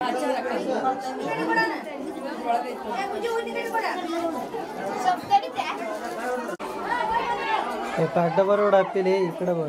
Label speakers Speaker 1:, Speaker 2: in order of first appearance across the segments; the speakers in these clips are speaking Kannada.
Speaker 1: ಅಡ್ಡ ಬರೋಡ ಅಪ್ಪಿಲಿ ಈ ಕಡೆ ಬರ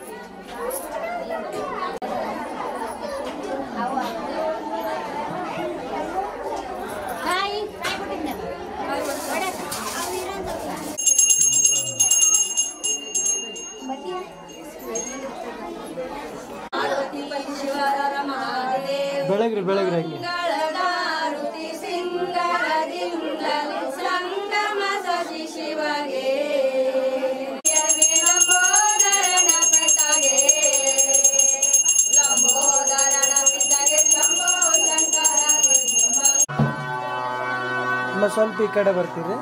Speaker 1: ಬೆಳಗ್ರಿ ಬೆಳಗ್ರಿ ಹಂಗೆ
Speaker 2: ಮಂಗಳದಾರುತಿ ಸಿಂಗರದಿಂದಲೇ ಸಂಗಮ ಸತಿ ಶಿವಗೆ ಲಂಬೋದರನ ಪಿತಗೆ ಲಂಬೋದರನ ಪಿತಗೆ ಶಂಭೋ ಶಂಕರ
Speaker 1: ಅಮ್ಮ ಸ್ವಲ್ಪ ಈ ಕಡೆ ಬರ್ತೀರಿ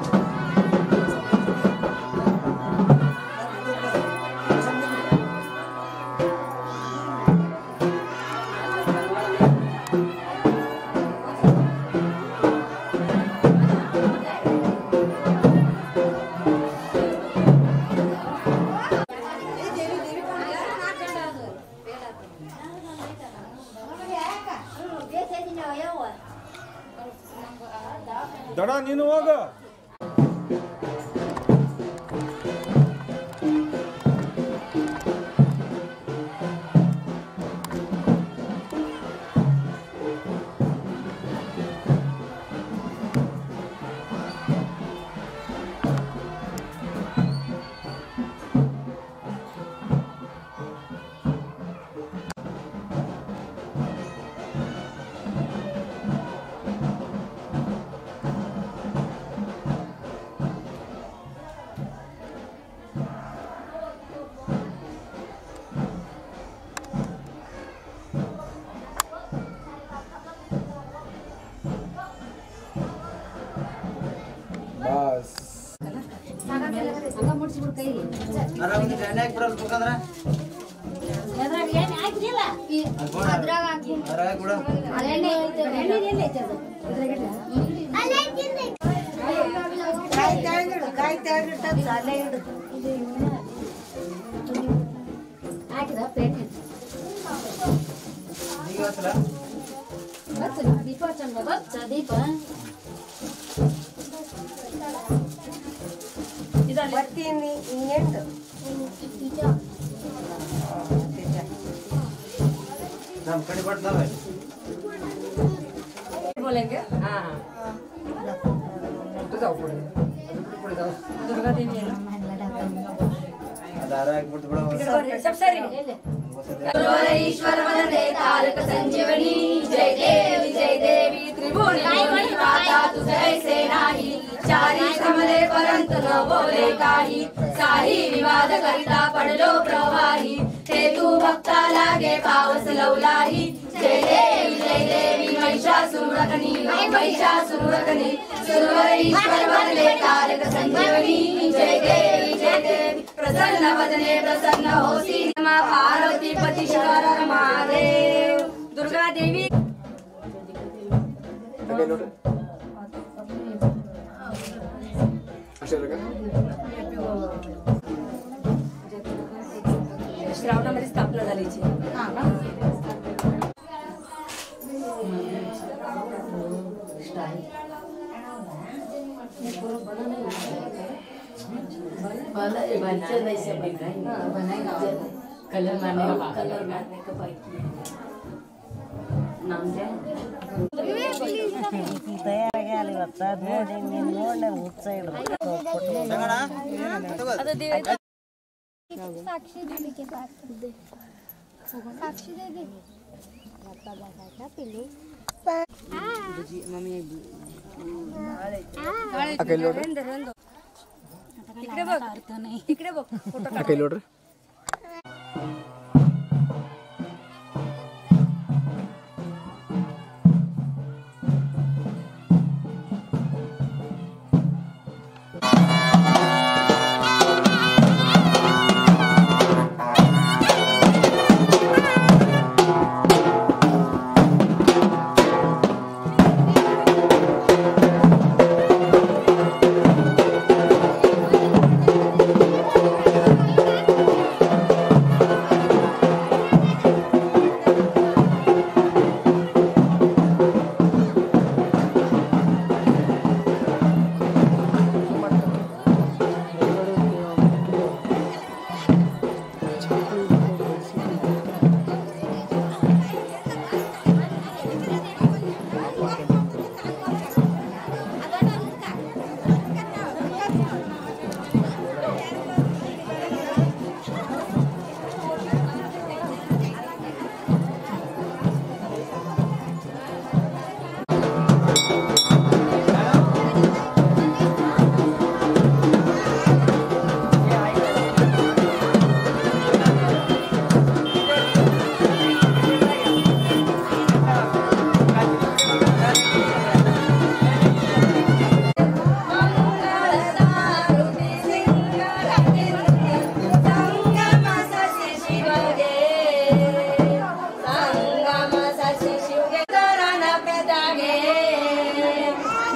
Speaker 3: ದಡ ನೀನು ಹೋಗು ಬಸ್
Speaker 2: ದೀಪ
Speaker 4: ಬರ್ತೀನಿ ಇನ್ನೆಂಟು
Speaker 3: ನಮ್ಮ ಕಡೆ ಬರ್ತಾವೆ
Speaker 2: बोलेंगे हाँ दुर्गा देवी है
Speaker 3: ದಾರ ಹಾಕ್ಬಿಟ್ಟು ಬಿಡೋ
Speaker 2: सब सरी ಈಶ್ವರ ವದನೆ ತಾರಕ ಸಂಜೀವನಿ ಜಯ ದೇವಿ ಜಯ ದೇವಿ त्रिभुवनी माता तुझे से नाही चारी कमले परंत न बोले काही साही विवाद करिता पडलो प्रवाही ते तू भक्ता लागे पावस लवलाही जय देवी जय देवी महिषासुरकनी महिषासुरकनी सुरवर ईश्वर वदने तारक संजीवनी जय देवी जय देवी प्रसन्न वदने प्रसन्न होसी मा पार्वती पति शिवर महादेव दुर्गा देवी श्रावणामध्ये स्थापना झालीची
Speaker 5: कलर मारने का कलर मारने का बाकी नाम क्या
Speaker 4: ತಯಾರಾಗ್ಯಾಲ ಇವತ್ತ ನೋಡಿ ನೀನು ನೋಡಿ ಹುಚ್ಚ
Speaker 6: साक्षी दीदी के पास दे साक्षी दीदी पिल्लू
Speaker 2: इकडे बघ इकडे बघ फोटो
Speaker 1: ಕೈ ನೋಡ್ರಿ
Speaker 6: Thank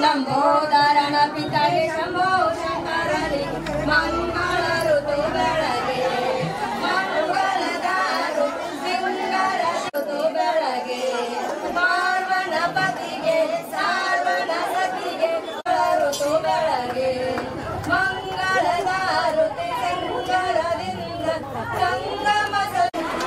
Speaker 2: ಲಂಬೋದರನ ಪಿತಗೆ ಶಂಭೋ ಶಂಕರಲಿ ಮಂಗಳ ಋತು ಬೆಳಗೆ ಮಂಗಳದಾರು ಸಿಂಗರ ಋತು ಬೆಳಗೆ ಪಾರ್ವಣ ಪತಿಗೆ ಸಾರ್ವಣ ಸತಿಗೆ ಋತು ಬೆಳಗೆ ಮಂಗಳದಾರುತಿ ಸಿಂಗರದಿಂದ ಸಂಗಮ ಸ-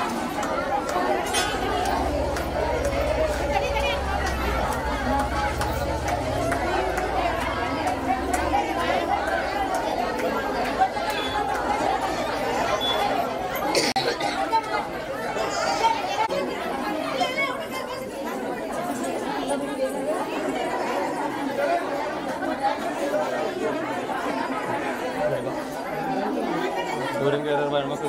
Speaker 7: ദൂരം കയറി നമുക്ക്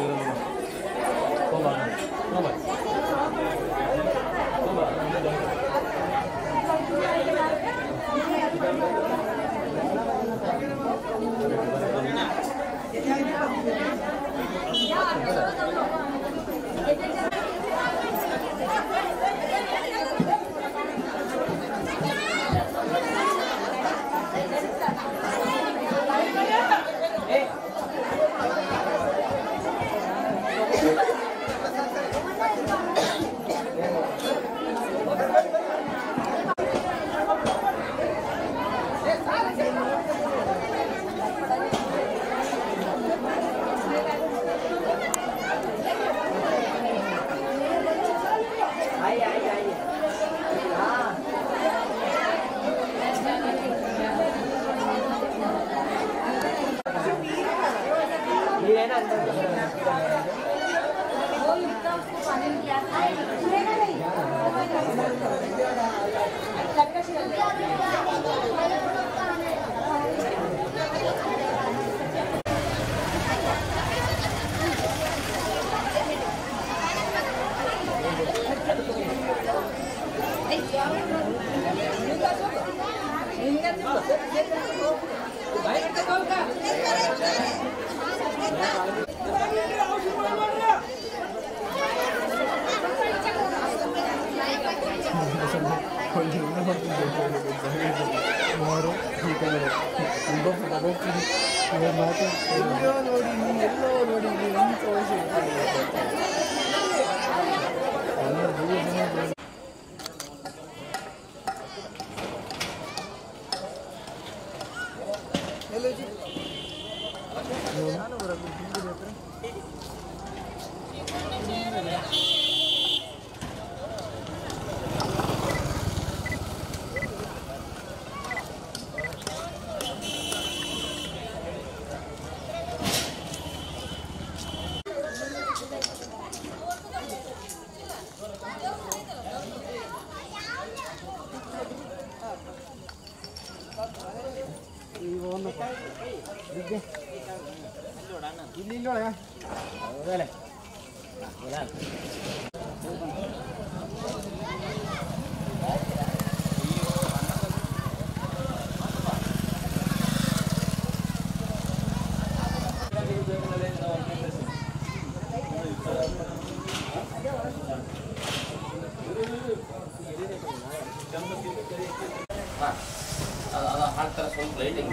Speaker 8: ಅದು ಹಾಕ್ತಾರೆ ಸ್ವಲ್ಪ ಲೈಟಿಂಗ್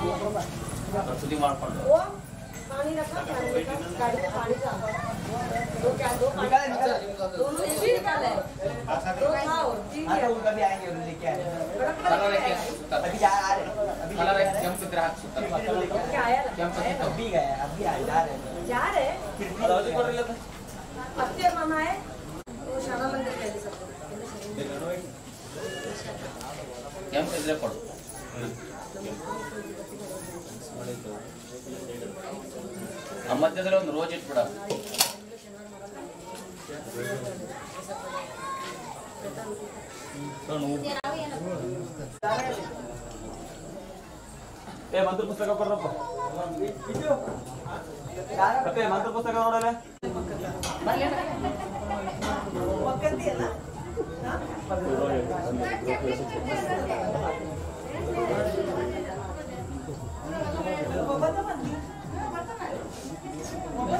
Speaker 8: ಇತ್ತು ಸುದ್ದಿ ಮಾಡ್ಕೊಂಡು ಕಲರ್ ಕಲರ್ ಕೆಂಪು ಇದ್ರೆ ಹಾಕ್ಸುತ್ತಾರೆ ಕೆಂಪು ಕೆಂಪು ಇದ್ರೆ ಕೊಡು ಆ ಮಧ್ಯದಲ್ಲಿ ಒಂದು ರೋಜ್ ಇಟ್ಬಿಡ
Speaker 7: ಏ ಮಂತ್ರ ಪುಸ್ತಕ ಕೊಡ್ರಪ್ಪ ಮತ್ತೆ ಮಂತ್ರ ಪುಸ್ತಕ ನೋಡಲ್ಲ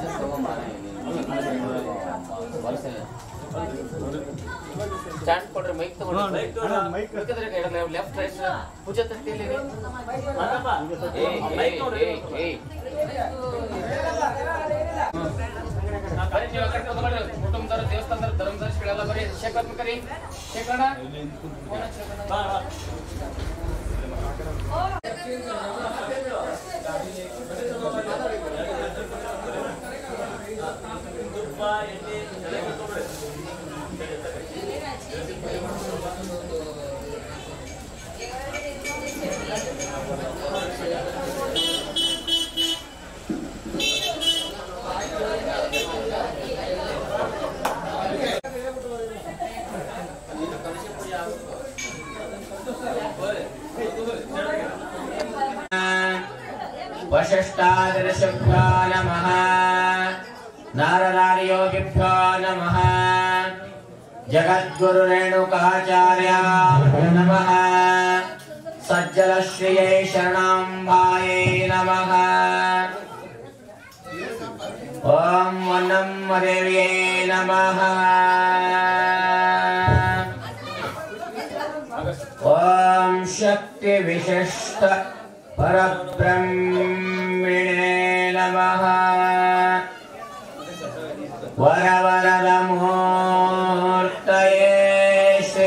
Speaker 8: ಸ್ಟ್ಯಾಂಡ್ ಕೊಡ್ರಿ ಎಲ್ಲರೂ ಮೈಕ್ ತಗೊಂಡು ಲೆಫ್ಟ್ ರೈಟ್ ಪೂಜಾ ತರ್ತಿಯಲ್ಲಿ ಕುಟುಂಬದವರು ದೇವಸ್ಥಾನದ ಧರ್ಮದರ್ಶಿಗಳೆಲ್ಲ ಬರೀ ಶೇಖರ್ ಕರಿ ಶೇಖರ वशिष्ठादर्शभ्यो नमः नारदार्योगिभ्यो नमः जगद्गुरुरेणुकाचार्याभ्यो नमः सज्जलश्रियै शरणाम्बायै नमः ॐ वन्नम्मदेव्यै नमः ॐ शक्तिविशिष्ट परब्रह्मिणे नमः वरवरदमूर्तये श्री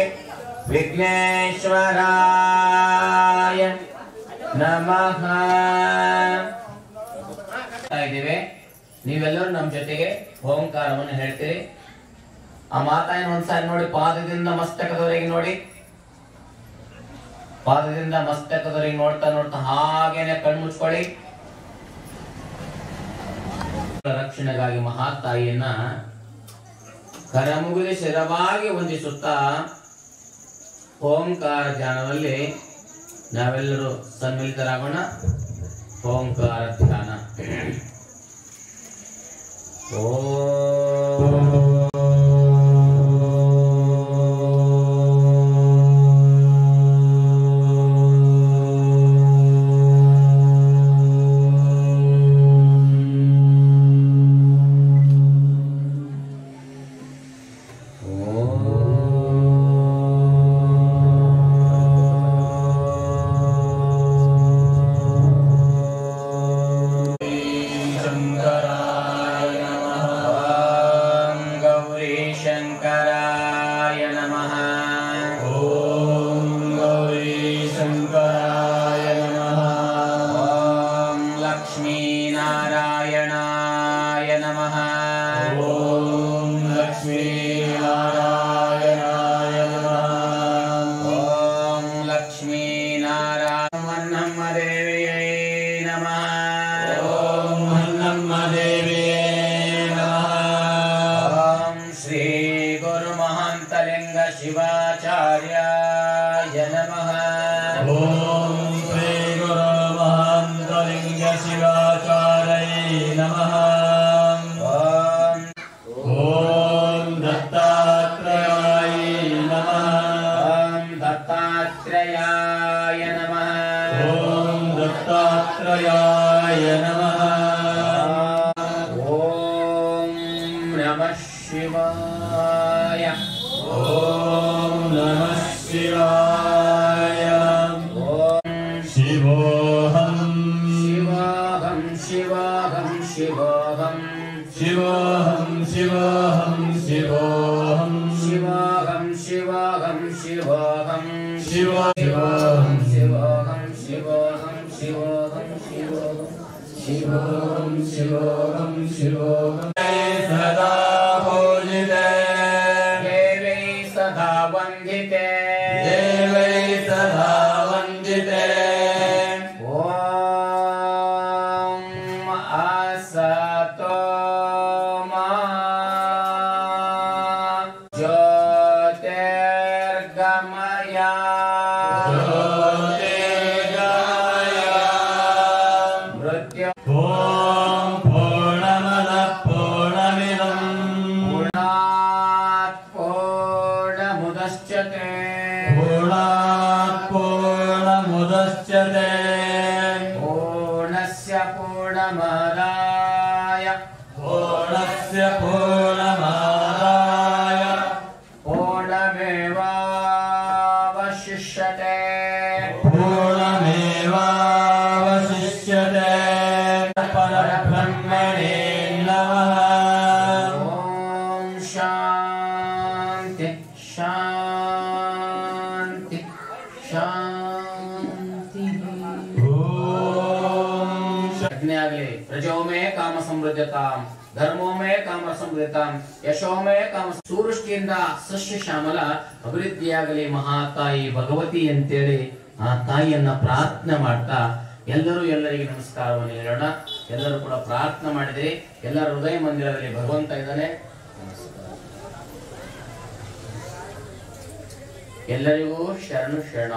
Speaker 8: विघ्नेश्वराय ನಮಃ ಇದ್ದೀವಿ ನೀವೆಲ್ಲರೂ ನಮ್ಮ ಜೊತೆಗೆ ಓಂಕಾರವನ್ನು ಹೇಳ್ತೀರಿ ಆ ಮಾತಾಯಿನ ಒಂದ್ಸಾರಿ ನೋಡಿ ಪಾದದಿಂದ ಮಸ್ತಕದವರೆಗೆ ನೋಡಿ ಪಾದದಿಂದ ಮಸ್ತಕದವರೆಗೆ ನೋಡ್ತಾ ನೋಡ್ತಾ ಹಾಗೇನೆ ಕಣ್ಮುಚ್ಕೊಳ್ಳಿ ರಕ್ಷಣೆಗಾಗಿ ಮಹಾತಾಯಿಯನ್ನ ಕರಮುಗಿದ ಶಿರವಾಗಿ ವಂದಿಸುತ್ತಾ ಓಂಕಾರ ಧ್ಯಾನದಲ್ಲಿ ನಾವೆಲ್ಲರೂ ಸನ್ಮಿಲಿತರಾಗೋಣ ಓಂಕಾರ ಧ್ಯಾನ ॐ गौरी शङ्कराय नमः ॐ गौरी शङ्कराय नमः ॐ लक्ष्मीनारायणाय नमः ॐ लक्ष्मीनारायणाय नमः ॐ लक्ष्मीनारायणमन्नम्मदेव्यै नमः ॐ मन्नम्मदेव्यै नमः ॐ श्री गुरुमहान्तलिङ्ग शिवाचार्याय नमः ॐ श्री गुरुमहान्तलिङ्ग शिवाचार्यै नमः ॐ ॐ दत्तात्रयाय नमः ॐ दत्तात्रयाय नमः ॐ दत्तात्रयाय नमः ॐ नमः शिवाय ॐ नमः शिवाय ॐ शिवोऽहं शिवाहं शिवाहं शिवोऽहं शिवोऽहं शिवोऽहं शिवोऽहं शिवाहं शिवाहं शिवोऽहं शिव शिवोऽहं शिवोऽहं शिवोऽहं शिवोऽहं शिवोऽहं शिवोऽहं शिवोऽहं शिवोऽहं सदा पूजिते देवै सदा वन्दिते देवै सदा वन्दिते ॐ असतो मा ज्योतिर्गमया मृत्यु ॐ पूर्णमदः पूर्णमिदम् पूर्णात् पूर्णमुदश्यते पूर्णात् पूर्णमुदश्यते पूर्णस्य पूर्णमादाय पूर्णस्य पूर्णमादाय पूर्णमेवावशिष्यते पूर्णमेवावशिष्यते
Speaker 3: पूर्णमेवावशिष्यते परब्रह्मणे नमः
Speaker 8: ॐ शान्ति शान्ति शान्तिः यज्ञ ಆಗಲಿ ಪ್ರಜೋ ಮೇ ಕಾಮ ಸಮೃದ್ಧತಾಂ ಧರ್ಮೋ ಮೇ ಕಾಮ ಸಮೃದ್ಧತಾಂ ಯಶೋ ಮೇ ಕಾಮ ಸೂರುಷ್ಟಿಯಿಂದ ಸಸ್ಯ ಶ್ಯಾಮಲ ಅಭಿವೃದ್ಧಿಯಾಗಲಿ ಮಹಾತಾಯಿ ಭಗವತಿ ಅಂತೇಳಿ ಆ ತಾಯಿಯನ್ನ ಪ್ರಾರ್ಥನೆ ಮಾಡ್ತಾ ಎಲ್ಲರೂ ಎಲ್ಲರಿಗೆ ನಮಸ್ಕಾರವನ್ನು ಹೇಳೋಣ ಎಲ್ಲರೂ ಕೂಡ ಪ್ರಾರ್ಥನೆ ಮಾಡಿದಿರಿ ಎಲ್ಲರ ಹೃದಯ ಮಂದಿರದಲ್ಲಿ ಭಗವಂತ ಇದ್ದಾನೆ ಎಲ್ಲರಿಗೂ ಶರಣು ಶರಣ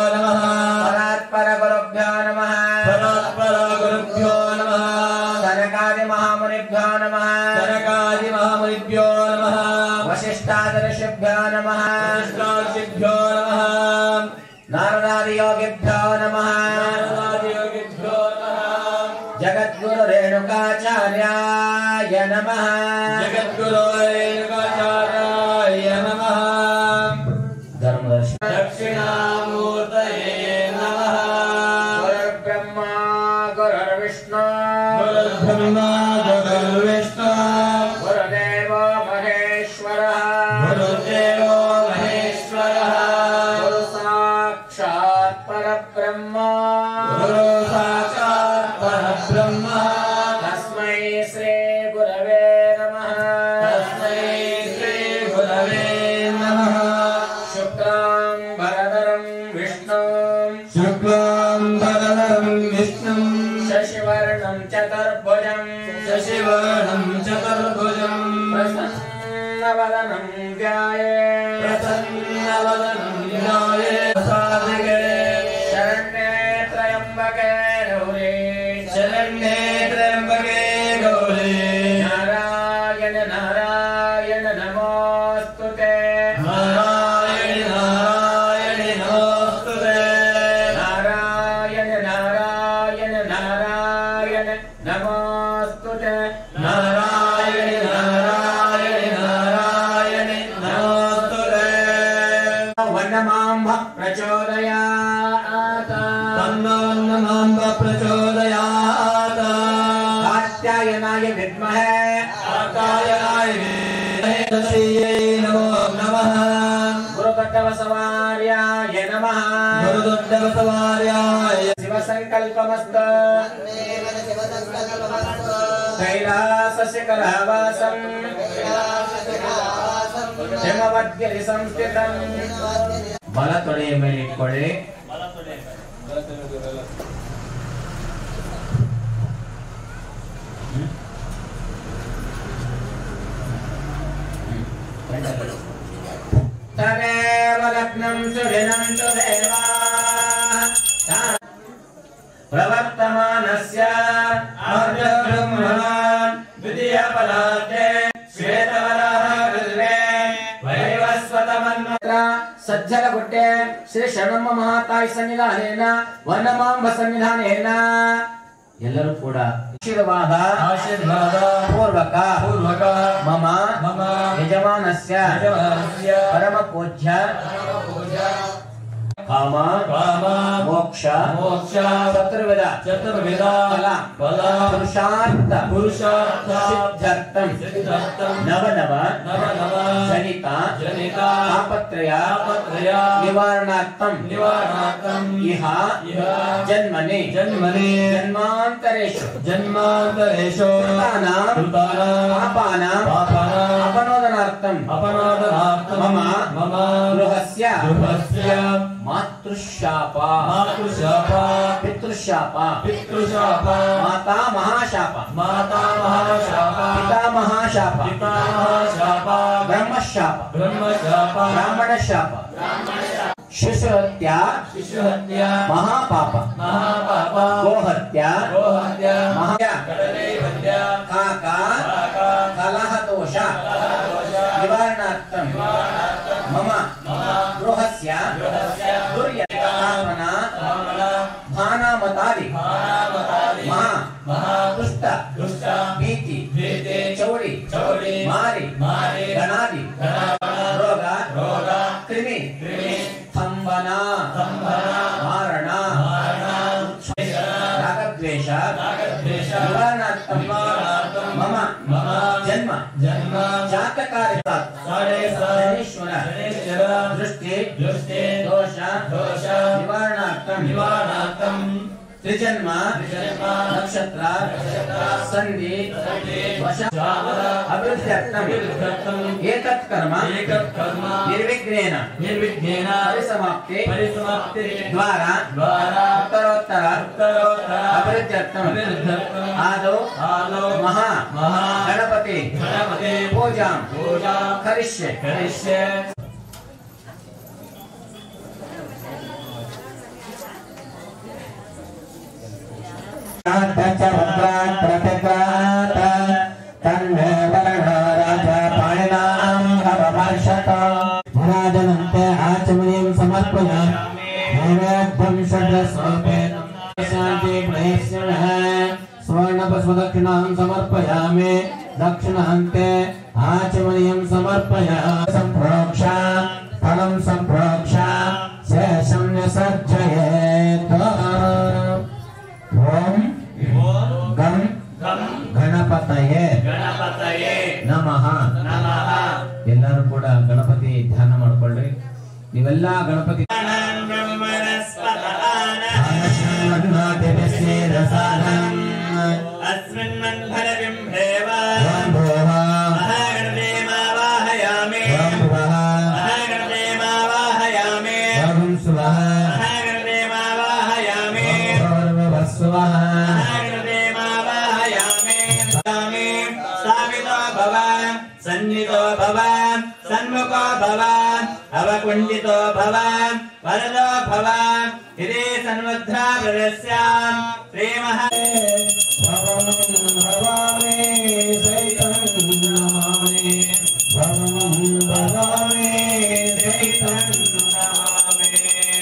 Speaker 8: ಪರಾತ್ಪರ ಗುರುಭ್ಯೋ ನಮಃ
Speaker 3: ಪರಾತ್ಪರ ಗುರುಭ್ಯೋ ನಮಃ
Speaker 8: ಸನಕಾದಿ ಮಹಾಮುನಿಭ್ಯೋ ನಮಃ
Speaker 3: ಜನಕಾದಿ ಮಹಾಮನಿಭ್ಯೋ ನಮಃ
Speaker 8: ವಶಿಷ್ಠಾದರ್ಶಿಭ್ಯೋ ನಮಃ
Speaker 3: ಕೃಷ್ಣಾರ್ಷಿಭ್ಯೋ ನಮಃ
Speaker 8: ನಾರದಾದಿ ಯೋಗಿಭ್ಯೋ ನಮಃ
Speaker 3: ನಾರದಾದಿಯೋಗಿಭ್ಯೋ ನಮಃ
Speaker 8: ಜಗದ್ಗುರು ರೇಣುಕಾಚಾರ್ಯಾಯ ನಮಃ
Speaker 3: ಜಗದ್ಗುರು ರೇಣುಕಾಚಾರ್ಯಾಯ ನಮಃ
Speaker 8: ಧರ್ಮದರ್ಶಿ
Speaker 3: ದಕ್ಷಿಣಾಮೂರ್ತಯೇ ನಮಃ
Speaker 8: ಗುರುರ್ಬ್ರಹ್ಮ ಗುರುರ್ವಿಷ್ಣು
Speaker 3: ಗುರುರ್ಬ್ರಹ್ಮ ಗುರುರ್ವಿಷ್ಣು
Speaker 8: ಗುರುದೇವೋ ಮಹೇಶ್ವರ
Speaker 3: ಗುರುದೇವೋ ಮಹೇಶ್ವರಃ
Speaker 8: ಗುರು ಸಾಕ್ಷಾತ್ ಪರಬ್ರಹ್ಮ
Speaker 3: ಗುರು ಸಾಕ್ಷಾತ್ ಪರಬ್ರಹ್ಮ
Speaker 8: ತಸ್ಮೈ ಶ್ರೀ ಗುರವೇ ನಮಃ
Speaker 3: ತಸ್ಮೈ ಶ್ರೀ ಗುರವೇ ನಮಃ
Speaker 8: ಶುಕ್ಲಾಂ ಭರಧರಂ ವಿಷ್ಣುಂ
Speaker 3: ಶುಕ್ಲಾಂ ಭರಧರಂ ವಿಷ್ಣುಂ
Speaker 8: ಶಶಿವರ್ಣಂ ಚತುರ್ಭುಜಂ
Speaker 3: ಶಶಿವರ್ಣಂ ಚತುರ್ಭುಜಂ
Speaker 8: ಪ್ರಸನ್ನವದನಂ ಧ್ಯಾಯೇ
Speaker 3: ಪ್ರಸನ್ನವದನಂ ಧ್ಯಾಯೇ ಸಾಧಿಗೆ
Speaker 8: ಶರಣ್ಯೇ ತ್ರಯಂಬಕೆ ಗೌರಿ
Speaker 3: ಶರಣ್ಯೇ ತ್ರ್ಯಂಬಕೆ ಗೌರಿ
Speaker 8: ನಾರಾಯಣ ನಾರಾಯಣ ನಮೋಸ್ತುತೆ
Speaker 3: ನಾರಾಯಣಿ ನಾರಾಯಣಿ ನಮೋಸ್ತುತೆ
Speaker 8: ನಾರಾಯಣ ನಾರಾಯಣ ನಾರಾಯಣ ನಮೋಸ್ತುತೆ
Speaker 3: ನಾರಾಯಣಿ ನಾರಾಯಣಿ ನಾರಾಯಣಿ ನಮೋಸ್ತುತೆ
Speaker 8: ವನಮಾಂಬ ಪ್ರಚೋದಯಾತ
Speaker 3: ತನ್ನೋನ್ನಮಾಂಬ ಪ್ರಚೋದಯಾತ್
Speaker 8: ಕಾತ್ಯಾಯನಾಯ ವಿದ್ಮಹೇ
Speaker 3: ಕಾಕಾಯಾಯ ಶ್ರೀಯೇ ನಮೋ ನಮಃ
Speaker 8: ಗುರುಕಟ್ಟವಸವಾರ್ಯಾಯ ನಮಃ
Speaker 3: ಗುರುದೊಡ್ಡಬಸವಾರ್ಯಾಯ
Speaker 8: ಶಿವಸಂಕಲ್ಪಮಸ್ತು ಕೈಲಾಸಶಿಖರವಾಸಂ ಹಿಮವದ್ಗಿರಿ ಸಂಸ್ಥಿತಂ ಬಲ ತೊಡೆಯ ಮೇಲೆ ಇಟ್ಕೊಳ್ಳಿ ತದೇವ ಲಗ್ನಂ ಸುದಿನಂ ಸುದೇವಾ ಪ್ರವರ್ತಮಾನಸ್ಯ
Speaker 3: ಬ್ರಹ್ಮಣಾನ್ ದ್ವಿತೀಯ ಪದಾರ್ಥೆ ಶ್ವೇತವರಾಹ ಗಲ್ಲೆ ವೈವಸ್ವತಮನ್ವ
Speaker 8: ಸಜ್ಜಲಗುಟ್ಟೆ ಶ್ರೀ ಶರಣಮ್ಮ ಮಹಾತಾಯಿ ಸನ್ನಿಧಾನೇನ ವನಮಾಂಬ ಸನ್ನಿಧಾನೇನ ಎಲ್ಲರೂ ಕೂಡ ಆಶೀರ್ವಾದ
Speaker 3: ಆಶೀರ್ವಾದ
Speaker 8: ಪೂರ್ವಕ
Speaker 3: ಪೂರ್ವಕ
Speaker 8: ಮಮ
Speaker 3: ಮಮ
Speaker 8: ಯಜಮಾನಸ್ಯ
Speaker 3: ಯಜಮಾನಸ್ಯ
Speaker 8: ಪರಮ ಪೂಜ್ಯ ಕಾಮ
Speaker 3: ಕಾಮ
Speaker 8: ಮೋಕ್ಷ
Speaker 3: ಮೋಕ್ಷ
Speaker 8: ಚತುರ್ವಿಧ
Speaker 3: ಚತುರ್ವಿಧ
Speaker 8: ಫಲ
Speaker 3: ಫಲ
Speaker 8: ಪುರುಷಾರ್ಥ
Speaker 3: ಪುರುಷಾರ್ಥ
Speaker 8: ಸಿದ್ಧಾರ್ಥಂ
Speaker 3: ಸಿದ್ಧಾರ್ಥಂ
Speaker 8: ನವ ನವ
Speaker 3: ನವ ನವ
Speaker 8: ಜನಿತ
Speaker 3: ಜನಿತ
Speaker 8: ತಾಪತ್ರಯ
Speaker 3: ತಾಪತ್ರಯ
Speaker 8: ನಿವಾರಣಾರ್ಥಂ
Speaker 3: ನಿವಾರಣಾರ್ಥಂ
Speaker 8: ಇಹ
Speaker 3: ಇಹ
Speaker 8: ಜನ್ಮನಿ
Speaker 3: ಜನ್ಮನಿ
Speaker 8: ಜನ್ಮಾಂತರೇಶು
Speaker 3: ಜನ್ಮಾಂತರೇಶು
Speaker 8: ಕೃತಾನಾಂ
Speaker 3: ಕೃತಾನಾಂ
Speaker 8: ಪಾಪಾನಾಂ
Speaker 3: ಪಾಪಾನಾಂ
Speaker 8: ಅಪನೋದನಾರ್ಥಂ
Speaker 3: ಅಪರಾಧನಾರ್ಥಂ
Speaker 8: ಮಮ
Speaker 3: ಮಮ
Speaker 8: ಗೃಹಸ್ಯ
Speaker 3: ಗೃಹಸ್ಯ
Speaker 8: ಮಾತೃಶಾಪ
Speaker 3: ಮಾತೃಶಾಪ
Speaker 8: ಪಿತೃಶಾಪ
Speaker 3: ಪಿತೃಶಾಪ
Speaker 8: ಮಾತಾ ಮಹಾಶಾಪ
Speaker 3: ಮಾತಾ ಮಹಾಶಾಪ
Speaker 8: ಪಿತಾ ಮಹಾಶಾಪ
Speaker 3: ಪಿತಾಮಹಾಶಾಪ
Speaker 8: ಬ್ರಹ್ಮಶಾಪ
Speaker 3: ಬ್ರಹ್ಮಶಾಪ
Speaker 8: ಬ್ರಾಹ್ಮಣ ಶಾಪ ಶಿಶುಹತ್ಯ
Speaker 3: ಶಿಶುಹತ್ಯ
Speaker 8: ಮಹಾಪಾಪ
Speaker 3: ಮಹಾಪಾಪ
Speaker 8: ಗೋಹತ್ಯ
Speaker 3: ಗೋಹತ್ಯ
Speaker 8: ಮಹಾ
Speaker 3: ಕಡಲೈವತ್ಯ
Speaker 8: ಕಾಕ
Speaker 3: ಕಾಕ
Speaker 8: ಕಲಹದೋಷ
Speaker 3: ಕಲಹದೋಷ
Speaker 8: ನಿವಾರಣಾರ್ಥಂ ಮಮ ಗೃಹಸ್ಯ
Speaker 3: ಗೃಹಸ್ಯ
Speaker 8: ದುರ್ಯತಾಪನ
Speaker 3: ಕಾಮನ
Speaker 8: ಭಾನಾಮತಾದಿ
Speaker 3: ಮಹಾಮತಾದಿ
Speaker 8: ಮಹಾ
Speaker 3: ಮಹಾ
Speaker 8: ದುಷ್ಟ
Speaker 3: ದುಷ್ಟ
Speaker 8: ಭೀತಿ
Speaker 3: ಭೀತಿ
Speaker 8: ಚೌಡಿ
Speaker 3: ಚೌಡಿ
Speaker 8: ಮಾರಿ
Speaker 3: ಮಾರಿ
Speaker 8: ಗಣಾದಿ
Speaker 3: ಗಣಾಗಣ
Speaker 8: ರೋಗ
Speaker 3: ರೋಗ
Speaker 8: ಕ್ರಿಮಿ
Speaker 3: ಕ್ರಿಮಿ
Speaker 8: ಸ್ತಂಭನ ಕಾರ್ಯ
Speaker 3: साडे सात
Speaker 8: शनीश्वर
Speaker 3: शनेश्वर
Speaker 8: दृष्टि
Speaker 3: दृष्टे
Speaker 8: दोष
Speaker 3: दोष
Speaker 8: निवारणार्थम
Speaker 3: निवारणार्थं
Speaker 8: त्रिजन्म
Speaker 3: त्रिजन्म
Speaker 8: नक्षत्र संधि वश
Speaker 3: शामल
Speaker 8: अभिवृद्ध्यर्थम
Speaker 3: अभिवृद्ध्यर्थम्
Speaker 8: एतत् कर्म
Speaker 3: एकत् कर्म
Speaker 8: निर्विघ्नेन
Speaker 3: निर्विघ्नेन
Speaker 8: परिसमाप्ते
Speaker 3: परिसमाप्ति
Speaker 8: द्वारा
Speaker 3: द्वारा
Speaker 8: उत्तरोत्तर
Speaker 3: उत्तरोत्तर
Speaker 8: अभिवृद्ध्यर्थम
Speaker 3: अभिवृद्ध्यर्थम्
Speaker 8: आदौ
Speaker 3: आलो
Speaker 8: महा
Speaker 3: महा
Speaker 8: गणपति
Speaker 3: गणपते
Speaker 8: पूजां
Speaker 3: पूजा
Speaker 8: करिष्ये
Speaker 3: करिष्ये
Speaker 9: महाराजनन्ते आचमनीयं समर्पयामि नैवेद्यं षड्रसोपेतं शान्तिप्रेष्यणः स्वर्णपस्वदक्षिणां समर्पयामि दक्षिणान्ते आचमनीयं समर्पयामि सम्प्रोक्षा फलं सम्प्रोक्षा शेषं निसर्जयेत् ಓಂ ಗಂ ಗಣಪತಯೇ
Speaker 3: ಗಣಪತಯೇ
Speaker 9: ನಮಃ
Speaker 3: ನಮಃ
Speaker 9: ಎಲ್ಲರೂ ಕೂಡ ಗಣಪತಿ ಧ್ಯಾನ ಮಾಡ್ಕೊಳ್ರಿ ನೀವೆಲ್ಲ ಗಣಪತಿ
Speaker 3: अस्मिन् मन्थरबिम्भेव
Speaker 9: ಭೋಹ
Speaker 3: महागणदेमावाहयामि
Speaker 9: ಭುವಃ
Speaker 3: महागणदेमावाहयामि
Speaker 9: ಭಗಂ ಸುವಃ
Speaker 3: महागणदेमावाहयामि
Speaker 9: ಭೋರ್ಭುವಃ
Speaker 3: महागणदेमावाहयामि स्वामी स्थापितो भव सन्निधो भव सन्मुखो भव अवकुण्डितो भव वरदो भव इति सन्वद्धा प्रदस्याम् श्रीमहा
Speaker 9: भवं भवामि सैतं नमामि भवं भवामि सैतं नमामि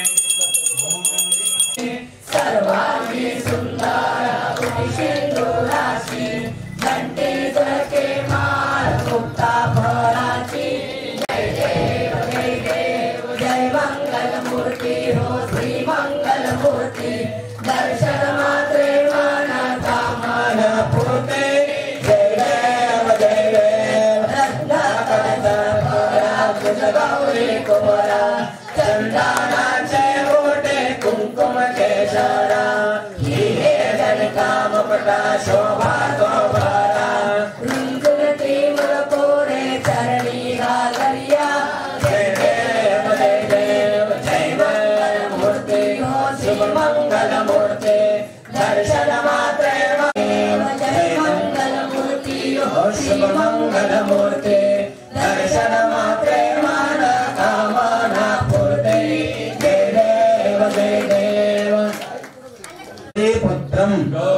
Speaker 2: सर्वांगी सुंदर सिंधुराशी घंटी तुळके माळ मुक्ता फळाची जय देव जय देव जय मंगल मूर्ती हो श्री मंगल मूर्ती दर्शन मात्रे मन कामन पूर्ते जय देव जय देव रत्नाकर तुझ गौरी कुमारा चंदनाचे मोठे कुंकुम केशरा हिरे जन कामपटा शोभा गोबारा रुंजुन तीव्र कोरे चरणी घागरिया जय देव जय देव जय मंगल मूर्ति हो श्री मंगल मूर्ति दर्शन मात्रे देव जय मंगल मूर्ति हो श्री मंगल मूर्ति दर्शन मात्रे मान कामना पूर्ति जय देव जय देव
Speaker 9: पुत्रं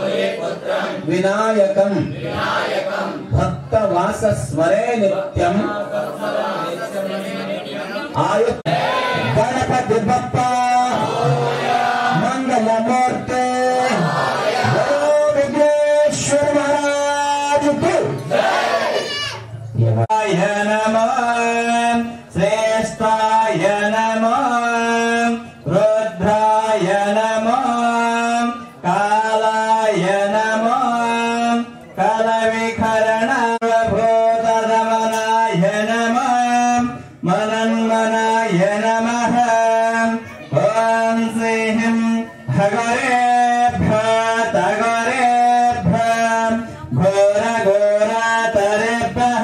Speaker 9: विनायकं भक्तवासस्मरे नित्यम् आयु गणपति बप्पा मंगलमूर्ते बोलो विघ्नेश्वर महाराज की
Speaker 3: य नमः श्रेष्ठाय नमः रुद्राय नमः कालाय नमः कलविखरणभूतदमनाय नमः मनन्मनाय नमः ॐ श्रीं हगरेभ्य तगरेभ्य घोर घोरातरेभ्यः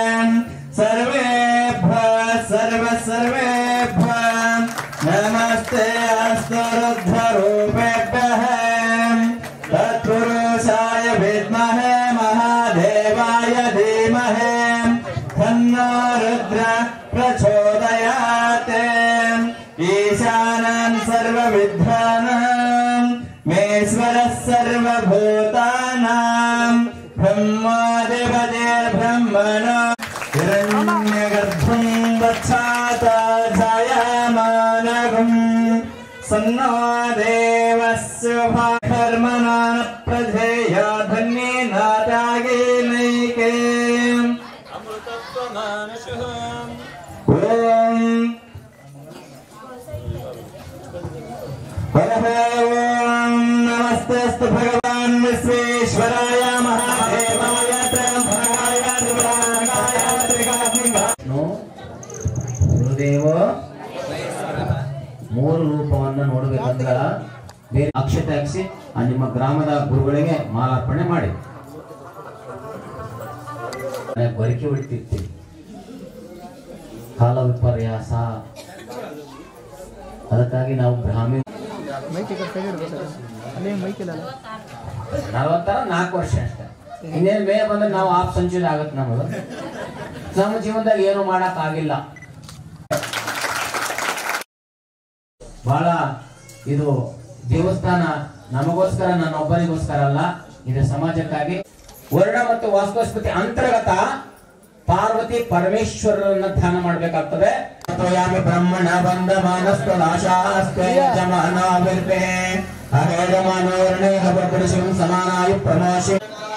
Speaker 3: सर्वेभ्यः सर्व सर्वेभ्यः नमस्ते अस्तु रुद्ररूपेभ्यः तत्पुरुषाय विद्महे महादेवाय धीमहि तन्नो रुद्र प्रचोदयात् ईशानम् सर्वविद्वानाम् मेश्वरः सर्वभूतानाम् ब्रह्मादिपतिर्ब्रह्मणो हिरण्यगर्भम् वत्सात जायमानगम् सन्नो देवस्य कर्मणा न प्रधेय धन्ये नाटागे नैके ॐ हरः ॐ नमस्तेऽस्तु भगवान् विश्वेश्वराय महादेवाय त्र्यम्बकाय त्रिपुराकाय त्रिकाग्नि
Speaker 9: ಮೂರು ರೂಪವನ್ನ ನೋಡ್ಬೇಕಂದ್ರ ಬೇರೆ ಅಕ್ಷತೆ ಹಾಕ್ಸಿ ಆ ನಿಮ್ಮ ಗ್ರಾಮದ ಗುರುಗಳಿಗೆ ಮಾಲಾರ್ಪಣೆ ಮಾಡಿ ಬರಿಕೆ ಹೊಡಿತಿರ್ತೀವಿ ಕಾಲ ವಿಪರ್ಯಾಸ ಅದಕ್ಕಾಗಿ ನಾವು ಬ್ರಾಹ್ಮಿ
Speaker 1: ಮೈಕ್ ಈ ಕಡೆ ಇರ್ಬೇಕು ಸರ್ ಅಲ್ಲಿ ಮೈಕ್ ಇಲ್ಲ
Speaker 9: ನಲವತ್ತರ ನಾಲ್ಕು ವರ್ಷ ಅಷ್ಟೇ ಇನ್ನೇನು ಬೇರೆ ಬಂದ್ರೆ ನಾವು ಆಪ್ ಸಂಚುರಿ ಆಗತ್ತೆ ನಮ್ಮದು ನಮ್ಮ ಜೀವನದಾಗ ಏನು ಮಾಡಕ್ ಆಗಿಲ್ಲ ಬಹಳ ಇದು ದೇವಸ್ಥಾನ ನಮಗೋಸ್ಕರ ನನ್ನೊಬ್ಬರಿಗೋಸ್ಕರ ಅಲ್ಲ ಇದು ಸಮಾಜಕ್ಕಾಗಿ ವರ್ಣ ಮತ್ತು ವಾಸ್ತುಸ್ಪತಿ ಅಂತರ್ಗತ ಪಾರ್ವತಿ ಪರಮೇಶ್ವರರನ್ನ ಧ್ಯಾನ ಮಾಡ್ಬೇಕಾಗ್ತದೆ ಯಾಮಿ ಬ್ರಹ್ಮಣ ಬಂದ ಮಾನಸ್ತು ನಾಶಾಸ್ತೆ ಜಮಾನಾವಿರ್ಪೆ ಅಹೇಜಮಾನೋರ್ಣೆ ಹಬಪುರುಷಂ ಸಮಾನಾಯು ಪ್ರಮೋಷಿ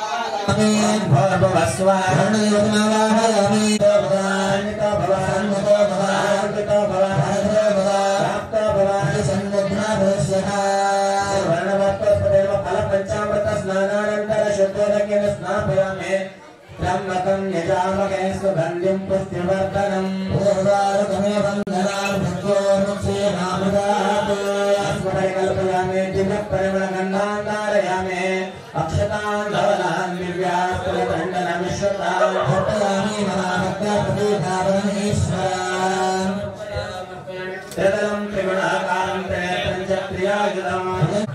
Speaker 9: ಭವಸ್ವ ಯೋಜನಾವಾಹಯಾಮಿ ಭವಾನ್ವಿತ ಭವಾನ್ವಿತೋ ಭವಾನ್ವಿತೋ ಭವಾನ್ವಿತೋ ಪ್ರಾಪ್ತ ಭವಾನಿ ಸನ್ನಿಘ್ನ ಭವಿಷ್ಯಃ ವರ್ಣವತ್ವಸ್ಪದೇವ ಫಲ ಪಂಚಾಮೃತ ಸ್ನಾನಾನಂತರ ಶುದ್ಧೋದಕೇನ ಸ್ನಾಪಯಾಮಿ ತ್ರ್ಯಂಬಕಂ ಯಜಾಮಕೆ ಸುಗಂಧಿಂ ಪುಷ್ಟಿವರ್ಧನಂ ಓದಾರಕಮೇ ಬಂಧನಾನ್ ಭಕ್ತೋರ್ಮುಕ್ಷೇನಾಮೃತಾತ್ ಅಸ್ಮರೆ ಕಲ್ಪಯಾಮಿ ದಿವ್ಯ ಪರಿಮಳ ಗಂಧಾಂಧಾರಯಾಮಿ ಅಕ್ಷತಾನ್ ಧವಲಾನ್ ದಿವ್ಯಾಸ್ತಲ ದಂಡನ ಮಿಶ್ರತಾನ್ ಭಟ್ಟಯಾಮಿ ಮಹಾಭಕ್ತ ಪ್ರತಿಭಾವನೇಶ್ವರಾನ್ ತ್ರಿದಲಂ ತ್ರಿಗುಣಾಕಾರಂ ತ್ರಯ ಪಂಚಕ್ರಿಯಾಯುಧಂ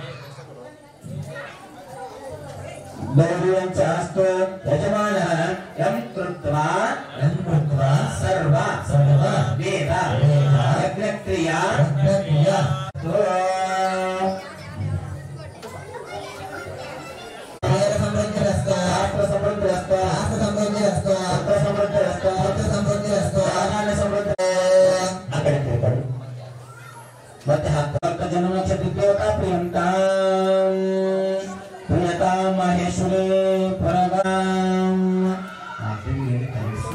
Speaker 9: ಬಹುವಂಚಾಸ್ತು ಯಜಮಾನಃ ಯಂ ಕೃತ್ವಾ ಯಂ ಕೃತ್ವಾ ಸರ್ವ ಸರ್ವ ವೇದ ವೇದ ಯಜ್ಞಕ್ರಿಯಾ ಯಜ್ಞಕ್ರಿಯಾ ಶಾಸ್ತ್ರ ಸಮೃದ್ಧಿರಸ್ತು ಶಾಸ್ತ್ರ ಸಮೃದ್ಧಿರಸ್ತು ಅರ್ಥ ಸಮೃದ್ಧಿರಸ್ತು ಅರ್ಥ ಸಮೃದ್ಧಿರಸ್ತು ಆಗಾನ ಸಮೃದ್ಧಿ ಆ ಕಡೆ ತಿರುಗಾಡು ಮತ್ತೆ ಹತ್ತ ಜನ ನಕ್ಷತ್ರ ದೇವತಾ ಪ್ರಿಯಂತ ಪ್ರಿಯತಾ ಮಹೇಶ್ವರಿ ಪರಗಾಂ ಆ ದೇವಿಗೆ ಕಲಿಸು.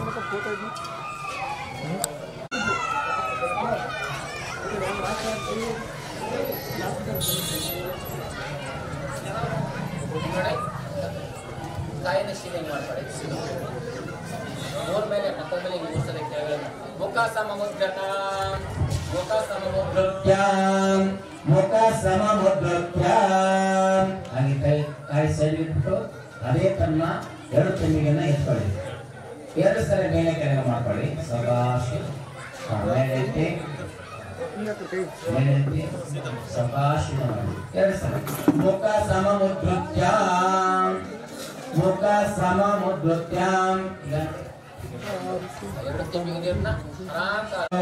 Speaker 8: ಕಾಯಿನ ಶಿಲೆ ಮಾಡ್ತಾರೆ ಮೂರ್ ಮೇಲೆ ಹತ್ತೊಂಬಲ್ಲಿ ಮೂರ್ ಸಲ ಕೆಳಗಡೆ ಮುಖ ಸಮುದ್ರತ ಮುಖ ಸಮುದ್ರ
Speaker 9: ತ್ಯಾಂ ಮುಖ ಸಮಮುದ್ರತ್ಯಾಂ ಹಾಗೆ ಕೈ ಕೈ ಸೈಡ್ ಇಟ್ಬಿಟ್ಟು ಅದೇ ತನ್ನ ಎರಡು ತೆಂಗಿಗೆನ ಎತ್ಕೊಳ್ಳಿ ಎರಡು ಸಲ ಮೇಲೆ ಕೆಳಗೆ ಮಾಡ್ಕೊಳ್ಳಿ ಸಕಾಶಿ ಹಾ, ಮೇಲೆ ಎತ್ತಿ ಮೇಲೆ ಎತ್ತಿ ಸಕಾಶಿ ಮಾಡಿ ಎರಡು ಸಲ ಮುಖ ಸಮಮುದ್ರತ್ಯಾಂ ಮುಖ ಸಮಮುದ್ರತ್ಯಾಂ ಈಗ
Speaker 8: ಎರಡು ತಿಂಗಳಿಗೆ ನೀರನ್ನ ಆರಾಮ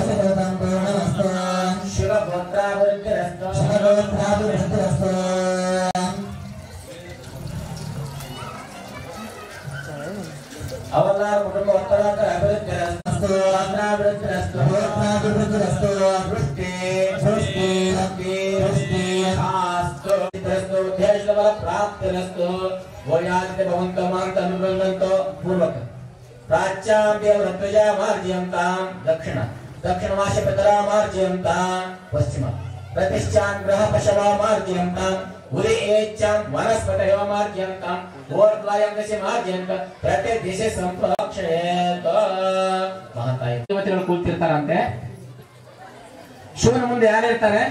Speaker 9: ಅವರ ಕುಟುಂಬ ಒತ್ತಡದ ಅಭಿವೃದ್ಧಿರಸ್ತು ಅಭಿವೃದ್ಧಿರಸ್ತು ಅಭಿವೃದ್ಧಿರಸ್ತು ವೃಷ್ಟಿ ಸೃಷ್ಟಿ ಶಕ್ತಿ ವೃಷ್ಟಿ ಆಸ್ತು ರಸ್ತು ದೇಶಬಲ ಪ್ರಾಪ್ತಿರಸ್ತು ಗೋಯಾದಿತ್ಯ ಭವಂತ ಮಾಂತ ಅನುಬಂಧಂತೋ ಪೂರ್ವಕ ಪ್ರಾಚ್ಯಾಂ ದೇವರತ್ವಜ ಮಾರ್ಜಯಂತಾಂ ದಕ್ಷಿಣ ದಕ್ಷಿಣ ಮಾಶ ಪಿತರಾ ಮಾರ್ಜಯಂತಾಂ ಪಶ್ಚಿಮ ಪ್ರತಿಷ್ಠಾನ್ ಗ್ರಹ ಪಶವ ಮಾರ್ಜಯಂತಾಂ ಉರಿ ಏಚ್ಚಾಂ ವನಸ್ಪತಯವ ಮಾರ್ಜಯಂತಾಂ ಓರ್ದ್ವಾಯಂ ದಶೆ ಮಾರ್ಜಯಂತ ಪ್ರತಿ ದಿಶೆ ಸಂಪ್ರಕ್ಷಯೇತ ಮಹಾತಾಯಿ ದೇವತೆಗಳು ಕೂತಿರ್ತಾರಂತೆ ಶಿವನ ಮುಂದೆ ಯಾರು ಇರ್ತಾರೆ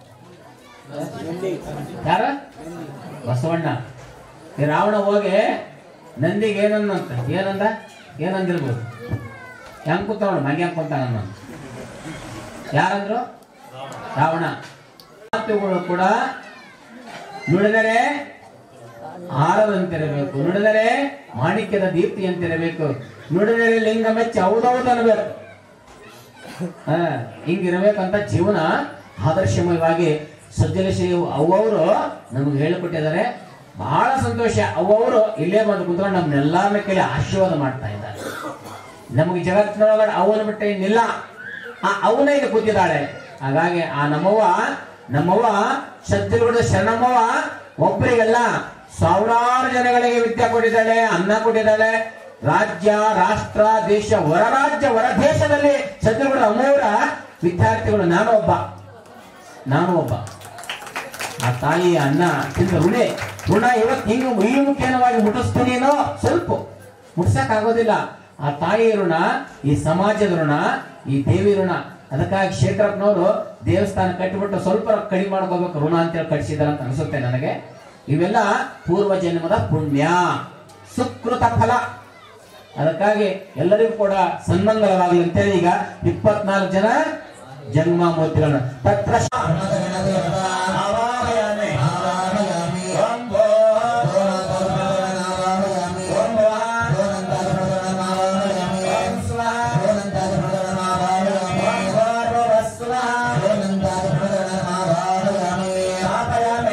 Speaker 9: ಯಾರ ಬಸವಣ್ಣ ಈ ರಾವಣ ಹೋಗಿ ನಂದಿಗೆ ಏನಂದಂತ ಏನಂದ ಏನಂದಿರ್ಬೋದು ಹೆಂಗ್ ಕೂತವಣ ಮಂಗೆ ಹೆಂಗ್ ಕುಂತಾನ ಯಾರಂದ್ರು ರಾವಣ ಮಾತುಗಳು ಕೂಡ ನುಡಿದರೆ ಹಾರದಂತಿರಬೇಕು ನುಡಿದರೆ ಮಾಣಿಕ್ಯದ ದೀಪ್ತಿಯಂತಿರಬೇಕು ನುಡಿದರೆ ಲಿಂಗ ಮೆಚ್ಚಿ ಹೌದೌದು ಅನ್ನಬೇಕು ಹ ಹಿಂಗಿರ್ಬೇಕಂತ ಜೀವನ ಆದರ್ಶಮಯವಾಗಿ ಸಜ್ಜಲಶ್ರೀ ಅವ್ವರು ನಮಗೆ ಹೇಳಿಕೊಟ್ಟಿದ್ದಾರೆ ಬಹಳ ಸಂತೋಷ ಅವ್ವರು ಇಲ್ಲೇ ಬಂದು ಕುತ್ಕೊಂಡು ನಮ್ಮನ್ನೆಲ್ಲರನ್ನ ಕೇಳಿ ಆಶೀರ್ವಾದ ಮಾಡ್ತಾ ಇದ್ದಾರೆ ನಮಗೆ ಜಗತ್ತಿನೊಳಗಡೆ ಅವನ ಬಿಟ್ಟರೆ ಇನ್ನಿಲ್ಲ ಆ ಅವನ ಇಲ್ಲಿ ಕೂತಿದ್ದಾಳೆ ಹಾಗಾಗಿ ಆ ನಮ್ಮವ್ವ ನಮ್ಮವ್ವ ಶ್ರದ್ಧೆಗಳು ಶರಣಮ್ಮವ್ವ ಒಬ್ಬರಿಗೆಲ್ಲ ಸಾವಿರಾರು ಜನಗಳಿಗೆ ವಿದ್ಯೆ ಕೊಟ್ಟಿದ್ದಾಳೆ ಅನ್ನ ಕೊಟ್ಟಿದ್ದಾಳೆ ರಾಜ್ಯ ರಾಷ್ಟ್ರ ದೇಶ ಹೊರ ರಾಜ್ಯ ಹೊರ ದೇಶದಲ್ಲಿ ಶ್ರದ್ಧೆಗಳು ಅಮ್ಮವರ ವಿದ್ಯಾರ್ಥಿಗಳು ನಾನು ಒಬ್ಬ ನಾನು ಒಬ್ಬ ಆ ತಾಯಿಯ ಅನ್ನ ತಿಂದ ಋಣೆ ಋಣ ಇವತ್ತು ಹಿಂಗ ಈ ಮುಖೇನವಾಗಿ ಮುಟ್ಟಿಸ್ತೀನೇನೋ ಸ್ವಲ್ಪ ಮುಟ್ಸಕ್ ಆಗೋದಿಲ್ಲ ಆ ತಾಯಿಯ ಋಣ ಈ ಸಮಾಜದ ಋಣ ಈ ದೇವಿ ಋಣ ಅದಕ್ಕಾಗಿ ಶೇಖರಪ್ಪನವರು ದೇವಸ್ಥಾನ ಕಟ್ಟಿಬಿಟ್ಟು ಸ್ವಲ್ಪ ರೊಕ್ಕ ಕಡಿಮೆ ಮಾಡ್ಕೋಬೇಕು ಋಣ ಅಂತೇಳಿ ಕಟ್ಸಿದಾರೆ ಅಂತ ಅನಿಸುತ್ತೆ ನನಗೆ ಇವೆಲ್ಲ ಪೂರ್ವ ಜನ್ಮದ ಪುಣ್ಯ ಸುಕೃತ ಫಲ ಅದಕ್ಕಾಗಿ ಎಲ್ಲರಿಗೂ ಕೂಡ ಸನ್ಮಂಗಲವಾಗಲಿ ಅಂತೇಳಿ ಈಗ ಇಪ್ಪತ್ನಾಲ್ಕು ಜನ ಜನ್ಮ ಮೂರ್ತಿಗಳನ್ನ ತತ್ರ
Speaker 3: ಆವಾಹಯಾಮಿ ಓಂ ಭೋ ಓಂ ಭುವ ಓಂ ಸ್ವಃ ಓಂ ಭೂರ್ಭುವಸ್ವಃ ಸ್ಥಾಪಯಾಮಿ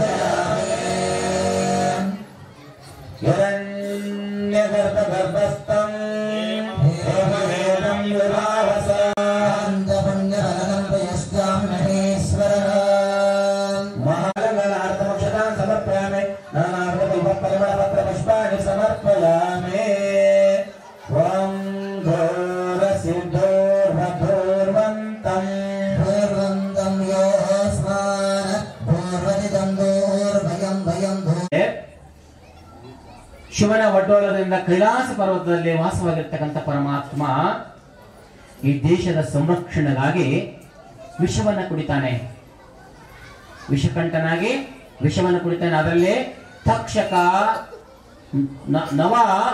Speaker 3: हिरण्यगर्भगर्भस्थम् देववेदं विभावस महालङ्घनार्थमक्षतां समर्पयामि नानाविधपरिमलपत्रपुष्पाणि समर्पयामि त्वं घोरसिद्धोर्भद्रोर्वन्तम्
Speaker 9: ಶಿವನ ಒಡ್ಡೋಳದಿಂದ ಕೈಲಾಸ ಪರ್ವತದಲ್ಲಿ ವಾಸವಾಗಿರ್ತಕ್ಕಂಥ ಪರಮಾತ್ಮ ಈ ದೇಶದ ಸಂರಕ್ಷಣೆಗಾಗಿ ವಿಷವನ್ನ ಕುಡಿತಾನೆ ವಿಷಕಂಠನಾಗಿ ವಿಷವನ್ನು ಕುಡಿತಾನೆ ಅದರಲ್ಲಿ ತಕ್ಷಕ ನ- ನವ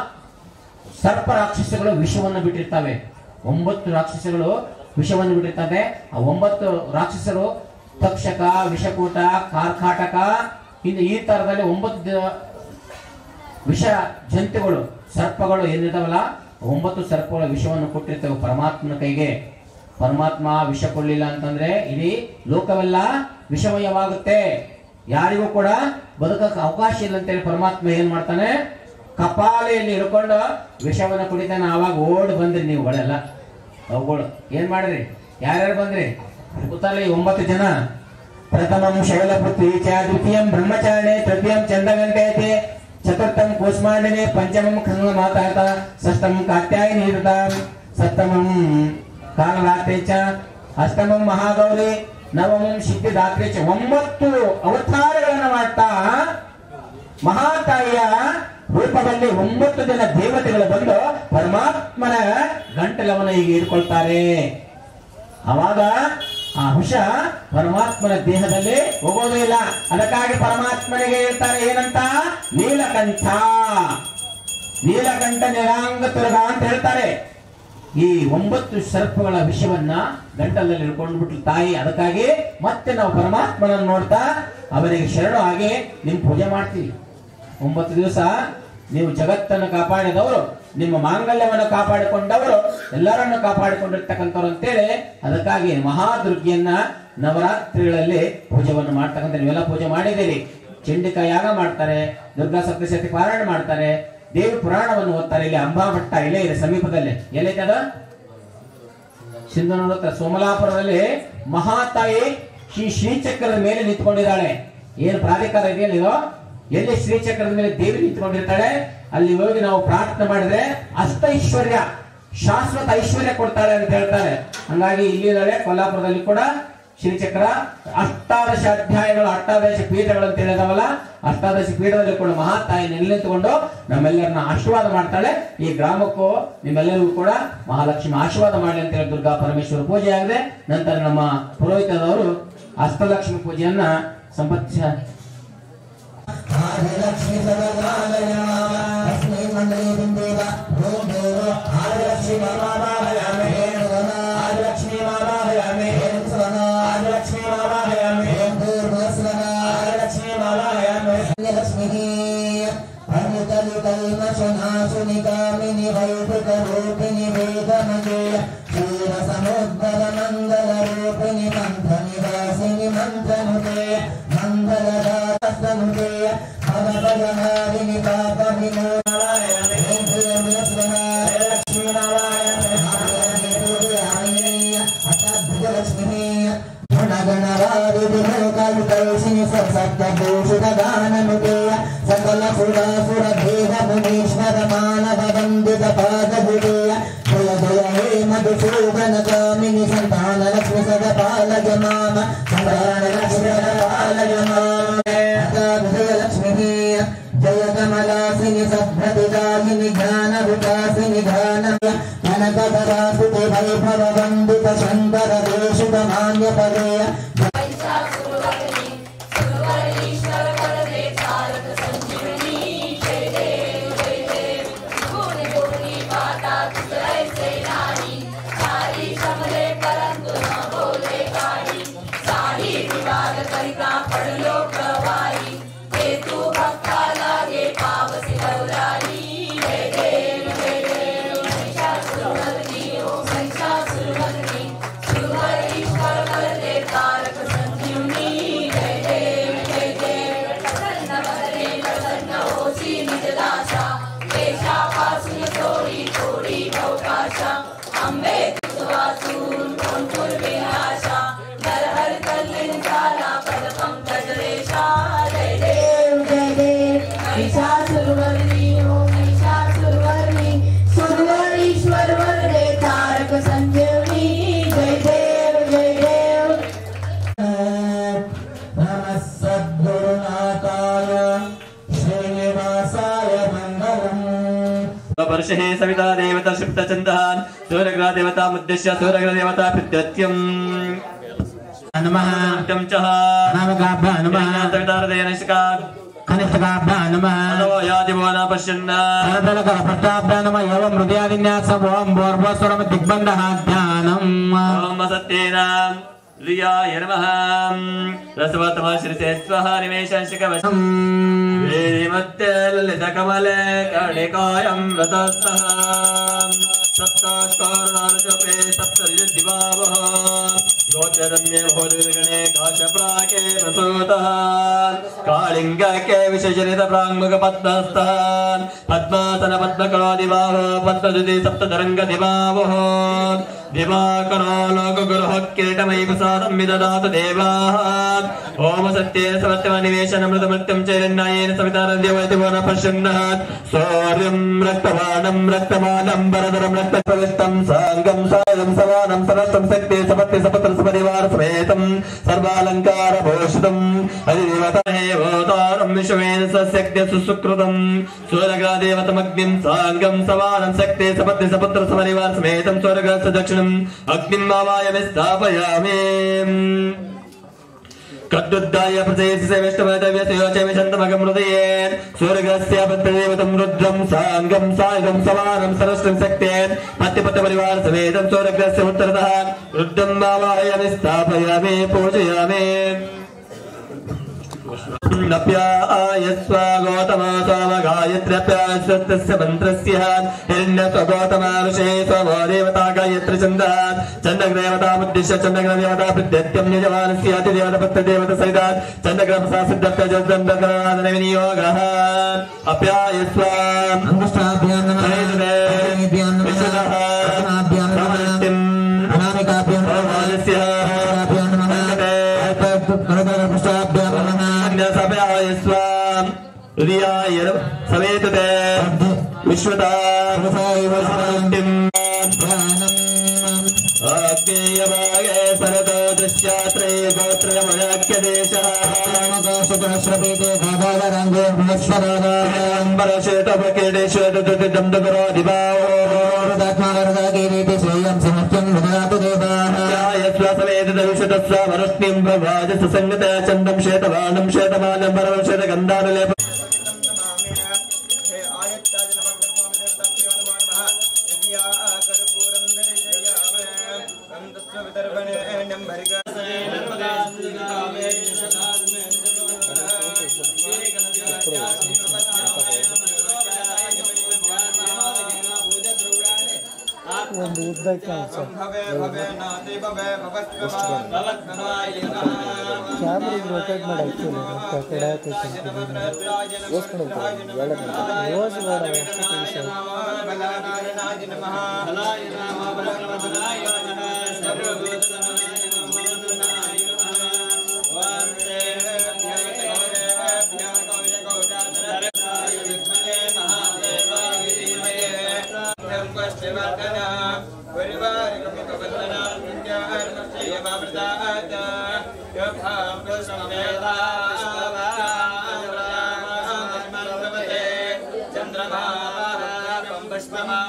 Speaker 9: ಸರ್ಪ ರಾಕ್ಷಸಗಳು ವಿಷವನ್ನು ಬಿಟ್ಟಿರ್ತವೆ ಒಂಬತ್ತು ರಾಕ್ಷಸಗಳು ವಿಷವನ್ನು ಬಿಟ್ಟಿರ್ತವೆ ಆ ಒಂಬತ್ತು ರಾಕ್ಷಸರು ತಕ್ಷಕ ವಿಷಕೂಟ ಕಾರ್ಕಾಟಕ ಇನ್ನು ಈ ತರದಲ್ಲಿ ಒಂಬತ್ತು ದ- ವಿಷ ಜಂತುಗಳು ಸರ್ಪಗಳು ಏನಿದಾವಲ್ಲ ಒಂಬತ್ತು ಸರ್ಪಗಳ ವಿಷವನ್ನು ಕೊಟ್ಟಿರ್ತವೆ ಪರಮಾತ್ಮನ ಕೈಗೆ ಪರಮಾತ್ಮ ವಿಷ ಕೊಡ್ಲಿಲ್ಲ ಅಂತಂದ್ರೆ ಇಡೀ ಲೋಕವೆಲ್ಲ ವಿಷಮಯವಾಗುತ್ತೆ ಯಾರಿಗೂ ಕೂಡ ಬದುಕಕ್ಕೆ ಅವಕಾಶ ಇಲ್ಲ ಅಂತೇಳಿ ಪರಮಾತ್ಮ ಏನ್ ಮಾಡ್ತಾನೆ ಕಪಾಲೆಯಲ್ಲಿ ಹಿಡ್ಕೊಂಡು ವಿಷವನ್ನ ಕುಡಿತಾನೆ ಆವಾಗ ಓಡ್ ಬಂದ್ರಿ ನೀವುಗಳೆಲ್ಲ ಅವುಗಳು ಏನ್ ಮಾಡ್ರಿ ಯಾರ್ಯಾರು ಬಂದ್ರಿ ಕೂತಾರಲ್ಲ ಈ ಒಂಬತ್ತು ಜನ ಪ್ರಥಮಂ ಶೈಲಪುತ್ರಿ ಚ ದ್ವಿತೀಯಂ ಬ್ರಹ್ಮಚಾರಿಣೆ ತೃತೀಯಂ ಚಂದಗಂಟೇತಿ ಚತುರ್ಥಂ ಕೂಸ್ಮಾಂಡಿನಿ ಪಂಚಮಂ ಖಂಗ ಮಾತಾತ ಷಷ್ಠಂ ಕಾತ್ಯಾಯಿನಿ ಋತ ಸಪ್ತಮಂ ಕಾಲರಾತ್ರಿ ಚ ಅಷ್ಟಮಂ ಮಹಾಗೌರಿ ನವಮಂ ಸಿದ್ಧಿದಾತ್ರಿ ಚ ಒಂಬತ್ತು ಅವತಾರಗಳನ್ನ ಮಾಡ್ತಾ ಮಹಾತಾಯಿಯ ರೂಪದಲ್ಲಿ ಒಂಬತ್ತು ಜನ ದೇವತೆಗಳು ಬಂದು ಪರಮಾತ್ಮನ ಗಂಟಲವನ್ನ ಈಗ ಹಿಡ್ಕೊಳ್ತಾರೆ ಅವಾಗ ಆ ಹುಷ ಪರಮಾತ್ಮನ ದೇಹದಲ್ಲಿ ಹೋಗೋದೇ ಇಲ್ಲ ಅದಕ್ಕಾಗಿ ಪರಮಾತ್ಮನಿಗೆ ಹೇಳ್ತಾರೆ ಏನಂತ ನೀಲಕಂಠ ನೀಲಕಂಠ ನಿರಾಂಗ ತುರ್ಗ ಅಂತ ಹೇಳ್ತಾರೆ ಈ ಒಂಬತ್ತು ಸರ್ಪಗಳ ವಿಷವನ್ನ ಗಂಟಲಲ್ಲಿ ಹಿಡ್ಕೊಂಡು ಬಿಟ್ಲು ತಾಯಿ ಅದಕ್ಕಾಗಿ ಮತ್ತೆ ನಾವು ಪರಮಾತ್ಮನನ್ನು ನೋಡ್ತಾ ಅವರಿಗೆ ಶರಣು ಆಗಿ ನಿಮ್ ಪೂಜೆ ಮಾಡ್ತೀವಿ ಒಂಬತ್ತು ದಿವಸ ನೀವು ಜಗತ್ತನ್ನು ಕಾಪಾಡಿದವರು ನಿಮ್ಮ ಮಾಂಗಲ್ಯವನ್ನು ಕಾಪಾಡಿಕೊಂಡವರು ಎಲ್ಲರನ್ನು ಕಾಪಾಡಿಕೊಂಡಿರ್ತಕ್ಕಂಥವ್ರು ಅಂತೇಳಿ ಅದಕ್ಕಾಗಿ ಮಹಾದುರ್ಗಿಯನ್ನ ನವರಾತ್ರಿಗಳಲ್ಲಿ ಪೂಜೆಯನ್ನು ಮಾಡ್ತಕ್ಕಂಥ ನೀವೆಲ್ಲ ಪೂಜೆ ಮಾಡಿದ್ದೀರಿ ಚಂಡಿಕಾ ಯಾಗ ಮಾಡ್ತಾರೆ ದುರ್ಗಾ ಸಪ್ತಶತಿ ಪಾರಾಯಣ ಮಾಡ್ತಾರೆ ದೇವಿ ಪುರಾಣವನ್ನು ಓದ್ತಾರೆ ಇಲ್ಲಿ ಅಂಬಾಭಟ್ಟ ಇಲ್ಲೇ ಇದೆ ಸಮೀಪದಲ್ಲಿ ಎಲ್ಲೈತೆ ಅದು ಸಿಂಧನೂರ ಹತ್ರ ಸೋಮಲಾಪುರದಲ್ಲಿ ಮಹಾತಾಯಿ ಶ್ರೀ ಶ್ರೀಚಕ್ರದ ಮೇಲೆ ನಿಂತ್ಕೊಂಡಿದ್ದಾಳೆ ಏನು ಪ್ರಾಧಿಕಾರ ಇದೆಯಲ್ಲ ಇದು ಎಲ್ಲಿ ಶ್ರೀಚಕ್ರದ ಮೇಲೆ ದೇವಿ ನಿಂತ್ಕೊಂಡಿರ್ತಾಳೆ ಅಲ್ಲಿ ಹೋಗಿ ನಾವು ಪ್ರಾರ್ಥನೆ ಮಾಡಿದ್ರೆ ಅಷ್ಟೈಶ್ವರ್ಯ ಶಾಶ್ವತ ಐಶ್ವರ್ಯ ಕೊಡ್ತಾಳೆ ಅಂತ ಹೇಳ್ತಾರೆ ಹಂಗಾಗಿ ಇಲ್ಲಿದ್ದಾಳೆ ಕೊಲ್ಲಾಪುರದಲ್ಲಿ ಕೂಡ ಶ್ರೀಚಕ್ರ ಅಷ್ಟಾದಶ ಅಧ್ಯಾಯಗಳು ಅಷ್ಟಾದಶ ಪೀಠಗಳು ಅಂತ ಹೇಳಿದವಲ್ಲ ಅಷ್ಟಾದಶ ಪೀಠದಲ್ಲಿ ಕೂಡ ಮಹಾತಾಯಿ ನೆಲೆ ನಿಂತುಕೊಂಡು ನಮ್ಮೆಲ್ಲರನ್ನ ಆಶೀರ್ವಾದ ಮಾಡ್ತಾಳೆ ಈ ಗ್ರಾಮಕ್ಕೂ ನಿಮ್ಮೆಲ್ಲರಿಗೂ ಕೂಡ ಮಹಾಲಕ್ಷ್ಮಿ ಆಶೀರ್ವಾದ ಮಾಡಲಿ ಅಂತ ಹೇಳಿ ದುರ್ಗಾ ಪರಮೇಶ್ವರ ಪೂಜೆ ಆಗಿದೆ ನಂತರ ನಮ್ಮ ಪುರೋಹಿತದವರು ಅಷ್ಟಲಕ್ಷ್ಮಿ ಪೂಜೆಯನ್ನ ಸಂಪತ್ತಿ
Speaker 3: ಆದಿಲಕ್ಷ್ಮಿ ಸರ್ವಕಾಲಯ ತಸ್ಮೈ ಮಂಡಲೇ ಬಿಂದೇವ ಓಂ ದೇವ ಆದಿಲಕ್ಷ್ಮಿ ಮಾಮಾಹಯಾಮಿ ಆದಿಲಕ್ಷ್ಮಿ ಮಾಮಾಹಯಾಮಿ ಆದಿಲಕ್ಷ್ಮಿ ಮಾಮಾಹಯಾಮಿ ಆದಿಲಕ್ಷ್ಮಿ ಮಾಮಾಹಯಾಮಿ ಲಕ್ಷ್ಮೀ ಅಮೃತಲಿಕಲ್ಮಶನಾಶುನಿಕಾಮಿನಿ ವೈಭೃತರೂಪಿಣಿ ವೇದಮಜೇಯ ಕ್ಷೀರ ಸಮುದ್ರ ಮಂಗಲ ರೂಪಿಣಿ ಮಂತ್ರ ನಿವಾಸಿನಿ ಮಂತ್ರನುತೆ ಮಂಗಲದಾಸನುತೆ ಪದ ಪದನಾರಿಣಿ ಪಾಪ ಲಕ್ಷ್ಮೀ ಗುಣಗಣವಾದಿನಿ ಸಪ್ತಭೂಷಿತ ಗಾನನುತೆಯ ಸಕಲ ಸುರಾಸುರ ಭೇದ ಮುನೀಶ್ವರ ಮಾನವ ವಂದಿತ ಪಾದಭುಜೇಯ ಜಯ ಜಯ ಹೇ ಮಧುಸೂದನ ಕಾಮಿನಿ ಸಂತಾನ ಲಕ್ಷ್ಮಿ ಸದ ಪಾಲಯ ಮಾಮ ಸಂತಾನ ಲಕ್ಷ್ಮಿ ಸದ ಪಾಲಯ ಮಾಮ ವಿಜಯ ಲಕ್ಷ್ಮೀ ಜಯ ಕಮಲಾಸಿನಿ ಸಭ್ರತಿದಾಯಿನಿ ಜ್ಞಾನ ವಿಕಾಸಿನಿ ಧ್ಯಾನ ಕನಕಧರಾಸುತೆ ವೈಭವ ವಂದಿತ ಶಂಕರ पदेय नमः सद्गुरुनाथाय श्रीनिवासाय मङ्गलम्
Speaker 7: वर्षे सविता देवता क्षिप्तचन्दः सूर्यग्रह देवता मुद्दिश्य सूर्यग्रह देवता प्रत्यत्यम्
Speaker 3: नमः
Speaker 7: सत्यं च
Speaker 3: नामकाभ्या नमः
Speaker 7: सवितारदेन शिकात्
Speaker 3: कनिष्ठकाभ्या नमः
Speaker 7: अनवो यादिवो न पश्यन्
Speaker 3: करतलकरपट्टाभ्या नमः एवं हृदयादिन्यासम् ॐ भोर्भस्वरं दिग्बन्धः ध्यानम्
Speaker 7: ॐ सत्येन लियाय नमः रसवतमः श्रीते स्वः निमेशंशिकवशम् श्रीमत्ते ललितकमले कर्णिकायं रतस्तः सप्ताष्कारुणार्जपे सप्तर्यदिवावः गोचरम्ये भोजगणे काशप्राके प्रसूतः कालिङ्गके विशजनित प्राङ्मुखपद्मस्तः पद्मासन पद्मकरोदिवाहो पद्मदुति सप्ततरङ्गदिवावः दिवाकरो लोकगुरुः किरीटमयि प्रसादं विददातु देवाः ॐ सत्येन समत्यमनिवेशनमृतमृत्यं चैरन्यायेन सवितारद्यवैति वो न पश्यन्नः सौर्यं रक्तवाणं रक्तमानं वरदरं रक्तप्रविष्टं साङ्गं सायं सवानं सरस्वं शक्ति सपत्ति सपत्र सपरिवार समेतं सर्वालङ्कारभूषितम् अधिदेवतारं विश्वेन सस्यज्ञ सुसुकृतं सूर्यग्रादेवतमग्निं साङ्गं सवानं शक्ति सपत्ति सपत्र सपरिवार समेतं स्वर्गस्य दक्षिणम् अग्निं मावायमि स्थापयामि कद्युद्धाय प्रचेति स विष्णुमतव्यसयोचमि शन्तमगं हृदये स्वर्गस्य पत्रदेवतं रुद्रं साङ्गं सायुधं समानं सरस्वं शक्तेन् पत्यपत्यपरिवार समेतं स्वर्गस्य उत्तरतः रुद्रं मावायमि स्थापयामि पूजयामि नप्यायस्व गौतमा स्वाम गायत्र्यप्यायस्वस्य मन्त्रस्य हिरण्यस्व गौतमा ऋषे स्वमो देवता गायत्री छन्दः चन्द्रग्रदेवता मुद्दिश्य चन्द्रग्रदेवता प्रत्यत्यं निजमानस्य अतिदेवतपत्रदेवत सहितात् चन्द्रग्रमसा सिद्धप्यजन्दग्रहादन विनियोगः अप्यायस्व
Speaker 3: अङ्गुष्ठाभ्यां नमः
Speaker 7: जयदे विशुदः
Speaker 3: रत्नाभ्यां नमः
Speaker 7: समृद्धिम्
Speaker 3: अनामिकाभ्यां नमः
Speaker 7: भगवानस्य
Speaker 3: अभ्यां नमः करतलपृष्ठाभ्यां नमः
Speaker 7: अन्यसभयाय स्वाम् हृदयाय समेतते विश्वता शान्तिम् आज्ञेयभागे सरतो दृश्यात्रे गोत्रमयाख्यदेशः स्वमेतदविशतस्वामरश्मिं प्रभाजसङ्गत चन्दं श्वेतवाणं श्वेतमानं परमं श्वेतगन्धानुलेप
Speaker 1: ಒಂದು ಉದ್ದಕ್ಕೆ ಕ್ಯಾಮ್ರಾ ರೊಟೇಟ್ ಮಾಡಿ ಆ್ಯಕ್ಚುಲಿ ಕಡೆ ಓಸ್ ಬೇಡ ಅಷ್ಟು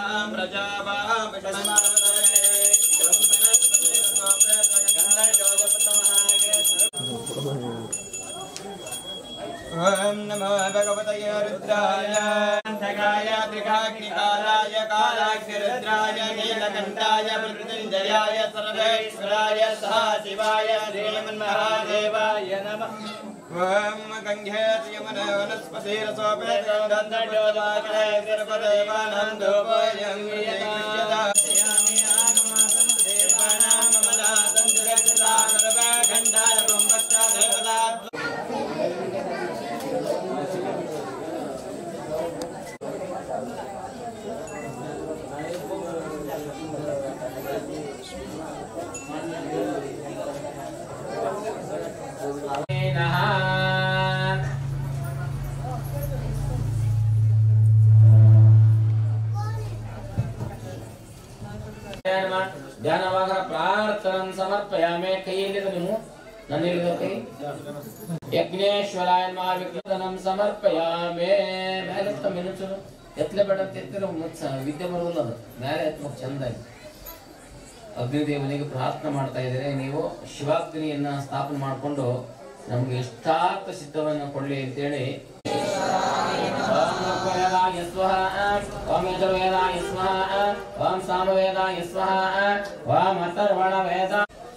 Speaker 10: ಚಂದ್ರಮಾ ॐ नमो भगवतये रुद्राय अन्धकाय त्रिकाग्निकालाय कालाग्निरुद्राय नीलकण्ठाय मृत्युञ्जयाय सर्वेश्वराय सदाशिवाय श्रीमन्महादेवाय नमः ॐ गङ्गे यमन वनस्पतिरसोपेतगन्धोदाकरे सर्वदेवानन्दोपयं
Speaker 9: ಧ್ಯಾನವಾಗ ಪ್ರಾರ್ಥನೆ ಸಮರ್ಪಯಾಮೆ ಕೈಯಲ್ಲಿದೆ ನೀವು ನನ್ನಿಲ್ಲಿದೆ ಕೈ ಯಜ್ಞೇಶ್ವರಾಯ ಮಹಾವಿಕೃತನಂ ಸಮರ್ಪಯಾಮೆ ಮೇಲೆ ಎತ್ತ ಮಿನುಚು ಎತ್ತಲೆ ಬೇಡ ಅಂತ ಎತ್ತಿರ ಮುಚ್ಚ ವಿದ್ಯೆ ಬರುವುದಿಲ್ಲ ಅದು ಮೇಲೆ ಎತ್ತ ಚಂದಾಗಿ ಅಗ್ನಿದೇವನಿಗೆ ಪ್ರಾರ್ಥನೆ ಮಾಡ್ತಾ ಇದ್ದಾರೆ ನೀವು ಶಿವಾಗ್ನಿಯನ್ನ ಸ್ಥಾಪನೆ ಮಾಡಿಕೊಂಡು ನಮ್ಗೆ ಇಷ್ಟಾರ್ಥ ಸಿದ್ಧವನ್ನು ಕೊಡ್ಲಿ ಅಂತೇಳಿ ಓಂ ಋಗ್ವೇದಾಯ ಸ್ವಹ ಓಂ ಯಜುರ್ವೇದಾಯ ಸ್ವಹ ಓಂ ಸಾಮವೇದಾಯ ಸ್ವಹ ಓಂ ಅಥರ್ವಣ ವೇದ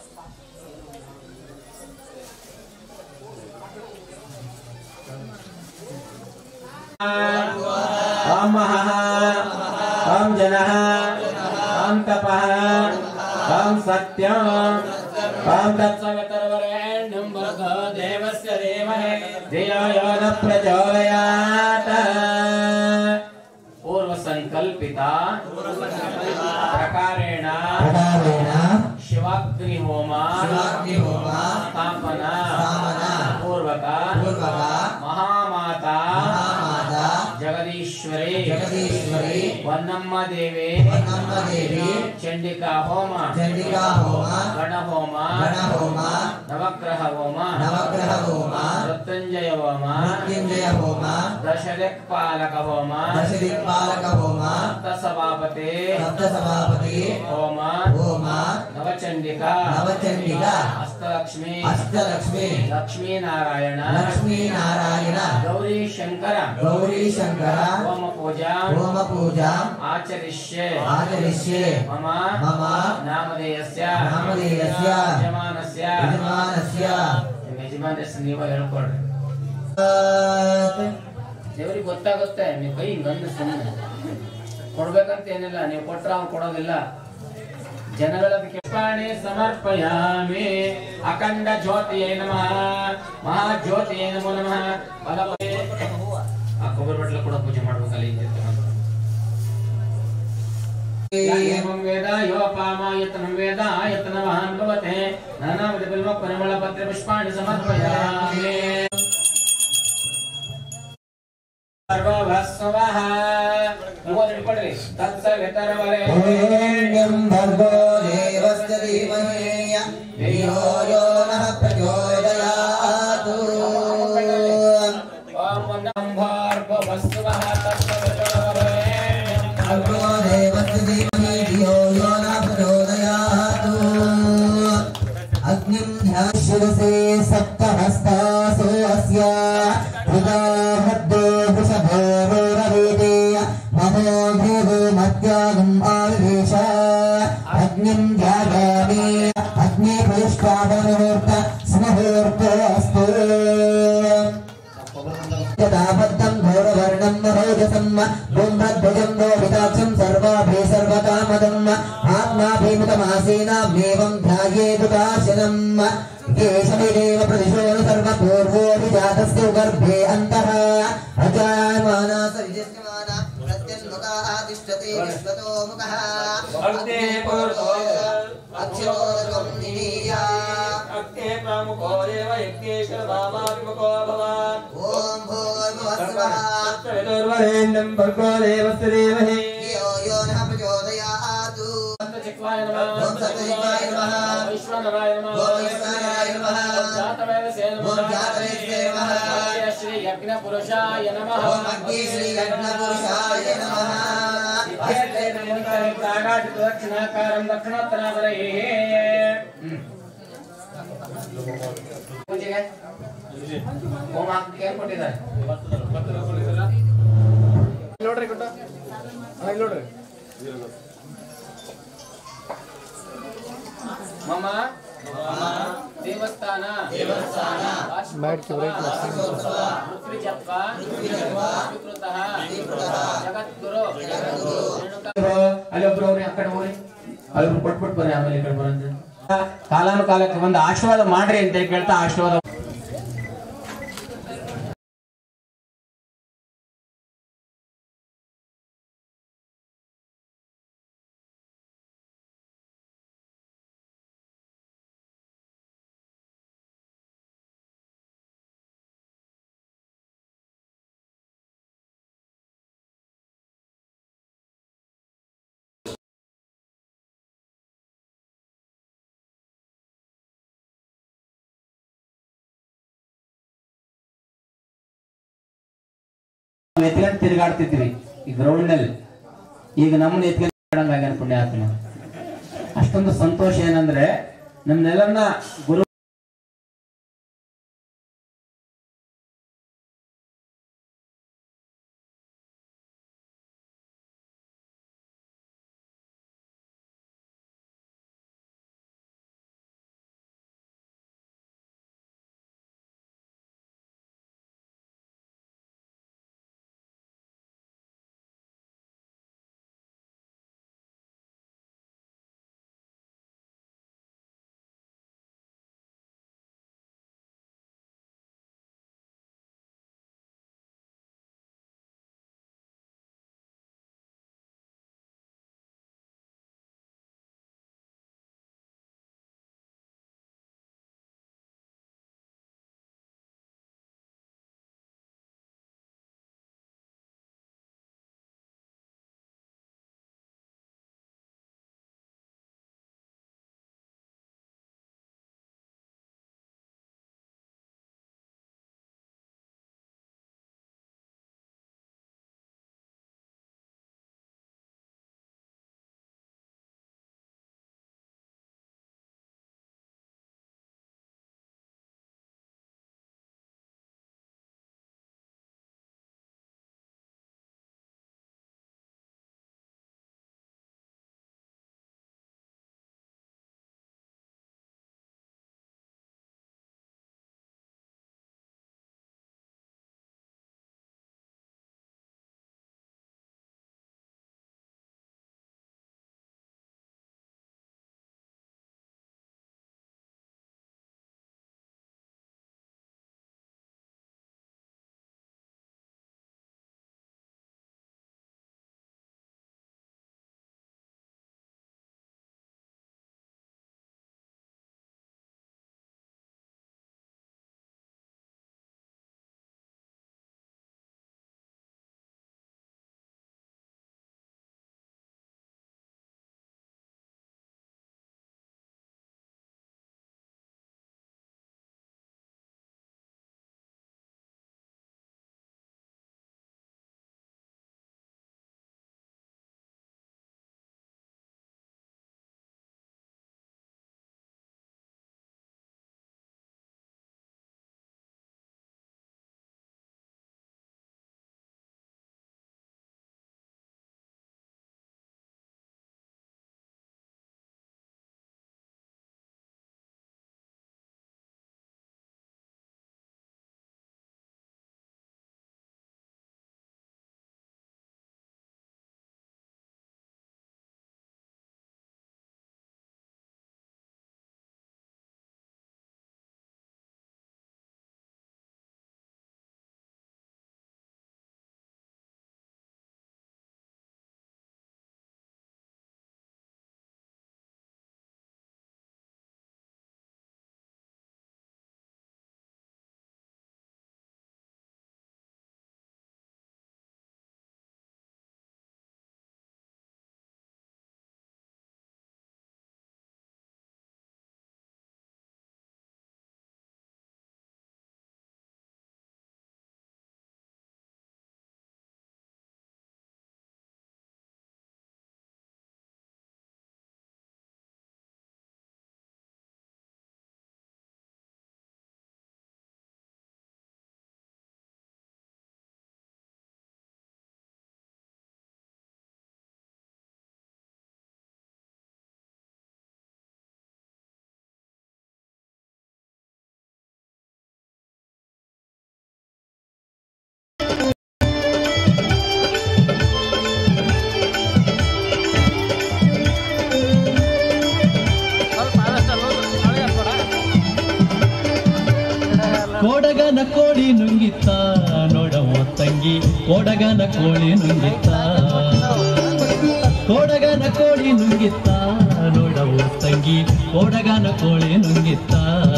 Speaker 9: ಓಂ ಮಹಃ ಓಂ ಜನಃ ಓಂ ತಪಃ ಓಂ ಸತ್ಯಂ ಓಂ ತತ್ಸವಿತರ್ವರೆಣ್ಯಂ ಭರ್ಗೋ ದೇವಸ್ಯ ಧೀಮಹಿ ಧಿಯೋ ಯೋ ನ ಪ್ರಚೋದಯಾತ್ ಪೂರ್ವ ಸಂಕಲ್ಪಿತ ಪ್ರಕಾರೇಣ ಶಿವಾಗ್ನಿ ಹೋಮ ಸ್ಥಾಪನಾ ಪೂರ್ವಕ ಮಹಾಮಾತಾ ಜಗದೀಶ್ವರಿ
Speaker 3: ಜಗದೀಶ್ವರಿ
Speaker 9: ವನ್ನಮ್ಮ ದೇವಿ
Speaker 3: ವನ್ನಮ್ಮ ದೇವಿ
Speaker 9: ಚಂಡಿಕಾ ಹೋಮ
Speaker 3: ಚಂಡಿಕಾ ಹೋಮ
Speaker 9: ಗಣ ಹೋಮ
Speaker 3: ಗಣ ಹೋಮ
Speaker 9: ನವಗ್ರಹ ಹೋಮ
Speaker 3: ನವಗ್ರಹ ಹೋಮ
Speaker 9: ಮೃತ್ಯುಂಜಯ ಹೋಮ
Speaker 3: ಮೃತ್ಯುಂಜಯ ಹೋಮ
Speaker 9: ದಶದಿಕ್ಪಾಲಕ ಹೋಮ
Speaker 3: ದಶದಿಕ್ಪಾಲಕ ಹೋಮ
Speaker 9: ಸಪ್ತಸಭಾಪತಿ
Speaker 3: ಸಪ್ತಸಭಾಪತಿ
Speaker 9: ಹೋಮ
Speaker 3: ಹೋಮ
Speaker 9: ನವಚಂಡಿಕಾ
Speaker 3: ನವಚಂಡಿಕಾ
Speaker 9: ಅಷ್ಟಲಕ್ಷ್ಮಿ
Speaker 3: ಅಷ್ಟಲಕ್ಷ್ಮಿ
Speaker 9: ಲಕ್ಷ್ಮೀನಾರಾಯಣ
Speaker 3: ಲಕ್ಷ್ಮೀನಾರಾಯಣ
Speaker 9: ಗೌರಿ ಶಂಕರ
Speaker 3: ಗೌರಿ ಶಂಕರ
Speaker 9: ಹೋಮ ಪೂಜಾ
Speaker 3: ಹೋಮ ಪೂಜಾ
Speaker 9: ಆಚರಿಷ್ಯೆ
Speaker 3: ಆಚರಿಷ್ಯೆ
Speaker 9: ಮಮ
Speaker 3: ಮಮ
Speaker 9: ನಾಮಧೇಯಸ್ಯ
Speaker 3: ನಾಮಧೇಯಸ್ಯ
Speaker 9: ಯಜಮಾನಸ್ಯ
Speaker 3: ಯಜಮಾನಸ್ಯ
Speaker 9: ನಿಮ್ಮ ಯಜಮಾನ ಹೆಸರು ನೀವು ಹೇಳ್ಕೊಡ್ರಿ ದೇವ್ರಿಗೆ ಗೊತ್ತಾಗುತ್ತೆ ನೀವು ಕೈ ಗಂಧ ಸುಮ್ಮನೆ ಕೊಡ್ಬೇಕಂತ ಏನಿಲ್ಲ ನೀವು ಕೊಟ್ರ ಅವ್ನು ಕೊಡೋದಿಲ್ಲ ಜನಗಳ ಕೆಪ್ಪಾಣಿ ಸಮರ್ಪಯಾಮಿ ಅಖಂಡ ಜ್ಯೋತಿಯೇ ನಮಃ ಮಹಾಜ್ಯೋತಿಯೇ ನಮೋ ನಮಃ ಫಲಪತಿ ಆ ಕೊಬ್ಬರಿ ಬಟ್ಲ ಕೂಡ ಪೂಜೆ ಮಾಡ್ಬೇಕಲ್ಲ ಹಿಂದೆ ಏವಂ ವೇದ ಯೋಪಾಮಾಯತನಂ ವೇದ ಆಯತನಮಹಾನ್ ಭವತೆ ನಾನಾವಿಧ ಬಿಲ್ವ ಪರಿಮಳ ಪತ್ರ ಪುಷ್ಪಾಣಿ ಸಮರ್ಪಯಾಮಿ ಸರ್ವಭಸ್ವಃ ಮೂವರು ಹಿಡ್ಕೊಳ್ರಿ ತತ್ಸವಿತರ್ವರೆ
Speaker 3: ೇಣ್ಯಂ ಭರ್ಗೋ ದೇವಸ್ಯ ಧೀಮಹಿ ಧಿಯೋ ಯೋ ನಃ ಪ್ರಚೋದಯಾತ್
Speaker 9: ಓಂ ವಂದಂಭಾರ್ಗವಸ್ವಃ ತತ್ಸವಿತರ್ವರೆ
Speaker 3: ಭರ್ಗೋ ದೇವಸ್ಯ ಧೀಮಹಿ ಧಿಯೋ ಯೋ ನಃ ಪ್ರಚೋದಯಾತ್ ಅಗ್ನಿಂ ಧ್ಯಾಶಿರಸೆ ಸಪ್ತಹಸ್ತಾಸೋ ಅಸ್ಯ ಹೃದಾ ಮಧ್ಯೆ ವೃಷಭೋ ರೋರವೇದೇಯ ಮಹೋ ಭೇದೋ ಮತ್ಯಾಗಂ ಆವಿವೇಶ ಅಗ್ನಿಂ ಧ್ಯಾಯಾಮಿ ಅಗ್ನಿ ಪ್ರಯುಷ್ಟಾವನಮೂರ್ತ ಸ್ಮಹೂರ್ತ ಅಸ್ತು यदाबद्धं घोरवर्णं महोजसं ब्रह्मध्वजं लोहिताक्षं सर्वाभि सर्वकामदम् आत्माभिमुखमासीनाम्येवं ध्यायेदुदाशनम् केशविदेव प्रतिशोन सर्वपूर्वोऽभिजातस्य गर्भे अन्तः अजायमाना स विजस्यमाना प्रत्यन्मुखा तिष्ठति विश्वतो मुखः
Speaker 9: अग्ने पूर्वो
Speaker 3: अक्षरोदकं निमीया
Speaker 9: अग्ने प्रमुखो देव यज्ञेश्वर भावाभिमुखो भवान्
Speaker 3: ॐ भूर्भुवस्वः
Speaker 9: तत्सवितर्वरेण्यं भर्गो देवस्य धीमहि
Speaker 3: यो यो नः प्रचोदयात्
Speaker 9: चिक्वाय नमः
Speaker 3: ॐ सत्यजित्वाय नमः
Speaker 9: वैश्वनराय नमः
Speaker 3: ॐ वैश्वनराय नमः
Speaker 9: ॐ जातवेदसे नमः
Speaker 3: ॐ जातवेदसे नमः
Speaker 9: ॐ श्री यज्ञपुरुषाय नमः
Speaker 3: ॐ अग्नि श्रीयज्ञपुरुषाय नमः
Speaker 9: दक्षिणाकारं दक्षिणोत्तरावरैः पूಜೆ
Speaker 8: ಇಲ್ಲಿಗೆ ಹೋಮ ಹಾಕಕ್ಕೆ ಏನ್ ಕೊಟ್ಟಿದ್ದಾರೆ
Speaker 10: ನೋಡ್ರಿ ಕೊಟ್ಟ ಇಲ್ಲಿ ನೋಡ್ರಿ
Speaker 8: ಮಮ ದೇವಸ್ಥಾನ
Speaker 1: ಮಾಡ್ಕಿ ಬ್ರೇಕ್
Speaker 8: ಪೃಥ್ವಿಜಪ್ಪ ಸ್ವೀಕೃತಃ ಜಗದ್ಗುರು
Speaker 9: ಅಲ್ಲಿ ಒಬ್ರು ಅವ್ರಿ ಆ ಕಡೆ ಹೋಗ್ರಿ ಅಲ್ಲಿ ಕೊಟ್ಬಿಟ್ಟು ಬರ್ರಿ ಆಮೇಲೆ ಈ ಕಡೆ ಬರಂತ ಕಾಲಾನುಕಾಲಕ್ಕೆ ಬಂದು ಆಶೀರ್ವಾದ ಮಾಡ್ರಿ ಅಂತ ಕೇಳ್ತಾ ಆಶೀರ್ವಾದ ಎತ್ಕೊಂಡು ತಿರುಗಾಡ್ತಿದ್ವಿ ಈ ಗ್ರೌಂಡ್ ನಲ್ಲಿ ಈಗ ನಮ್ಮನ್ನ ಎತ್ಕೊಂಡು ಆಗ್ಯಾನ ಪುಣ್ಯಾತ್ಮ ಅಷ್ಟೊಂದು ಸಂತೋಷ ಏನಂದ್ರೆ ನಮ್ನೆಲ್ಲರನ್ನ ಗುರು
Speaker 11: ಕೋಡಗನ ಕೋಳಿ ನುಂಗಿತ್ತ ನೋಡವ ತಂಗಿ ಕೋಡಗನ ಕೋಳಿ ನುಂಗಿತ್ತ ಕೋಡಗನ ಕೋಳಿ ನುಂಗಿತ್ತ ನೋಡವ ತಂಗಿ ಕೋಡಗನ ಕೋಳಿ ನುಂಗಿತ್ತ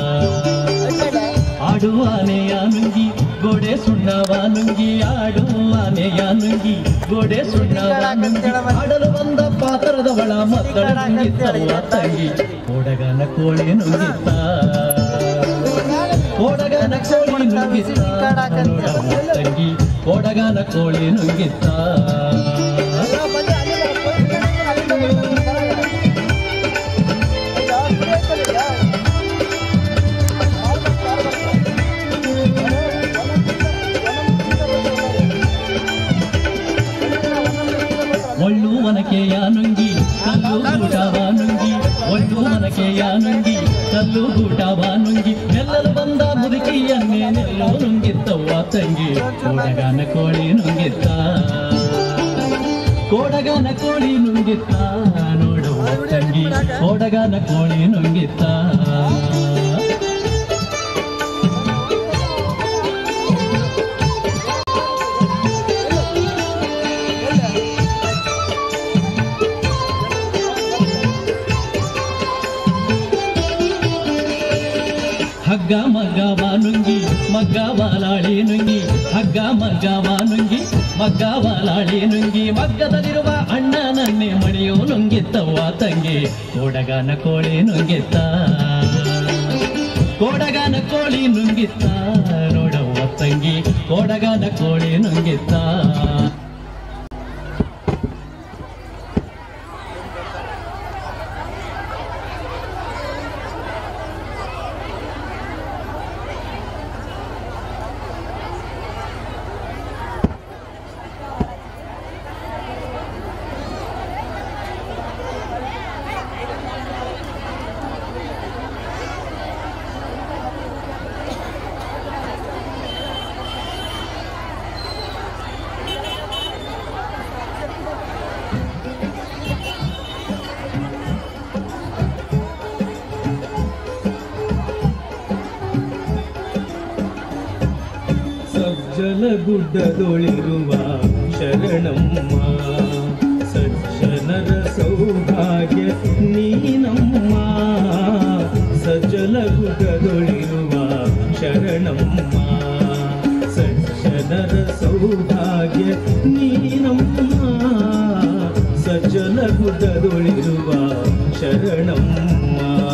Speaker 11: ಆಡುವಾನೆಯ ನುಂಗಿ ಗೋಡೆ ಸುಣ್ಣವ ನುಂಗಿ ಆಡುವಾನೆಯ ನುಂಗಿ ಗೋಡೆ ಸುಣ್ಣವ ನುಂಗಿ ಆಡಲು ಬಂದ ಪಾತ್ರದವಳ ಮಕ್ಕಳ ನುಂಗಿತ್ತವ್ವ ತಂಗಿ ಕೋಡಗನ ಕೋಳಿ ನುಂಗಿತ್ತ ಕೋಡಗನ ಕೋಳಿ ನುಂಗಿತ್ತ ನೋಡವ್ವ ತಂಗಿ ಕೋಡಗನ ಕೋಳಿ ನುಂಗಿತ್ತ ಒಳ್ಳು ಒನಕೆಯ ನುಂಗಿ ಕಲ್ಲು ಗೂಟವ ನುಂಗಿ ಒಳ್ಳು ಒನಕೆಯ ನುಂಗಿ ಕಲ್ಲು ಗೂಟವ ನುಂಗಿ ನೆಲ್ಲಲು ಬಂದ ಮುದುಕಿಯನ್ನೇ ನೆಲ್ಲು ನುಂಗಿತ್ತವ್ವ ತಂಗಿ ಕೋಡಗನ ಕೋಳಿ ನುಂಗಿತ್ತ ಕೋಡಗನ ಕೋಳಿ ನುಂಗಿತ್ತ ನೋಡುವ ತಂಗಿ ಕೋಡಗನ ಕೋಳಿ ನುಂಗಿತ್ತ ಹಗ್ಗ ಮಗ್ಗವ ನುಂಗಿ ಮಗ್ಗವ ಲಾಳಿ ನುಂಗಿ ಹಗ್ಗ ಮಗ್ಗವ ನುಂಗಿ ಮಗ್ಗವ ಲಾಳಿ ನುಂಗಿ ಮಗ್ಗದಲ್ಲಿರುವ ಅಣ್ಣನನ್ನೇ ಮಣಿಯು ನುಂಗಿತ್ತವ್ವ ತಂಗಿ ಕೋಡಗನ ಕೋಳಿ ನುಂಗಿತ್ತ ಕೋಡಗನ ಕೋಳಿ ನುಂಗಿತ್ತ ನೋಡವ್ವ ತಂಗಿ ಕೋಡಗನ ಕೋಳಿ ನುಂಗಿತ್ತ ಸಜ್ಜಲ ಗುಡ್ಡದೊಳಿರುವ ಶರಣಮ್ಮ ಸಜ್ಜನರ ಸೌಭಾಗ್ಯ ನೀನಮ್ಮ ಸಜ್ಜಲ ಗುಡ್ಡದೊಳಿರುವ ಶರಣಮ್ಮ ಸಜ್ಜನರ ಸೌಭಾಗ್ಯ ನೀನಮ್ಮ ಸಜ್ಜಲ ಗುಡ್ಡದೊಳಿರುವ ಶರಣಮ್ಮ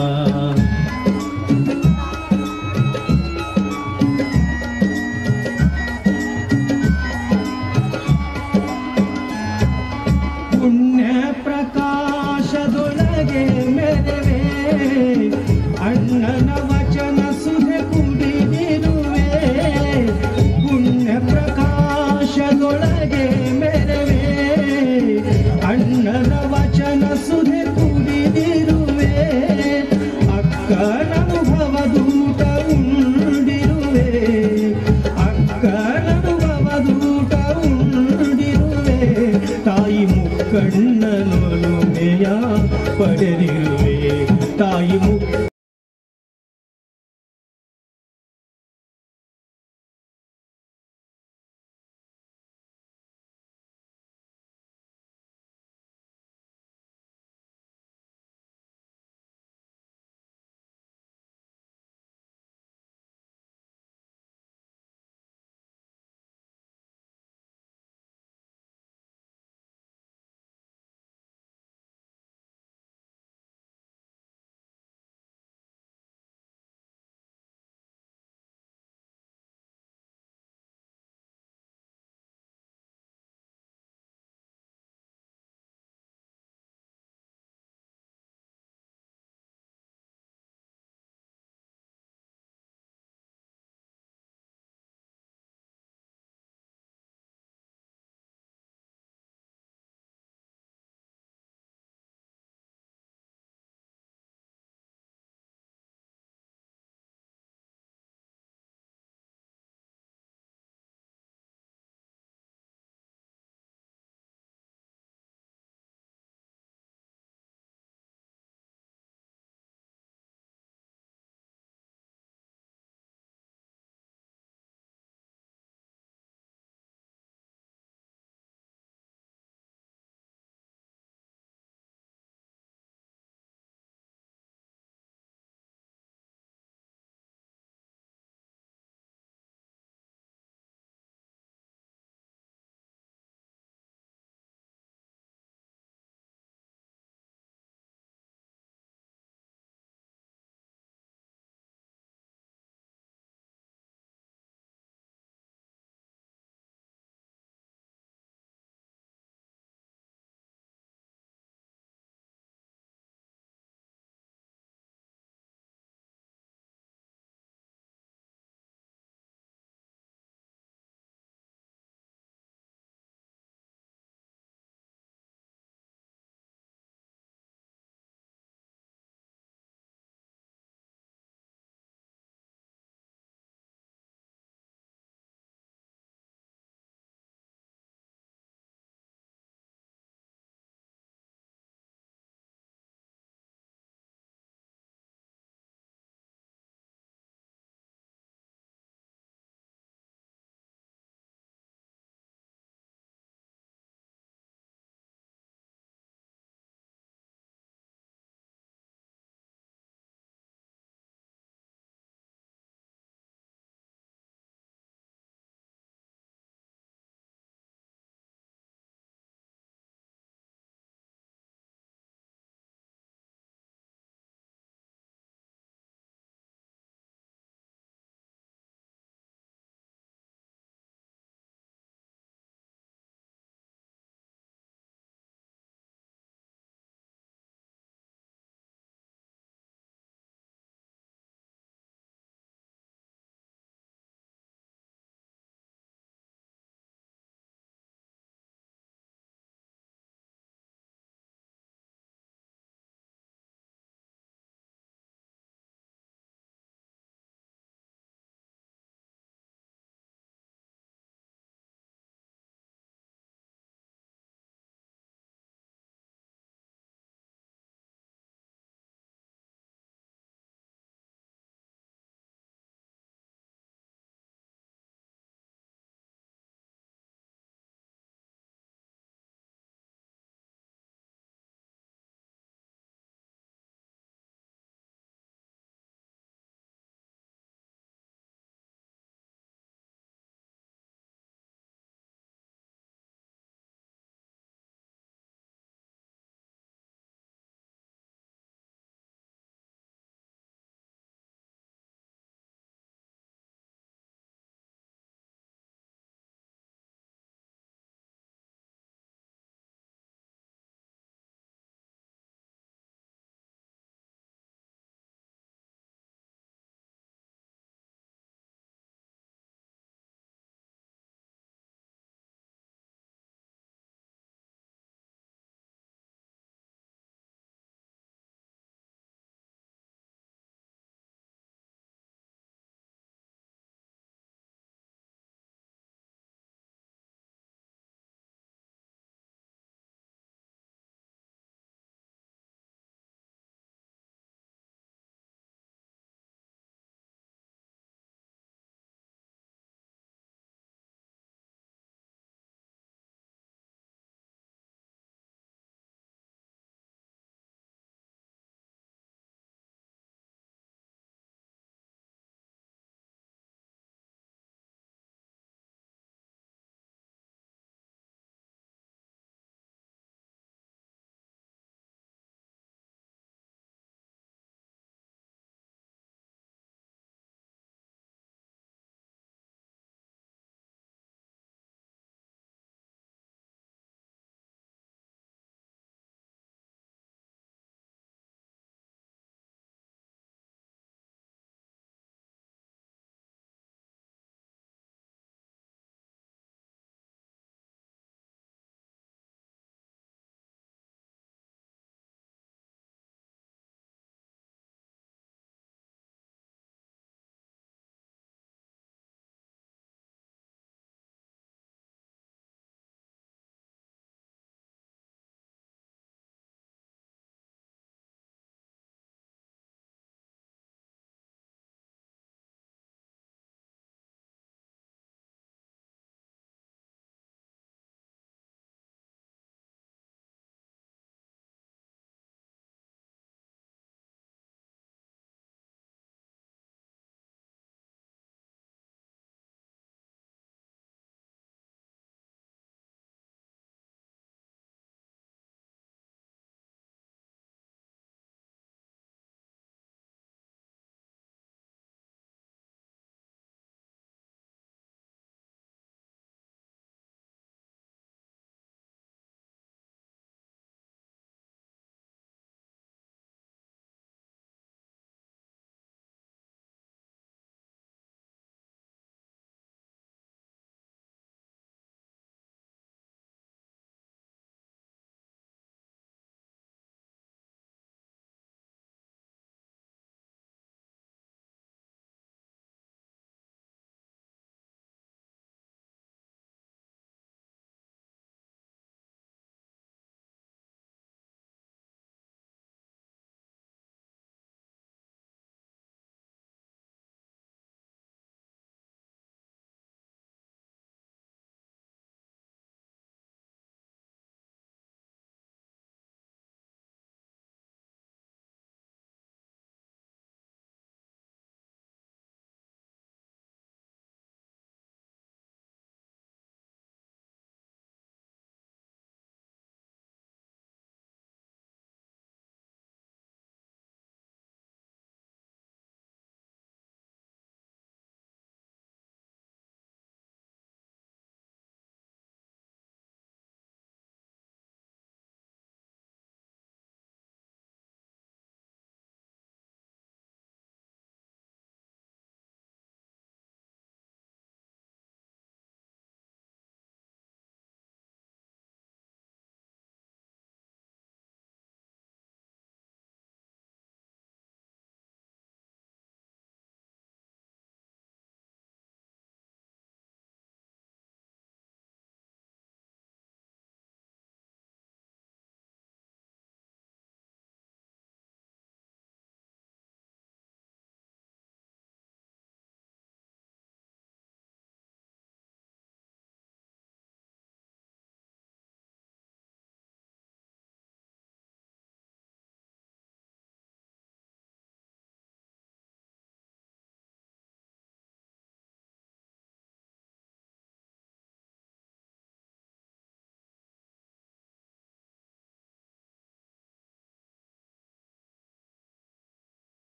Speaker 11: ಪುಣ್ಯ ಪ್ರಕಾಶದೊಳಗೆ ಮೆರವೆ ಅಣ್ಣನ ವಚನ ಸುಧೆ ಕುಡಿದಿರುವೆ ಪುಣ್ಯ ಪ್ರಕಾಶದೊಳಗೆ ಮೆರವೆ ಅಣ್ಣನ ವಚನ ಸುಧೆ ಕುಡಿದಿರುವೆ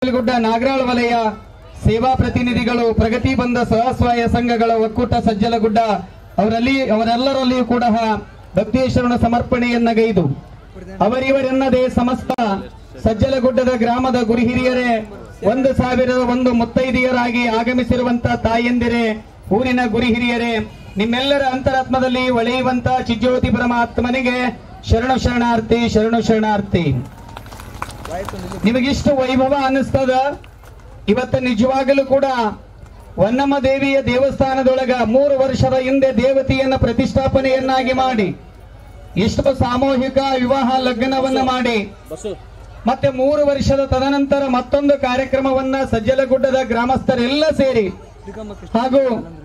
Speaker 12: ಸಜ್ಜಲಗುಡ್ಡ ನಾಗರಾಳ ವಲಯ ಸೇವಾ ಪ್ರತಿನಿಧಿಗಳು ಪ್ರಗತಿ ಬಂದ ಸ್ವಸಹಾಯ ಸಂಘಗಳ ಒಕ್ಕೂಟ ಸಜ್ಜಲಗುಡ್ಡ ಅವರಲ್ಲಿ ಅವರೆಲ್ಲರಲ್ಲಿಯೂ ಕೂಡ ಭಕ್ತೇಶ್ವರನ ಸಮರ್ಪಣೆಯನ್ನ ಗೈದು ಅವರಿವರೆನ್ನದೇ ಸಮಸ್ತ ಸಜ್ಜಲಗುಡ್ಡದ ಗ್ರಾಮದ ಗುರು ಹಿರಿಯರೇ ಒಂದು ಸಾವಿರದ ಒಂದು ಮುತ್ತೈದೆಯರಾಗಿ ಆಗಮಿಸಿರುವಂತ ತಾಯಂದಿರೇ ಊರಿನ ಗುರು ಹಿರಿಯರೇ ನಿಮ್ಮೆಲ್ಲರ ಅಂತರಾತ್ಮದಲ್ಲಿ ಒಳೆಯುವಂತ ಚಿಜ್ಯೋತಿ ಪರಮಾತ್ಮನಿಗೆ ಶರಣು ಶರಣಾರ್ಥಿ ಶರಣು ಶರಣಾರ್ಥಿ ನಿಮಗಿಷ್ಟು ವೈಭವ ಅನ್ನಿಸ್ತದ ಇವತ್ತು ನಿಜವಾಗಲೂ ಕೂಡ ವನ್ನಮ್ಮ ದೇವಿಯ ದೇವಸ್ಥಾನದೊಳಗ ಮೂರು ವರ್ಷದ ಹಿಂದೆ ದೇವತೆಯನ್ನ ಪ್ರತಿಷ್ಠಾಪನೆಯನ್ನಾಗಿ ಮಾಡಿ ಎಷ್ಟು ಸಾಮೂಹಿಕ ವಿವಾಹ ಲಗ್ನವನ್ನ ಮಾಡಿ ಮತ್ತೆ ಮೂರು ವರ್ಷದ ತದನಂತರ ಮತ್ತೊಂದು ಕಾರ್ಯಕ್ರಮವನ್ನ ಸಜ್ಜಲಗುಡ್ಡದ ಗ್ರಾಮಸ್ಥರೆಲ್ಲ ಸೇರಿ ಹಾಗೂ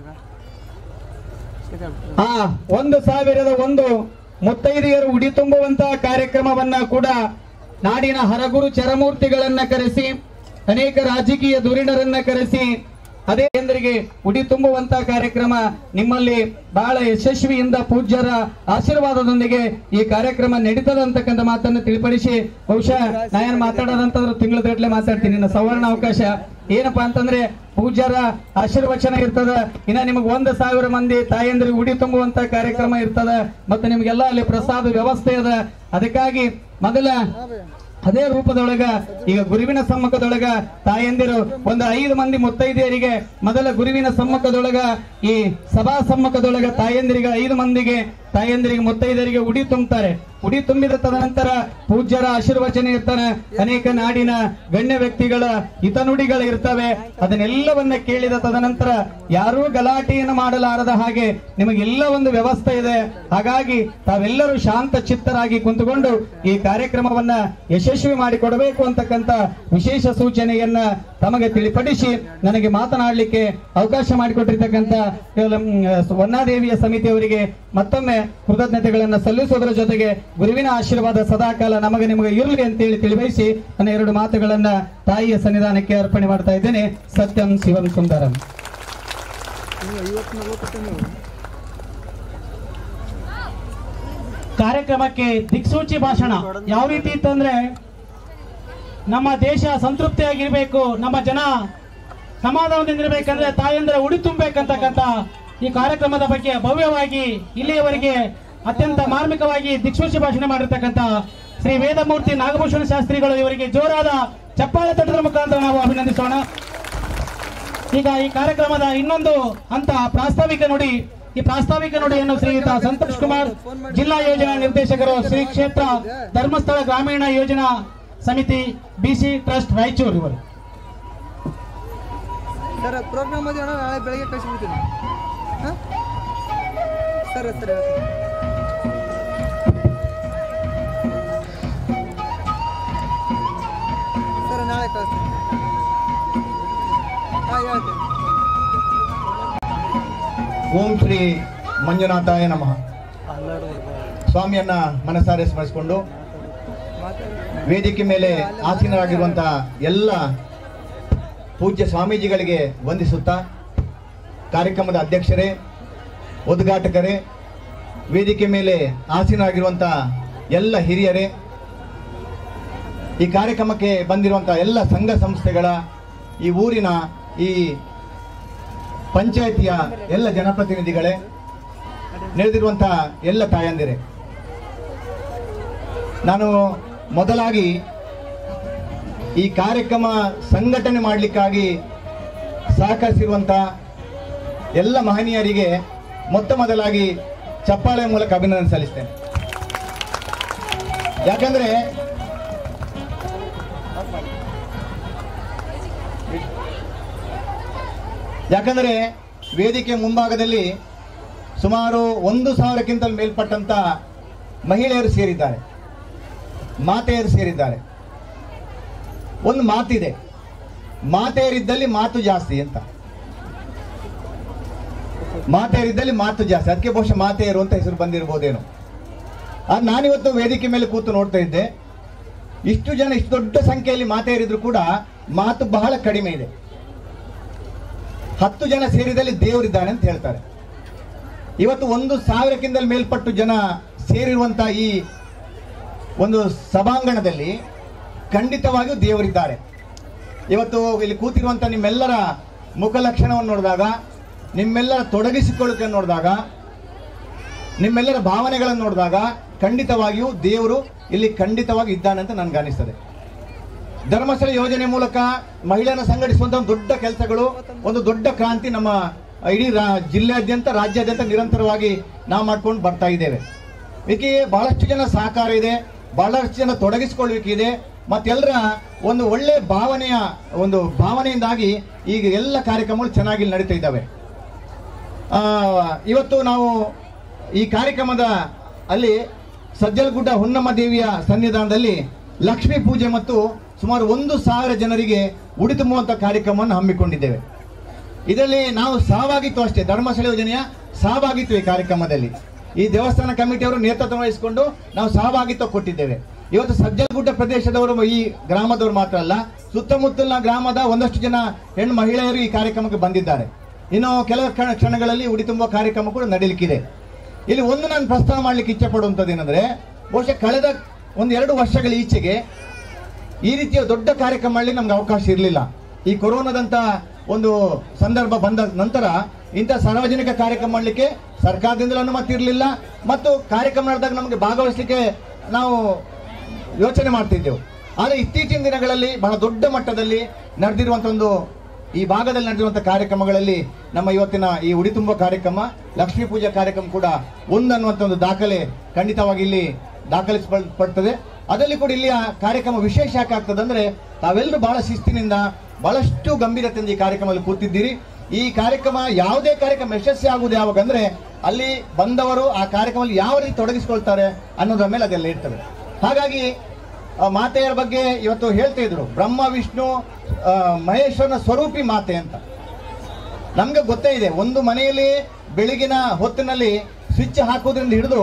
Speaker 12: ಆ ಒಂದು ಸಾವಿರದ ಒಂದು ಮುತ್ತೈದೆಯರು ಉಡಿ ತುಂಬುವಂತಹ ಕಾರ್ಯಕ್ರಮವನ್ನ ಕೂಡ ನಾಡಿನ ಹರಗುರು ಚರಮೂರ್ತಿಗಳನ್ನ ಕರೆಸಿ ಅನೇಕ ರಾಜಕೀಯ ಧುರೀಣರನ್ನ ಕರೆಸಿ ಅದೇ ಜನರಿಗೆ ಉಡಿ ತುಂಬುವಂತ ಕಾರ್ಯಕ್ರಮ ನಿಮ್ಮಲ್ಲಿ ಬಹಳ ಯಶಸ್ವಿಯಿಂದ ಪೂಜ್ಯರ ಆಶೀರ್ವಾದದೊಂದಿಗೆ ಈ ಕಾರ್ಯಕ್ರಮ ನಡೀತದ ಅಂತಕ್ಕಂಥ ಮಾತನ್ನು ತಿಳಿಪಡಿಸಿ ಬಹುಶಃ ನಾನು ಮಾತಾಡೋದಂತಂದ್ರೆ ತಿಂಗಳ ಗಟ್ಟಲೆ ಮಾತಾಡ್ತೀನಿ ನನ್ನ ಸವರ್ಣ ಅವಕಾಶ ಏನಪ್ಪಾ ಅಂತಂದ್ರೆ ಪೂಜ್ಯರ ಆಶೀರ್ವಚನ ಇರ್ತದ ಇನ್ನ ನಿಮಗೆ ಒಂದು ಸಾವಿರ ಮಂದಿ ತಾಯಂದ್ರಿಗೆ ಉಡಿ ತುಂಬುವಂತ ಕಾರ್ಯಕ್ರಮ ಇರ್ತದ ಮತ್ತೆ ನಿಮ್ಗೆಲ್ಲ ಅಲ್ಲಿ ಪ್ರಸಾದ ವ್ಯವಸ್ಥೆ ಅದ ಅದಕ್ಕಾಗಿ ಮೊದಲ ಅದೇ ರೂಪದೊಳಗ ಈಗ ಗುರುವಿನ ಸಮ್ಮುಖದೊಳಗ ತಾಯಂದಿರು ಒಂದು ಐದು ಮಂದಿ ಮುತ್ತೈದೆಯರಿಗೆ ಮೊದಲ ಗುರುವಿನ ಸಮ್ಮುಖದೊಳಗ ಈ ಸಭಾ ಸಮ್ಮುಖದೊಳಗ ತಾಯಂದಿರಿಗೆ ಐದು ಮಂದಿಗೆ ತಾಯಂದಿರಿಗೆ ಮುತ್ತೈದರಿಗೆ ಉಡಿ ತುಂಬುತ್ತಾರೆ ಉಡಿ ತುಂಬಿದ ತದನಂತರ ಪೂಜ್ಯರ ಆಶೀರ್ವಚನ ಇರ್ತಾನೆ ಅನೇಕ ನಾಡಿನ ಗಣ್ಯ ವ್ಯಕ್ತಿಗಳ ಹಿತನುಡಿಗಳು ಇರ್ತವೆ ಅದನ್ನೆಲ್ಲವನ್ನ ಕೇಳಿದ ತದನಂತರ ಯಾರೂ ಗಲಾಟೆಯನ್ನು ಮಾಡಲಾರದ ಹಾಗೆ ನಿಮಗೆಲ್ಲ ಒಂದು ವ್ಯವಸ್ಥೆ ಇದೆ ಹಾಗಾಗಿ ತಾವೆಲ್ಲರೂ ಶಾಂತ ಚಿತ್ತರಾಗಿ ಕುಂತುಕೊಂಡು ಈ ಕಾರ್ಯಕ್ರಮವನ್ನ ಯಶಸ್ವಿ ಮಾಡಿಕೊಡಬೇಕು ಅಂತಕ್ಕಂತ ವಿಶೇಷ ಸೂಚನೆಯನ್ನ ತಮಗೆ ತಿಳಿಪಡಿಸಿ ನನಗೆ ಮಾತನಾಡಲಿಕ್ಕೆ ಅವಕಾಶ ಮಾಡಿಕೊಟ್ಟಿರ್ತಕ್ಕಂಥ ಕೇವಲ, ಮ್, ವನ್ನಾದೇವಿಯ ಸಮಿತಿಯವರಿಗೆ ಮತ್ತೊಮ್ಮೆ ಕೃತಜ್ಞತೆಗಳನ್ನು ಸಲ್ಲಿಸೋದರ ಜೊತೆಗೆ ಗುರುವಿನ ಆಶೀರ್ವಾದ ಸದಾಕಾಲ ನಮಗೆ ನಿಮಗೆ ಇರಲಿ ಅಂತೇಳಿ ತಿಳಿಬಯಸಿ ನನ್ನ ಎರಡು ಮಾತುಗಳನ್ನ ತಾಯಿಯ ಸನ್ನಿಧಾನಕ್ಕೆ ಅರ್ಪಣೆ ಮಾಡ್ತಾ ಇದ್ದೇನೆ ಸತ್ಯಂ ಶಿವಂ ಸುಂದರಂ
Speaker 13: ಕಾರ್ಯಕ್ರಮಕ್ಕೆ ದಿಕ್ಸೂಚಿ ಭಾಷಣ ಯಾವ ರೀತಿ ಇತ್ತಂದ್ರೆ ನಮ್ಮ ದೇಶ ಸಂತೃಪ್ತಿಯಾಗಿರ್ಬೇಕು ನಮ್ಮ ಜನ ಸಮಾಧಾನದಿಂದಿರ್ಬೇಕಂದ್ರೆ ತಾಯಂದ್ರ ಉಡಿ ತುಂಬಬೇಕಂತಕ್ಕಂಥ ಈ ಕಾರ್ಯಕ್ರಮದ ಬಗ್ಗೆ ಭವ್ಯವಾಗಿ ಇಲ್ಲಿಯವರೆಗೆ ಅತ್ಯಂತ ಮಾರ್ಮಿಕವಾಗಿ ದಿಕ್ಸೂಚಿ ಭಾಷಣ ಮಾಡಿರ್ತಕ್ಕಂಥ ಶ್ರೀ ವೇದಮೂರ್ತಿ ನಾಗಭೂಷಣ ಶಾಸ್ತ್ರಿಗಳು ಇವರಿಗೆ ಜೋರಾದ ಚಪ್ಪಾಳೆ ತಟ್ಟದ ಮುಖಾಂತರ ನಾವು ಅಭಿನಂದಿಸೋಣ ಈಗ ಈ ಕಾರ್ಯಕ್ರಮದ ಇನ್ನೊಂದು ಹಂತ ಪ್ರಾಸ್ತಾವಿಕ ನುಡಿ ಈ ಪ್ರಾಸ್ತಾವಿಕ ನುಡಿಯನ್ನು ಶ್ರೀಯುತ ಸಂತೋಷ್ ಕುಮಾರ್ ಜಿಲ್ಲಾ ಯೋಜನಾ ನಿರ್ದೇಶಕರು ಶ್ರೀ ಕ್ಷೇತ್ರ ಧರ್ಮಸ್ಥಳ ಗ್ರಾಮೀಣ ಯೋಜನಾ ಸಮಿತಿ ಬಿಸಿ ಟ್ರಸ್ಟ್ ರಾಯಚೂರು ಇವರು
Speaker 1: ಸರ್ ಪ್ರೋಗ್ರಾಮ್ ಅದೇ ಅಣ್ಣ ನಾಳೆ ಬೆಳಗ್ಗೆ ಕಳಿಸ್ಬಿಡ್ತೀನಿ ಹಾಂ ಸರ್ ಸರ್ ಸರ್ ನಾಳೆ ಕಳಿಸ್ತೀನಿ ಹಾಂ ಹೇಳ್ತೀನಿ
Speaker 14: ಓಂ ಶ್ರೀ ಮಂಜುನಾಥಾಯ ನಮಃ ಸ್ವಾಮಿಯನ್ನ ಮನಸಾರೆ ಸ್ಮರಿಸಿಕೊಂಡು ವೇದಿಕೆ ಮೇಲೆ ಆಸೀನರಾಗಿರುವಂತಹ ಎಲ್ಲ ಪೂಜ್ಯ ಸ್ವಾಮೀಜಿಗಳಿಗೆ ವಂದಿಸುತ್ತಾ ಕಾರ್ಯಕ್ರಮದ ಅಧ್ಯಕ್ಷರೇ ಉದ್ಘಾಟಕರೇ ವೇದಿಕೆ ಮೇಲೆ ಆಸೀನರಾಗಿರುವಂತಹ ಎಲ್ಲ ಹಿರಿಯರೇ ಈ ಕಾರ್ಯಕ್ರಮಕ್ಕೆ ಬಂದಿರುವಂತಹ ಎಲ್ಲ ಸಂಘ ಸಂಸ್ಥೆಗಳ ಈ ಊರಿನ ಈ ಪಂಚಾಯತಿಯ ಎಲ್ಲ ಜನಪ್ರತಿನಿಧಿಗಳೇ ನೆರೆದಿರುವಂತಹ ಎಲ್ಲ ತಾಯಂದಿರೇ ನಾನು ಮೊದಲಾಗಿ ಈ ಕಾರ್ಯಕ್ರಮ ಸಂಘಟನೆ ಮಾಡಲಿಕ್ಕಾಗಿ ಸಹಕರಿಸಿರುವಂಥ ಎಲ್ಲ ಮಹನೀಯರಿಗೆ ಮೊತ್ತ ಮೊದಲಾಗಿ ಚಪ್ಪಾಳೆ ಮೂಲಕ ಅಭಿನಂದನೆ ಸಲ್ಲಿಸ್ತೇನೆ ಯಾಕಂದ್ರೆ ಯಾಕಂದರೆ ವೇದಿಕೆ ಮುಂಭಾಗದಲ್ಲಿ ಸುಮಾರು ಒಂದು ಸಾವಿರಕ್ಕಿಂತ ಮೇಲ್ಪಟ್ಟಂತ ಮಹಿಳೆಯರು ಸೇರಿದ್ದಾರೆ ಮಾತೆಯರು ಸೇರಿದ್ದಾರೆ ಒಂದು ಮಾತಿದೆ ಮಾತೆಯರಿದ್ದಲ್ಲಿ ಮಾತು ಜಾಸ್ತಿ ಅಂತ ಮಾತೆಯರಿದ್ದಲ್ಲಿ ಮಾತು ಜಾಸ್ತಿ ಅದಕ್ಕೆ ಬಹುಶಃ ಮಾತೆಯರು ಅಂತ ಹೆಸರು ಬಂದಿರಬಹುದೇನೋ ಅದು ನಾನಿವತ್ತು ವೇದಿಕೆ ಮೇಲೆ ಕೂತು ನೋಡ್ತಾ ಇದ್ದೆ ಇಷ್ಟು ಜನ ಇಷ್ಟು ದೊಡ್ಡ ಸಂಖ್ಯೆಯಲ್ಲಿ ಮಾತೆಯರಿದ್ರು ಕೂಡ ಮಾತು ಬಹಳ ಕಡಿಮೆ ಇದೆ ಹತ್ತು ಜನ ಸೇರಿದಲ್ಲಿ ದೇವರಿದ್ದಾನೆ ಅಂತ ಹೇಳ್ತಾರೆ ಇವತ್ತು ಒಂದು ಸಾವಿರಕ್ಕಿಂತ ಮೇಲ್ಪಟ್ಟು ಜನ ಸೇರಿರುವಂತ ಈ ಒಂದು ಸಭಾಂಗಣದಲ್ಲಿ ಖಂಡಿತವಾಗಿಯೂ ದೇವರಿದ್ದಾರೆ ಇವತ್ತು ಇಲ್ಲಿ ಕೂತಿರುವಂತ ನಿಮ್ಮೆಲ್ಲರ ಮುಖ ಲಕ್ಷಣವನ್ನು ನೋಡಿದಾಗ ನಿಮ್ಮೆಲ್ಲರ ತೊಡಗಿಸಿಕೊಳ್ಳುವಿಕೆ ನೋಡಿದಾಗ ನಿಮ್ಮೆಲ್ಲರ ಭಾವನೆಗಳನ್ನು ನೋಡಿದಾಗ ಖಂಡಿತವಾಗಿಯೂ ದೇವರು ಇಲ್ಲಿ ಖಂಡಿತವಾಗಿ ಇದ್ದಾನೆ ಅಂತ ನನ್ಗೆ ಅನಿಸ್ತದೆ ಧರ್ಮಸ್ಥಳ ಯೋಜನೆ ಮೂಲಕ ಮಹಿಳೆಯರನ್ನ ಸಂಘಟಿಸುವಂತ ಒಂದು ದೊಡ್ಡ ಕೆಲಸಗಳು ಒಂದು ದೊಡ್ಡ ಕ್ರಾಂತಿ ನಮ್ಮ ಇಡೀ ರಾ- ಜಿಲ್ಲೆಯಾದ್ಯಂತ ರಾಜ್ಯಾದ್ಯಂತ ನಿರಂತರವಾಗಿ ನಾವು ಮಾಡ್ಕೊಂಡು ಬರ್ತಾ ಇದ್ದೇವೆ ಇದಕ್ಕೆ ಬಹಳಷ್ಟು ಜನ ಸಹಕಾರ ಇದೆ ಬಹಳಷ್ಟು ಜನ ತೊಡಗಿಸಿಕೊಳ್ಳುವಿಕೆ ಇದೆ ಮತ್ತೆಲ್ಲರ ಒಂದು ಒಳ್ಳೆ ಭಾವನೆಯ ಒಂದು ಭಾವನೆಯಿಂದಾಗಿ ಈಗ ಎಲ್ಲ ಕಾರ್ಯಕ್ರಮಗಳು ಚೆನ್ನಾಗಿ ಇಲ್ಲಿ ನಡೀತಾ ಇದ್ದಾವೆ ಆ, ಇವತ್ತು ನಾವು ಈ ಕಾರ್ಯಕ್ರಮದ ಅಲ್ಲಿ ಸಜ್ಜಲಗುಡ್ಡ ಹೊನ್ನಮ್ಮ ದೇವಿಯ ಸನ್ನಿಧಾನದಲ್ಲಿ ಲಕ್ಷ್ಮೀ ಪೂಜೆ ಮತ್ತು ಸುಮಾರು ಒಂದು ಸಾವಿರ ಜನರಿಗೆ ಉಡಿ ತುಂಬುವಂತ ಕಾರ್ಯಕ್ರಮವನ್ನು ಹಮ್ಮಿಕೊಂಡಿದ್ದೇವೆ ಇದರಲ್ಲಿ ನಾವು ಸಹಭಾಗಿತ್ವ ಅಷ್ಟೇ ಧರ್ಮಸ್ಥಳ ಯೋಜನೆಯ ಸಹಭಾಗಿತ್ವ ಈ ಕಾರ್ಯಕ್ರಮದಲ್ಲಿ ಈ ದೇವಸ್ಥಾನ ಕಮಿಟಿಯವರು ನೇತೃತ್ವ ವಹಿಸಿಕೊಂಡು ನಾವು ಸಹಭಾಗಿತ್ವ ಕೊಟ್ಟಿದ್ದೇವೆ ಇವತ್ತು ಸಜ್ಜಲಗುಡ್ಡ ಪ್ರದೇಶದವರು ಈ ಗ್ರಾಮದವರು ಮಾತ್ರ ಅಲ್ಲ ಸುತ್ತಮುತ್ತಲಿನ ಗ್ರಾಮದ ಒಂದಷ್ಟು ಜನ ಹೆಣ್ಣು ಮಹಿಳೆಯರು ಈ ಕಾರ್ಯಕ್ರಮಕ್ಕೆ ಬಂದಿದ್ದಾರೆ ಇನ್ನು ಕೆಲವು ಕ್ಷಣ- ಕ್ಷಣಗಳಲ್ಲಿ ಉಡಿ ತುಂಬುವ ಕಾರ್ಯಕ್ರಮ ಕೂಡ ನಡೀಲಿಕ್ಕಿದೆ ಇಲ್ಲಿ ಒಂದು ನಾನು ಪ್ರಸ್ತಾವ ಮಾಡ್ಲಿಕ್ಕೆ ಇಚ್ಛೆ ಪಡುವಂಥದ್ದು ಏನಂದ್ರೆ ಬಹುಶಃ ಕಳೆದ ಒಂದು ಎರಡು ವರ್ಷಗಳ ಈಚೆಗೆ ಈ ರೀತಿಯ ದೊಡ್ಡ ಕಾರ್ಯಕ್ರಮ ಮಾಡಲಿಕ್ಕೆ ನಮ್ಗೆ ಅವಕಾಶ ಇರಲಿಲ್ಲ ಈ ಕೊರೋನಾದಂತ ಒಂದು ಸಂದರ್ಭ ಬಂದ ನಂತರ ಇಂಥ ಸಾರ್ವಜನಿಕ ಕಾರ್ಯಕ್ರಮ ಮಾಡಲಿಕ್ಕೆ ಸರ್ಕಾರದಿಂದಲೂ ಅನುಮತಿ ಇರಲಿಲ್ಲ ಮತ್ತು ಕಾರ್ಯಕ್ರಮ ನಡೆದಾಗ ನಮಗೆ ಭಾಗವಹಿಸಲಿಕ್ಕೆ ನಾವು ಯೋಚನೆ ಮಾಡ್ತಿದ್ದೆವು ಆದರೆ ಇತ್ತೀಚಿನ ದಿನಗಳಲ್ಲಿ ಬಹಳ ದೊಡ್ಡ ಮಟ್ಟದಲ್ಲಿ ನಡೆದಿರುವಂಥ ಒಂದು ಈ ಭಾಗದಲ್ಲಿ ನಡೆದಿರುವಂಥ ಕಾರ್ಯಕ್ರಮಗಳಲ್ಲಿ ನಮ್ಮ ಇವತ್ತಿನ ಈ ಉಡಿ ತುಂಬೋ ಕಾರ್ಯಕ್ರಮ ಲಕ್ಷ್ಮೀ ಪೂಜಾ ಕಾರ್ಯಕ್ರಮ ಕೂಡ ಒಂದು ಅನ್ನುವಂಥ ಒಂದು ದಾಖಲೆ ಖಂಡಿತವಾಗಿ ಇಲ್ಲಿ ದಾಖಲಿಸಲ್ಪಡ್ತದೆ ಅದರಲ್ಲಿ ಕೂಡ ಇಲ್ಲಿಯ ಕಾರ್ಯಕ್ರಮ ವಿಶೇಷ ಯಾಕೆ ಆಗ್ತದೆ ಅಂದ್ರೆ ತಾವೆಲ್ಲರೂ ಬಹಳ ಶಿಸ್ತಿನಿಂದ ಬಹಳಷ್ಟು ಗಂಭೀರತೆಯಿಂದ ಈ ಕಾರ್ಯಕ್ರಮದಲ್ಲಿ ಕೂತಿದ್ದೀರಿ ಈ ಕಾರ್ಯಕ್ರಮ ಯಾವುದೇ ಕಾರ್ಯಕ್ರಮ ಯಶಸ್ವಿ ಆಗುವುದು ಯಾವಾಗ ಅಂದ್ರೆ ಅಲ್ಲಿ ಬಂದವರು ಆ ಕಾರ್ಯಕ್ರಮದಲ್ಲಿ ಯಾವ ರೀತಿ ತೊಡಗಿಸಿಕೊಳ್ತಾರೆ ಅನ್ನೋದ್ರ ಮೇಲೆ ಅದೆಲ್ಲ ಇರ್ತದೆ ಹಾಗಾಗಿ ಆ ಮಾತೆಯರ ಬಗ್ಗೆ ಇವತ್ತು ಹೇಳ್ತಾ ಇದ್ರು ಬ್ರಹ್ಮ ವಿಷ್ಣು ಆ, ಮಹೇಶ್ವರನ ಸ್ವರೂಪಿ ಮಾತೆ ಅಂತ ನಮ್ಗೆ ಗೊತ್ತೇ ಇದೆ ಒಂದು ಮನೆಯಲ್ಲಿ ಬೆಳಗಿನ ಹೊತ್ತಿನಲ್ಲಿ ಸ್ವಿಚ್ ಹಾಕೋದ್ರಿಂದ ಹಿಡಿದು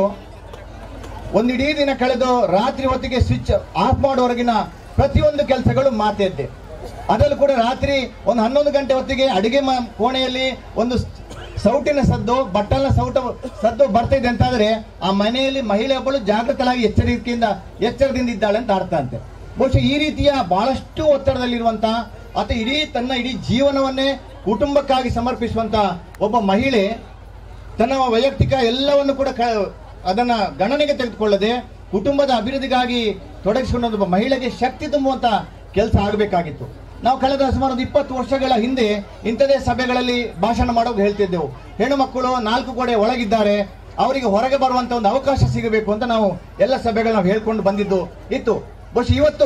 Speaker 14: ಒಂದು ಇಡೀ ದಿನ ಕಳೆದು ರಾತ್ರಿ ಹೊತ್ತಿಗೆ ಸ್ವಿಚ್ ಆಫ್ ಮಾಡೋವರೆಗಿನ ಪ್ರತಿಯೊಂದು ಕೆಲಸಗಳು ಮಾತೆಯದ್ದೇ ಅದರಲ್ಲೂ ಕೂಡ ರಾತ್ರಿ ಒಂದು ಹನ್ನೊಂದು ಗಂಟೆ ಹೊತ್ತಿಗೆ ಅಡಿಗೆ ಮ- ಕೋಣೆಯಲ್ಲಿ ಒಂದು ಸ್- ಸೌಟಿನ ಸದ್ದು ಬಟ್ಟಲಿನ ಸೌಟ ಸದ್ದು ಬರ್ತಿದೆ ಅಂತಾದ್ರೆ ಆ ಮನೆಯಲ್ಲಿ ಮಹಿಳೆ ಒಬ್ಬಳು ಜಾಗೃತಳಾಗಿ ಎಚ್ಚರಿಕೆಯಿಂದ ಎಚ್ಚರದಿಂದ ಇದ್ದಾಳೆ ಅಂತ ಅರ್ಥ ಅಂತೆ ಬಹುಶಃ ಈ ರೀತಿಯ ಬಹಳಷ್ಟು ಒತ್ತಡದಲ್ಲಿರುವಂತ ಅಥವಾ ಇಡೀ ತನ್ನ ಇಡೀ ಜೀವನವನ್ನೇ ಕುಟುಂಬಕ್ಕಾಗಿ ಸಮರ್ಪಿಸುವಂತ ಒಬ್ಬ ಮಹಿಳೆ ತನ್ನ ವೈಯಕ್ತಿಕ ಎಲ್ಲವನ್ನು ಕೂಡ ಕ- ಅದನ್ನ ಗಣನೆಗೆ ತೆಗೆದುಕೊಳ್ಳದೆ ಕುಟುಂಬದ ಅಭಿವೃದ್ಧಿಗಾಗಿ ತೊಡಗಿಸಿಕೊಂಡ ಒಬ್ಬ ಮಹಿಳೆಗೆ ಶಕ್ತಿ ತುಂಬುವಂತ ಕೆಲಸ ಆಗಬೇಕಾಗಿತ್ತು ನಾವು ಕಳೆದ ಸುಮಾರು ಒಂದು ಇಪ್ಪತ್ತು ವರ್ಷಗಳ ಹಿಂದೆ ಇಂಥದೇ ಸಭೆಗಳಲ್ಲಿ ಭಾಷಣ ಮಾಡೋಕೆ ಹೇಳ್ತಿದ್ದೆವು ಹೆಣ್ಣು ಮಕ್ಕಳು ನಾಲ್ಕು ಗೋಡೆ ಒಳಗಿದ್ದಾರೆ ಅವರಿಗೆ ಹೊರಗೆ ಬರುವಂತ ಒಂದು ಅವಕಾಶ ಸಿಗಬೇಕು ಅಂತ ನಾವು ಎಲ್ಲ ಸಭೆಗಳು ನಾವು ಹೇಳ್ಕೊಂಡು ಬಂದಿದ್ದು ಇತ್ತು ಬಹುಶಃ ಇವತ್ತು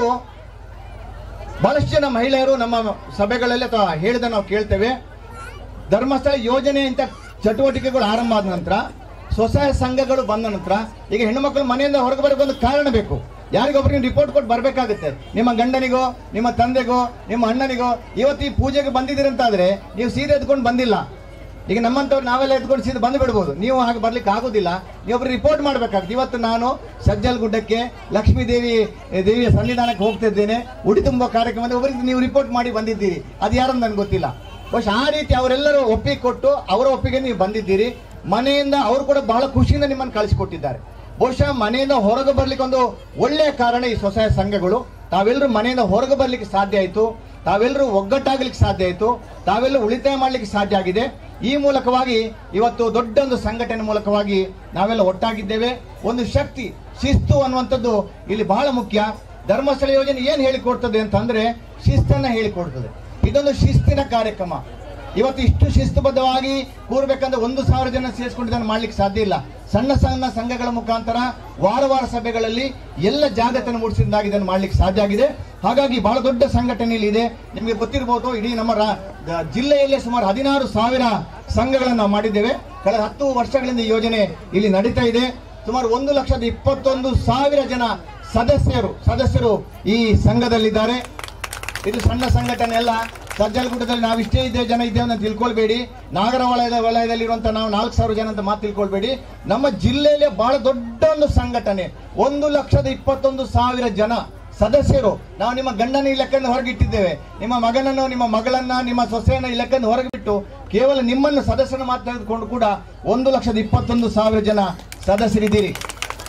Speaker 14: ಬಹಳಷ್ಟು ಜನ ಮಹಿಳೆಯರು ನಮ್ಮ ಸಭೆಗಳಲ್ಲಿ ಅಥವಾ ಹೇಳಿದ ನಾವು ಕೇಳ್ತೇವೆ ಧರ್ಮಸ್ಥಳ ಯೋಜನೆ ಅಂತ ಚಟುವಟಿಕೆಗಳು ಆರಂಭ ಆದ ನಂತರ ಸ್ವಸಹಾಯ ಸಂಘಗಳು ಬಂದ ನಂತರ ಈಗ ಹೆಣ್ಣುಮಕ್ಕಳು ಮನೆಯಿಂದ ಹೊರಗೆ ಬರಬೇಕು ಒಂದು ಕಾರಣ ಬೇಕು ಯಾರಿಗೊಬ್ಬರಿಗೆ ರಿಪೋರ್ಟ್ ಕೊಟ್ಟು ಬರಬೇಕಾಗುತ್ತೆ ನಿಮ್ಮ ಗಂಡನಿಗೋ ನಿಮ್ಮ ತಂದೆಗೋ ನಿಮ್ಮ ಅಣ್ಣನಿಗೋ ಇವತ್ತು ಈ ಪೂಜೆಗೆ ಬಂದಿದ್ದೀರಂತಾದ್ರೆ ನೀವು ಸೀರೆ ಎತ್ಕೊಂಡು ಬಂದಿಲ್ಲ ಈಗ ನಮ್ಮಂತವ್ರು ನಾವೆಲ್ಲ ಎತ್ಕೊಂಡು ಸೀದಾ ಬಂದು ಬಿಡ್ಬೋದು ನೀವು ಹಾಗೆ ಬರ್ಲಿಕ್ಕೆ ಆಗೋದಿಲ್ಲ ನೀವೊಬ್ರು ರಿಪೋರ್ಟ್ ಮಾಡಬೇಕಾಗುತ್ತೆ ಇವತ್ತು ನಾನು ಸಜ್ಜಲ್ ಗುಡ್ಡಕ್ಕೆ ಲಕ್ಷ್ಮೀ ದೇವಿ eh, ದೇವಿಯ ಸನ್ನಿಧಾನಕ್ಕೆ ಹೋಗ್ತಿದ್ದೇನೆ ಉಡಿ ತುಂಬೋ ಕಾರ್ಯಕ್ರಮದ ಒಬ್ಬರಿಗೆ ನೀವು ರಿಪೋರ್ಟ್ ಮಾಡಿ ಬಂದಿದ್ದೀರಿ ಅದು ಯಾರಂತ ನನಗೆ ಗೊತ್ತಿಲ್ಲ ಬಹುಶಃ ಆ ರೀತಿ ಅವರೆಲ್ಲರೂ ಒಪ್ಪಿಗೆ ಕೊಟ್ಟು ಅವರ ಒಪ್ಪಿಗೆ ನೀವು ಬಂದಿದ್ದೀರಿ ಮನೆಯಿಂದ ಅವರು ಕೂಡ ಬಹಳ ಖುಷಿಯಿಂದ ನಿಮ್ಮನ್ನು ಕಳಿಸಿಕೊಟ್ಟಿದ್ದಾರೆ ಬಹುಶಃ ಮನೆಯಿಂದ ಹೊರಗೆ ಬರ್ಲಿಕ್ಕೆ ಒಂದು ಒಳ್ಳೆಯ ಕಾರಣ ಈ ಸ್ವಸಹಾಯ ಸಂಘಗಳು ತಾವೆಲ್ಲರೂ ಮನೆಯಿಂದ ಹೊರಗೆ ಬರ್ಲಿಕ್ಕೆ ಸಾಧ್ಯ ಆಯಿತು ತಾವೆಲ್ಲರೂ ಒಗ್ಗಟ್ಟಾಗ್ಲಿಕ್ಕೆ ಸಾಧ್ಯ ಆಯಿತು ತಾವೆಲ್ಲರೂ ಉಳಿತಾಯ ಮಾಡ್ಲಿಕ್ಕೆ ಸಾಧ್ಯ ಆಗಿದೆ ಈ ಮೂಲಕವಾಗಿ ಇವತ್ತು ದೊಡ್ಡ ಒಂದು ಸಂಘಟನೆ ಮೂಲಕವಾಗಿ ನಾವೆಲ್ಲ ಒಟ್ಟಾಗಿದ್ದೇವೆ ಒಂದು ಶಕ್ತಿ ಶಿಸ್ತು ಅನ್ನುವಂಥದ್ದು ಇಲ್ಲಿ ಬಹಳ ಮುಖ್ಯ ಧರ್ಮಸ್ಥಳ ಯೋಜನೆ ಏನ್ ಹೇಳಿಕೊಡ್ತದೆ ಅಂತಂದ್ರೆ ಶಿಸ್ತನ್ನ ಹೇಳಿಕೊಡ್ತದೆ ಇದೊಂದು ಶಿಸ್ತಿನ ಕಾರ್ಯಕ್ರಮ ಇವತ್ತು ಇಷ್ಟು ಶಿಸ್ತುಬದ್ಧವಾಗಿ ಕೂರ್ಬೇಕಂದ್ರೆ ಒಂದು ಸಾವಿರ ಜನ ಸೇರಿಸ್ಕೊಂಡು ಇದನ್ನು ಮಾಡ್ಲಿಕ್ಕೆ ಸಾಧ್ಯ ಇಲ್ಲ ಸಣ್ಣ ಸಣ್ಣ ಸಂಘಗಳ ಮುಖಾಂತರ ವಾರ ವಾರ ಸಭೆಗಳಲ್ಲಿ ಎಲ್ಲ ಜಾಗೃತಿಯನ್ನು ಮೂಡಿಸಿದಾಗ ಇದನ್ನು ಮಾಡ್ಲಿಕ್ಕೆ ಸಾಧ್ಯ ಆಗಿದೆ ಹಾಗಾಗಿ ಬಹಳ ದೊಡ್ಡ ಸಂಘಟನೆಯಲ್ಲಿ ಇದೆ ನಿಮಗೆ ಗೊತ್ತಿರಬಹುದು ಇಡೀ ನಮ್ಮ ರಾ- ದ- ಜಿಲ್ಲೆಯಲ್ಲೇ ಸುಮಾರು ಹದಿನಾರು ಸಾವಿರ ಸಂಘಗಳನ್ನು ನಾವು ಮಾಡಿದ್ದೇವೆ ಕಳೆದ ಹತ್ತು ವರ್ಷಗಳಿಂದ ಈ ಯೋಜನೆ ಇಲ್ಲಿ ನಡೀತಾ ಇದೆ ಸುಮಾರು ಒಂದು ಲಕ್ಷದ ಇಪ್ಪತ್ತೊಂದು ಸಾವಿರ ಜನ ಸದಸ್ಯರು ಸದಸ್ಯರು ಈ ಸಂಘದಲ್ಲಿದ್ದಾರೆ ಇದು ಸಣ್ಣ ಸಂಘಟನೆ ಅಲ್ಲ ಸಜ್ಜಲಗುಡ್ಡದಲ್ಲಿ ನಾವು ಇಷ್ಟೇ ಇದ್ದೇವೆ ಜನ ಇದ್ದೇವೆ ಅಂತ ತಿಳ್ಕೊಳ್ಬೇಡಿ ನಾಗರ ವಲಯದ ವಲಯದಲ್ಲಿರುವಂತ ನಾವು ನಾಲ್ಕು ಸಾವಿರ ಜನ ಅಂತ ಮಾತು ತಿಳ್ಕೊಳ್ಬೇಡಿ ನಮ್ಮ ಜಿಲ್ಲೆಯಲ್ಲಿ ಬಹಳ ದೊಡ್ಡ ಒಂದು ಸಂಘಟನೆ ಒಂದು ಲಕ್ಷದ ಇಪ್ಪತ್ತೊಂದು ಸಾವಿರ ಜನ ಸದಸ್ಯರು ನಾವು ನಿಮ್ಮ ಗಂಡನ ಈ ಲೆಕ್ಕನ್ನು ಹೊರಗಿಟ್ಟಿದ್ದೇವೆ ನಿಮ್ಮ ಮಗನನ್ನು ನಿಮ್ಮ ಮಗಳನ್ನ ನಿಮ್ಮ ಸೊಸೆಯನ್ನ ಈ ಲೆಕ್ಕನ್ನು ಹೊರಗೆ ಬಿಟ್ಟು ಕೇವಲ ನಿಮ್ಮನ್ನು ಸದಸ್ಯನ ಮಾತು ತೆಗೆದುಕೊಂಡು ಕೂಡ ಒಂದು ಲಕ್ಷದ ಇಪ್ಪತ್ತೊಂದು ಸಾವಿರ ಜನ ಸದಸ್ಯರಿದ್ದೀರಿ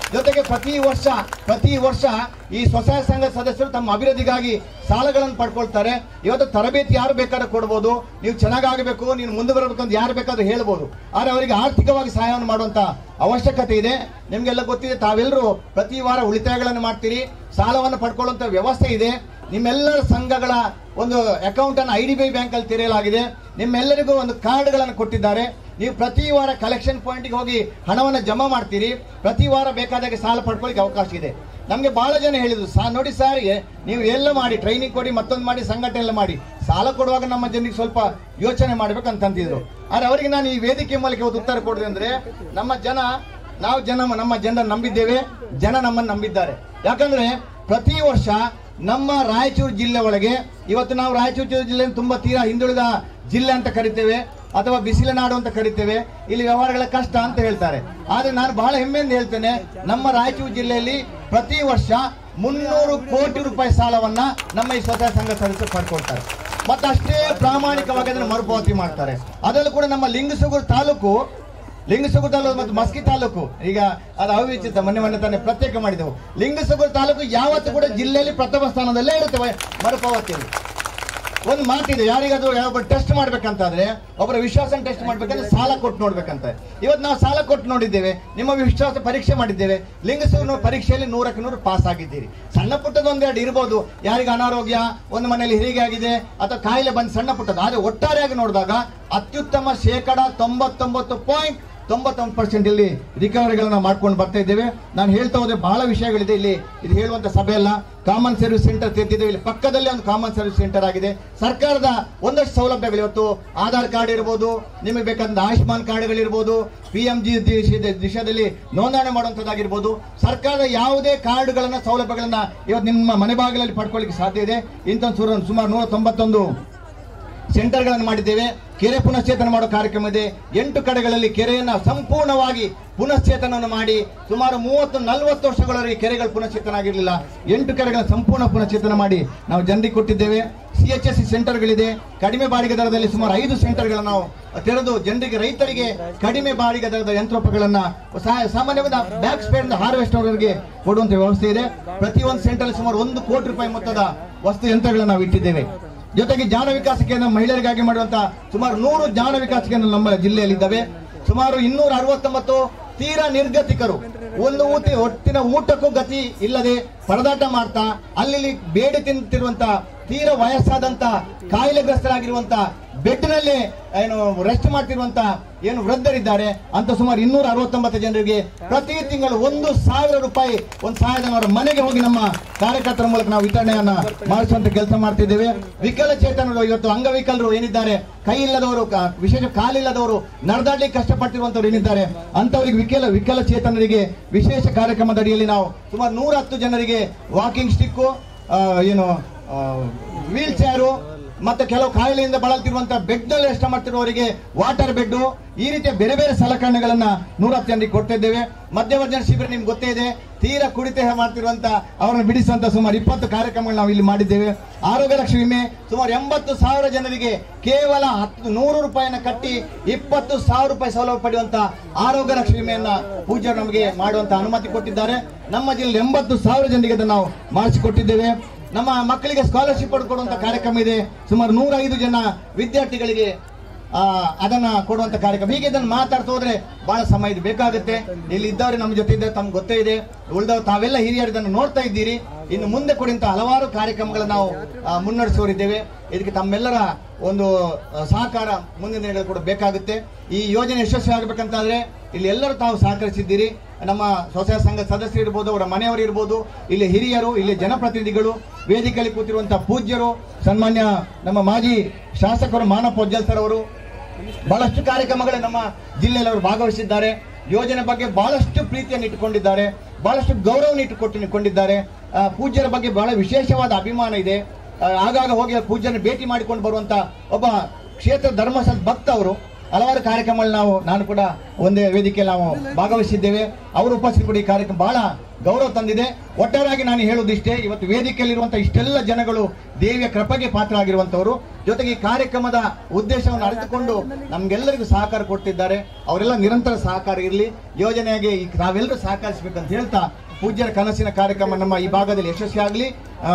Speaker 14: ಜೊತೆಗೆ ಪ್ರತಿ ವರ್ಷ ಪ್ರತಿ ವರ್ಷ ಈ ಸ್ವಸಹಾಯ ಸಂಘ ಸದಸ್ಯರು ತಮ್ಮ ಅಭಿವೃದ್ಧಿಗಾಗಿ ಸಾಲಗಳನ್ನು ಪಡ್ಕೊಳ್ತಾರೆ ಇವತ್ತು ತರಬೇತಿ ಯಾರು ಬೇಕಾದ್ರೂ ಕೊಡ್ಬೋದು ನೀವು ಚೆನ್ನಾಗಾಗಬೇಕು ನೀನು ಮುಂದೆ ಬರಬೇಕು ಅಂತ ಯಾರು ಬೇಕಾದ್ರೂ ಹೇಳ್ಬೋದು ಆದರೆ ಅವರಿಗೆ ಆರ್ಥಿಕವಾಗಿ ಸಹಾಯವನ್ನು ಮಾಡುವಂತ ಅವಶ್ಯಕತೆ ಇದೆ ನಿಮಗೆಲ್ಲ ಗೊತ್ತಿದೆ ತಾವೆಲ್ಲರೂ ಪ್ರತಿ ವಾರ ಉಳಿತಾಯಗಳನ್ನು ಮಾಡ್ತೀರಿ ಸಾಲವನ್ನು ಪಡ್ಕೊಳ್ಳುವಂತ ವ್ಯವಸ್ಥೆ ಇದೆ ನಿಮ್ಮೆಲ್ಲರ ಸಂಘಗಳ ಒಂದು ಅಕೌಂಟ್ ಅನ್ನು ಐ ಡಿ ಬಿ ಬ್ಯಾಂಕ್ ಅಲ್ಲಿ ತೆರೆಯಲಾಗಿದೆ ನಿಮ್ಮೆಲ್ಲರಿಗೂ ಒಂದು ಕಾರ್ಡ್ಗಳನ್ನು ಕೊಟ್ಟಿದ್ದಾರೆ ನೀವು ಪ್ರತಿ ವಾರ ಕಲೆಕ್ಷನ್ ಪಾಯಿಂಟ್ಗೆ ಹೋಗಿ ಹಣವನ್ನು ಜಮಾ ಮಾಡ್ತೀರಿ ಪ್ರತಿ ವಾರ ಬೇಕಾದಾಗ ಸಾಲ ಪಡ್ಕೊಳ್ಳಿಕ್ಕೆ ಅವಕಾಶ ಇದೆ ನಮಗೆ ಬಹಳ ಜನ ಹೇಳಿದ್ರು ಸಾ ನೋಡಿ ಸರ್ ಏ- ನೀವು ಎಲ್ಲ ಮಾಡಿ ಟ್ರೈನಿಂಗ್ ಕೊಡಿ ಮತ್ತೊಂದು ಮಾಡಿ ಸಂಘಟನೆ ಎಲ್ಲ ಮಾಡಿ ಸಾಲ ಕೊಡುವಾಗ ನಮ್ಮ ಜನರಿಗೆ ಸ್ವಲ್ಪ ಯೋಚನೆ ಮಾಡ್ಬೇಕು ಅಂತ ಅಂತಿದ್ರು ಆದ್ರೆ ಅವರಿಗೆ ನಾನು ಈ ವೇದಿಕೆ ಮೂಲಕ ಇವತ್ತು ಉತ್ತರ ಕೊಡಿದೆ ಅಂದ್ರೆ ನಮ್ಮ ಜನ ನಾವು ಜನ ನಮ್ಮ ಜನ ನಂಬಿದ್ದೇವೆ ಜನ ನಮ್ಮನ್ನು ನಂಬಿದ್ದಾರೆ ಯಾಕಂದ್ರೆ ಪ್ರತಿ ವರ್ಷ ನಮ್ಮ ರಾಯಚೂರು ಜಿಲ್ಲೆ ಒಳಗೆ ಇವತ್ತು ನಾವು ರಾಯಚೂರು ಜಿಲ್ಲೆ ತುಂಬಾ ತೀರಾ ಹಿಂದುಳಿದ ಜಿಲ್ಲೆ ಅಂತ ಕರಿತೇವೆ ಅಥವಾ ಬಿಸಿಲ ನಾಡು ಅಂತ ಕರಿತೇವೆ ಇಲ್ಲಿ ವ್ಯವಹಾರಗಳ ಕಷ್ಟ ಅಂತ ಹೇಳ್ತಾರೆ ಆದ್ರೆ ನಾನು ಬಹಳ ಹೆಮ್ಮೆಯಿಂದ ಹೇಳ್ತೇನೆ ನಮ್ಮ ರಾಯಚೂರು ಜಿಲ್ಲೆಯಲ್ಲಿ ಪ್ರತಿ ವರ್ಷ ಮುನ್ನೂರು ಕೋಟಿ ರೂಪಾಯಿ ಸಾಲವನ್ನ ನಮ್ಮ ಈ ಸ್ವಸಹಾಯ ಸಂಘ ಸದಸ್ಯರು ಪಡ್ಕೊಳ್ತಾರೆ ಮತ್ತೆ ಅಷ್ಟೇ ಪ್ರಾಮಾಣಿಕವಾಗಿ ಅದನ್ನು ಮರುಪಾವತಿ ಮಾಡ್ತಾರೆ ಅದರಲ್ಲೂ ಕೂಡ ನಮ್ಮ ಲಿಂಗಸೂಗೂರು ತಾಲೂಕು ಲಿಂಗಸೂಗೂರು ತಾಲೂಕು ಮತ್ತು ಮಸ್ಕಿ ತಾಲೂಕು ಈಗ ಅದು ಅವಿಚಿತ ಮೊನ್ನೆ ಮೊನ್ನೆ ತಾನೇ ಪ್ರತ್ಯೇಕ ಮಾಡಿದೆವು ಲಿಂಗಸೂಗೂರು ತಾಲೂಕು ಯಾವತ್ತೂ ಕೂಡ ಜಿಲ್ಲೆಯಲ್ಲಿ ಪ್ರಥಮ ಸ್ಥಾನದಲ್ಲೇ ಇರುತ್ತೆ ಮರುಪಾವತಿಯಲ್ಲಿ ಒಂದು ಮಾತಿದೆ ಯಾರಿಗಾದ್ರೂ ಯಾವೊಬ್ಬರು ಟೆಸ್ಟ್ ಮಾಡ್ಬೇಕಂತಾದ್ರೆ ಒಬ್ಬರ ವಿಶ್ವಾಸ ಟೆಸ್ಟ್ ಮಾಡ್ಬೇಕಂದ್ರೆ ಸಾಲ ಕೊಟ್ಟು ನೋಡ್ಬೇಕಂತ ಇವತ್ತು ನಾವು ಸಾಲ ಕೊಟ್ಟು ನೋಡಿದ್ದೇವೆ ನಿಮ್ಮ ವಿಶ್ವಾಸ ಪರೀಕ್ಷೆ ಮಾಡಿದ್ದೇವೆ ಲಿಂಗಸೂರು ಪರೀಕ್ಷೆಯಲ್ಲಿ ನೂರಕ್ಕೆ ನೂರು ಪಾಸ್ ಆಗಿದ್ದೀರಿ ಸಣ್ಣ ಪುಟ್ಟದ ಒಂದೆರಡು ಇರ್ಬೋದು ಯಾರಿಗೆ ಅನಾರೋಗ್ಯ ಒಂದು ಮನೆಯಲ್ಲಿ ಹೆರಿಗೆ ಆಗಿದೆ ಅಥವಾ ಕಾಯಿಲೆ ಬಂದು ಸಣ್ಣ ಪುಟ್ಟದ್ದು ಆದ್ರೆ ಒಟ್ಟಾರೆಯಾಗಿ ನೋಡಿದಾಗ ಅತ್ಯುತ್ತಮ ಶೇಕಡ ತೊಂಬತ್ತೊಂಬತ್ತು ಪಾಯಿಂಟ್ ತೊಂಬತ್ತೊಂದು ಪರ್ಸೆಂಟ್ ಇಲ್ಲಿ ರಿಕವರಿಗಳನ್ನ ಮಾಡ್ಕೊಂಡು ಬರ್ತಾ ಇದ್ದೇವೆ ನಾನು ಹೇಳ್ತಾ ಹೋದ್ರೆ ಬಹಳ ವಿಷಯಗಳಿದೆ ಇಲ್ಲಿ ಇದು ಹೇಳುವಂತ ಸಭೆ ಅಲ್ಲ ಕಾಮನ್ ಸರ್ವಿಸ್ ಸೆಂಟರ್ ತೆಗೆದಿದ್ದೇವೆ ಇಲ್ಲಿ ಪಕ್ಕದಲ್ಲಿ ಒಂದು ಕಾಮನ್ ಸರ್ವಿಸ್ ಸೆಂಟರ್ ಆಗಿದೆ ಸರ್ಕಾರದ ಒಂದಷ್ಟು ಸೌಲಭ್ಯಗಳು ಇವತ್ತು ಆಧಾರ್ ಕಾರ್ಡ್ ಇರ್ಬೋದು ನಿಮಗೆ ಬೇಕಾದ ಆಯುಷ್ಮಾನ್ ಕಾರ್ಡ್ಗಳಿರ್ಬೋದು ಪಿ ಎಂ ಜಿ ದಿಶಾದಲ್ಲಿ ನೋಂದಣಿ ಮಾಡುವಂಥದ್ದಾಗಿರ್ಬೋದು ಸರ್ಕಾರದ ಯಾವುದೇ ಕಾರ್ಡ್ಗಳನ್ನ ಸೌಲಭ್ಯಗಳನ್ನ ಇವತ್ತು ನಿಮ್ಮ ಮನೆ ಬಾಗಿಲಲ್ಲಿ ಪಡ್ಕೊಳ್ಳಿಕ್ಕೆ ಸಾಧ್ಯ ಇದೆ ಇಂಥ ಸುರ- ಸುಮಾರು ನೂರ ತೊಂಬತ್ತೊಂದು ಸೆಂಟರ್ಗಳನ್ನು ಮಾಡಿದ್ದೇವೆ ಕೆರೆ ಪುನಶ್ಚೇತನ ಮಾಡೋ ಕಾರ್ಯಕ್ರಮ ಇದೆ ಎಂಟು ಕಡೆಗಳಲ್ಲಿ ಕೆರೆಯನ್ನ ಸಂಪೂರ್ಣವಾಗಿ ಪುನಶ್ಚೇತನವನ್ನು ಮಾಡಿ ಸುಮಾರು ಮೂವತ್ತು ನಲವತ್ತು ವರ್ಷಗಳವರೆಗೆ ಕೆರೆಗಳು ಪುನಶ್ಚೇತನ ಆಗಿರಲಿಲ್ಲ ಎಂಟು ಕೆರೆಗಳ ಸಂಪೂರ್ಣ ಪುನಶ್ಚೇತನ ಮಾಡಿ ನಾವು ಜನರಿಗೆ ಕೊಟ್ಟಿದ್ದೇವೆ ಸಿ ಎಚ್ ಎಸ್ ಸಿ ಸೆಂಟರ್ಗಳಿದೆ ಕಡಿಮೆ ಬಾಡಿಗೆ ದರದಲ್ಲಿ ಸುಮಾರು ಐದು ಸೆಂಟರ್ಗಳನ್ನು ನಾವು ತೆರೆದು ಜನರಿಗೆ ರೈತರಿಗೆ ಕಡಿಮೆ ಬಾಡಿಗೆ ದರದ ಯಂತ್ರೋಪಗಳನ್ನ ಸಾ- ಸಾಮಾನ್ಯವಾದ ಬ್ಯಾಕ್ ಸ್ಪೇಡ್ ಹಾರ್ವೆಸ್ಟರ್ವರೆಗೆ ಕೊಡುವಂತ ವ್ಯವಸ್ಥೆ ಇದೆ ಪ್ರತಿ ಒಂದು ಸೆಂಟರ್ ಸುಮಾರು ಒಂದು ಕೋಟಿ ರೂಪಾಯಿ ಮೊತ್ತದ ವಸ್ತು ಯಂತ್ರಗಳನ್ನು ನಾವು ಇಟ್ಟಿದ್ದೇವೆ ಜೊತೆಗೆ ಜ್ಞಾನ ವಿಕಾಸ ಕೇಂದ್ರ ಮಹಿಳೆಯರಿಗಾಗಿ ಮಾಡುವಂತಹ ಸುಮಾರು ನೂರು ಜ್ಞಾನ ವಿಕಾಸ ಕೇಂದ್ರ ನಮ್ಮ ಜಿಲ್ಲೆಯಲ್ಲಿದ್ದಾವೆ ಸುಮಾರು ಇನ್ನೂರ ಅರವತ್ತೊಂಬತ್ತು ತೀರಾ ನಿರ್ಗತಿಕರು ಒಂದು ಊಟಿ ಒಟ್ಟಿನ ಊಟಕ್ಕೂ ಗತಿ ಇಲ್ಲದೆ ಪರದಾಟ ಮಾಡ್ತಾ ಅಲ್ಲಿ ಬೇಡಿ ತಿಂತಿರುವಂತ ತೀರಾ ವಯಸ್ಸಾದಂತ ಕಾಯಿಲೆಗ್ರಸ್ತರಾಗಿರುವಂತ ಬೆಡ್ನಲ್ಲಿ ಏನು ರೆಸ್ಟ್ ಮಾಡ್ತಿರುವಂತ ಏನು ವೃದ್ಧರಿದ್ದಾರೆ ಅಂತ ಸುಮಾರು ಇನ್ನೂರ ಅರವತ್ತೊಂಬತ್ತು ಜನರಿಗೆ ಪ್ರತಿ ತಿಂಗಳು ಒಂದು ಸಾವಿರ ರೂಪಾಯಿ ಒಂದು ಸಹಾಯಧನ ಅವರ ಮನೆಗೆ ಹೋಗಿ ನಮ್ಮ ಕಾರ್ಯಕರ್ತರ ಮೂಲಕ ನಾವು ವಿತರಣೆಯನ್ನ ಮಾಡಿಸುವಂತ ಕೆಲಸ ಮಾಡ್ತಿದ್ದೇವೆ ವಿಕಲಚೇತನರು ಇವತ್ತು ಅಂಗವಿಕಲರು ಏನಿದ್ದಾರೆ ಕೈ ಇಲ್ಲದವರು ಕ- ವಿಶೇಷ ಕಾಲಿಲ್ಲದವರು ನಡೆದಾಡ್ಲಿಕ್ಕೆ ಕಷ್ಟಪಟ್ಟಿರುವಂತವ್ರು ಏನಿದ್ದಾರೆ ಅಂತವರಿಗೆ ವಿಕಲ ವಿಕಲಚೇತನರಿಗೆ ವಿಶೇಷ ಕಾರ್ಯಕ್ರಮದ ಅಡಿಯಲ್ಲಿ ನಾವು ಸುಮಾರು ನೂರ ಹತ್ತು ಜನರಿಗೆ ವಾಕಿಂಗ್ ಸ್ಟಿಕ್ಕು ಏನು ವೀಲ್ ಚೇರು ಮತ್ತೆ ಕೆಲವು ಕಾಯಿಲೆಯಿಂದ ಬಳಲ್ತಿರುವಂತ ಬೆಡ್ ನಲ್ಲಿ ರೆಸ್ಟ್ ಮಾಡ್ತಿರುವವರಿಗೆ ವಾಟರ್ ಬೆಡ್ ಈ ರೀತಿಯ ಬೇರೆ ಬೇರೆ ಸಲಕರಣೆಗಳನ್ನ ನೂರ ಹತ್ತು ಜನರಿಗೆ ಕೊಡ್ತಿದ್ದೇವೆ ಮಧ್ಯವರ್ಜನ ಶಿಬಿರ ನಿಮ್ಗೆ ಗೊತ್ತೇ ಇದೆ ತೀರಾ ಕುಡಿತ ಮಾಡ್ತಿರುವಂತ ಅವರನ್ನು ಬಿಡಿಸುವಂತ ಸುಮಾರು ಇಪ್ಪತ್ತು ಕಾರ್ಯಕ್ರಮಗಳು ನಾವು ಇಲ್ಲಿ ಮಾಡಿದ್ದೇವೆ ಆರೋಗ್ಯ ರಕ್ಷೆ ವಿಮೆ ಸುಮಾರು ಎಂಬತ್ತು ಸಾವಿರ ಜನರಿಗೆ ಕೇವಲ ಹತ್ತು ನೂರು ರೂಪಾಯಿನ ಕಟ್ಟಿ ಇಪ್ಪತ್ತು ಸಾವಿರ ರೂಪಾಯಿ ಸೌಲಭ್ಯ ಪಡೆಯುವಂತ ಆರೋಗ್ಯ ರಕ್ಷೆ ವಿಮೆಯನ್ನ ಪೂಜ್ಯರು ನಮಗೆ ಮಾಡುವಂತ ಅನುಮತಿ ಕೊಟ್ಟಿದ್ದಾರೆ ನಮ್ಮ ಜಿಲ್ಲೆ ಎಂಬತ್ತು ಸಾವಿರ ಜನರಿಗೆ ಅದನ್ನು ನಾವು ಮಾಡಿಸಿಕೊಟ್ಟಿದ್ದೇವೆ ನಮ್ಮ ಮಕ್ಕಳಿಗೆ ಸ್ಕಾಲರ್ಶಿಪ್ ಕೊಡುವಂತ ಕಾರ್ಯಕ್ರಮ ಇದೆ ಸುಮಾರು ನೂರೈದು ಜನ ವಿದ್ಯಾರ್ಥಿಗಳಿಗೆ ಆ, ಅದನ್ನ ಕೊಡುವಂತ ಕಾರ್ಯಕ್ರಮ ಹೀಗೆ ಇದನ್ನು ಮಾತಾಡ್ತಾ ಹೋದ್ರೆ ಬಹಳ ಸಮಯ ಇದು ಬೇಕಾಗುತ್ತೆ ಇಲ್ಲಿ ಇದ್ದವ್ರೆ ನಮ್ಮ ಜೊತೆ ಇದ್ದಾರೆ ತಮ್ಗೆ ಗೊತ್ತೇ ಇದೆ ಉಳಿದವ್ರು ತಾವೆಲ್ಲ ಹಿರಿಯರು ಇದನ್ನು ನೋಡ್ತಾ ಇದ್ದೀರಿ ಇನ್ನು ಮುಂದೆ ಕೊಡುವಂತ ಹಲವಾರು ಕಾರ್ಯಕ್ರಮಗಳನ್ನ ನಾವು ಆ, ಮುನ್ನಡೆಸುವರಿದ್ದೇವೆ ಇದಕ್ಕೆ ತಮ್ಮೆಲ್ಲರ ಒಂದು ಆ, ಸಹಕಾರ ಮುಂದಿನ ದಿನಗಳು ಕೂಡ ಬೇಕಾಗುತ್ತೆ ಈ ಯೋಜನೆ ಯಶಸ್ವಿ ಆಗಬೇಕಂತಾದ್ರೆ ಇಲ್ಲಿ ಎಲ್ಲರೂ ತಾವು ಸಹಕರಿಸಿದ್ದೀರಿ ನಮ್ಮ ಸ್ವಸಹಾಯ ಸಂಘ ಸದಸ್ಯರು ಇರ್ಬೋದು ಅವರ ಮನೆಯವರು ಇರ್ಬೋದು ಇಲ್ಲಿ ಹಿರಿಯರು ಇಲ್ಲಿ ಜನಪ್ರತಿನಿಧಿಗಳು ವೇದಿಕೆಯಲ್ಲಿ ಕೂತಿರುವಂತಹ ಪೂಜ್ಯರು ಸನ್ಮಾನ್ಯ ನಮ್ಮ ಮಾಜಿ ಶಾಸಕರು ಮಾನವ ಪೊಜ್ಜಲ್ ಸರ್ ಅವರು ಬಹಳಷ್ಟು ಕಾರ್ಯಕ್ರಮಗಳು ನಮ್ಮ ಜಿಲ್ಲೆಯಲ್ಲಿ ಅವರು ಭಾಗವಹಿಸಿದ್ದಾರೆ ಯೋಜನೆ ಬಗ್ಗೆ ಬಹಳಷ್ಟು ಪ್ರೀತಿಯನ್ನು ಇಟ್ಟುಕೊಂಡಿದ್ದಾರೆ ಬಹಳಷ್ಟು ಗೌರವವನ್ನು ಇಟ್ಟುಕೊಟ್ಟಿಕೊಂಡಿದ್ದಾರೆ ಆ, ಪೂಜ್ಯರ ಬಗ್ಗೆ ಬಹಳ ವಿಶೇಷವಾದ ಅಭಿಮಾನ ಇದೆ ಆ, ಆಗಾಗ ಹೋಗಿ ಆ ಪೂಜ್ಯರನ್ನು ಭೇಟಿ ಮಾಡಿಕೊಂಡು ಬರುವಂತ ಒಬ್ಬ ಕ್ಷೇತ್ರ ಧರ್ಮಸ್ಥಳ ಭಕ್ತ ಅವರು ಹಲವಾರು ಕಾರ್ಯಕ್ರಮಗಳು ನಾವು ನಾನು ಕೂಡ ಒಂದೇ ವೇದಿಕೆಯಲ್ಲಿ ನಾವು ಭಾಗವಹಿಸಿದ್ದೇವೆ ಅವರು ಉಪಸ್ಥಿತಿ ಕೂಡ ಈ ಕಾರ್ಯಕ್ರಮ ಬಹಳ ಗೌರವ ತಂದಿದೆ ಒಟ್ಟಾರೆಯಾಗಿ ನಾನು ಹೇಳುವುದಿಷ್ಟೇ ಇವತ್ತು ವೇದಿಕೆಯಲ್ಲಿರುವಂತಹ ಇಷ್ಟೆಲ್ಲ ಜನಗಳು ದೇವಿಯ ಕೃಪೆಗೆ ಪಾತ್ರ ಆಗಿರುವಂತವರು ಜೊತೆಗೆ ಈ ಕಾರ್ಯಕ್ರಮದ ಉದ್ದೇಶವನ್ನು ಅರಿತುಕೊಂಡು ನಮ್ಗೆಲ್ಲರಿಗೂ ಸಹಕಾರ ಕೊಡ್ತಿದ್ದಾರೆ ಅವರೆಲ್ಲ ನಿರಂತರ ಸಹಕಾರ ಇರಲಿ ಯೋಜನೆಗೆ ಈ ನಾವೆಲ್ಲರೂ ಸಹಕರಿಸಬೇಕಂತ ಹೇಳ್ತಾ ಪೂಜ್ಯರ ಕನಸಿನ ಕಾರ್ಯಕ್ರಮ ನಮ್ಮ ಈ ಭಾಗದಲ್ಲಿ ಯಶಸ್ವಿಯಾಗಲಿ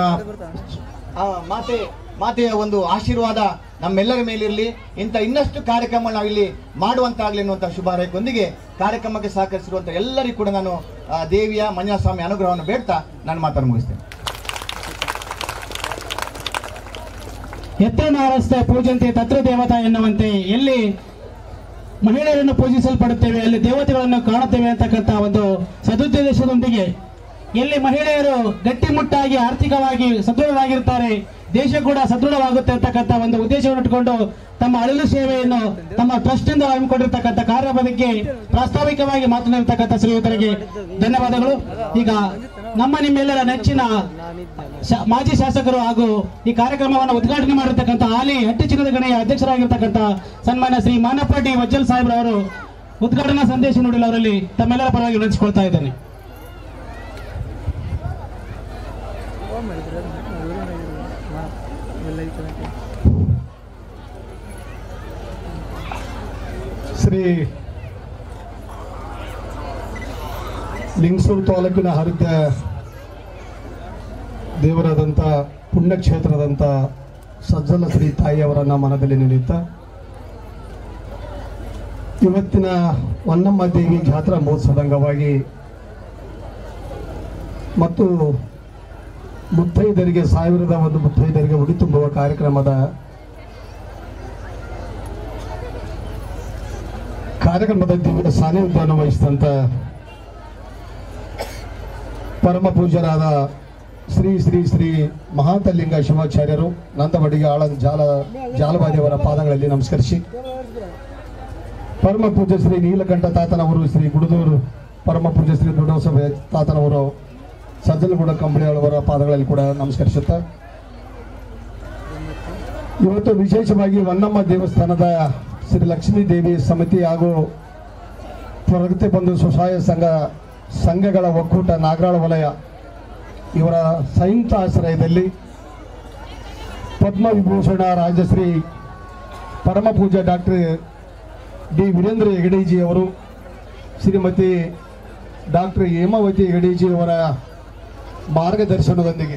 Speaker 14: ಮಾತೆ ಮಾತೆಯ ಒಂದು ಆಶೀರ್ವಾದ ನಮ್ಮೆಲ್ಲರ ಮೇಲಿರಲಿ ಇಂಥ ಇನ್ನಷ್ಟು ಕಾರ್ಯಕ್ರಮ ನಾವಿಲ್ಲಿ ಮಾಡುವಂತಾಗಲಿ ಅನ್ನುವಂಥ ಶುಭ ಹಾರೈಕೆಯೊಂದಿಗೆ ಕಾರ್ಯಕ್ರಮಕ್ಕೆ ಸಹಕರಿಸಿರುವಂಥ ಎಲ್ಲರಿಗೂ ಕೂಡ ನಾನು ಆ, ದೇವಿಯ ಮಂಜುನಾಥಸ್ವಾಮಿ ಅನುಗ್ರಹವನ್ನು ಬೇಡ್ತಾ ನಾನು ಮಾತನ್ನು ಮುಗಿಸ್ತೇನೆ
Speaker 13: ಎತ್ತರನ ಆರಸ್ತೆ ಪೂಜಂತೆ ತತ್ರ ದೇವತಾ ಎನ್ನುವಂತೆ ಎಲ್ಲಿ ಮಹಿಳೆಯರನ್ನು ಪೂಜಿಸಲ್ಪಡುತ್ತೇವೆ ಅಲ್ಲಿ ದೇವತೆಗಳನ್ನು ಕಾಣುತ್ತೇವೆ ಅಂತಕ್ಕಂಥ ಒಂದು ಸದುದ್ದೇಶದೊಂದಿಗೆ ಎಲ್ಲಿ ಮಹಿಳೆಯರು ಗಟ್ಟಿಮುಟ್ಟಾಗಿ ಆರ್ಥಿಕವಾಗಿ ಸದೃಢವಾಗಿರುತ್ತಾರೆ ದೇಶ ಕೂಡ ಸದೃಢವಾಗುತ್ತೆ ಅಂತಕ್ಕಂಥ ಒಂದು ಉದ್ದೇಶವನ್ನು ಇಟ್ಟುಕೊಂಡು ತಮ್ಮ ಅಳಿಲು ಸೇವೆಯನ್ನು ತಮ್ಮ ಟ್ರಸ್ಟ್ ಇಂದ ಹಮ್ಮಿಕೊಂಡಿರ್ತಕ್ಕಂಥ ಕಾರ್ಯ ಬಗ್ಗೆ ಪ್ರಾಸ್ತಾವಿಕವಾಗಿ ಮಾತನಾಡಿರ್ತಕ್ಕಂಥ ಶ್ರೀಯುತರಿಗೆ ಧನ್ಯವಾದಗಳು ಈಗ ನಮ್ಮ ನಿಮ್ಮೆಲ್ಲರ ನೆಚ್ಚಿನ ಶಾ- ಮಾಜಿ ಶಾಸಕರು ಹಾಗೂ ಈ ಕಾರ್ಯಕ್ರಮವನ್ನು ಉದ್ಘಾಟನೆ ಮಾಡಿರ್ತಕ್ಕಂಥ ಹಾಲಿ ಹಟ್ಟಿ ಚಿನ್ನದ ಗಣೆಯ ಅಧ್ಯಕ್ಷರಾಗಿರ್ತಕ್ಕಂಥ ಸನ್ಮಾನ್ಯ ಶ್ರೀ ಮಾನಪಾಟಿ ವಜ್ಜಲ್ ಸಾಹೇಬ್ರವರು ಉದ್ಘಾಟನಾ ಸಂದೇಶ ನುಡಿಲ್ ಅವರಲ್ಲಿ ತಮ್ಮೆಲ್ಲರ ಪರವಾಗಿ ವಿನಂತಿಸಿಕೊಳ್ತಾ ಇದ್ದೇನೆ
Speaker 15: ಶ್ರೀ ಲಿಂಗಸೂರು ತಾಲೂಕಿನ ಹರಿದ ದೇವರಾದಂಥ ಪುಣ್ಯಕ್ಷೇತ್ರದಂಥ ಸಜ್ಜಲ ಶ್ರೀ ತಾಯಿಯವರನ್ನ ಮನದಲ್ಲಿ ನೆನೆಯುತ್ತಾ ಇವತ್ತಿನ ಹೊನ್ನಮ್ಮ ದೇವಿ ಜಾತ್ರಾ ಮಹೋತ್ಸವದ ಅಂಗವಾಗಿ ಮತ್ತು ಮುತ್ತೈದರಿಗೆ ಸಾವಿರದ ಒಂದು ಮುತ್ತೈದರಿಗೆ ಉಡಿ ತುಂಬುವ ಕಾರ್ಯಕ್ರಮದ ಕಾರ್ಯಕ್ರಮದ ದಿವ್ಯ ಸಾನ್ನಿಧ್ಯವನ್ನು ವಹಿಸಿದಂಥ ಪರಮ ಪೂಜ್ಯರಾದ ಶ್ರೀ ಶ್ರೀ ಶ್ರೀ ಮಹಾಂತಲಿಂಗ ಶಿವಾಚಾರ್ಯರು ನಂದವಡಿಗೆ ಆಳ ಜಾಲ ಜಾಲವಾದಿಯವರ ಪಾದಗಳಲ್ಲಿ ನಮಸ್ಕರಿಸಿ ಪರಮ ಪೂಜ್ಯ ಶ್ರೀ ನೀಲಕಂಠ ತಾತನವರು ಶ್ರೀ ಗುಡದೂರು ಪರಮ ಪೂಜ್ಯ ಶ್ರೀ ದೊಡ್ಡಸಭೆ ತಾತನವರು ಸಜ್ಜಲಗೂಡ ಕಂಬಳಿಯವರ ಪಾದಗಳಲ್ಲಿ ಕೂಡ ನಮಸ್ಕರಿಸುತ್ತಾ ಇವತ್ತು ವಿಶೇಷವಾಗಿ ಹೊನ್ನಮ್ಮ ದೇವಸ್ಥಾನದ ಶ್ರೀ ಲಕ್ಷ್ಮೀ ದೇವಿ ಸಮಿತಿ ಹಾಗೂ ಪ್ರಗತಿ ಬಂಧು ಸ್ವಸಹಾಯ ಸಂಘ ಸಂಘಗಳ ಒಕ್ಕೂಟ ನಾಗರಾಳ ವಲಯ ಇವರ ಸಂಯುಕ್ತ ಆಶ್ರಯದಲ್ಲಿ ಪದ್ಮವಿಭೂಷಣ ರಾಜಶ್ರೀ ಪರಮ ಪೂಜ್ಯ ಡಾಕ್ಟರ್ ಡಿ ವೀರೇಂದ್ರ ಹೆಗಡೇಜಿ ಅವರು ಶ್ರೀಮತಿ ಡಾಕ್ಟರ್ ಹೇಮಾವತಿ ಹೆಗಡೇಜಿ ಅವರ ಮಾರ್ಗದರ್ಶನದೊಂದಿಗೆ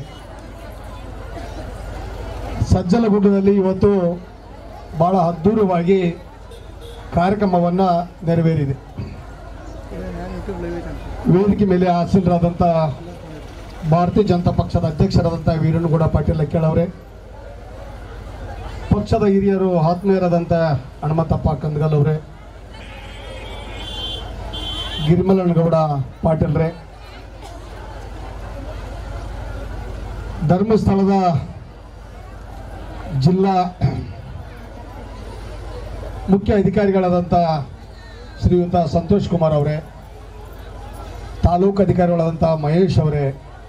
Speaker 15: ಸಜ್ಜಲಗುಡ್ಡದಲ್ಲಿ ಇವತ್ತು ಬಹಳ ಅದ್ಧೂರವಾಗಿ ಕಾರ್ಯಕ್ರಮವನ್ನು ನೆರವೇರಿದೆ ವೇದಿಕೆ ಮೇಲೆ ಆಸೀನರಾದಂಥ ಭಾರತೀಯ ಜನತಾ ಪಕ್ಷದ ಅಧ್ಯಕ್ಷರಾದಂಥ ವೀರಣ್ಣಗೌಡ ಪಾಟೀಲ್ ಕೇಳವ್ರೆ ಪಕ್ಷದ ಹಿರಿಯರು ಆತ್ಮೀಯರಾದಂಥ ಹನುಮಂತಪ್ಪ ಕಂದಗಲ್ ಅವರೇ ಗಿರಿಮಲನಗೌಡ ಪಾಟೀಲ್ರೆ ಧರ್ಮಸ್ಥಳದ ಜಿಲ್ಲಾ ಮುಖ್ಯ ಅಧಿಕಾರಿಗಳಾದಂಥ ಶ್ರೀಯುತ ಸಂತೋಷ್ ಕುಮಾರ್ ಅವರೇ ತಾಲೂಕು ಅಧಿಕಾರಿಗಳಾದಂಥ ಮಹೇಶ್ ಅವರೇ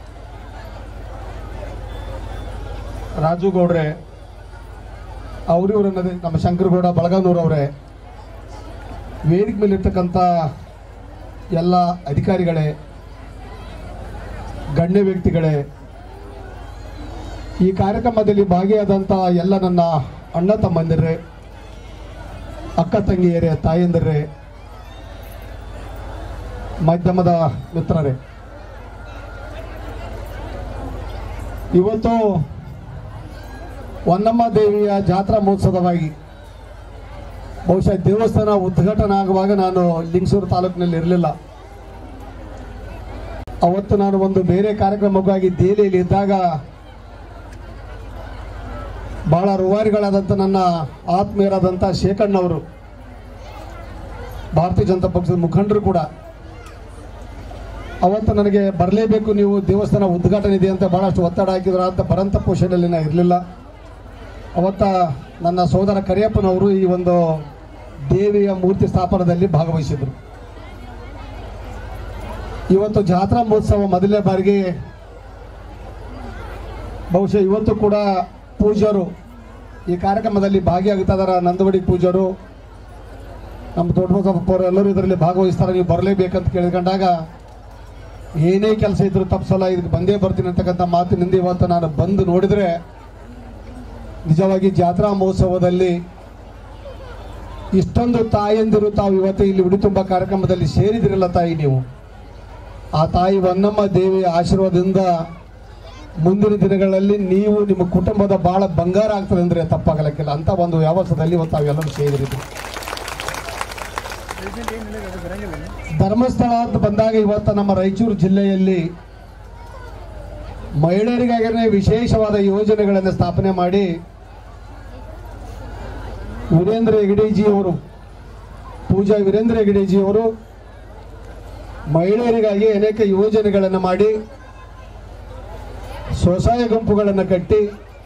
Speaker 15: ರಾಜು ಗೌಡ್ರೆ ಅವರಿವರನ್ನದೇ ನಮ್ಮ ಶಂಕರಗೌಡ ಬಳಗಾನೂರ್ ಅವರೇ ವೇದಿಕೆ ಮೇಲಿರ್ತಕ್ಕಂಥ ಎಲ್ಲ ಅಧಿಕಾರಿಗಳೇ ಗಣ್ಯ ವ್ಯಕ್ತಿಗಳೇ ಈ ಕಾರ್ಯಕ್ರಮದಲ್ಲಿ ಭಾಗಿಯಾದಂಥ ಎಲ್ಲ ನನ್ನ ಅಣ್ಣ ತಮ್ಮಂದಿರೇ ಅಕ್ಕ ತಂಗಿಯರೇ ತಾಯಂದಿರೇ ಮಾಧ್ಯಮದ ಮಿತ್ರರೇ ಇವತ್ತು ಹೊನ್ನಮ್ಮ ದೇವಿಯ ಜಾತ್ರಾ ಮಹೋತ್ಸವವಾಗಿ ಬಹುಶಃ ದೇವಸ್ಥಾನ ಉದ್ಘಾಟನೆ ಆಗುವಾಗ ನಾನು ಲಿಂಗಸೂರು ತಾಲೂಕಿನಲ್ಲಿ ಇರಲಿಲ್ಲ ಅವತ್ತು ನಾನು ಒಂದು ಬೇರೆ ಕಾರ್ಯಕ್ರಮಕ್ಕಾಗಿ ದೆಹಲಿಯಲ್ಲಿ ಇದ್ದಾಗ ಬಹಳ ರೂವಾರಿಗಳಾದಂಥ ನನ್ನ ಆತ್ಮೀಯರಾದಂಥ ಶೇಖಣ್ಣವರು ಭಾರತೀಯ ಜನತಾ ಪಕ್ಷದ ಮುಖಂಡರು ಕೂಡ ಅವತ್ತು ನನಗೆ ಬರಲೇಬೇಕು ನೀವು ದೇವಸ್ಥಾನ ಉದ್ಘಾಟನೆ ಇದೆ ಅಂತ ಬಹಳಷ್ಟು ಒತ್ತಡ ಹಾಕಿದ್ರು ಅಂತ ಬರಂತ ಪೋಷಣೆಯಲ್ಲಿ ನಾನು ಇರಲಿಲ್ಲ ಅವತ್ತ ನನ್ನ ಸೋದರ ಕರಿಯಪ್ಪನವರು ಈ ಒಂದು ದೇವಿಯ ಮೂರ್ತಿ ಸ್ಥಾಪನದಲ್ಲಿ ಭಾಗವಹಿಸಿದರು ಇವತ್ತು ಜಾತ್ರಾ ಮಹೋತ್ಸವ ಮೊದಲನೇ ಬಾರಿಗೆ ಬಹುಶಃ ಇವತ್ತು ಕೂಡ ಪೂಜ್ಯರು ಈ ಕಾರ್ಯಕ್ರಮದಲ್ಲಿ ಭಾಗಿಯಾಗ್ತಾ ಇದ್ದಾರೆ ನಂದವಡಿ ಪೂಜ್ಯರು ನಮ್ಮ ದೊಡ್ಡ ಬಸಪ್ಪ ಅವರು ಎಲ್ಲರೂ ಇದರಲ್ಲಿ ಭಾಗವಹಿಸ್ತಾರೆ ನೀವು ಬರಲೇಬೇಕಂತ ಕೇಳ್ಕೊಂಡಾಗ ಏನೇ ಕೆಲಸ ಇದ್ರು ತಪ್ಸಲ್ಲ ಇದಕ್ಕೆ ಬಂದೇ ಬರ್ತೀನಿ ಅಂತಕ್ಕಂಥ ಮಾತಿನಿಂದ ಇವತ್ತು ನಾನು ಬಂದು ನೋಡಿದರೆ ನಿಜವಾಗಿ ಜಾತ್ರಾ ಮಹೋತ್ಸವದಲ್ಲಿ ಇಷ್ಟೊಂದು ತಾಯಂದಿರು ತಾವು ಇವತ್ತು ಇಲ್ಲಿ ಉಡಿ ತುಂಬ ಕಾರ್ಯಕ್ರಮದಲ್ಲಿ ಸೇರಿದಿರಲ್ಲ ತಾಯಿ ನೀವು ಆ ತಾಯಿ ವನ್ನಮ್ಮ ದೇವಿಯ ಆಶೀರ್ವಾದದಿಂದ ಮುಂದಿನ ದಿನಗಳಲ್ಲಿ ನೀವು ನಿಮ್ಮ ಕುಟುಂಬದ ಬಹಳ ಬಂಗಾರ ಆಗ್ತದೆ ಅಂದ್ರೆ ತಪ್ಪಾಗಲಕ್ಕಿಲ್ಲ ಅಂತ ಒಂದು ವ್ಯವಸ್ಥೆಯಲ್ಲಿ ಇವತ್ತು ತಾವೆಲ್ಲರೂ ಸೇರಿದ್ರು ಧರ್ಮಸ್ಥಳ ಅಂತ ಬಂದಾಗ ಇವತ್ತು ನಮ್ಮ ರಾಯಚೂರು ಜಿಲ್ಲೆಯಲ್ಲಿ ಮಹಿಳೆಯರಿಗಾಗಿನೇ ವಿಶೇಷವಾದ ಯೋಜನೆಗಳನ್ನು ಸ್ಥಾಪನೆ ಮಾಡಿ ವೀರೇಂದ್ರ ಹೆಗಡೆಜಿ ಅವರು ಪೂಜಾ ವೀರೇಂದ್ರ ಹೆಗಡೆಜಿ ಅವರು ಮಹಿಳೆಯರಿಗಾಗಿ ಅನೇಕ ಯೋಜನೆಗಳನ್ನು ಮಾಡಿ ಸ್ವಸಹಾಯ ಗುಂಪುಗಳನ್ನು ಕಟ್ಟಿ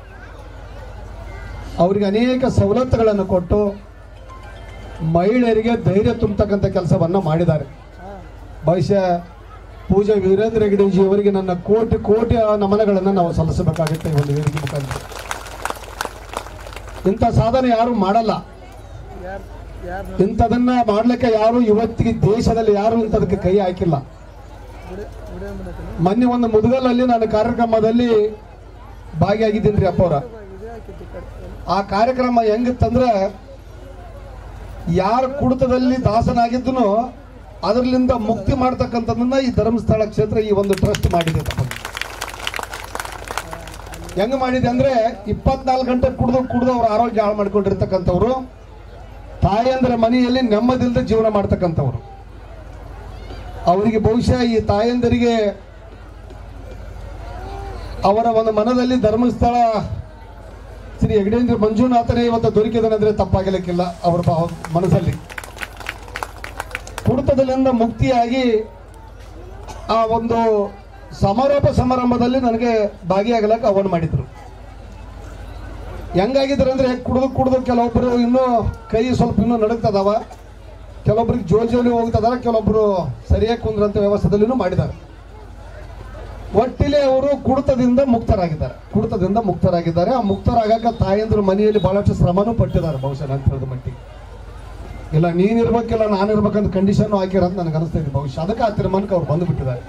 Speaker 15: ಅವರಿಗೆ ಅನೇಕ ಸವಲತ್ತುಗಳನ್ನು ಕೊಟ್ಟು ಮಹಿಳೆಯರಿಗೆ ಧೈರ್ಯ ತುಂಬತಕ್ಕಂಥ ಕೆಲಸವನ್ನು ಮಾಡಿದ್ದಾರೆ ಬಹುಶಃ ಪೂಜಾ ವೀರೇಂದ್ರ ಹೆಗಡೆಜಿ ಅವರಿಗೆ ನನ್ನ ಕೋಟಿ ಕೋಟಿ ನಮನಗಳನ್ನು ನಾವು ಸಲ್ಲಿಸಬೇಕಾಗುತ್ತೆ ಈ ಒಂದು ವೇದಿಕೆ ಮುಖಾಂತರ ಇಂಥ ಸಾಧನೆ ಯಾರು ಮಾಡಲ್ಲ ಇಂಥದನ್ನ ಮಾಡ್ಲಿಕ್ಕೆ ಯಾರು ಇವತ್ತಿಗೆ ದೇಶದಲ್ಲಿ ಯಾರು ಇಂಥದಕ್ಕೆ ಕೈ ಹಾಕಿಲ್ಲ ಮೊನ್ನೆ ಒಂದು ಮುದುಗಲಲ್ಲಿ ನಾನು ಕಾರ್ಯಕ್ರಮದಲ್ಲಿ ಭಾಗಿಯಾಗಿದ್ದೀನಿ ರೀ ಅಪ್ಪವ್ರ ಆ ಕಾರ್ಯಕ್ರಮ ಹೆಂಗಿತ್ತಂದ್ರೆ ಯಾರ ಕುಡಿತದಲ್ಲಿ ದಾಸನಾಗಿದ್ದನೋ ಅದರಲ್ಲಿಂದ ಮುಕ್ತಿ ಮಾಡ್ತಕ್ಕಂಥದ್ದನ್ನ ಈ ಧರ್ಮಸ್ಥಳ ಕ್ಷೇತ್ರ ಈ ಒಂದು ಟ್ರಸ್ಟ್ ಮಾಡಿದೆ ತಪ್ಪ ಹೆಂಗ್ ಮಾಡಿದೆ ಅಂದ್ರೆ ಇಪ್ಪತ್ನಾಲ್ಕು ಗಂಟೆ ಕುಡಿದು ಕುಡಿದು ಅವ್ರ ಆರೋಗ್ಯ ಹಾಳು ಮಾಡ್ಕೊಂಡಿರ್ತಕ್ಕಂಥವ್ರು ತಾಯಂದ್ರ ಮನೆಯಲ್ಲಿ ನೆಮ್ಮದಿಲ್ಲದೆ ಜೀವನ ಮಾಡ್ತಕ್ಕಂಥವ್ರು ಅವರಿಗೆ ಬಹುಶಃ ಈ ತಾಯಂದರಿಗೆ ಅವರ ಒಂದು ಮನದಲ್ಲಿ ಧರ್ಮಸ್ಥಳ ಶ್ರೀ ಹೆಗಡೇಂದ್ರ ಮಂಜುನಾಥನೇ ಇವತ್ತು ದೊರಕಿದನಂದ್ರೆ ತಪ್ಪಾಗಲಿಕ್ಕಿಲ್ಲ ಅವರ ಭಾವ- ಮನಸ್ಸಲ್ಲಿ ಕುಡಿತದಲ್ಲಿಂದ ಮುಕ್ತಿಯಾಗಿ ಆ ಒಂದು ಸಮಾರೋಪ ಸಮಾರಂಭದಲ್ಲಿ ನನಗೆ ಭಾಗಿಯಾಗಲಕ್ಕೆ ಆಹ್ವಾನ ಮಾಡಿದ್ರು ಹೆಂಗಾಗಿದ್ರು ಅಂದ್ರೆ ಕುಡಿದು ಕುಡಿದು ಕೆಲವೊಬ್ಬರು ಇನ್ನೂ ಕೈ ಸ್ವಲ್ಪ ಇನ್ನೂ ನಡುಗ್ತದವ ಕೆಲವೊಬ್ರಿಗೆ ಜೋಲ್ ಜೋಲಿ ಹೋಗ್ತದಾರ ಕೆಲವೊಬ್ರು ಸರಿಯಾಗಿ ಕುಂದ್ರಂತ ವ್ಯವಸ್ಥೆದಲ್ಲಿನೂ ಮಾಡಿದ್ದಾರೆ ಒಟ್ಟಿಲೆ ಅವರು ಕುಡಿತದಿಂದ ಮುಕ್ತರಾಗಿದ್ದಾರೆ ಕುಡಿತದಿಂದ ಮುಕ್ತರಾಗಿದ್ದಾರೆ ಆ ಮುಕ್ತರಾಗಕ್ಕೆ ತಾಯಂದ್ರು ಮನೆಯಲ್ಲಿ ಬಹಳಷ್ಟು ಶ್ರಮನೂ ಪಟ್ಟಿದ್ದಾರೆ ಬಹುಶಃ ನಾನು ತಿಳಿದ ಮಟ್ಟಿಗೆ ಇಲ್ಲ ನೀನ್ ಇರ್ಬೇಕಿಲ್ಲ ನಾನು ಇರ್ಬೇಕಂತ ಕಂಡೀಷನ್ ಹಾಕಿರೋದು ನನಗೆ ಅನಿಸ್ತಾ ಇದೆ ಬಹುಶಃ ಅದಕ್ಕೆ ಆ ತೀರ್ಮಾನಕ್ಕೆ ಅವ್ರು ಬಂದು ಬಿಟ್ಟಿದ್ದಾರೆ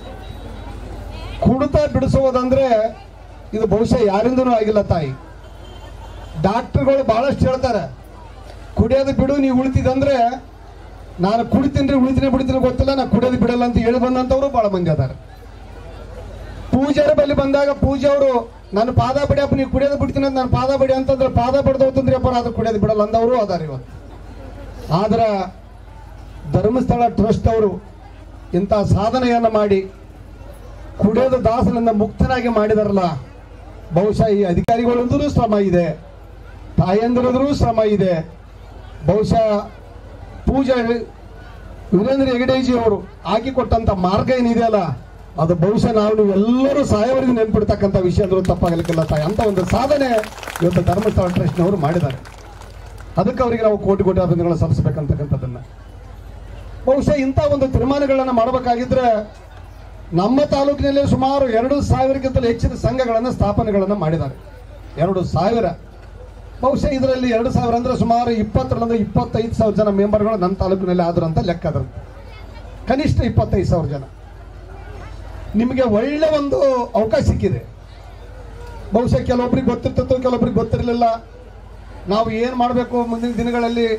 Speaker 15: ಕುಡಿತ ಬಿಡಿಸುವುದಂದ್ರೆ ಇದು ಬಹುಶಃ ಯಾರಿಂದನೂ ಆಗಿಲ್ಲ ತಾಯಿ ಡಾಕ್ಟರ್ಗಳು ಬಹಳಷ್ಟು ಹೇಳ್ತಾರೆ ಕುಡಿಯೋದು ಬಿಡು ನೀವು ಉಳಿತಿದಂದ್ರೆ ನಾನು ಕುಡಿತೀನಿ ಉಳಿತೀನಿ ಬಿಡ್ತೀನಿ ಗೊತ್ತಿಲ್ಲ ನಾ ಕುಡಿಯೋದು ಬಿಡಲ್ಲ ಅಂತ ಹೇಳಿ ಬಂದಂತವ್ರು ಬಹಳ ಮಂದಿ ಅದಾರೆ ಪೂಜಾರ ಬಳಿ ಬಂದಾಗ ಪೂಜೆ ಅವರು ನಾನು ಪಾದ ಬಡಿಯಪ್ಪ ನೀವು ಕುಡಿಯೋದು ಬಿಡ್ತೀನಿ ಅಂತ ನಾನು ಪಾದ ಬಡಿ ಅಂತಂದ್ರೆ ಪಾದ ಬಡ್ದು ಹೋಗ್ತಂದ್ರಿ ಅಪ್ಪ ಅದು ಕುಡಿಯೋದು ಬಿಡಲ್ಲ ಅಂದವರು ಅದಾರ ಇವತ್ತು ಆದ್ರ ಧರ್ಮಸ್ಥಳ ಟ್ರಸ್ಟ್ ಅವರು ಇಂಥ ಸಾಧನೆಯನ್ನು ಮಾಡಿ ಕುಡಿಯೋದು ದಾಸನನ್ನ ಮುಕ್ತನಾಗಿ ಮಾಡಿದಾರಲ್ಲ ಬಹುಶಃ ಈ ಅಧಿಕಾರಿಗಳಂದ್ರೂ ಶ್ರಮ ಇದೆ ತಾಯಂದಿರದ್ರೂ ಶ್ರಮ ಇದೆ ಬಹುಶಃ ಪೂಜಾ ವೀರೇಂದ್ರ ಹೆಗಡೇಜಿ ಅವರು ಹಾಕಿಕೊಟ್ಟಂತ ಮಾರ್ಗ ಏನಿದೆಯಲ್ಲ ಅದು ಬಹುಶಃ ನಾವು ನೀವು ಎಲ್ಲರೂ ಸಾಯವರೆಗೂ ನೆನ್ಪಿಡ್ತಕ್ಕಂಥ ವಿಷಯ ಅಂದ್ರೂ ತಪ್ಪಾಗಲಿಕ್ಕಿಲ್ಲ ತಾಯಿ ಅಂತ ಒಂದು ಸಾಧನೆ ಇವತ್ತು ಧರ್ಮಸ್ಥಳ ಟ್ರಸ್ಟ್ನವರು ಮಾಡಿದ್ದಾರೆ ಅದಕ್ಕೆ ಅವರಿಗೆ ನಾವು ಕೋಟಿ ಕೋಟಿ ಅಭಿನಂದನೆಗಳನ್ನು ಸಲ್ಲಿಸಬೇಕಂತಕ್ಕಂಥದ್ದನ್ನ ಬಹುಶಃ ಇಂಥ ಒಂದು ತೀರ್ಮಾನಗಳನ್ನು ಮಾಡಬೇಕಾಗಿದ್ರೆ ನಮ್ಮ ತಾಲೂಕಿನಲ್ಲಿ ಸುಮಾರು ಎರಡು ಸಾವಿರಕ್ಕಿಂತಲೂ ಹೆಚ್ಚಿನ ಸಂಘಗಳನ್ನು ಸ್ಥಾಪನೆಗಳನ್ನು ಮಾಡಿದ್ದಾರೆ ಎರಡು ಸಾವಿರ ಬಹುಶಃ ಇದರಲ್ಲಿ ಎರಡು ಸಾವಿರ ಅಂದ್ರೆ ಸುಮಾರು ಇಪ್ಪತ್ತರಿಂದ ಇಪ್ಪತ್ತೈದು ಸಾವಿರ ಜನ ಮೆಂಬರ್ಗಳು ನನ್ನ ತಾಲೂಕಿನಲ್ಲಿ ಆದ್ರು ಅಂತ ಲೆಕ್ಕ ಅದ್ರ ಕನಿಷ್ಠ ಇಪ್ಪತ್ತೈದು ಸಾವಿರ ಜನ ನಿಮಗೆ ಒಳ್ಳೆ ಒಂದು ಅವಕಾಶ ಸಿಕ್ಕಿದೆ ಬಹುಶಃ ಕೆಲವೊಬ್ರಿಗೆ ಗೊತ್ತಿರ್ತಿತ್ತು ಕೆಲವೊಬ್ರಿಗೆ ಗೊತ್ತಿರಲಿಲ್ಲ ನಾವು ಏನು ಮಾಡಬೇಕು ಮುಂದಿನ ದಿನಗಳಲ್ಲಿ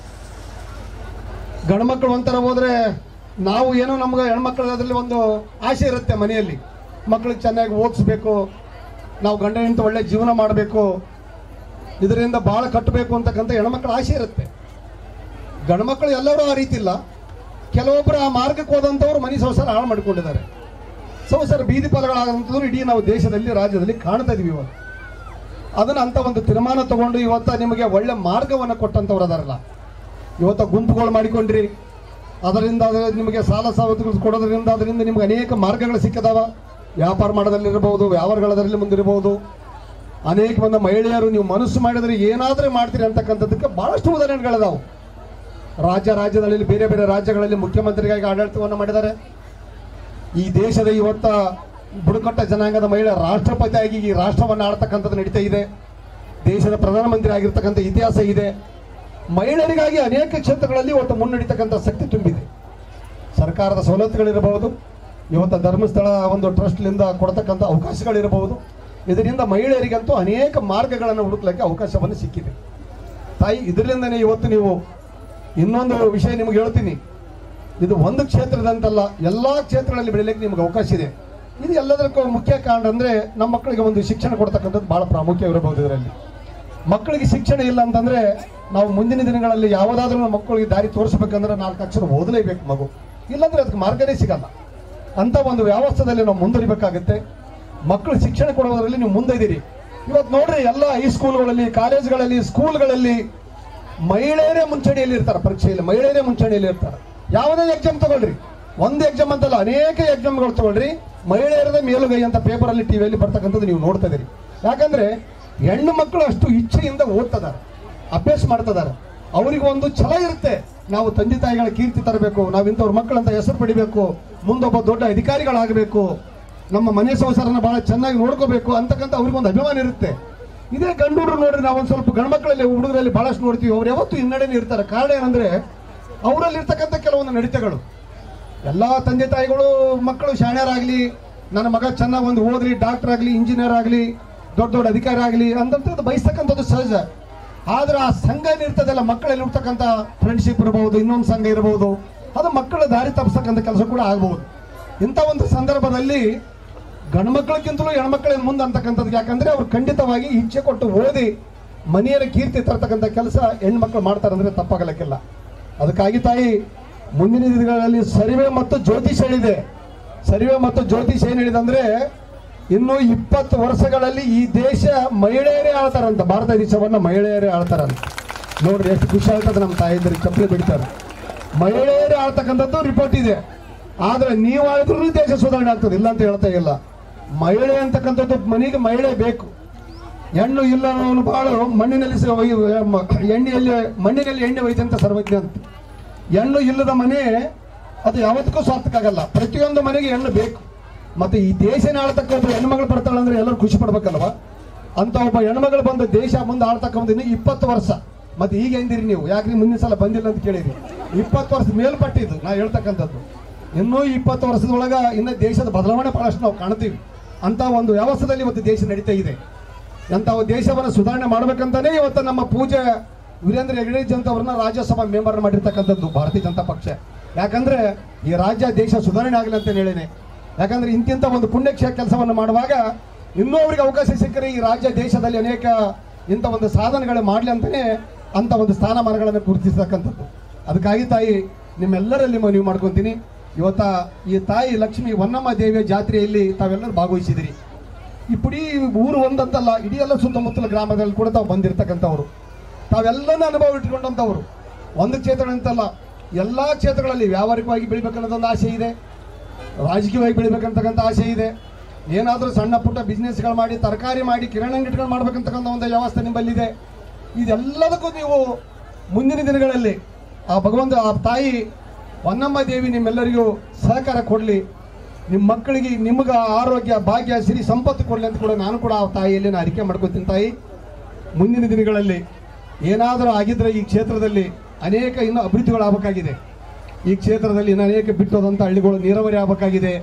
Speaker 15: ಗಂಡ್ಮಕ್ಳು ಒಂಥರ ಹೋದ್ರೆ ನಾವು ಏನೋ ನಮ್ಗೆ ಹೆಣ್ಮಕ್ಳು ಅದರಲ್ಲಿ ಒಂದು ಆಸೆ ಇರುತ್ತೆ ಮನೆಯಲ್ಲಿ ಮಕ್ಕಳಿಗೆ ಚೆನ್ನಾಗಿ ಓದಿಸ್ಬೇಕು ನಾವು ಗಂಡ ಹೆಂಡತಿ ಒಳ್ಳೆ ಜೀವನ ಮಾಡಬೇಕು ಇದರಿಂದ ಭಾಳ ಕಟ್ಟಬೇಕು ಅಂತಕ್ಕಂಥ ಹೆಣ್ಮಕ್ಳ ಆಸೆ ಇರುತ್ತೆ ಗಂಡ್ಮಕ್ಳು ಎಲ್ಲರೂ ಆ ರೀತಿ ಇಲ್ಲ ಕೆಲವೊಬ್ಬರು ಆ ಮಾರ್ಗಕ್ಕೆ ಹೋದಂಥವ್ರು ಮನೆ ಸಂಸಾರ ಹಾಳು ಮಾಡ್ಕೊಂಡಿದ್ದಾರೆ ಸಂಸಾರ ಬೀದಿ ಪಾಲಗಳಾದಂಥದ್ದು ಇಡೀ ನಾವು ದೇಶದಲ್ಲಿ ರಾಜ್ಯದಲ್ಲಿ ಕಾಣ್ತಾ ಇದೀವಿ ಇವತ್ತು ಅದನ್ನ ಅಂತ ಒಂದು ತೀರ್ಮಾನ ತಗೊಂಡು ಇವತ್ತ ನಿಮಗೆ ಒಳ್ಳೆ ಮಾರ್ಗವನ್ನು ಕೊಟ್ಟಂಥವ್ರು ಅದಾರಲ್ಲ ಇವತ್ತ ಗುಂಪುಗಳು ಮಾಡಿಕೊಂಡ್ರಿ ಅದರಿಂದ ಅದರ ನಿಮಗೆ ಸಾಲ ಸವಲತ್ತುಗಳು ಕೊಡೋದ್ರಿಂದ ಅದರಿಂದ ನಿಮ್ಗೆ ಅನೇಕ ಮಾರ್ಗಗಳು ಸಿಕ್ಕದಾವ ವ್ಯಾಪಾರ ಮಾಡೋದ್ರಲ್ಲಿರ್ಬೋದು ವ್ಯವಹಾರಗಳದರಲ್ಲಿ ಮುಂದಿರಬಹುದು ಅನೇಕ ಮಂದಿ ಮಹಿಳೆಯರು ನೀವು ಮನಸ್ಸು ಮಾಡಿದ್ರೆ ಏನಾದರೂ ಮಾಡ್ತೀರಿ ಅಂತಕ್ಕಂಥದ್ದಕ್ಕೆ ಬಹಳಷ್ಟು ಉದಾಹರಣೆಗಳಿದಾವೆ ರಾಜ್ಯ ರಾಜ್ಯದಲ್ಲಿ ಬೇರೆ ಬೇರೆ ರಾಜ್ಯಗಳಲ್ಲಿ ಮುಖ್ಯಮಂತ್ರಿಗಾಗಿ ಆಡಳಿತವನ್ನು ಮಾಡಿದ್ದಾರೆ ಈ ದೇಶದ ಇವತ್ತ ಬುಡಕಟ್ಟ ಜನಾಂಗದ ಮಹಿಳೆ ರಾಷ್ಟ್ರಪತಿಯಾಗಿ ಈ ರಾಷ್ಟ್ರವನ್ನು ಆಡ್ತಕ್ಕಂಥದ್ದು ನಡೀತಾ ಇದೆ ದೇಶದ ಪ್ರಧಾನಮಂತ್ರಿ ಆಗಿರ್ತಕ್ಕಂಥ ಇತಿಹಾಸ ಇದೆ ಮಹಿಳೆಯರಿಗಾಗಿ ಅನೇಕ ಕ್ಷೇತ್ರಗಳಲ್ಲಿ ಇವತ್ತು ಮುನ್ನಡಿತಕ್ಕಂಥ ಶಕ್ತಿ ತುಂಬಿದೆ ಸರ್ಕಾರದ ಸವಲತ್ತುಗಳಿರಬಹುದು ಇವತ್ತು ಧರ್ಮಸ್ಥಳ ಒಂದು ಟ್ರಸ್ಟ್ಲಿಂದ ಕೊಡ್ತಕ್ಕಂಥ ಅವಕಾಶಗಳಿರಬಹುದು ಇದರಿಂದ ಮಹಿಳೆಯರಿಗಂತೂ ಅನೇಕ ಮಾರ್ಗಗಳನ್ನು ಹುಡುಕ್ಲಿಕ್ಕೆ ಅವಕಾಶವನ್ನು ಸಿಕ್ಕಿದೆ ತಾಯಿ ಇದರಿಂದನೇ ಇವತ್ತು ನೀವು ಇನ್ನೊಂದು ವಿಷಯ ನಿಮಗೆ ಹೇಳ್ತೀನಿ ಇದು ಒಂದು ಕ್ಷೇತ್ರದಂತಲ್ಲ ಎಲ್ಲ ಕ್ಷೇತ್ರಗಳಲ್ಲಿ ಬೆಳೀಲಿಕ್ಕೆ ನಿಮ್ಗೆ ಅವಕಾಶ ಇದೆ ಇದು ಎಲ್ಲದಕ್ಕೂ ಮುಖ್ಯ ಕಾರಣ ಅಂದರೆ ನಮ್ಮ ಮಕ್ಕಳಿಗೆ ಒಂದು ಶಿಕ್ಷಣ ಕೊಡ್ತಕ್ಕಂಥದ್ದು ಬಹಳ ಪ್ರಾಮುಖ್ಯವಿರಬಹುದು ಇದರಲ್ಲಿ ಮಕ್ಕಳಿಗೆ ಶಿಕ್ಷಣ ಇಲ್ಲ ಅಂತಂದ್ರೆ ನಾವು ಮುಂದಿನ ದಿನಗಳಲ್ಲಿ ಯಾವುದಾದ್ರೂ ನಮ್ಮ ಮಕ್ಕಳಿಗೆ ದಾರಿ ತೋರಿಸ್ಬೇಕಂದ್ರೆ ನಾಲ್ಕು ಅಕ್ಷರ ಓದಲೇಬೇಕು ಮಗು ಇಲ್ಲಾಂದ್ರೆ ಅದಕ್ಕೆ ಮಾರ್ಗನೇ ಸಿಗಲ್ಲ ಅಂತ ಒಂದು ವ್ಯವಸ್ಥೆಯಲ್ಲಿ ನಾವು ಮುಂದುವರಿಬೇಕಾಗುತ್ತೆ ಮಕ್ಕಳು ಶಿಕ್ಷಣ ಕೊಡೋದ್ರಲ್ಲಿ ನೀವು ಮುಂದೆ ಇದ್ದೀರಿ ಇವತ್ತು ನೋಡ್ರಿ ಎಲ್ಲ ಹೈಸ್ಕೂಲ್ಗಳಲ್ಲಿ ಕಾಲೇಜ್ಗಳಲ್ಲಿ ಸ್ಕೂಲ್ಗಳಲ್ಲಿ ಮಹಿಳೆಯರೇ ಮುಂಚೂಣಿಯಲ್ಲಿ ಇರ್ತಾರೆ ಪರೀಕ್ಷೆಯಲ್ಲಿ ಮಹಿಳೆಯರೇ ಮುಂಚೂಣಿಯಲ್ಲಿ ಇರ್ತಾರೆ ಯಾವುದೇ ಎಕ್ಸಾಮ್ ತಗೊಳ್ರಿ ಒಂದು ಎಕ್ಸಾಮ್ ಅಂತಲ್ಲ ಅನೇಕ ಎಕ್ಸಾಮ್ಗಳು ತಗೊಳ್ರಿ ಮಹಿಳೆಯರದ ಮೇಲುಗೈ ಅಂತ ಪೇಪರಲ್ಲಿ ಟಿವಿಯಲ್ಲಿ ಬರ್ತಕ್ಕಂಥದ್ದು ನೀವು ನೋಡ್ತಾ ಇದೀರಿ ಯಾಕಂದ್ರೆ ಹೆಣ್ಣು ಮಕ್ಕಳು ಅಷ್ಟು ಇಚ್ಛೆಯಿಂದ ಓದ್ತದಾರೆ ಅಭ್ಯಾಸ ಮಾಡ್ತದಾರೆ ಅವರಿಗೆ ಒಂದು ಛಲ ಇರುತ್ತೆ ನಾವು ತಂದೆ ತಾಯಿಗಳ ಕೀರ್ತಿ ತರಬೇಕು ನಾವು ಇಂಥವ್ರ ಮಕ್ಕಳಂತ ಹೆಸರು ಪಡಿಬೇಕು ಮುಂದೊಬ್ಬ ದೊಡ್ಡ ಅಧಿಕಾರಿಗಳಾಗಬೇಕು ನಮ್ಮ ಮನೆ ಸಂಸಾರನ ಬಹಳ ಚೆನ್ನಾಗಿ ನೋಡ್ಕೋಬೇಕು ಅಂತಕ್ಕಂಥ ಅವ್ರಿಗೊಂದು ಅಭಿಮಾನ ಇರುತ್ತೆ ಇದೇ ಗಂಡು ಹುಡುಗರು ನೋಡ್ರಿ ನಾವು ಒಂದು ಸ್ವಲ್ಪ ಗಂಡು ಮಕ್ಕಳಲ್ಲಿ ಹುಡುಗರಲ್ಲಿ ಬಹಳಷ್ಟು ನೋಡ್ತೀವಿ ಅವ್ರು ಯಾವತ್ತೂ ಹಿನ್ನಡೆನೇ ಇರ್ತಾರೆ ಕಾರಣ ಏನಂದ್ರೆ ಅವರಲ್ಲಿ ಇರ್ತಕ್ಕಂಥ ಕೆಲವೊಂದು ನಡತೆಗಳು ಎಲ್ಲ ತಂದೆ ತಾಯಿಗಳು ಮಕ್ಕಳು ಶಾಣ್ಯರಾಗಲಿ ನನ್ನ ಮಗ ಚೆನ್ನಾಗಿ ಒಂದು ಓದ್ಲಿ ಡಾಕ್ಟರ್ ಆಗಲಿ ಇಂಜಿನಿಯರ್ ಆಗಲಿ ದೊಡ್ಡ ದೊಡ್ಡ ಅಧಿಕಾರಿ ಆಗಲಿ ಅಂತಂಥದ್ದು ಬಯಸ್ತಕ್ಕಂಥದ್ದು ಸಹಜ ಆದ್ರೆ ಆ ಸಂಘ ಏನಿರ್ತದಲ್ಲ ಮಕ್ಕಳಲ್ಲಿ ಇರ್ತಕ್ಕಂಥ ಫ್ರೆಂಡ್ಶಿಪ್ ಇರಬಹುದು ಇನ್ನೊಂದು ಸಂಘ ಇರಬಹುದು ಅದು ಮಕ್ಕಳ ದಾರಿ ತಪ್ಪಿಸ್ತಕ್ಕಂಥ ಕೆಲಸ ಕೂಡ ಆಗಬಹುದು ಇಂಥ ಒಂದು ಸಂದರ್ಭದಲ್ಲಿ ಗಂಡು ಮಕ್ಕಳಕ್ಕಿಂತಲೂ ಹೆಣ್ಮಕ್ಳ ಮುಂದೆ ಅಂತಕ್ಕಂಥದ್ದು ಯಾಕಂದ್ರೆ ಅವ್ರು ಖಂಡಿತವಾಗಿ ಇಚ್ಛೆ ಕೊಟ್ಟು ಓದಿ ಮನೆಯರ ಕೀರ್ತಿ ತರ್ತಕ್ಕಂಥ ಕೆಲಸ ಹೆಣ್ಮಕ್ಳು ಮಾಡ್ತಾರೆ ಅಂದ್ರೆ ತಪ್ಪಾಗಲಿಕ್ಕಿಲ್ಲ ಅದಕ್ಕಾಗಿ ತಾಯಿ ಮುಂದಿನ ದಿನಗಳಲ್ಲಿ ಸರಿವೆ ಮತ್ತು ಜ್ಯೋತಿಷ ಹೇಳಿದೆ ಸರಿವೆ ಮತ್ತು ಜ್ಯೋತಿಷ ಏನ್ ಹೇಳಿದೆ ಅಂದ್ರೆ ಇನ್ನು ಇಪ್ಪತ್ತು ವರ್ಷಗಳಲ್ಲಿ ಈ ದೇಶ ಮಹಿಳೆಯರೇ ಆಳ್ತಾರಂತ ಭಾರತ ದೇಶವನ್ನ ಮಹಿಳೆಯರೇ ಆಳ್ತಾರಂತ ನೋಡ್ರಿ ಎಷ್ಟು ಖುಷಿ ಆಗ್ತದೆ ನಮ್ಮ ತಾಯಿದ್ರಿಗೆ ಚಪ್ಪಲಿ ಬಿಡ್ತಾರೆ ಮಹಿಳೆಯರೇ ಆಳ್ತಕ್ಕಂಥದ್ದು ರಿಪೋರ್ಟ್ ಇದೆ ಆದ್ರೆ ನೀವು ಆಳಿದ್ರು ದೇಶ ಸುಧಾರಣೆ ಆಗ್ತದೆ ಇಲ್ಲ ಅಂತ ಹೇಳ್ತಾ ಇಲ್ಲ ಮಹಿಳೆ ಅಂತಕ್ಕಂಥದ್ದು ಮನೆಗೆ ಮಹಿಳೆ ಬೇಕು ಹೆಣ್ಣು ಇಲ್ಲ ಅನ್ನೋನು ಬಹಳ ಮಣ್ಣಿನಲ್ಲಿ ಸ- ಒಯ್ಯು- ಮ- ಎಣ್ಣೆಯಲ್ಲಿ ಮಣ್ಣಿನಲ್ಲಿ ಎಣ್ಣೆ ಒಯ್ದಂತ ಸರ್ವಜ್ಞ ಅಂತ ಹೆಣ್ಣು ಇಲ್ಲದ ಮನೆ ಅದು ಯಾವತ್ತಕ್ಕೂ ಸ್ವಾರ್ಥಕ್ಕಾಗಲ್ಲ ಪ್ರತಿಯೊಂದು ಮನೆಗೆ ಹೆಣ್ಣು ಬೇಕು ಮತ್ತೆ ಈ ದೇಶನ ಆಳ್ತಕ್ಕ ಒಬ್ಬ ಹೆಣ್ಮಗಳು ಬರ್ತಾಳೆ ಅಂದ್ರೆ ಎಲ್ಲರೂ ಖುಷಿ ಪಡ್ಬೇಕಲ್ವಾ ಅಂತ ಒಬ್ಬ ಹೆಣ್ಮಗಳು ಬಂದು ದೇಶ ಮುಂದೆ ಆಳ್ತಕ್ಕ ಇನ್ನು ಇಪ್ಪತ್ತು ವರ್ಷ ಮತ್ತೆ ಈಗ ಎಂದಿರಿ ನೀವು ಯಾಕ್ರಿ ಮುಂದಿನ ಸಲ ಬಂದಿಲ್ಲ ಅಂತ ಕೇಳಿರಿ ಇಪ್ಪತ್ತು ವರ್ಷದ ಮೇಲ್ಪಟ್ಟಿದ್ದು ನಾ ಹೇಳ್ತಕ್ಕಂಥದ್ದು ಇನ್ನೂ ಇಪ್ಪತ್ತು ವರ್ಷದೊಳಗ ಇನ್ನು ದೇಶದ ಬದಲಾವಣೆ ಬಹಳಷ್ಟು ನಾವು ಕಾಣ್ತೀವಿ ಅಂತ ಒಂದು ವ್ಯವಸ್ಥೆಯಲ್ಲಿ ಇವತ್ತು ದೇಶ ನಡೀತಾ ಇದೆ ಅಂತ ದೇಶವನ್ನು ಸುಧಾರಣೆ ಮಾಡ್ಬೇಕಂತಾನೆ ಇವತ್ತು ನಮ್ಮ ಪೂಜೆ ವೀರೇಂದ್ರ ಹೆಗಡೆ ಅಂತವ್ರನ್ನ ರಾಜ್ಯಸಭಾ ಮೆಂಬರ್ ಮಾಡಿರ್ತಕ್ಕಂಥದ್ದು ಭಾರತೀಯ ಜನತಾ ಪಕ್ಷ ಯಾಕಂದ್ರೆ ಈ ರಾಜ್ಯ ದೇಶ ಸುಧಾರಣೆ ಆಗಲಿ ಅಂತ ಹೇಳಿನೆ ಯಾಕಂದ್ರೆ ಇಂತಿಂತ ಒಂದು ಪುಣ್ಯಕ್ಷ ಕೆಲಸವನ್ನು ಮಾಡುವಾಗ ಇನ್ನೂ ಅವ್ರಿಗೆ ಅವಕಾಶ ಸಿಕ್ಕರೆ ಈ ರಾಜ್ಯ ದೇಶದಲ್ಲಿ ಅನೇಕ ಇಂಥ ಒಂದು ಸಾಧನೆಗಳು ಮಾಡಲಿ ಅಂತಾನೆ ಅಂತ ಒಂದು ಸ್ಥಾನಮಾನಗಳನ್ನು ಗುರುತಿಸ್ತಕ್ಕಂಥದ್ದು ಅದಕ್ಕಾಗಿ ತಾಯಿ ನಿಮ್ಮೆಲ್ಲರಲ್ಲಿ ಮನವಿ ಮಾಡ್ಕೊತೀನಿ ಇವತ್ತ ಈ ತಾಯಿ ಲಕ್ಷ್ಮಿ ಹೊನ್ನಮ್ಮ ದೇವಿಯ ಜಾತ್ರೆಯಲ್ಲಿ ತಾವೆಲ್ಲರೂ ಭಾಗವಹಿಸಿದಿರಿ ಈ ಪುಡಿ ಊರು ಒಂದಂತಲ್ಲ ಇಡೀ ಎಲ್ಲ ಸುತ್ತಮುತ್ತಲ ಗ್ರಾಮದಲ್ಲಿ ಕೂಡ ತಾವು ಬಂದಿರತಕ್ಕಂಥವ್ರು ತಾವೆಲ್ಲನೂ ಅನುಭವ ಇಟ್ಕೊಂಡಂಥವ್ರು ಒಂದು ಕ್ಷೇತ್ರ ಅಂತಲ್ಲ ಎಲ್ಲ ಕ್ಷೇತ್ರಗಳಲ್ಲಿ ವ್ಯಾವಹಾರಿಕವಾಗಿ ಬೆಳಿಬೇಕನ್ನೋದೊಂದು ಆಸೆ ಇದೆ ರಾಜಕೀಯವಾಗಿ ಬೆಳಿಬೇಕಂತಕ್ಕಂಥ ಆಸೆ ಇದೆ ಏನಾದರೂ ಸಣ್ಣ ಪುಟ್ಟ ಬಿಸ್ನೆಸ್ಗಳು ಮಾಡಿ ತರಕಾರಿ ಮಾಡಿ ಕಿರಾಣಿ ಅಂಗಡಿಗಳು ಮಾಡ್ಬೇಕಂತಕ್ಕಂಥ ಒಂದು ವ್ಯವಸ್ಥೆ ನಿಮ್ಮಲ್ಲಿದೆ ಇದೆಲ್ಲದಕ್ಕೂ ನೀವು ಮುಂದಿನ ದಿನಗಳಲ್ಲಿ ಆ ಭಗವಂತ ಆ ತಾಯಿ ಹೊನ್ನಮ್ಮ ದೇವಿ ನಿಮ್ಮೆಲ್ಲರಿಗೂ ಸಹಕಾರ ಕೊಡಲಿ ನಿಮ್ಮ ಮಕ್ಕಳಿಗೆ ನಿಮ್ಗೆ ಆರೋಗ್ಯ ಭಾಗ್ಯ ಸಿರಿ ಸಂಪತ್ತು ಕೊಡಲಿ ಅಂತ ಕೂಡ ನಾನು ಕೂಡ ಆ ತಾಯಿಯಲ್ಲಿ ನಾನು ಅರಿಕೆ ಮಾಡ್ಕೊತೀನಿ ತಾಯಿ ಮುಂದಿನ ದಿನಗಳಲ್ಲಿ ಏನಾದರೂ ಆಗಿದ್ರೆ ಈ ಕ್ಷೇತ್ರದಲ್ಲಿ ಅನೇಕ ಇನ್ನೂ ಅಭಿವೃದ್ಧಿಗಳು ಆಗಬೇಕಾಗಿದೆ ಈ ಕ್ಷೇತ್ರದಲ್ಲಿ ಇನ್ನು ಅನೇಕ ಬಿಟ್ಟೋದಂಥ ಹಳ್ಳಿಗಳು ನೀರಾವರಿ ಆಗಬೇಕಾಗಿದೆ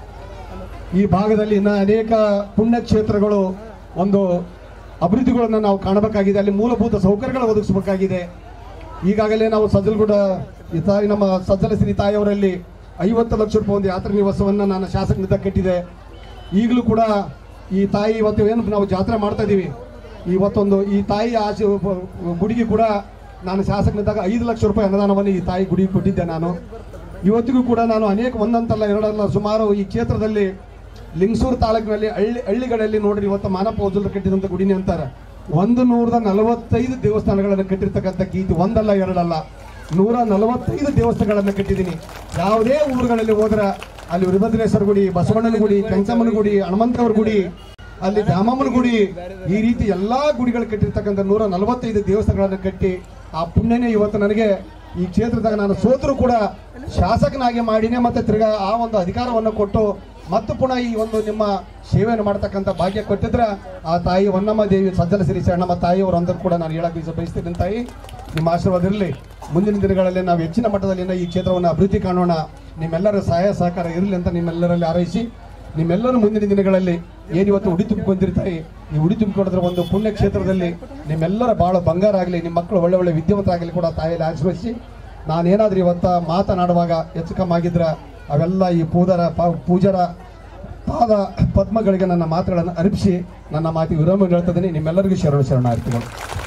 Speaker 15: ಈ ಭಾಗದಲ್ಲಿ ಇನ್ನು ಅನೇಕ ಪುಣ್ಯಕ್ಷೇತ್ರಗಳು ಒಂದು ಅಭಿವೃದ್ಧಿಗಳನ್ನು ನಾವು ಕಾಣಬೇಕಾಗಿದೆ ಅಲ್ಲಿ ಮೂಲಭೂತ ಸೌಕರ್ಯಗಳು ಒದಗಿಸಬೇಕಾಗಿದೆ ಈಗಾಗಲೇ ನಾವು ಸಜ್ಜಲಗೂಡ ಈ ತಾಯಿ ನಮ್ಮ ಸಜ್ಜಲ ಶ್ರೀ ತಾಯಿಯವರಲ್ಲಿ ಐವತ್ತು ಲಕ್ಷ ರೂಪಾಯಿ ಒಂದು ಯಾತ್ರಾ ನಿವಾಸವನ್ನು ನಾನು ಶಾಸಕನಿಂದ ಕಟ್ಟಿದೆ ಈಗಲೂ ಕೂಡ ಈ ತಾಯಿ ಇವತ್ತು ಏನು ನಾವು ಜಾತ್ರೆ ಮಾಡ್ತಾ ಇದ್ದೀವಿ ಇವತ್ತೊಂದು ಈ ತಾಯಿ ಆಶೆ ಗುಡಿಗೆ ಕೂಡ ನಾನು ಶಾಸಕನಿದ್ದಾಗ ಐದು ಲಕ್ಷ ರೂಪಾಯಿ ಅನುದಾನವನ್ನು ಈ ತಾಯಿ ಗುಡಿಗೆ ಕೊಟ್ಟಿದ್ದೆ ನಾನು ಇವತ್ತಿಗೂ ಕೂಡ ನಾನು ಅನೇಕ ಒಂದಂತಲ್ಲ ಎರಡಲ್ಲ ಸುಮಾರು ಈ ಕ್ಷೇತ್ರದಲ್ಲಿ ಲಿಂಗಸೂರು ತಾಲೂಕಿನಲ್ಲಿ ಹಳ್ಳಿ ಹಳ್ಳಿಗಳಲ್ಲಿ ನೋಡ್ರಿ ಇವತ್ತು ಮಾನಪ್ಪ ಓಜಲ್ ಕಟ್ಟಿದಂಥ ಗುಡಿನಿ ಅಂತಾರೆ ಒಂದು ನೂರದ ನಲವತ್ತೈದು ದೇವಸ್ಥಾನಗಳನ್ನು ಕಟ್ಟಿರ್ತಕ್ಕಂಥ ಕೀರ್ತಿ ಒಂದಲ್ಲ ಎರಡಲ್ಲ ನೂರ ನಲವತ್ತೈದು ದೇವಸ್ಥಾನಗಳನ್ನು ಕಟ್ಟಿದ್ದೀನಿ ಯಾವುದೇ ಊರುಗಳಲ್ಲಿ ಹೋದ್ರೆ ಅಲ್ಲಿ ವೀರಭದ್ರೇಶ್ವರ ಗುಡಿ ಬಸವಣ್ಣನ ಗುಡಿ ಕಂಚಮ್ಮನ ಗುಡಿ ಹನುಮಂತವ್ರ ಗುಡಿ ಅಲ್ಲಿ ದಾಮಮ್ಮನ ಗುಡಿ ಈ ರೀತಿ ಎಲ್ಲಾ ಗುಡಿಗಳು ಕಟ್ಟಿರ್ತಕ್ಕಂಥ ನೂರ ನಲವತ್ತೈದು ದೇವಸ್ಥಾನಗಳನ್ನು ಕಟ್ಟಿ ಆ ಪುಣ್ಯನೇ ಇವತ್ತು ನನಗೆ ಈ ಕ್ಷೇತ್ರದಾಗ ನಾನು ಸೋತರು ಕೂಡ ಶಾಸಕನಾಗಿ ಮಾಡಿನೇ ಮತ್ತೆ ತಿರ್ಗಾ ಆ ಒಂದು ಅಧಿಕಾರವನ್ನು ಕೊಟ್ಟು ಮತ್ತು ಪುನಃ ಈ ಒಂದು ನಿಮ್ಮ ಸೇವೆಯನ್ನು ಮಾಡ್ತಕ್ಕಂಥ ಭಾಗ್ಯ ಕೊಟ್ಟಿದ್ರೆ ಆ ತಾಯಿ ಹೊನ್ನಮ್ಮ ದೇವಿ ಸಜ್ಜಲ ಶ್ರೀ ಶರಣಮ್ಮ ತಾಯಿಯವರಂదరూ ಕೂಡ ನಾನು ಹೇಳಕ್ಕೆ ಇಷ್ಟ ಬಯಸ್ತೀನಿ ತಾಯಿ ನಿಮ್ಮ ಆಶೀರ್ವಾದ ಇರಲಿ ಮುಂದಿನ ದಿನಗಳಲ್ಲಿ ನಾವು ಹೆಚ್ಚಿನ ಮಟ್ಟದಲ್ಲಿ ಈ ಕ್ಷೇತ್ರವನ್ನು ಅಭಿವೃದ್ಧಿ ಕಾಣೋಣ ನಿಮ್ಮೆಲ್ಲರ ಸಹಾಯ ಸಹಕಾರ ಇರಲಿ ಅಂತ ನಿಮ್ಮೆಲ್ಲರಲ್ಲಿ ಹಾರೈಸಿ ನಿಮ್ಮೆಲ್ಲರೂ ಮುಂದಿನ ದಿನಗಳಲ್ಲಿ ಏನು ಇವತ್ತು ಉಡಿ ತುಂಬಿಕೊಂಡಿರ್ತಾರೆ ಈ ಉಡಿ ತುಂಬಿಕೊಂಡಿದ್ರೆ ಒಂದು ಪುಣ್ಯ ಕ್ಷೇತ್ರದಲ್ಲಿ ನಿಮ್ಮೆಲ್ಲರ ಬಾಳ ಬಂಗಾರ ಆಗಲಿ ನಿಮ್ಮ ಮಕ್ಕಳು ಒಳ್ಳೆ ಒಳ್ಳೆ ವಿದ್ಯಾವಂತರಾಗಲಿ ಕೂಡ ತಾಯಿಯಲ್ಲಿ ಆಶೀರ್ವದಿಸಿ ನಾನೇನಾದ್ರೂ ಇವತ್ತ ಮಾತನಾಡುವಾಗ ಹೆಚ್ಚು ಕಮ್ಮಿ ಆಗಿದ್ರೆ ಅವೆಲ್ಲ ಈ ಪೂದರ ಪ- ಪೂಜಾರ ಪಾದ ಪದ್ಮಗಳಿಗೆ ನನ್ನ ಮಾತುಗಳನ್ನು ಅರ್ಪಿಸಿ ನನ್ನ ಮಾತಿಗೆ ವಿರಾಮ ಹೇಳ್ತಿದ್ದೀನಿ ನಿಮ್ಮೆಲ್ಲರಿಗೂ ಶರಣ ಶರಣಾರ್ಥಿಗಳು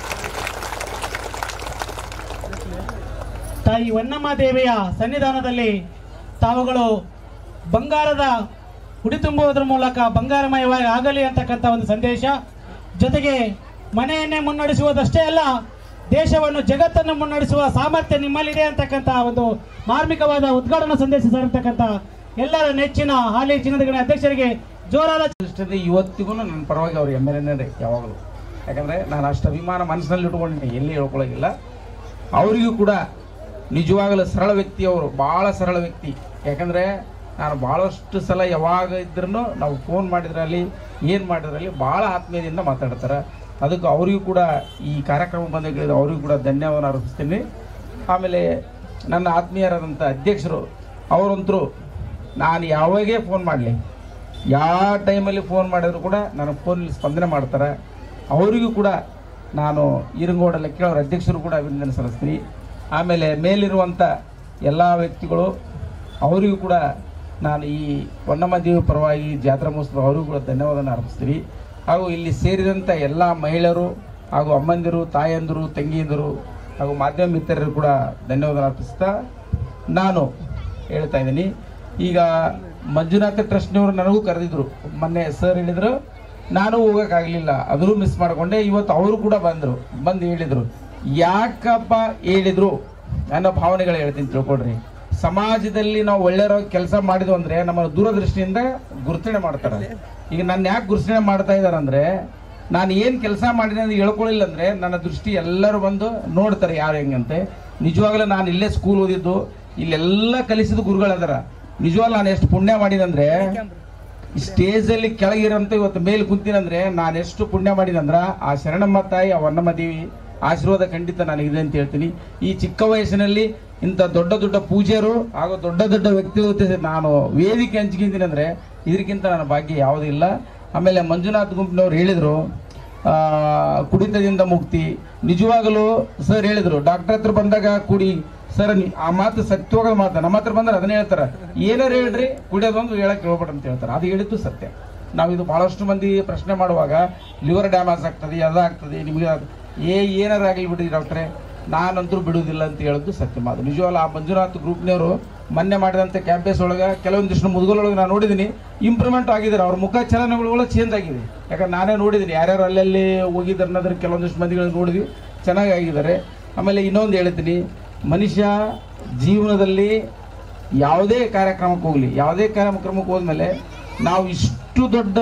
Speaker 13: ತಾಯಿ ಹೊನ್ನಮ್ಮ ದೇವಿಯ ಸನ್ನಿಧಾನದಲ್ಲಿ ತಾವುಗಳು ಬಂಗಾರದ ಹುಡಿ ತುಂಬುವುದರ ಮೂಲಕ ಬಂಗಾರಮಯವಾಗಿ ಆಗಲಿ ಅಂತಕ್ಕಂಥ ಒಂದು ಸಂದೇಶ ಜೊತೆಗೆ ಮನೆಯನ್ನೇ ಮುನ್ನಡೆಸುವುದಷ್ಟೇ ಅಲ್ಲ ದೇಶವನ್ನು ಜಗತ್ತನ್ನು ಮುನ್ನಡೆಸುವ ಸಾಮರ್ಥ್ಯ ನಿಮ್ಮಲ್ಲಿದೆ ಅಂತಕ್ಕಂಥ ಒಂದು ಮಾರ್ಮಿಕವಾದ ಉದ್ಘಾಟನಾ ಸಂದೇಶ ಸಾರಿರ್ತಕ್ಕಂಥ ಎಲ್ಲರ ನೆಚ್ಚಿನ ಹಾಲಿ ಚಿನ್ನದ ಗಣಿ ಅಧ್ಯಕ್ಷರಿಗೆ ಜೋರಾದ
Speaker 16: ದೃಷ್ಟಿಯಿಂದ ಇವತ್ತಿಗೂ ನನ್ನ ಪರವಾಗಿ ಅವ್ರು ಎಮ್ ಎಲ್ ಎನೇ ಯಾವಾಗಲೂ ಯಾಕಂದರೆ ನಾನು ಅಷ್ಟು ಅಭಿಮಾನ ಮನಸ್ಸಿನಲ್ಲಿ ಇಟ್ಕೊಂಡಿದ್ದೀನಿ ಎಲ್ಲಿ ಹೇಳ್ಕೊಳಗಿಲ್ಲ ಅವರಿಗೂ ಕೂಡ ನಿಜವಾಗಲೂ ಸರಳ ವ್ಯಕ್ತಿ ಅವರು ಭಾಳ ಸರಳ ವ್ಯಕ್ತಿ ಯಾಕಂದರೆ ನಾನು ಭಾಳಷ್ಟು ಸಲ ಯಾವಾಗ ಇದ್ರೂ ನಾವು ಫೋನ್ ಮಾಡಿದ್ರಲ್ಲಿ ಏನು ಮಾಡಿದ್ರಲ್ಲಿ ಭಾಳ ಆತ್ಮೀಯದಿಂದ ಮಾತಾಡ್ತಾರೆ ಅದಕ್ಕೆ ಅವರಿಗೂ ಕೂಡ ಈ ಕಾರ್ಯಕ್ರಮ ಬಂದಾಗ ಅವರಿಗೂ ಕೂಡ ಧನ್ಯವಾದ ಅರ್ಪಿಸ್ತೀನಿ ಆಮೇಲೆ ನನ್ನ ಆತ್ಮೀಯರಾದಂಥ ಅಧ್ಯಕ್ಷರು ಅವರಂತರೂ ನಾನು ಯಾವಾಗೇ ಫೋನ್ ಮಾಡಲಿ ಯಾವ ಟೈಮಲ್ಲಿ ಫೋನ್ ಮಾಡಿದ್ರು ಕೂಡ ನಾನು ಫೋನಲ್ಲಿ ಸ್ಪಂದನೆ ಮಾಡ್ತಾರೆ ಅವರಿಗೂ ಕೂಡ ನಾನು ಇರಂಗೋಡ ಲೆಕ್ಕೇಳವ್ರ ಅಧ್ಯಕ್ಷರು ಕೂಡ ಅಭಿನಂದನೆ ಸಲ್ಲಿಸ್ತೀನಿ ಆಮೇಲೆ ಮೇಲಿರುವಂಥ ಎಲ್ಲ ವ್ಯಕ್ತಿಗಳು ಅವರಿಗೂ ಕೂಡ ನಾನು ಈ ಹೊನ್ನಮ್ಮ ದೇವಿ ಪರವಾಗಿ ಜಾತ್ರಾ ಮಹೋತ್ಸವ ಅವರಿಗೂ ಕೂಡ ಧನ್ಯವಾದನ ಅರ್ಪಿಸ್ತೀನಿ ಹಾಗೂ ಇಲ್ಲಿ ಸೇರಿದಂಥ ಎಲ್ಲ ಮಹಿಳೆಯರು ಹಾಗೂ ಅಮ್ಮಂದಿರು ತಾಯಂದಿರು ತಂಗಿಯಂದಿರು ಹಾಗೂ ಮಾಧ್ಯಮ ಮಿತ್ರರು ಕೂಡ ಧನ್ಯವಾದ ಅರ್ಪಿಸ್ತಾ ನಾನು ಹೇಳ್ತಾ ಇದ್ದೀನಿ ಈಗ ಮಂಜುನಾಥ ಟ್ರಸ್ಟ್ನವರು ನನಗೂ ಕರೆದಿದ್ರು ಮೊನ್ನೆ ಸರ್ ಹೇಳಿದ್ರು ನಾನು ಹೋಗೋಕ್ಕಾಗಲಿಲ್ಲ ಅದನ್ನು ಮಿಸ್ ಮಾಡಿಕೊಂಡೆ ಇವತ್ತು ಅವರು ಕೂಡ ಬಂದರು ಬಂದು ಹೇಳಿದರು ಯಾಕಪ್ಪ ಹೇಳಿದ್ರು ಅನ್ನೋ ಭಾವನೆಗಳು ಹೇಳ್ತೀನಿ ತಿಳ್ಕೊಡ್ರಿ ಸಮಾಜದಲ್ಲಿ ನಾವು ಒಳ್ಳೆಯರ ಕೆಲಸ ಮಾಡಿದ್ವು ಅಂದ್ರೆ ನಮ್ಮ ದೂರದೃಷ್ಟಿಯಿಂದ ಗುರುತಣೆ ಮಾಡ್ತಾರೆ ಈಗ ನನ್ನ ಯಾಕೆ ಗುರುತಣೆ ಮಾಡ್ತಾ ಇದ್ದಾರೆ ಅಂದ್ರೆ ನಾನು ಏನು ಕೆಲಸ ಮಾಡಿದೆ ಅಂತ ಹೇಳ್ಕೊಳ್ಳಿಲ್ಲ ಅಂದ್ರೆ ನನ್ನ ದೃಷ್ಟಿ ಎಲ್ಲರೂ ಬಂದು ನೋಡ್ತಾರೆ ಯಾರು ಹೆಂಗಂತೆ ನಿಜವಾಗ್ಲೂ ನಾನು ಇಲ್ಲೇ ಸ್ಕೂಲ್ ಓದಿದ್ದು ಇಲ್ಲೆಲ್ಲ ಕಲಿಸಿದ ಗುರುಗಳದಾರ ನಿಜವಾಗ್ಲೂ ನಾನು ಎಷ್ಟು ಪುಣ್ಯ ಮಾಡಿದಂದ್ರೆ ಸ್ಟೇಜಲ್ಲಿ ಕೆಳಗಿರಂತ ಇವತ್ತು ಮೇಲೆ ಕುಂತೀನಂದ್ರೆ ನಾನು ಎಷ್ಟು ಪುಣ್ಯ ಮಾಡಿದಂದ್ರ ಆ ಶರಣಮ್ಮ ತಾಯಿ ಆ ಹೊನ್ನಮ್ಮ ದೇವಿ ಆಶೀರ್ವಾದ ಖಂಡಿತ ನನಗಿದೆ ಅಂತ ಹೇಳ್ತೀನಿ ಈ ಚಿಕ್ಕ ವಯಸ್ಸಿನಲ್ಲಿ ಇಂಥ ದೊಡ್ಡ ದೊಡ್ಡ ಪೂಜೆಯರು ಹಾಗೂ ದೊಡ್ಡ ದೊಡ್ಡ ವ್ಯಕ್ತಿಗಳ ನಾನು ವೇದಿಕೆ ಹಂಚ್ಕಿಂತೀನಿ ಅಂದ್ರೆ ಇದಕ್ಕಿಂತ ನನ್ನ ಭಾಗ್ಯ ಯಾವುದೂ ಇಲ್ಲ ಆಮೇಲೆ ಮಂಜುನಾಥ್ ಗುಂಪಿನವ್ರು ಹೇಳಿದ್ರು ಆ, ಕುಡಿತದಿಂದ ಮುಕ್ತಿ ನಿಜವಾಗಲೂ ಸರ್ ಹೇಳಿದ್ರು ಡಾಕ್ಟರ್ ಹತ್ರ ಬಂದಾಗ ಕುಡಿ ಸರ್ ನೀ- ಆ ಮಾತು ಸತ್ಯವಾದ ಮಾತು ನಮ್ಮ ಹತ್ರ ಬಂದ್ರೆ ಅದನ್ನೇ ಹೇಳ್ತಾರೆ ಏನಾರು ಹೇಳ್ರಿ ಕುಡಿಯೋದೊಂದು ಹೇಳಕ್ ಹೇಳ್ಬೇಡ್ರಿ ಅಂತ ಹೇಳ್ತಾರೆ ಅದು ಹೇಳಿದ್ದು ಸತ್ಯ ನಾವು ಇದು ಬಹಳಷ್ಟು ಮಂದಿ ಪ್ರಶ್ನೆ ಮಾಡುವಾಗ ಲಿವರ್ ಡ್ಯಾಮೇಜ್ ಆಗ್ತದೆ ಅದಾಗ್ತದೆ ನಿಮಗೆ ಅದು- ಏ ಏನಾರು ಆಗಲಿ ಬಿಡಿ ಡಾಕ್ಟ್ರೆ ನಾನಂತೂ ಬಿಡುವುದಿಲ್ಲ ಅಂತ ಹೇಳಿದ್ದು ಸತ್ಯ ಮಾತು ನಿಜವಲ್ಲ ಆ ಮಂಜುನಾಥ್ ಗ್ರೂಪ್ನವರು ಮೊನ್ನೆ ಮಾಡಿದಂಥ ಕ್ಯಾಂಪಸ್ ಒಳಗೆ ಕೆಲವೊಂದಿಷ್ಟು ಮುದುಗಳೊಳಗೆ ನಾನು ನೋಡಿದ್ದೀನಿ ಇಂಪ್ರೂವ್ಮೆಂಟ್ ಆಗಿದ್ದಾರೆ ಅವ್ರ ಮುಖ ಚಲನಗಳು ಚೇಂಜ್ ಆಗಿದೆ ಯಾಕಂದ್ರೆ ನಾನೇ ನೋಡಿದ್ದೀನಿ ಯಾರ್ಯಾರು ಅಲ್ಲಲ್ಲಿ ಹೋಗಿದ್ದಾರೆ ಅನ್ನೋದ್ರ ಕೆಲವೊಂದಿಷ್ಟು ಮಂದಿಗಳನ್ನ ನೋಡಿದ್ವಿ ಚೆನ್ನಾಗಿ ಆಗಿದ್ದಾರೆ ಆಮೇಲೆ ಇನ್ನೊಂದು ಹೇಳ್ತೀನಿ ಮನುಷ್ಯ ಜೀವನದಲ್ಲಿ ಯಾವುದೇ ಕಾರ್ಯಕ್ರಮಕ್ಕೆ ಹೋಗಲಿ ಯಾವುದೇ ಕಾರ್ಯಕ್ರಮಕ್ಕೆ ಹೋದ್ಮೇಲೆ ನಾವು ಇಷ್ಟು ದೊಡ್ಡ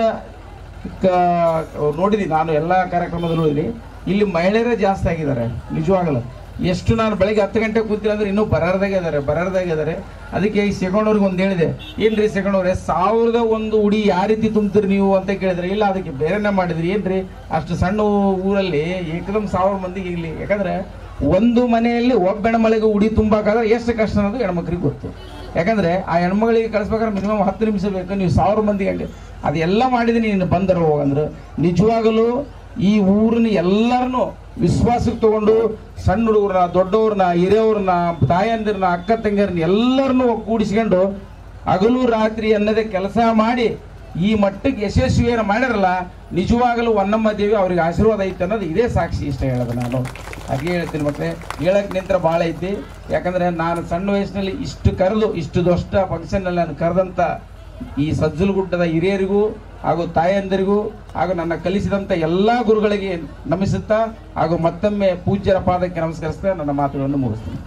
Speaker 16: ಕ- ನೋಡಿದ್ದೀನಿ ನಾನು ಎಲ್ಲ ಕಾರ್ಯಕ್ರಮದಲ್ಲಿ ನೋಡಿದ್ದೀನಿ ಇಲ್ಲಿ ಮಹಿಳೆಯರೇ ಜಾಸ್ತಿ ಆಗಿದ್ದಾರೆ ನಿಜವಾಗಲ್ಲ ಎಷ್ಟು ನಾನು ಬೆಳಗ್ಗೆ ಹತ್ತು ಗಂಟೆ ಕೂತಿಲ್ಲ ಅಂದ್ರೆ ಇನ್ನೂ ಬರಾರ್ದಾಗೆ ಇದ್ದಾರೆ ಬರಾರ್ದಾಗೆ ಇದ್ದಾರೆ ಅದಕ್ಕೆ ಈ ಸೆಗೊಂಡವ್ರಿಗೆ ಒಂದು ಹೇಳಿದೆ ಏನ್ರಿ ಸೆಗೊಂಡವ್ರೆ ಸಾವಿರದ ಒಂದು ಉಡಿ ಯಾವ ರೀತಿ ತುಂಬ್ತೀರಿ ನೀವು ಅಂತ ಕೇಳಿದ್ರೆ ಇಲ್ಲ ಅದಕ್ಕೆ ಬೇರೆನೇ ಮಾಡಿದ್ರಿ ಏನ್ರಿ ಅಷ್ಟು ಸಣ್ಣ ಊರಲ್ಲಿ ಏಕದಮ್ ಸಾವಿರ ಮಂದಿಗೆ ಇಲ್ಲಿ ಯಾಕಂದ್ರೆ ಒಂದು ಮನೆಯಲ್ಲಿ ಒಬ್ಬ ಹೆಣ್ಮಳಿಗೆ ಉಡಿ ತುಂಬಾಕಾದ್ರೆ ಎಷ್ಟು ಕಷ್ಟ ಅನ್ನೋದು ಹೆಣ್ಮಕ್ಳಿಗೆ ಗೊತ್ತು ಯಾಕಂದ್ರೆ ಆ ಹೆಣ್ಮಗಳಿಗೆ ಕಳಿಸ್ಬೇಕಾದ್ರೆ ಮಿನಿಮಮ್ ಹತ್ತು ನಿಮಿಷ ಬೇಕು ನೀವು ಸಾವಿರ ಮಂದಿ ಹಂಗೆ ಅದೆಲ್ಲ ಮಾಡಿದೀನಿ ನೀನು ಬಂದರ ಹೋಗಂದ್ರೆ ನಿಜವಾಗಲೂ ಈ ಊರಿನ ಎಲ್ಲರನ್ನು ವಿಶ್ವಾಸಕ್ಕೆ ತಗೊಂಡು ಸಣ್ಣ ಹುಡುಗರನ್ನ ದೊಡ್ಡವ್ರನ್ನ ಹಿರಿಯವ್ರನ್ನ ತಾಯಂದಿರನ್ನ ಅಕ್ಕ ತಂಗಿಯರನ್ನ ಎಲ್ಲರನ್ನೂ ಒಗ್ಗೂಡಿಸ್ಕೊಂಡು ಹಗಲು ರಾತ್ರಿ ಅನ್ನದೇ ಕೆಲಸ ಮಾಡಿ ಈ ಮಟ್ಟಕ್ಕೆ ಯಶಸ್ವಿಯನ್ನು ಮಾಡ್ಯಾರಲ್ಲ ನಿಜವಾಗಲೂ ಹೊನ್ನಮ್ಮ ದೇವಿ ಅವ್ರಿಗೆ ಆಶೀರ್ವಾದ ಐತೆ ಅನ್ನೋದು ಇದೇ ಸಾಕ್ಷಿ ಇಷ್ಟ ಹೇಳೋದು ನಾನು ಹಾಗೆ ಹೇಳ್ತೀನಿ ಮತ್ತೆ ಹೇಳಕ್ ನಿಂತ್ರ ಭಾಳ ಐತಿ ಯಾಕಂದ್ರೆ ನಾನು ಸಣ್ಣ ವಯಸ್ಸಿನಲ್ಲಿ ಇಷ್ಟು ಕರೆದು ಇಷ್ಟು ದೊಡ್ಡ ಫಂಕ್ಷನ್ನಲ್ಲಿ ನಾನು ಕರೆದಂಥ ಈ ಸಜ್ಜಲಗುಡ್ಡದ ಹಿರಿಯರಿಗೂ ಹಾಗೂ ತಾಯಂದಿರಿಗೂ ಹಾಗೂ ನನ್ನ ಕಲಿಸಿದಂಥ ಎಲ್ಲ ಗುರುಗಳಿಗೆ ನಮಿಸುತ್ತಾ ಹಾಗೂ ಮತ್ತೊಮ್ಮೆ ಪೂಜ್ಯರ ಪಾದಕ್ಕೆ ನಮಸ್ಕರಿಸ್ತಾ ನನ್ನ ಮಾತುಗಳನ್ನು ಮುಗಿಸ್ತೀನಿ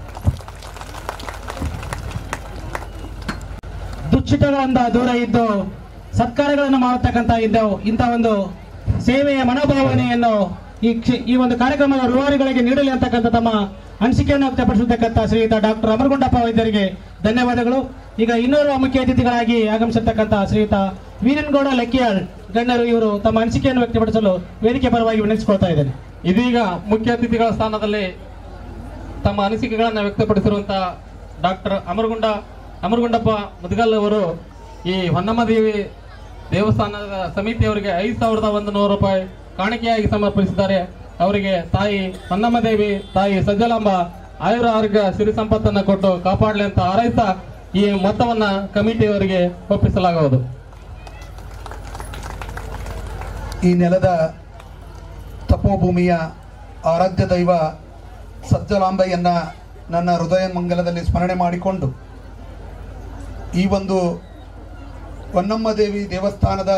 Speaker 13: ದುಶ್ಚಿತಗಳಿಂದ ದೂರ ಇದ್ದು ಸತ್ಕಾರ್ಯಗಳನ್ನು ಮಾಡತಕ್ಕಂಥ ಇಂದು ಇಂಥ ಒಂದು ಸೇವೆಯ ಮನೋಭಾವನೆಯನ್ನು ಈ ಕ್ಷ- ಈ ಒಂದು ಕಾರ್ಯಕ್ರಮದ ರೂವಾರಿಗಳಿಗೆ ನೀಡಲಿ ಅಂತಕ್ಕಂಥ ತಮ್ಮ ಅನಿಸಿಕೆಯನ್ನು ವ್ಯಕ್ತಪಡಿಸತಕ್ಕಂಥ ಶ್ರೀಯುತ ಡಾಕ್ಟರ್ ಅಮರಗುಂಡಪ್ಪ ವೈದ್ಯರಿಗೆ ಧನ್ಯವಾದಗಳು ಈಗ ಇನ್ನೋರ್ವ ಮುಖ್ಯ ಅತಿಥಿಗಳಾಗಿ ಆಗಮಿಸಿರ್ತಕ್ಕಂಥ ಶ್ರೀಯುತ ವೀರನ್ಗೌಡ ಲೆಕ್ಕಿಯಾಳ್ ಗಣ್ಯರು ಇವರು ತಮ್ಮ ಅನಿಸಿಕೆಯನ್ನು ವ್ಯಕ್ತಪಡಿಸಲು ವೇದಿಕೆ ಪರವಾಗಿ ವಿನಂತಿಸಿಕೊಳ್ತಾ ಇದ್ದೇನೆ
Speaker 17: ಇದೀಗ ಮುಖ್ಯ ಅತಿಥಿಗಳ ಸ್ಥಾನದಲ್ಲಿ ತಮ್ಮ ಅನಿಸಿಕೆಗಳನ್ನು ವ್ಯಕ್ತಪಡಿಸಿರುವಂತಹ ಡಾಕ್ಟರ್ ಅಮರಗುಂಡ ಅಮರಗುಂಡಪ್ಪ ಮುದಗಲ್ ಅವರು ಈ ಹೊನ್ನಮ್ಮ ದೇವಿ ದೇವಸ್ಥಾನದ ಸಮಿತಿಯವರಿಗೆ ಐದು ಸಾವಿರದ ಒಂದು ನೂರು ರೂಪಾಯಿ ಕಾಣಿಕೆಯಾಗಿ ಸಮರ್ಪಿಸಿದ್ದಾರೆ ಅವರಿಗೆ ತಾಯಿ ಹೊನ್ನಮ್ಮ ದೇವಿ ತಾಯಿ ಸಜ್ಜಲಾಂಬ ಆಯುರ ಆರೋಗ್ಯ ಸಿರಿ ಸಂಪತ್ತನ್ನು ಕೊಟ್ಟು ಕಾಪಾಡಲಿ ಅಂತ ಹಾರೈಸ್ತಾ ಈ ಮೊತ್ತವನ್ನ ಕಮಿಟಿಯವರಿಗೆ ಒಪ್ಪಿಸಲಾಗುವುದು
Speaker 15: ಈ ನೆಲದ ತಪೋಭೂಮಿಯ ಆರಾಧ್ಯ ದೈವ ಸಜ್ಜಲಾಂಬೆಯನ್ನ ನನ್ನ ಹೃದಯ ಮಂಗಲದಲ್ಲಿ ಸ್ಮರಣೆ ಮಾಡಿಕೊಂಡು ಈ ಒಂದು ಹೊನ್ನಮ್ಮ ದೇವಿ ದೇವಸ್ಥಾನದ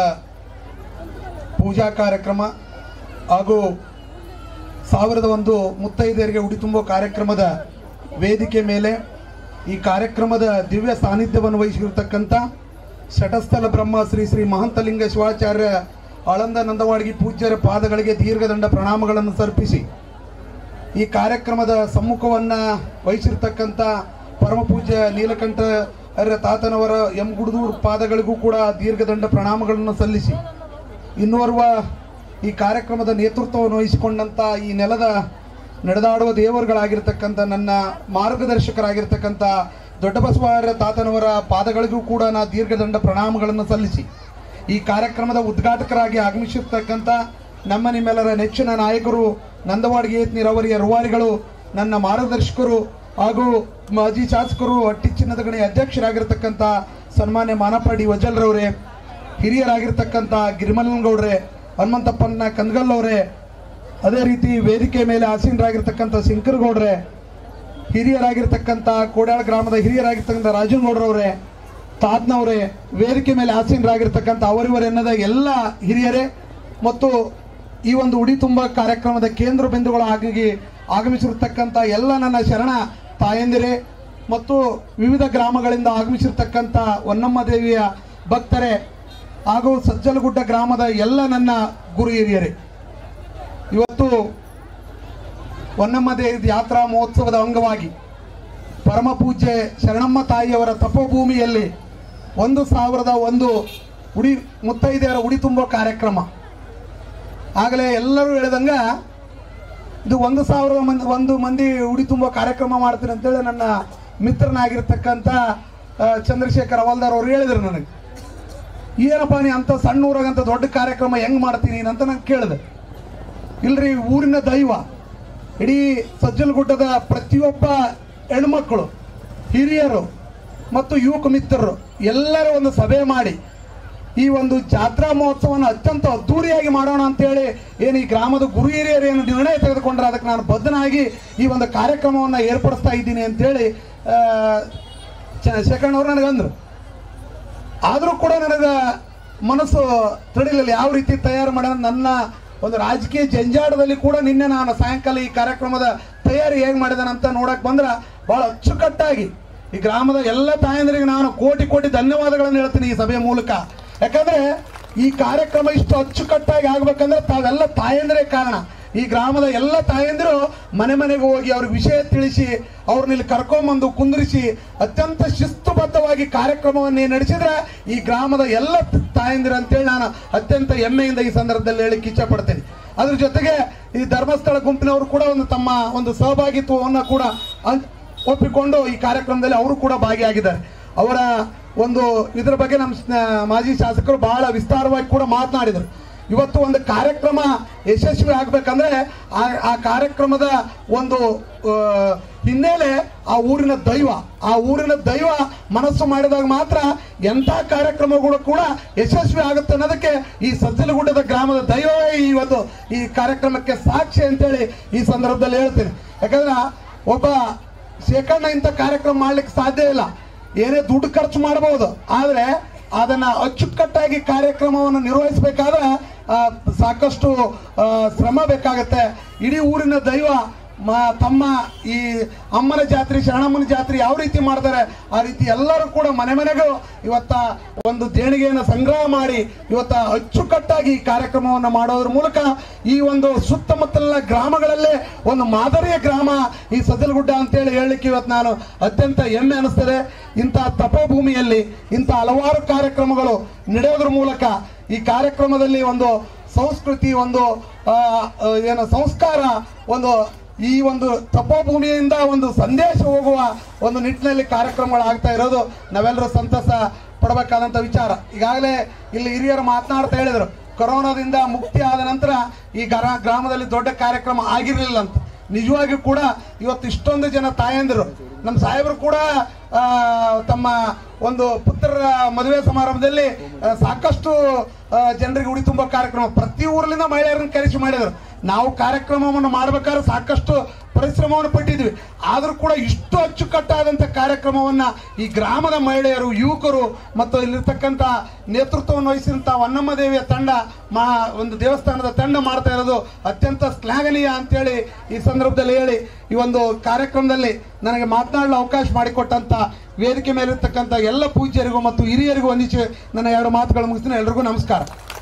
Speaker 15: ಪೂಜಾ ಕಾರ್ಯಕ್ರಮ ಹಾಗೂ ಸಾವಿರದ ಒಂದು ಮುತ್ತೈದೆಯರಿಗೆ ಉಡಿ ತುಂಬೋ ಕಾರ್ಯಕ್ರಮದ ವೇದಿಕೆ ಮೇಲೆ ಈ ಕಾರ್ಯಕ್ರಮದ ದಿವ್ಯ ಸಾನ್ನಿಧ್ಯವನ್ನು ವಹಿಸಿರ್ತಕ್ಕಂಥ ಶಟಸ್ಥಲ ಬ್ರಹ್ಮ ಶ್ರೀ ಶ್ರೀ ಮಹಂತಲಿಂಗ ಶಿವಾಚಾರ್ಯ ಆಳಂದ ನಂದವಾಡಗಿ ಪೂಜ್ಯರ ಪಾದಗಳಿಗೆ ದೀರ್ಘದಂಡ ಪ್ರಣಾಮಗಳನ್ನು ಸರ್ಪಿಸಿ ಈ ಕಾರ್ಯಕ್ರಮದ ಸಮ್ಮುಖವನ್ನ ವಹಿಸಿರ್ತಕ್ಕಂಥ ಪರಮ ಪೂಜ್ಯ ನೀಲಕಂಠ ಅರ್ಯ ತಾತನವರ ಎಂ ಗುಡದೂರ್ ಪಾದಗಳಿಗೂ ಕೂಡ ದೀರ್ಘದಂಡ ಪ್ರಣಾಮಗಳನ್ನು ಸಲ್ಲಿಸಿ ಇನ್ನೋರ್ವ ಈ ಕಾರ್ಯಕ್ರಮದ ನೇತೃತ್ವವನ್ನು ವಹಿಸಿಕೊಂಡಂತ ಈ ನೆಲದ ನಡೆದಾಡುವ ದೇವರುಗಳಾಗಿರ್ತಕ್ಕಂಥ ನನ್ನ ಮಾರ್ಗದರ್ಶಕರಾಗಿರ್ತಕ್ಕಂಥ ದೊಡ್ಡ ಬಸವಾರ್ಯ ತಾತನವರ ಪಾದಗಳಿಗೂ ಕೂಡ ನಾ ದೀರ್ಘದಂಡ ಪ್ರಣಾಮಗಳನ್ನು ಸಲ್ಲಿಸಿ ಈ ಕಾರ್ಯಕ್ರಮದ ಉದ್ಘಾಟಕರಾಗಿ ಆಗಮಿಸಿರ್ತಕ್ಕಂಥ ನಮ್ಮ ನಿಮ್ಮೆಲ್ಲರ ನೆಚ್ಚಿನ ನಾಯಕರು ನಂದವಾಡಿಗೆ ನೀರಾವರಿಯ ರೂವಾರಿಗಳು ನನ್ನ ಮಾರ್ಗದರ್ಶಕರು ಹಾಗೂ ಮಾಜಿ ಶಾಸಕರು ಹಟ್ಟಿ ಚಿನ್ನದ ಗಣಿ ಅಧ್ಯಕ್ಷರಾಗಿರ್ತಕ್ಕಂಥ ಸನ್ಮಾನ್ಯ ಮಾನಪ್ಪ ಡಿ ವಜಲ್ರವರೇ ಹಿರಿಯರಾಗಿರ್ತಕ್ಕಂಥ ಗಿರಿಮಲ್ಲನಗೌಡ್ರೆ ಹನುಮಂತಪ್ಪನ ಕಂದಗಲ್ ಅವರೇ ಅದೇ ರೀತಿ ವೇದಿಕೆ ಮೇಲೆ ಆಸೀನರಾಗಿರ್ತಕ್ಕಂಥ ಶಂಕರಗೌಡ್ರೆ ಹಿರಿಯರಾಗಿರ್ತಕ್ಕಂಥ ಕೋಡ್ಯಾಳ ಗ್ರಾಮದ ಹಿರಿಯರಾಗಿರ್ತಕ್ಕಂಥ ರಾಜನಗೌಡ್ರವರೇ ತಾತ್ನವರೇ ವೇದಿಕೆ ಮೇಲೆ ಆಸೀನರಾಗಿರ್ತಕ್ಕಂಥ ಅವರಿವರೆನ್ನದ ಎಲ್ಲ ಹಿರಿಯರೇ ಮತ್ತು ಈ ಒಂದು ಉಡಿ ತುಂಬ ಕಾರ್ಯಕ್ರಮದ ಕೇಂದ್ರ ಬಿಂದುಗಳಾಗಿ ಆಗಮಿಸಿರ್ತಕ್ಕಂಥ ಎಲ್ಲ ನನ್ನ ಶರಣ ತಾಯಂದಿರೇ ಮತ್ತು ವಿವಿಧ ಗ್ರಾಮಗಳಿಂದ ಆಗಮಿಸಿರ್ತಕ್ಕಂಥ ಹೊನ್ನಮ್ಮ ದೇವಿಯ ಭಕ್ತರೇ ಹಾಗೂ ಸಜ್ಜಲಗುಡ್ಡ ಗ್ರಾಮದ ಎಲ್ಲ ನನ್ನ ಗುರು ಹಿರಿಯರೇ ಇವತ್ತು ಹೊನ್ನಮ್ಮ ದೇವಿ ಯಾತ್ರಾ ಮಹೋತ್ಸವದ ಅಂಗವಾಗಿ ಪರಮ ಪೂಜ್ಯ ಶರಣಮ್ಮ ತಾಯಿಯವರ ತಪೋಭೂಮಿಯಲ್ಲಿ ಒಂದು ಸಾವಿರದ ಒಂದು ಉಡಿ ಮುತ್ತೈದೆಯರ ಉಡಿ ತುಂಬೋ ಕಾರ್ಯಕ್ರಮ ಆಗಲೇ ಎಲ್ಲರೂ ಹೇಳಿದಂಗ ಇದು ಒಂದು ಸಾವಿರದ ಮಂದಿ ಒಂದು ಮಂದಿ ಉಡಿ ತುಂಬೋ ಕಾರ್ಯಕ್ರಮ ಮಾಡ್ತೀನಿ ಅಂತೇಳಿ ನನ್ನ ಮಿತ್ರನಾಗಿರ್ತಕ್ಕಂಥ ಆ, ಚಂದ್ರಶೇಖರ್ ಅವಲ್ದಾರ್ ಅವ್ರು ಹೇಳಿದ್ರು ನನಗೆ ಏನಪ್ಪ ನೀ ಅಂತ ಸಣ್ಣ ಊರಾಗಂತ ದೊಡ್ಡ ಕಾರ್ಯಕ್ರಮ ಹೆಂಗ್ ಮಾಡ್ತೀನಿ ಅಂತ ನಂಗೆ ಕೇಳಿದೆ ಇಲ್ರಿ ಊರಿನ ದೈವ ಇಡೀ ಸಜ್ಜಲಗುಡ್ಡದ ಪ್ರತಿಯೊಬ್ಬ ಹೆಣ್ಮಕ್ಕಳು ಹಿರಿಯರು ಮತ್ತು ಯುವಕ ಮಿತ್ರರು ಎಲ್ಲರೂ ಒಂದು ಸಭೆ ಮಾಡಿ ಈ ಒಂದು ಜಾತ್ರಾ ಮಹೋತ್ಸವನ ಅತ್ಯಂತ ಅದ್ದೂರಿಯಾಗಿ ಮಾಡೋಣ ಅಂತೇಳಿ ಏನು ಈ ಗ್ರಾಮದ ಗುರು ಹಿರಿಯರು ಏನು ನಿರ್ಣಯ ತೆಗೆದುಕೊಂಡ್ರೆ ಅದಕ್ಕೆ ನಾನು ಬದ್ಧನಾಗಿ ಈ ಒಂದು ಕಾರ್ಯಕ್ರಮವನ್ನು ಏರ್ಪಡಿಸ್ತಾ ಇದ್ದೀನಿ ಅಂತೇಳಿ ಆ, ಚ- ಶೇಖಣ್ಣವ್ರು ನನಗಂದ್ರು ಆದರೂ ಕೂಡ ನನಗೆ ಮನಸ್ಸು ತಡಿಲಿಲ್ಲ ಯಾವ ರೀತಿ ತಯಾರು ಮಾಡ ನನ್ನ ಒಂದು ರಾಜಕೀಯ ಜಂಜಾಟದಲ್ಲಿ ಕೂಡ ನಿನ್ನೆ ನಾನು ಸಾಯಂಕಾಲ ಈ ಕಾರ್ಯಕ್ರಮದ ತಯಾರಿ ಹೇಗೆ ಮಾಡಿದಾನಂತ ನೋಡಕ್ ಬಂದ್ರೆ ಬಹಳ ಅಚ್ಚುಕಟ್ಟಾಗಿ ಈ ಗ್ರಾಮದ ಎಲ್ಲ ತಾಯಂದಿರಿಗೆ ನಾನು ಕೋಟಿ ಕೋಟಿ ಧನ್ಯವಾದಗಳನ್ನು ಹೇಳ್ತೀನಿ ಈ ಸಭೆಯ ಮೂಲಕ ಯಾಕಂದ್ರೆ ಈ ಕಾರ್ಯಕ್ರಮ ಇಷ್ಟು ಅಚ್ಚುಕಟ್ಟಾಗಿ ಆಗ್ಬೇಕಂದ್ರೆ ತಾವೆಲ್ಲ ತಾಯಂದಿರೇ ಕಾರಣ ಈ ಗ್ರಾಮದ ಎಲ್ಲ ತಾಯಂದಿರು ಮನೆ ಮನೆಗೆ ಹೋಗಿ ಅವ್ರಿಗೆ ವಿಷಯ ತಿಳಿಸಿ ಅವ್ರನ್ನ ಇಲ್ಲಿ ಕರ್ಕೊಂಬಂದು ಕುಂದಿರಿಸಿ ಅತ್ಯಂತ ಶಿಸ್ತುಬದ್ಧವಾಗಿ ಕಾರ್ಯಕ್ರಮವನ್ನು ನಡೆಸಿದ್ರೆ ಈ ಗ್ರಾಮದ ಎಲ್ಲ ತಾಯಂದಿರು ಅಂತೇಳಿ ನಾನು ಅತ್ಯಂತ ಹೆಮ್ಮೆಯಿಂದ ಈ ಸಂದರ್ಭದಲ್ಲಿ ಹೇಳಿಕ್ಕೆ ಇಚ್ಛೆ ಪಡ್ತೇನೆ ಅದ್ರ ಜೊತೆಗೆ ಈ ಧರ್ಮಸ್ಥಳ ಗುಂಪಿನವರು ಕೂಡ ಒಂದು ತಮ್ಮ ಒಂದು ಸಹಭಾಗಿತ್ವವನ್ನು ಕೂಡ ಅನ್- ಒಪ್ಪಿಕೊಂಡು ಈ ಕಾರ್ಯಕ್ರಮದಲ್ಲಿ ಅವರು ಕೂಡ ಭಾಗಿಯಾಗಿದ್ದಾರೆ ಅವರ ಒಂದು ಇದರ ಬಗ್ಗೆ ನಮ್ಮ ಸ್ನ- ಮಾಜಿ ಶಾಸಕರು ಬಹಳ ವಿಸ್ತಾರವಾಗಿ ಕೂಡ ಮಾತನಾಡಿದರು ಇವತ್ತು ಒಂದು ಕಾರ್ಯಕ್ರಮ ಯಶಸ್ವಿ ಆಗ್ಬೇಕಂದ್ರೆ ಆ ಆ ಕಾರ್ಯಕ್ರಮದ ಒಂದು ಆ, ಹಿನ್ನೆಲೆ ಆ ಊರಿನ ದೈವ ಆ ಊರಿನ ದೈವ ಮನಸ್ಸು ಮಾಡಿದಾಗ ಮಾತ್ರ ಎಂಥ ಕಾರ್ಯಕ್ರಮಗಳು ಕೂಡ ಯಶಸ್ವಿ ಆಗುತ್ತೆ ಅನ್ನೋದಕ್ಕೆ ಈ ಸಜ್ಜಲಗುಡ್ಡದ ಗ್ರಾಮದ ದೈವವೇ ಈ ಒಂದು ಈ ಕಾರ್ಯಕ್ರಮಕ್ಕೆ ಸಾಕ್ಷಿ ಅಂತೇಳಿ ಈ ಸಂದರ್ಭದಲ್ಲಿ ಹೇಳ್ತೇನೆ ಯಾಕಂದ್ರೆ ಒಬ್ಬ ಶೇಖಣ್ಣ ಇಂಥ ಕಾರ್ಯಕ್ರಮ ಮಾಡ್ಲಿಕ್ಕೆ ಸಾಧ್ಯ ಇಲ್ಲ ಏನೇ ದುಡ್ಡು ಖರ್ಚು ಮಾಡಬಹುದು ಆದ್ರೆ ಅದನ್ನ ಅಚ್ಚುಕಟ್ಟಾಗಿ ಕಾರ್ಯಕ್ರಮವನ್ನು ನಿರ್ವಹಿಸಬೇಕಾದ್ರೆ ಆ, ಸಾಕಷ್ಟು ಆ, ಶ್ರಮ ಬೇಕಾಗತ್ತೆ ಇಡೀ ಊರಿನ ದೈವ ಮ ತಮ್ಮ ಈ ಅಮ್ಮನ ಜಾತ್ರೆ ಶರಣಮ್ಮನ ಜಾತ್ರೆ ಯಾವ ರೀತಿ ಮಾಡ್ತಾರೆ ಆ ರೀತಿ ಎಲ್ಲರೂ ಕೂಡ ಮನೆ ಮನೆಗೂ ಇವತ್ತ ಒಂದು ದೇಣಿಗೆಯನ್ನು ಸಂಗ್ರಹ ಮಾಡಿ ಇವತ್ತ ಅಚ್ಚುಕಟ್ಟಾಗಿ ಈ ಕಾರ್ಯಕ್ರಮವನ್ನು ಮಾಡೋದ್ರ ಮೂಲಕ ಈ ಒಂದು ಸುತ್ತಮುತ್ತಲಿನ ಗ್ರಾಮಗಳಲ್ಲೇ ಒಂದು ಮಾದರಿಯ ಗ್ರಾಮ ಈ ಸದಲಗುಡ್ಡ ಅಂತೇಳಿ ಹೇಳಲಿಕ್ಕೆ ಇವತ್ತು ನಾನು ಅತ್ಯಂತ ಹೆಮ್ಮೆ ಅನಿಸ್ತದೆ ಇಂಥ ತಪೋಭೂಮಿಯಲ್ಲಿ ಇಂಥ ಹಲವಾರು ಕಾರ್ಯಕ್ರಮಗಳು ನಡೆಯೋದ್ರ ಮೂಲಕ ಈ ಕಾರ್ಯಕ್ರಮದಲ್ಲಿ ಒಂದು ಸಂಸ್ಕೃತಿ ಒಂದು ಆ, ಆ, ಏನು ಸಂಸ್ಕಾರ ಒಂದು ಈ ಒಂದು ತಪೋಭೂಮಿಯಿಂದ ಒಂದು ಸಂದೇಶ ಹೋಗುವ ಒಂದು ನಿಟ್ಟಿನಲ್ಲಿ ಕಾರ್ಯಕ್ರಮಗಳು ಆಗ್ತಾ ಇರೋದು ನಾವೆಲ್ಲರೂ ಸಂತಸ ಪಡಬೇಕಾದಂಥ ವಿಚಾರ ಈಗಾಗಲೇ ಇಲ್ಲಿ ಹಿರಿಯರು ಮಾತನಾಡ್ತಾ ಹೇಳಿದರು ಕೊರೋನಾದಿಂದ ಮುಕ್ತಿ ಆದ ನಂತರ ಈ ಗರ ಗ್ರಾಮದಲ್ಲಿ ದೊಡ್ಡ ಕಾರ್ಯಕ್ರಮ ಆಗಿರಲಿಲ್ಲ ಅಂತ ನಿಜವಾಗಿಯೂ ಕೂಡ ಇವತ್ತು ಇಷ್ಟೊಂದು ಜನ ತಾಯಂದಿರು ನಮ್ಮ ಸಾಹೇಬರು ಕೂಡ ಆ, ತಮ್ಮ ಒಂದು ಪುತ್ರರ ಮದುವೆ ಸಮಾರಂಭದಲ್ಲಿ ಆ, ಸಾಕಷ್ಟು ಆ, ಜನರಿಗೆ ಉಡಿ ತುಂಬೋ ಕಾರ್ಯಕ್ರಮ ಪ್ರತಿ ಊರಲ್ಲಿಂದ ಮಹಿಳೆಯರನ್ನು ಕರೆಸಿ ಮಾಡಿದರು ನಾವು ಕಾರ್ಯಕ್ರಮವನ್ನು ಮಾಡ್ಬೇಕಾದ್ರೆ ಸಾಕಷ್ಟು ಪರಿಶ್ರಮವನ್ನು ಪಟ್ಟಿದ್ವಿ ಆದರೂ ಕೂಡ ಇಷ್ಟು ಅಚ್ಚುಕಟ್ಟಾದಂಥ ಕಾರ್ಯಕ್ರಮವನ್ನ ಈ ಗ್ರಾಮದ ಮಹಿಳೆಯರು ಯುವಕರು ಮತ್ತು ಇಲ್ಲಿರ್ತಕ್ಕಂಥ ನೇತೃತ್ವವನ್ನು ವಹಿಸಿದಂಥ ವನ್ನಮ್ಮ ದೇವಿಯ ತಂಡ ಮಾ ಒಂದು ದೇವಸ್ಥಾನದ ತಂಡ ಮಾಡ್ತಾ ಇರೋದು ಅತ್ಯಂತ ಶ್ಲಾಘನೀಯ ಅಂತೇಳಿ ಈ ಸಂದರ್ಭದಲ್ಲಿ ಹೇಳಿ ಈ ಒಂದು ಕಾರ್ಯಕ್ರಮದಲ್ಲಿ ನನಗೆ ಮಾತನಾಡಲು ಅವಕಾಶ ಮಾಡಿಕೊಟ್ಟಂತ ವೇದಿಕೆ ಮೇಲಿರ್ತಕ್ಕಂಥ ಎಲ್ಲ ಪೂಜ್ಯರಿಗೂ ಮತ್ತು ಹಿರಿಯರಿಗೂ ವಂದಿಸಿ ನನ್ನ ಎರಡು ಮಾತುಗಳು ಮುಗಿಸ್ತೀನಿ ಎಲ್ರಿಗೂ ನಮಸ್ಕಾರ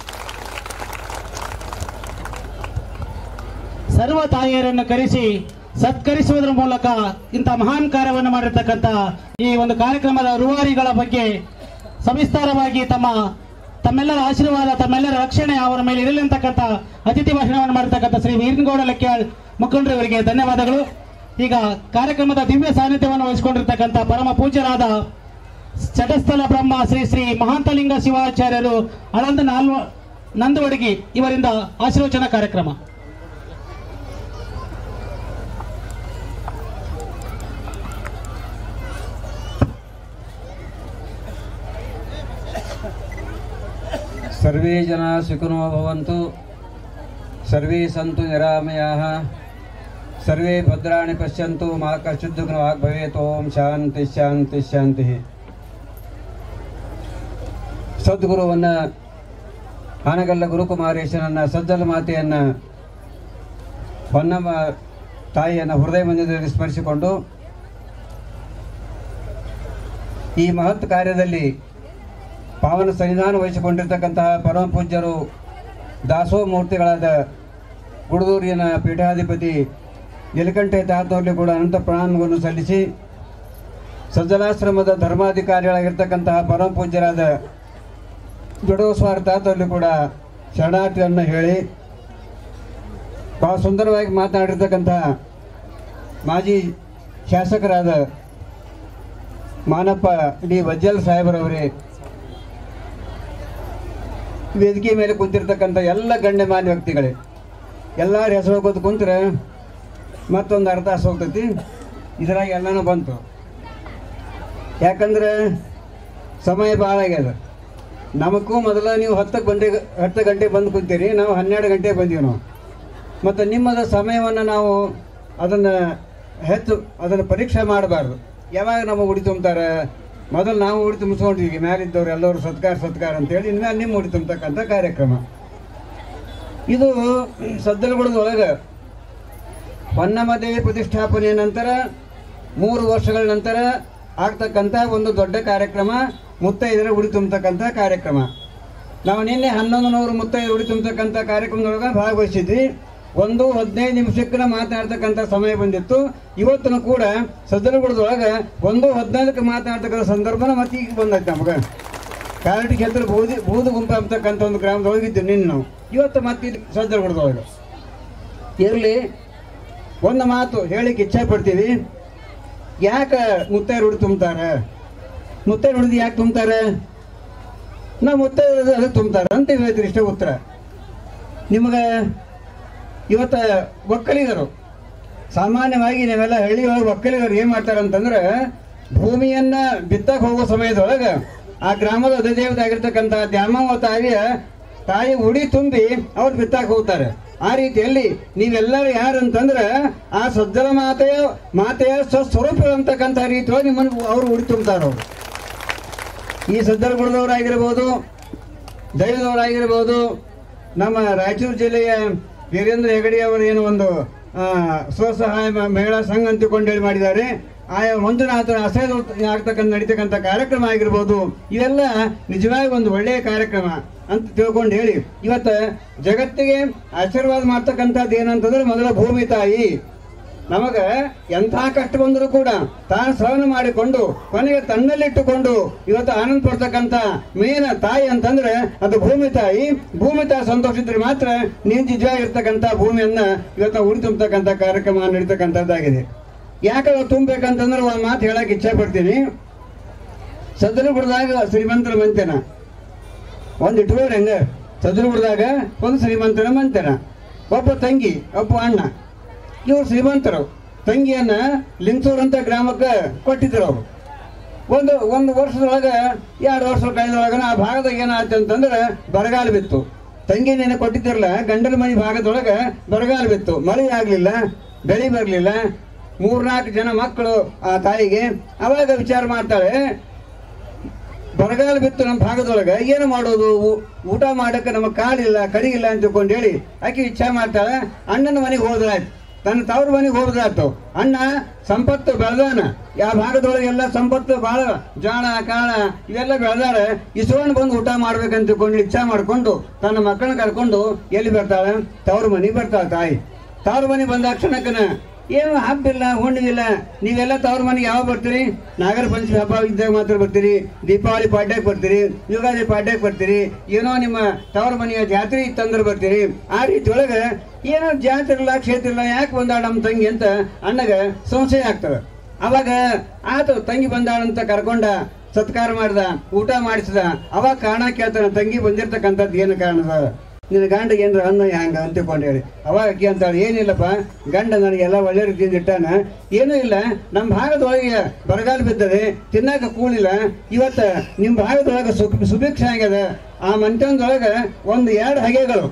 Speaker 13: ಸರ್ವ ತಾಯಿಯರನ್ನು ಕರೆಸಿ ಸತ್ಕರಿಸುವುದರ ಮೂಲಕ ಇಂಥ ಮಹಾನ್ ಕಾರ್ಯವನ್ನು ಮಾಡಿರ್ತಕ್ಕಂಥ ಈ ಒಂದು ಕಾರ್ಯಕ್ರಮದ ರೂವಾರಿಗಳ ಬಗ್ಗೆ ಸವಿಸ್ತಾರವಾಗಿ ತಮ್ಮ ತಮ್ಮೆಲ್ಲರ ಆಶೀರ್ವಾದ ತಮ್ಮೆಲ್ಲರ ರಕ್ಷಣೆ ಅವರ ಮೇಲೆ ಇರಲಿ ಅಂತಕ್ಕಂಥ ಅತಿಥಿ ಭಾಷಣವನ್ನು ಮಾಡಿರ್ತಕ್ಕಂಥ ಶ್ರೀ ವೀರನಗೌಡ ಲೆಕ್ಕಾಳ್ ಮುಖಂಡರವರಿಗೆ ಧನ್ಯವಾದಗಳು ಈಗ ಕಾರ್ಯಕ್ರಮದ ದಿವ್ಯ ಸಾನ್ನಿಧ್ಯವನ್ನು ವಹಿಸಿಕೊಂಡಿರ್ತಕ್ಕಂಥ ಪರಮ ಪೂಜ್ಯರಾದ ಚಟಸ್ಥಲ ಬ್ರಹ್ಮ ಶ್ರೀ ಶ್ರೀ ಮಹಾಂತಲಿಂಗ ಶಿವಾಚಾರ್ಯರು ಆಳಂದ ನಾಲ್ವ ನಂದವಡಗಿ ಇವರಿಂದ ಆಶೀರ್ವಚನ ಕಾರ್ಯಕ್ರಮ
Speaker 18: सर्वे जना सुखिनो भवन्तु सर्वे सन्तु निरामयाः सर्वे भद्राणि पश्यन्तु मा कश्चित् दुःखभाग् भवेत् ಓಂ ಶಾಂತಿ ಶಾಂತಿ ಶಾಂತಿ ಸದ್ಗುರುವನ್ನ ಆನಗಲ್ಲ ಗುರುಕುಮಾರೇಶನನ್ನ ಸಜ್ಜಲ ಮಾತೆಯನ್ನ ಹೊನ್ನಮ್ಮ ತಾಯಿಯನ್ನ ಹೃದಯ ಮಂದಿರದಲ್ಲಿ ಸ್ಮರಿಸಿಕೊಂಡು ಈ ಮಹತ್ ಕಾರ್ಯದಲ್ಲಿ ಪಾವನ ಸನ್ನಿಧಾನ ವಹಿಸಿಕೊಂಡಿರ್ತಕ್ಕಂತಹ ಪರಮ ಪೂಜ್ಯರು ದಾಸೋಹ ಮೂರ್ತಿಗಳಾದ ಗುಡದೂರಿನ ಪೀಠಾಧಿಪತಿ ಯಲಕಂಠೆ ತಾತವರಿಗೆ ಕೂಡ ಅನಂತ ಪ್ರಣಾಮಗಳನ್ನು ಸಲ್ಲಿಸಿ ಸಜ್ಜಲಾಶ್ರಮದ ಧರ್ಮಾಧಿಕಾರಿಗಳಾಗಿರ್ತಕ್ಕಂತಹ ಪರಮ ಪೂಜ್ಯರಾದ ಜಡೋಸ್ವಾರ ತಾತವರಿಗೆ ಕೂಡ ಶರಣಾರ್ಥಿಯನ್ನು ಹೇಳಿ ಬಹಳ ಸುಂದರವಾಗಿ ಮಾತನಾಡಿರ್ತಕ್ಕಂತಹ ಮಾಜಿ ಶಾಸಕರಾದ ಮಾನಪ್ಪ ಡಿ ವಜ್ಜಲ್ ಸಾಹೇಬರವರೇ ವೇದಿಕೆ ಮೇಲೆ ಕುಂತಿರ್ತಕ್ಕಂಥ ಎಲ್ಲ ಗಣ್ಯಮಾನ್ಯ ವ್ಯಕ್ತಿಗಳೇ ಎಲ್ಲರ ಹೆಸರು ಹೋಗೋದು ಕುಂತ್ರೆ ಮತ್ತೊಂದು ಅರ್ಧ ತಾಸು ಹೋಗ್ತೈತಿ ಇದ್ರಾಗ ಎಲ್ಲನೂ ಬಂತು ಯಾಕಂದ್ರೆ ಸಮಯ ಭಾಳ ಆಗ್ಯದ ನಮಗೂ ಮೊದಲ ನೀವು ಹತ್ತು ಗಂಟೆ ಹತ್ತು ಗಂಟೆ ಬಂದು ಕುಂತೀರಿ ನಾವು ಹನ್ನೆರಡು ಗಂಟೆ ಬಂದೀವಿ ನಾವು ಮತ್ತು ನಿಮ್ಮದ ಸಮಯವನ್ನು ನಾವು ಅದನ್ನು ಹೆಚ್ಚು ಅದನ್ನು ಪರೀಕ್ಷೆ ಮಾಡಬಾರ್ದು ಯಾವಾಗ ನಮಗೆ ಉಡಿ ತುಂಬ್ತಾರೆ ಮೊದಲು ನಾವು ಉಡಿ ತುಂಬಿಸ್ಕೊಂಡಿದ್ವಿ ಮ್ಯಾಲಿದ್ದವ್ರು ಎಲ್ಲರೂ ಸತ್ಕಾರ ಸತ್ಕಾರ ಅಂತೇಳಿ ಇನ್ಮೇಲೆ ನಿಮ್ಮ ಉಡಿ ತುಂಬತಕ್ಕಂಥ ಕಾರ್ಯಕ್ರಮ ಇದು ಸದ್ದಲಗುಡದೊಳಗೆ ಹೊನ್ನಮದೇವಿ ಪ್ರತಿಷ್ಠಾಪನೆಯ ನಂತರ ಮೂರು ವರ್ಷಗಳ ನಂತರ ಆಗ್ತಕ್ಕಂಥ ಒಂದು ದೊಡ್ಡ ಕಾರ್ಯಕ್ರಮ ಮುತ್ತೈದರ ಉಡಿ ತುಂಬತಕ್ಕಂಥ ಕಾರ್ಯಕ್ರಮ ನಾವು ನಿನ್ನೆ ಹನ್ನೊಂದು ನೂರು ಮುತ್ತೈದರು ಉಡಿ ತುಂಬತಕ್ಕಂಥ ಕಾರ್ಯಕ್ರಮದೊಳಗೆ ಭಾಗವಹಿಸಿದ್ವಿ ಒಂದು ಹದಿನೈದು ನಿಮಿಷಕ್ಕೆ ಮಾತನಾಡ್ತಕ್ಕಂಥ ಸಮಯ ಬಂದಿತ್ತು ಇವತ್ತೂ ಕೂಡ ಸದನಗುಡದೊಳಗೆ ಒಂದು ಹದಿನೈದಕ್ಕೆ ಮಾತನಾಡ್ತಕ್ಕಂಥ ಸಂದರ್ಭನ ಮತ್ತೆ ಈಗ ಬಂದೈತೆ ನಮಗೆ ಕಾರಟಿ ಕ್ಷೇತ್ರ ಬೂದಿ ಬೂದು ಗುಂಪು ಅಂತಕ್ಕಂಥ ಒಂದು ಗ್ರಾಮದೊಳಗೆ ಇದ್ದು ನಿನ್ನ ನಾವು ಇವತ್ತು ಮತ್ತೆ ಇಲ್ಲಿ ಸದನಗುಡದೊಳಗೆ ಇರಲಿ ಒಂದು ಮಾತು ಹೇಳಿಕ್ಕೆ ಇಚ್ಛೆ ಪಡ್ತೀವಿ ಯಾಕೆ ಮುತ್ತೈರು ಹುಡಿ ತುಂಬ್ತಾರೆ ಮುತ್ತೈರು ಹುಡಿದು ಯಾಕೆ ತುಂಬ್ತಾರೆ ನಾವು ಮುತ್ತೈದು ಅದಕ್ಕೆ ತುಂಬ್ತಾರೆ ಅಂತ ಹೇಳ್ತೀರಿ ಇಷ್ಟೇ ಉತ್ತರ ನಿಮಗೆ ಇವತ್ತ ಒಕ್ಕಲಿಗರು ಸಾಮಾನ್ಯವಾಗಿ ನೀವೆಲ್ಲ ಹಳ್ಳಿಯೊಳಗೆ ಒಕ್ಕಲಿಗರು ಏನು ಮಾಡ್ತಾರೆ ಅಂತಂದ್ರೆ ಭೂಮಿಯನ್ನ ಬಿತ್ತಕ್ಕೆ ಹೋಗೋ ಸಮಯದೊಳಗೆ ಆ ಗ್ರಾಮದ ಅಧಿದೇವತೆ ಆಗಿರ್ತಕ್ಕಂಥ ದ್ಯಾಮವ್ವ ತಾಯಿಯ ತಾಯಿ ಉಡಿ ತುಂಬಿ ಅವ್ರು ಬಿತ್ತಕ್ಕೆ ಹೋಗ್ತಾರೆ ಆ ರೀತಿಯಲ್ಲಿ ನೀವೆಲ್ಲರೂ ಯಾರು ಅಂತಂದ್ರೆ ಆ ಸಜ್ಜಲ ಮಾತೆಯ ಮಾತೆಯ ಸ್ವಸ್ವರೂಪ ಅಂತಕ್ಕಂಥ ರೀತಿಯೊಳಗೆ ನಿಮ್ಮನ್ನು ಅವರು ಉಡಿ ತುಂಬ್ತಾರೆ ಅವರು ಈ ಸಜ್ಜಲಗುಡದವರಾಗಿರ್ಬೋದು ದೈವದವರಾಗಿರ್ಬೋದು ನಮ್ಮ ರಾಯಚೂರು ಜಿಲ್ಲೆಯ ವೀರೇಂದ್ರ ಹೆಗಡೆ ಅವರು ಏನು ಒಂದು ಆ, ಸ್ವಸಹಾಯ ಮ- ಮಹಿಳಾ ಸಂಘ ಅಂತ ಹೇಳಿ ಮಾಡಿದ್ದಾರೆ ಆಯಾ ಮಂಜುನಾಥನ ಅಸಹ್ಯ ಆಗ್ತಕ್ಕಂಥ ನಡೀತಕ್ಕಂಥ ಕಾರ್ಯಕ್ರಮ ಆಗಿರ್ಬೋದು ಇವೆಲ್ಲ ನಿಜವಾಗಿ ಒಂದು ಒಳ್ಳೆಯ ಕಾರ್ಯಕ್ರಮ ಅಂತ ತಿಳ್ಕೊಂಡು ಹೇಳಿ ಇವತ್ತ ಜಗತ್ತಿಗೆ ಆಶೀರ್ವಾದ ಮಾಡ್ತಕ್ಕಂಥದ್ದು ಏನಂತಂದ್ರೆ ಮೊದಲ ಭೂಮಿ ತಾಯಿ ನಮಗ ಎಂಥ ಕಷ್ಟ ಬಂದರೂ ಕೂಡ ತಾನು ಶ್ರವಣ ಮಾಡಿಕೊಂಡು ಕೊನೆಗೆ ತನ್ನಲ್ಲಿಟ್ಟುಕೊಂಡು ಇವತ್ತು ಆನಂದ ಪಡ್ತಕ್ಕಂಥ ಮೇನ ತಾಯಿ ಅಂತಂದ್ರೆ ಅದು ಭೂಮಿ ತಾಯಿ ಭೂಮಿ ತಾಯಿ ಸಂತೋಷ ಇದ್ರೆ ಮಾತ್ರ ನೀನು ನಿಜವಾಗಿರ್ತಕ್ಕಂಥ ಭೂಮಿಯನ್ನ ಇವತ್ತು ಉರಿ ತುಂಬತಕ್ಕಂಥ ಕಾರ್ಯಕ್ರಮ ನಡೀತಕ್ಕಂಥದ್ದಾಗಿದೆ ಯಾಕೆ ಅದು ತುಂಬಬೇಕಂತಂದ್ರೆ ಒಂದು ಮಾತು ಹೇಳಕ್ ಇಚ್ಛೆ ಪಡ್ತೀನಿ ಸದನಗುಡದಾಗ ಶ್ರೀಮಂತರ ಮಂತೆನ ಒಂದು ಇಟ್ಕೋರಿ ಹಂಗ ಸದನಗುಡದಾಗ ಒಂದು ಶ್ರೀಮಂತರ ಮಂತೆನ ಒಬ್ಬ ತಂಗಿ ಒಬ್ಬ ಅಣ್ಣ ಇವ್ರು ಶ್ರೀಮಂತರು ತಂಗಿಯನ್ನ ಲಿಂಗಸೂರ್ ಅಂತ ಗ್ರಾಮಕ್ಕೆ ಕೊಟ್ಟಿದ್ರು ಅವರು ಒಂದು ಒಂದು ವರ್ಷದೊಳಗ ಎರಡು ವರ್ಷ ಕಳೆದೊಳಗ ಆ ಭಾಗದಾಗ ಏನಾಯ್ತು ಅಂತಂದ್ರೆ ಬರಗಾಲ ಬಿತ್ತು ತಂಗಿ ನೆನೆ ಕೊಟ್ಟಿದ್ದಿರಲ್ಲ ಗಂಡನ ಮನೆ ಭಾಗದೊಳಗ ಬರಗಾಲ ಬಿತ್ತು ಮಳೆ ಆಗ್ಲಿಲ್ಲ ಬೆಳೆ ಬರಲಿಲ್ಲ ಮೂರ್ನಾಲ್ಕು ಜನ ಮಕ್ಕಳು ಆ ತಾಯಿಗೆ ಅವಾಗ ವಿಚಾರ ಮಾಡ್ತಾಳೆ ಬರಗಾಲ ಬಿತ್ತು ನಮ್ಮ ಭಾಗದೊಳಗ ಏನು ಮಾಡೋದು ಊ- ಊಟ ಮಾಡಕ್ಕೆ ನಮಗೆ ಕಾಲಿಲ್ಲ ಕರಿ ಇಲ್ಲ ಅಂತ ತಿಳ್ಕೊಂಡು ಹೇಳಿ ಆಕೆ ಇಚ್ಛೆ ಮಾಡ್ತಾಳೆ ಅಣ್ಣನ ಮನೆಗೆ ಹೋದ್ರಾಯ್ತು ತನ್ನ ತವ್ರ ಮನೆಗೆ ಹೋದ್ರಾಯ್ತು ಅಣ್ಣ ಸಂಪತ್ತು ಬೆಳೆದಾನ ಯಾವ ಭಾಗದೊಳಗೆ ಎಲ್ಲ ಸಂಪತ್ತು ಬಹಳ ಜಾಳ ಕಾಳ ಇವೆಲ್ಲ ಬೆಳೆದಾರೆ ಇಸ್ಕೊಂಡು ಬಂದು ಊಟ ಮಾಡ್ಬೇಕಂತ ತಿಳ್ಕೊಂಡು ಇಚ್ಛೆ ಮಾಡ್ಕೊಂಡು ತನ್ನ ಮಕ್ಕಳನ್ನ ಕರ್ಕೊಂಡು ಎಲ್ಲಿ ಬರ್ತಾಳೆ ತವ್ರ ಮನೆಗೆ ಬರ್ತಾಳೆ ತಾಯಿ ತವ್ರ ಮನೆ ಬಂದ ಕ್ಷಣಕ್ಕನ ಏನು ಹಬ್ಬ ಇಲ್ಲ ಹುಣ್ಣಿಲ್ಲ ನೀವೆಲ್ಲ ತವ್ರ ಮನೆಗೆ ಯಾವಾಗ ಬರ್ತೀರಿ ನಾಗರ ಪಂಚಮಿ ಹಬ್ಬ ಇದ್ದಾಗ ಮಾತ್ರ ಬರ್ತೀರಿ ದೀಪಾವಳಿ ಪಾಡ್ಯಕ್ಕೆ ಬರ್ತೀರಿ ಯುಗಾದಿ ಪಾಡ್ಯಕ್ಕೆ ಬರ್ತೀರಿ ಏನೋ ನಿಮ್ಮ ತವ್ರ ಮನೆಯ ಜಾತ್ರೆ ಇತ್ತಂದ್ರೆ ಬರ್ತೀರಿ ಆ ರೀತಿ ಒಳಗೆ ಏನೋ ಜಾತ್ರೆ ಇಲ್ಲ ಕ್ಷೇತ್ರ ಇಲ್ಲ ಯಾಕೆ ಬಂದಾಳ ನಮ್ಮ ತಂಗಿ ಅಂತ ಅಣ್ಣಗ ಸಂಶಯ ಆಗ್ತದೆ ಅವಾಗ ಆತ ತಂಗಿ ಬಂದಾಳಂತ ಕರ್ಕೊಂಡ ಸತ್ಕಾರ ಮಾಡ್ದ ಊಟ ಮಾಡಿಸಿದ ಅವಾಗ ಕಾರಣ ಕೇಳ್ತಾನ ತಂಗಿ ಬಂದಿರ್ತಕ್ಕಂಥದ್ದು ಏನು ಕಾರಣದ ನಿನ್ನ ಗಂಡ ಏನ್ರ ಅನ್ನ ಹ್ಯಾಂಗ ಅಂತ ತಿಳ್ಕೊಂಡು ಹೇಳಿ ಅವಾಗ ಅಕ್ಕಿ ಅಂತಾಳೆ ಏನಿಲ್ಲಪ್ಪ ಗಂಡ ನನಗೆಲ್ಲ ಒಳ್ಳೆ ರೀತಿಯಿಂದ ಇಟ್ಟಾನ ಏನೂ ಇಲ್ಲ ನಮ್ಮ ಭಾಗದೊಳಗೆ ಬರಗಾಲ ಬಿದ್ದದೆ ತಿನ್ನಾಕ ಕೂಳಿಲ್ಲ ಇವತ್ತ ನಿಮ್ಮ ಭಾಗದೊಳಗೆ ಸು ಸುಭಿಕ್ಷೆ ಆಗ್ಯದ ಆ ಮಂಟನದೊಳಗೆ ಒಂದು ಎರಡು ಹಗೆಗಳು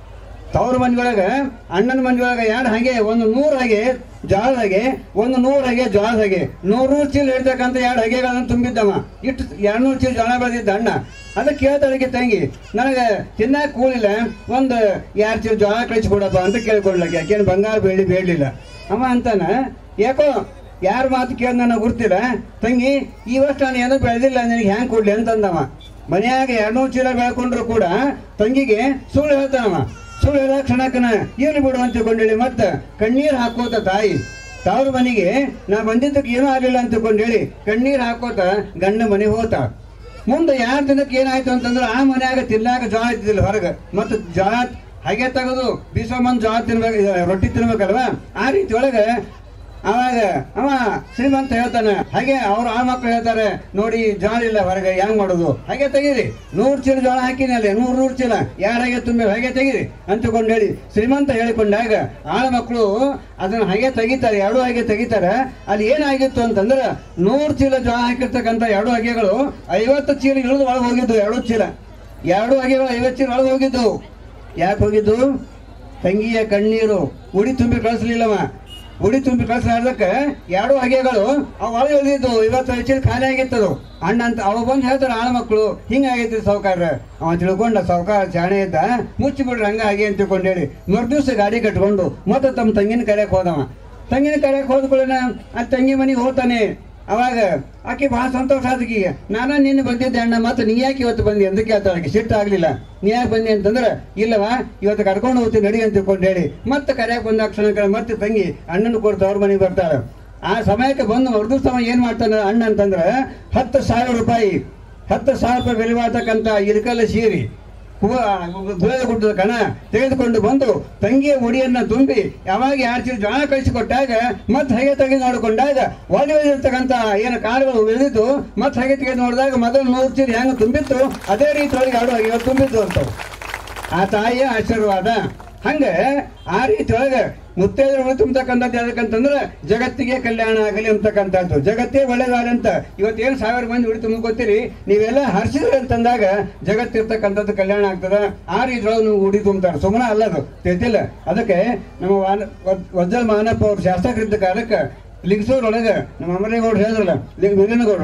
Speaker 18: ತವ್ರ ಮನೆಯೊಳಗೆ ಅಣ್ಣನ ಮನೆಯೊಳಗೆ ಎರಡು ಹಾಗೆ ಒಂದು ನೂರು ಹಾಗೆ ಜೋಳದ ಹಾಗೆ ಒಂದು ನೂರು ಹಾಗೆ ಜೋಳದ ಹಾಗೆ ನೂರು ಚೀಲ ಹಿಡ್ತಕ್ಕಂಥ ಎರಡು ಹಗೆಗಳನ್ನು ತುಂಬಿದ್ದವ ಇಟ್ಟು ಎರಡು ನೂರು ಚೀಲ ಜೋಳ ಬೆಳೆದಿದ್ದ ಅಣ್ಣ ಅದಕ್ಕೆ ಕೇಳ್ತಾಳಿಗೆ ತಂಗಿ ನನಗೆ ತಿನ್ನಾಕ ಕೂಲಿಲ್ಲ ಒಂದು ಎರಡು ಚೀಲ ಜೋಳ ಕಳಿಸ್ಕೊಡಪ್ಪ ಅಂತ ಕೇಳ್ಕೊಡ್ಲಕ್ಕೆ ಯಾಕೇನು ಬಂಗಾರ ಬೆಳ್ಳಿ ಬೇಡಲಿಲ್ಲ ಅವ ಅಂತಾನ ಯಾಕೋ ಯಾರ ಮಾತು ಕೇಳಿ ನನಗೆ ಗುರ್ತಿಲ್ಲ ತಂಗಿ ಈ ವರ್ಷ ನಾನು ಏನೂ ಬೆಳೆದಿಲ್ಲ ನನಗೆ ಹ್ಯಾಂಗ್ ಕೊಡ್ಲಿ ಅಂತಂದವ ಮನ್ಯಾಗ ಎರಡ್ನೂರು ಚೀಲ ಬೆಳ್ಕೊಂಡ್ರು ಕೂಡ ತಂಗಿಗೆ ಸುಳ್ಳು ಹೇಳ್ತಾನವ ಸುಳ್ಳು ಹೇಳೋ ಕ್ಷಣಕ್ಕನ ಏನು ಬಿಡು ಅಂತ ತಿಳ್ಕೊಂಡೇಳಿ ಮತ್ತೆ ಕಣ್ಣೀರು ಹಾಕೋತ ತಾಯಿ ತವ್ರ ಮನೆಗೆ ನಾ ಬಂದಿದ್ದಕ್ಕೆ ಏನೂ ಆಗಲಿಲ್ಲ ಅಂತ ತಿಳ್ಕೊಂಡೇಳಿ ಕಣ್ಣೀರು ಹಾಕೋತ ಗಂಡ ಮನೆಗೆ ಹೋತ ಮುಂದೆ ಯಾರ ದಿನಕ್ಕೆ ಏನಾಯ್ತು ಅಂತಂದ್ರೆ ಆ ಮನ್ಯಾಗ ತಿನ್ನಾಕ ಜೋಳ ಇದ್ದಿಲ್ಲ ಹೊರಗೆ ಮತ್ತು ಜೋಳ ಹಾಗೆ ತೆಗೆದು ಬೀಸೋ ಮಂದಿ ಜೋಳ ತಿನ್ಬೇಕು ರೊಟ್ಟಿ ತಿನ್ಬೇಕಲ್ವಾ ಆ ರೀತಿ ಒಳಗೆ ಅವಾಗ ಅವ ಶ್ರೀಮಂತ ಹೇಳ್ತಾನೆ ಹಾಗೆ ಅವ್ರು ಆ ಮಕ್ಳು ಹೇಳ್ತಾರೆ ನೋಡಿ ಜೋಳ ಇಲ್ಲ ಹೊರಗೆ ಹೆಂಗ್ ಮಾಡೋದು ಹಾಗೆ ತೆಗೀರಿ ನೂರು ಚೀಲ ಜೋಳ ಹಾಕಿನಿ ಅಲ್ಲಿ ನೂರು ನೂರು ಚೀಲ ಯಾರ ಹಾಗೆ ತುಂಬಿ ಹಾಗೆ ತೆಗೀರಿ ಅಂತಕೊಂಡು ಹೇಳಿ ಶ್ರೀಮಂತ ಹೇಳಿಕೊಂಡಾಗ ಆಳ ಮಕ್ಕಳು ಅದನ್ನ ಹಾಗೆ ತೆಗಿತಾರೆ ಎರಡು ಹಾಗೆ ತೆಗಿತಾರೆ ಅಲ್ಲಿ ಏನಾಗಿತ್ತು ಅಂತಂದ್ರೆ ನೂರು ಚೀಲ ಜೋಳ ಹಾಕಿರ್ತಕ್ಕಂಥ ಎರಡು ಹಾಗೆಗಳು ಐವತ್ತು ಚೀಲ ಇಳಿದು ಒಳಗೆ ಹೋಗಿದ್ದು ಎರಡು ಚೀಲ ಎರಡು ಹಾಗೆಗಳು ಐವತ್ತು ಚೀಲ ಒಳಗೆ ಹೋಗಿದ್ದು ಯಾಕೆ ಹೋಗಿದ್ದು ತಂಗಿಯ ಕಣ್ಣೀರು ಉಡಿ ತುಂಬಿ ಕಳಿಸ್ಲಿಲ್ಲವ ಉಡಿ ತುಂಬಿ ಕಳಿಸ್ಲಾರ್ದಕ್ಕೆ ಎರಡು ಹಗೆಗಳು ಅವು ಒಳಗೆ ಉಳಿದಿದ್ದು ಇವತ್ತು ಹೆಚ್ಚಿನ ಖಾಲಿ ಆಗಿತ್ತದು ಅಣ್ಣ ಅಂತ ಅವ ಬಂದು ಹೇಳ್ತಾರೆ ಆಳ ಮಕ್ಕಳು ಹಿಂಗಾಗೈತಿ ಸಾವುಕಾರ ಅವ ತಿಳ್ಕೊಂಡ ಸಾವುಕಾರ ಜಾಣೆ ಇದ್ದ ಮುಚ್ಚಿ ಬಿಡ್ರಿ ಹಂಗ ಹಾಗೆ ಅಂತ ತಿಳ್ಕೊಂಡು ಹೇಳಿ ಮರುದಿವ್ಸ ಗಾಡಿ ಕಟ್ಕೊಂಡು ಮತ್ತೆ ತಮ್ಮ ತಂಗಿನ ಕರೆಯಕ್ಕೆ ಹೋದವ ತಂಗಿನ ಕರೆಯಕ್ಕೆ ಹೋದ ಕೂಡಲೇ ಆ ತಂಗಿ ಮನೆಗೆ ಹೋಗ್ತಾನೆ ಅವಾಗ ಆಕೆ ಬಹಳ ಸಂತೋಷ ಆದಕೀಗ ನಾನು ನಿನ್ನೆ ಬಂದಿದ್ದೆ ಅಣ್ಣ ಮತ್ತೆ ನೀ ಯಾಕೆ ಇವತ್ತು ಬಂದಿ ಅಂತ ಕೇಳ್ತಾಳೆ ಆಕೆ ಸಿಟ್ಟು ಆಗ್ಲಿಲ್ಲ ನೀ ಯಾಕೆ ಬಂದಿ ಅಂತಂದ್ರೆ ಇಲ್ಲವಾ ಇವತ್ತು ಕರ್ಕೊಂಡು ಹೋಗ್ತೀನಿ ನಡಿ ಅಂತ ತಿಳ್ಕೊಂಡು ಹೇಳಿ ಮತ್ತೆ ಕರೆಯಕ್ಕೆ ಬಂದ ಕ್ಷಣ ಮತ್ತೆ ತಂಗಿ ಅಣ್ಣನ ಕೊಡ್ತು ಅವ್ರ ಮನೆಗೆ ಬರ್ತಾಳೆ ಆ ಸಮಯಕ್ಕೆ ಬಂದು ಮರುದು ಸಮಯ ಏನ್ ಮಾಡ್ತಾನೆ ಅಣ್ಣ ಅಂತಂದ್ರೆ ಹತ್ತು ಸಾವಿರ ರೂಪಾಯಿ ಹತ್ತು ಸಾವಿರ ರೂಪಾಯಿ ಬೆಲೆ ಮಾಡ್ತಕ್ಕಂಥ ಇಳಕಲ್ಲ ಸೀರಿ ಗುಳದ ಗುಡ್ಡದ ಕಣ ತೆಗೆದುಕೊಂಡು ಬಂದು ತಂಗಿಯ ಮುಡಿಯನ್ನ ತುಂಬಿ ಯಾವಾಗ ಯಾರು ಚೀಲ ಜೋಳ ಕಳಿಸಿಕೊಟ್ಟಾಗ ಮತ್ತೆ ಹಾಗೆ ತೆಗೆದು ನೋಡಿಕೊಂಡಾಗ ಒಳ್ಳೆ ಇರ್ತಕ್ಕಂಥ ಏನು ಕಾಳುಗಳು ಬೆಳೆದಿದ್ದು ಮತ್ತೆ ಹಾಗೆ ತೆಗೆದು ನೋಡಿದಾಗ ಮೊದಲು ನೂರು ಚೀಲ ಹೆಂಗೆ ತುಂಬಿತ್ತು ಅದೇ ರೀತಿ ಒಳಗೆ ಎರಡು ಹಾಗೆ ತುಂಬಿದ್ದು ಅಂತ ಆ ತಾಯಿಯ ಆಶೀರ್ವಾದ ಹಂಗೆ ಆ ರೀತಿ ಒಳಗೆ ಮುತ್ತೈದರು ಉಳಿ ತುಂಬತಕ್ಕಂಥದ್ದು ಯಾಕಂತಂದ್ರೆ ಜಗತ್ತಿಗೆ ಕಲ್ಯಾಣ ಆಗಲಿ ಅಂತಕ್ಕಂಥದ್ದು ಜಗತ್ತೇ ಒಳ್ಳೇದಾಗಲಿ ಅಂತ ಇವತ್ತೇನು ಸಾವಿರ ಮಂದಿ ಉಳಿ ತುಂಬ್ಕೋತೀರಿ ನೀವೆಲ್ಲ ಹರ್ಸಿದ್ರಿ ಅಂತಂದಾಗ ಜಗತ್ತಿರ್ತಕ್ಕಂಥದ್ದು ಕಲ್ಯಾಣ ಆಗ್ತದ ಆ ರೀತಿ ಒಳಗೆ ನೀವು ಉಡಿ ತುಂಬ್ತಾರೆ ಸುಮ್ಮನೆ ಅಲ್ಲದು ತಿಳಿತಿಲ್ಲ ಅದಕ್ಕೆ ನಮ್ಮ ವಾನ ವಜ್ಜಲ್ ಮಾನಪ್ಪ ಅವ್ರು ಶಾಸಕರಿದ್ದ ಕಾಲಕ್ಕೆ ಲಿಂಗಸೂರ್ ಒಳಗೆ ನಮ್ಮ ಅಮರೇಗೌಡರು ಹೇಳಿದ್ರಲ್ಲ ಲಿಂಗ ವೀರನಗೌಡರು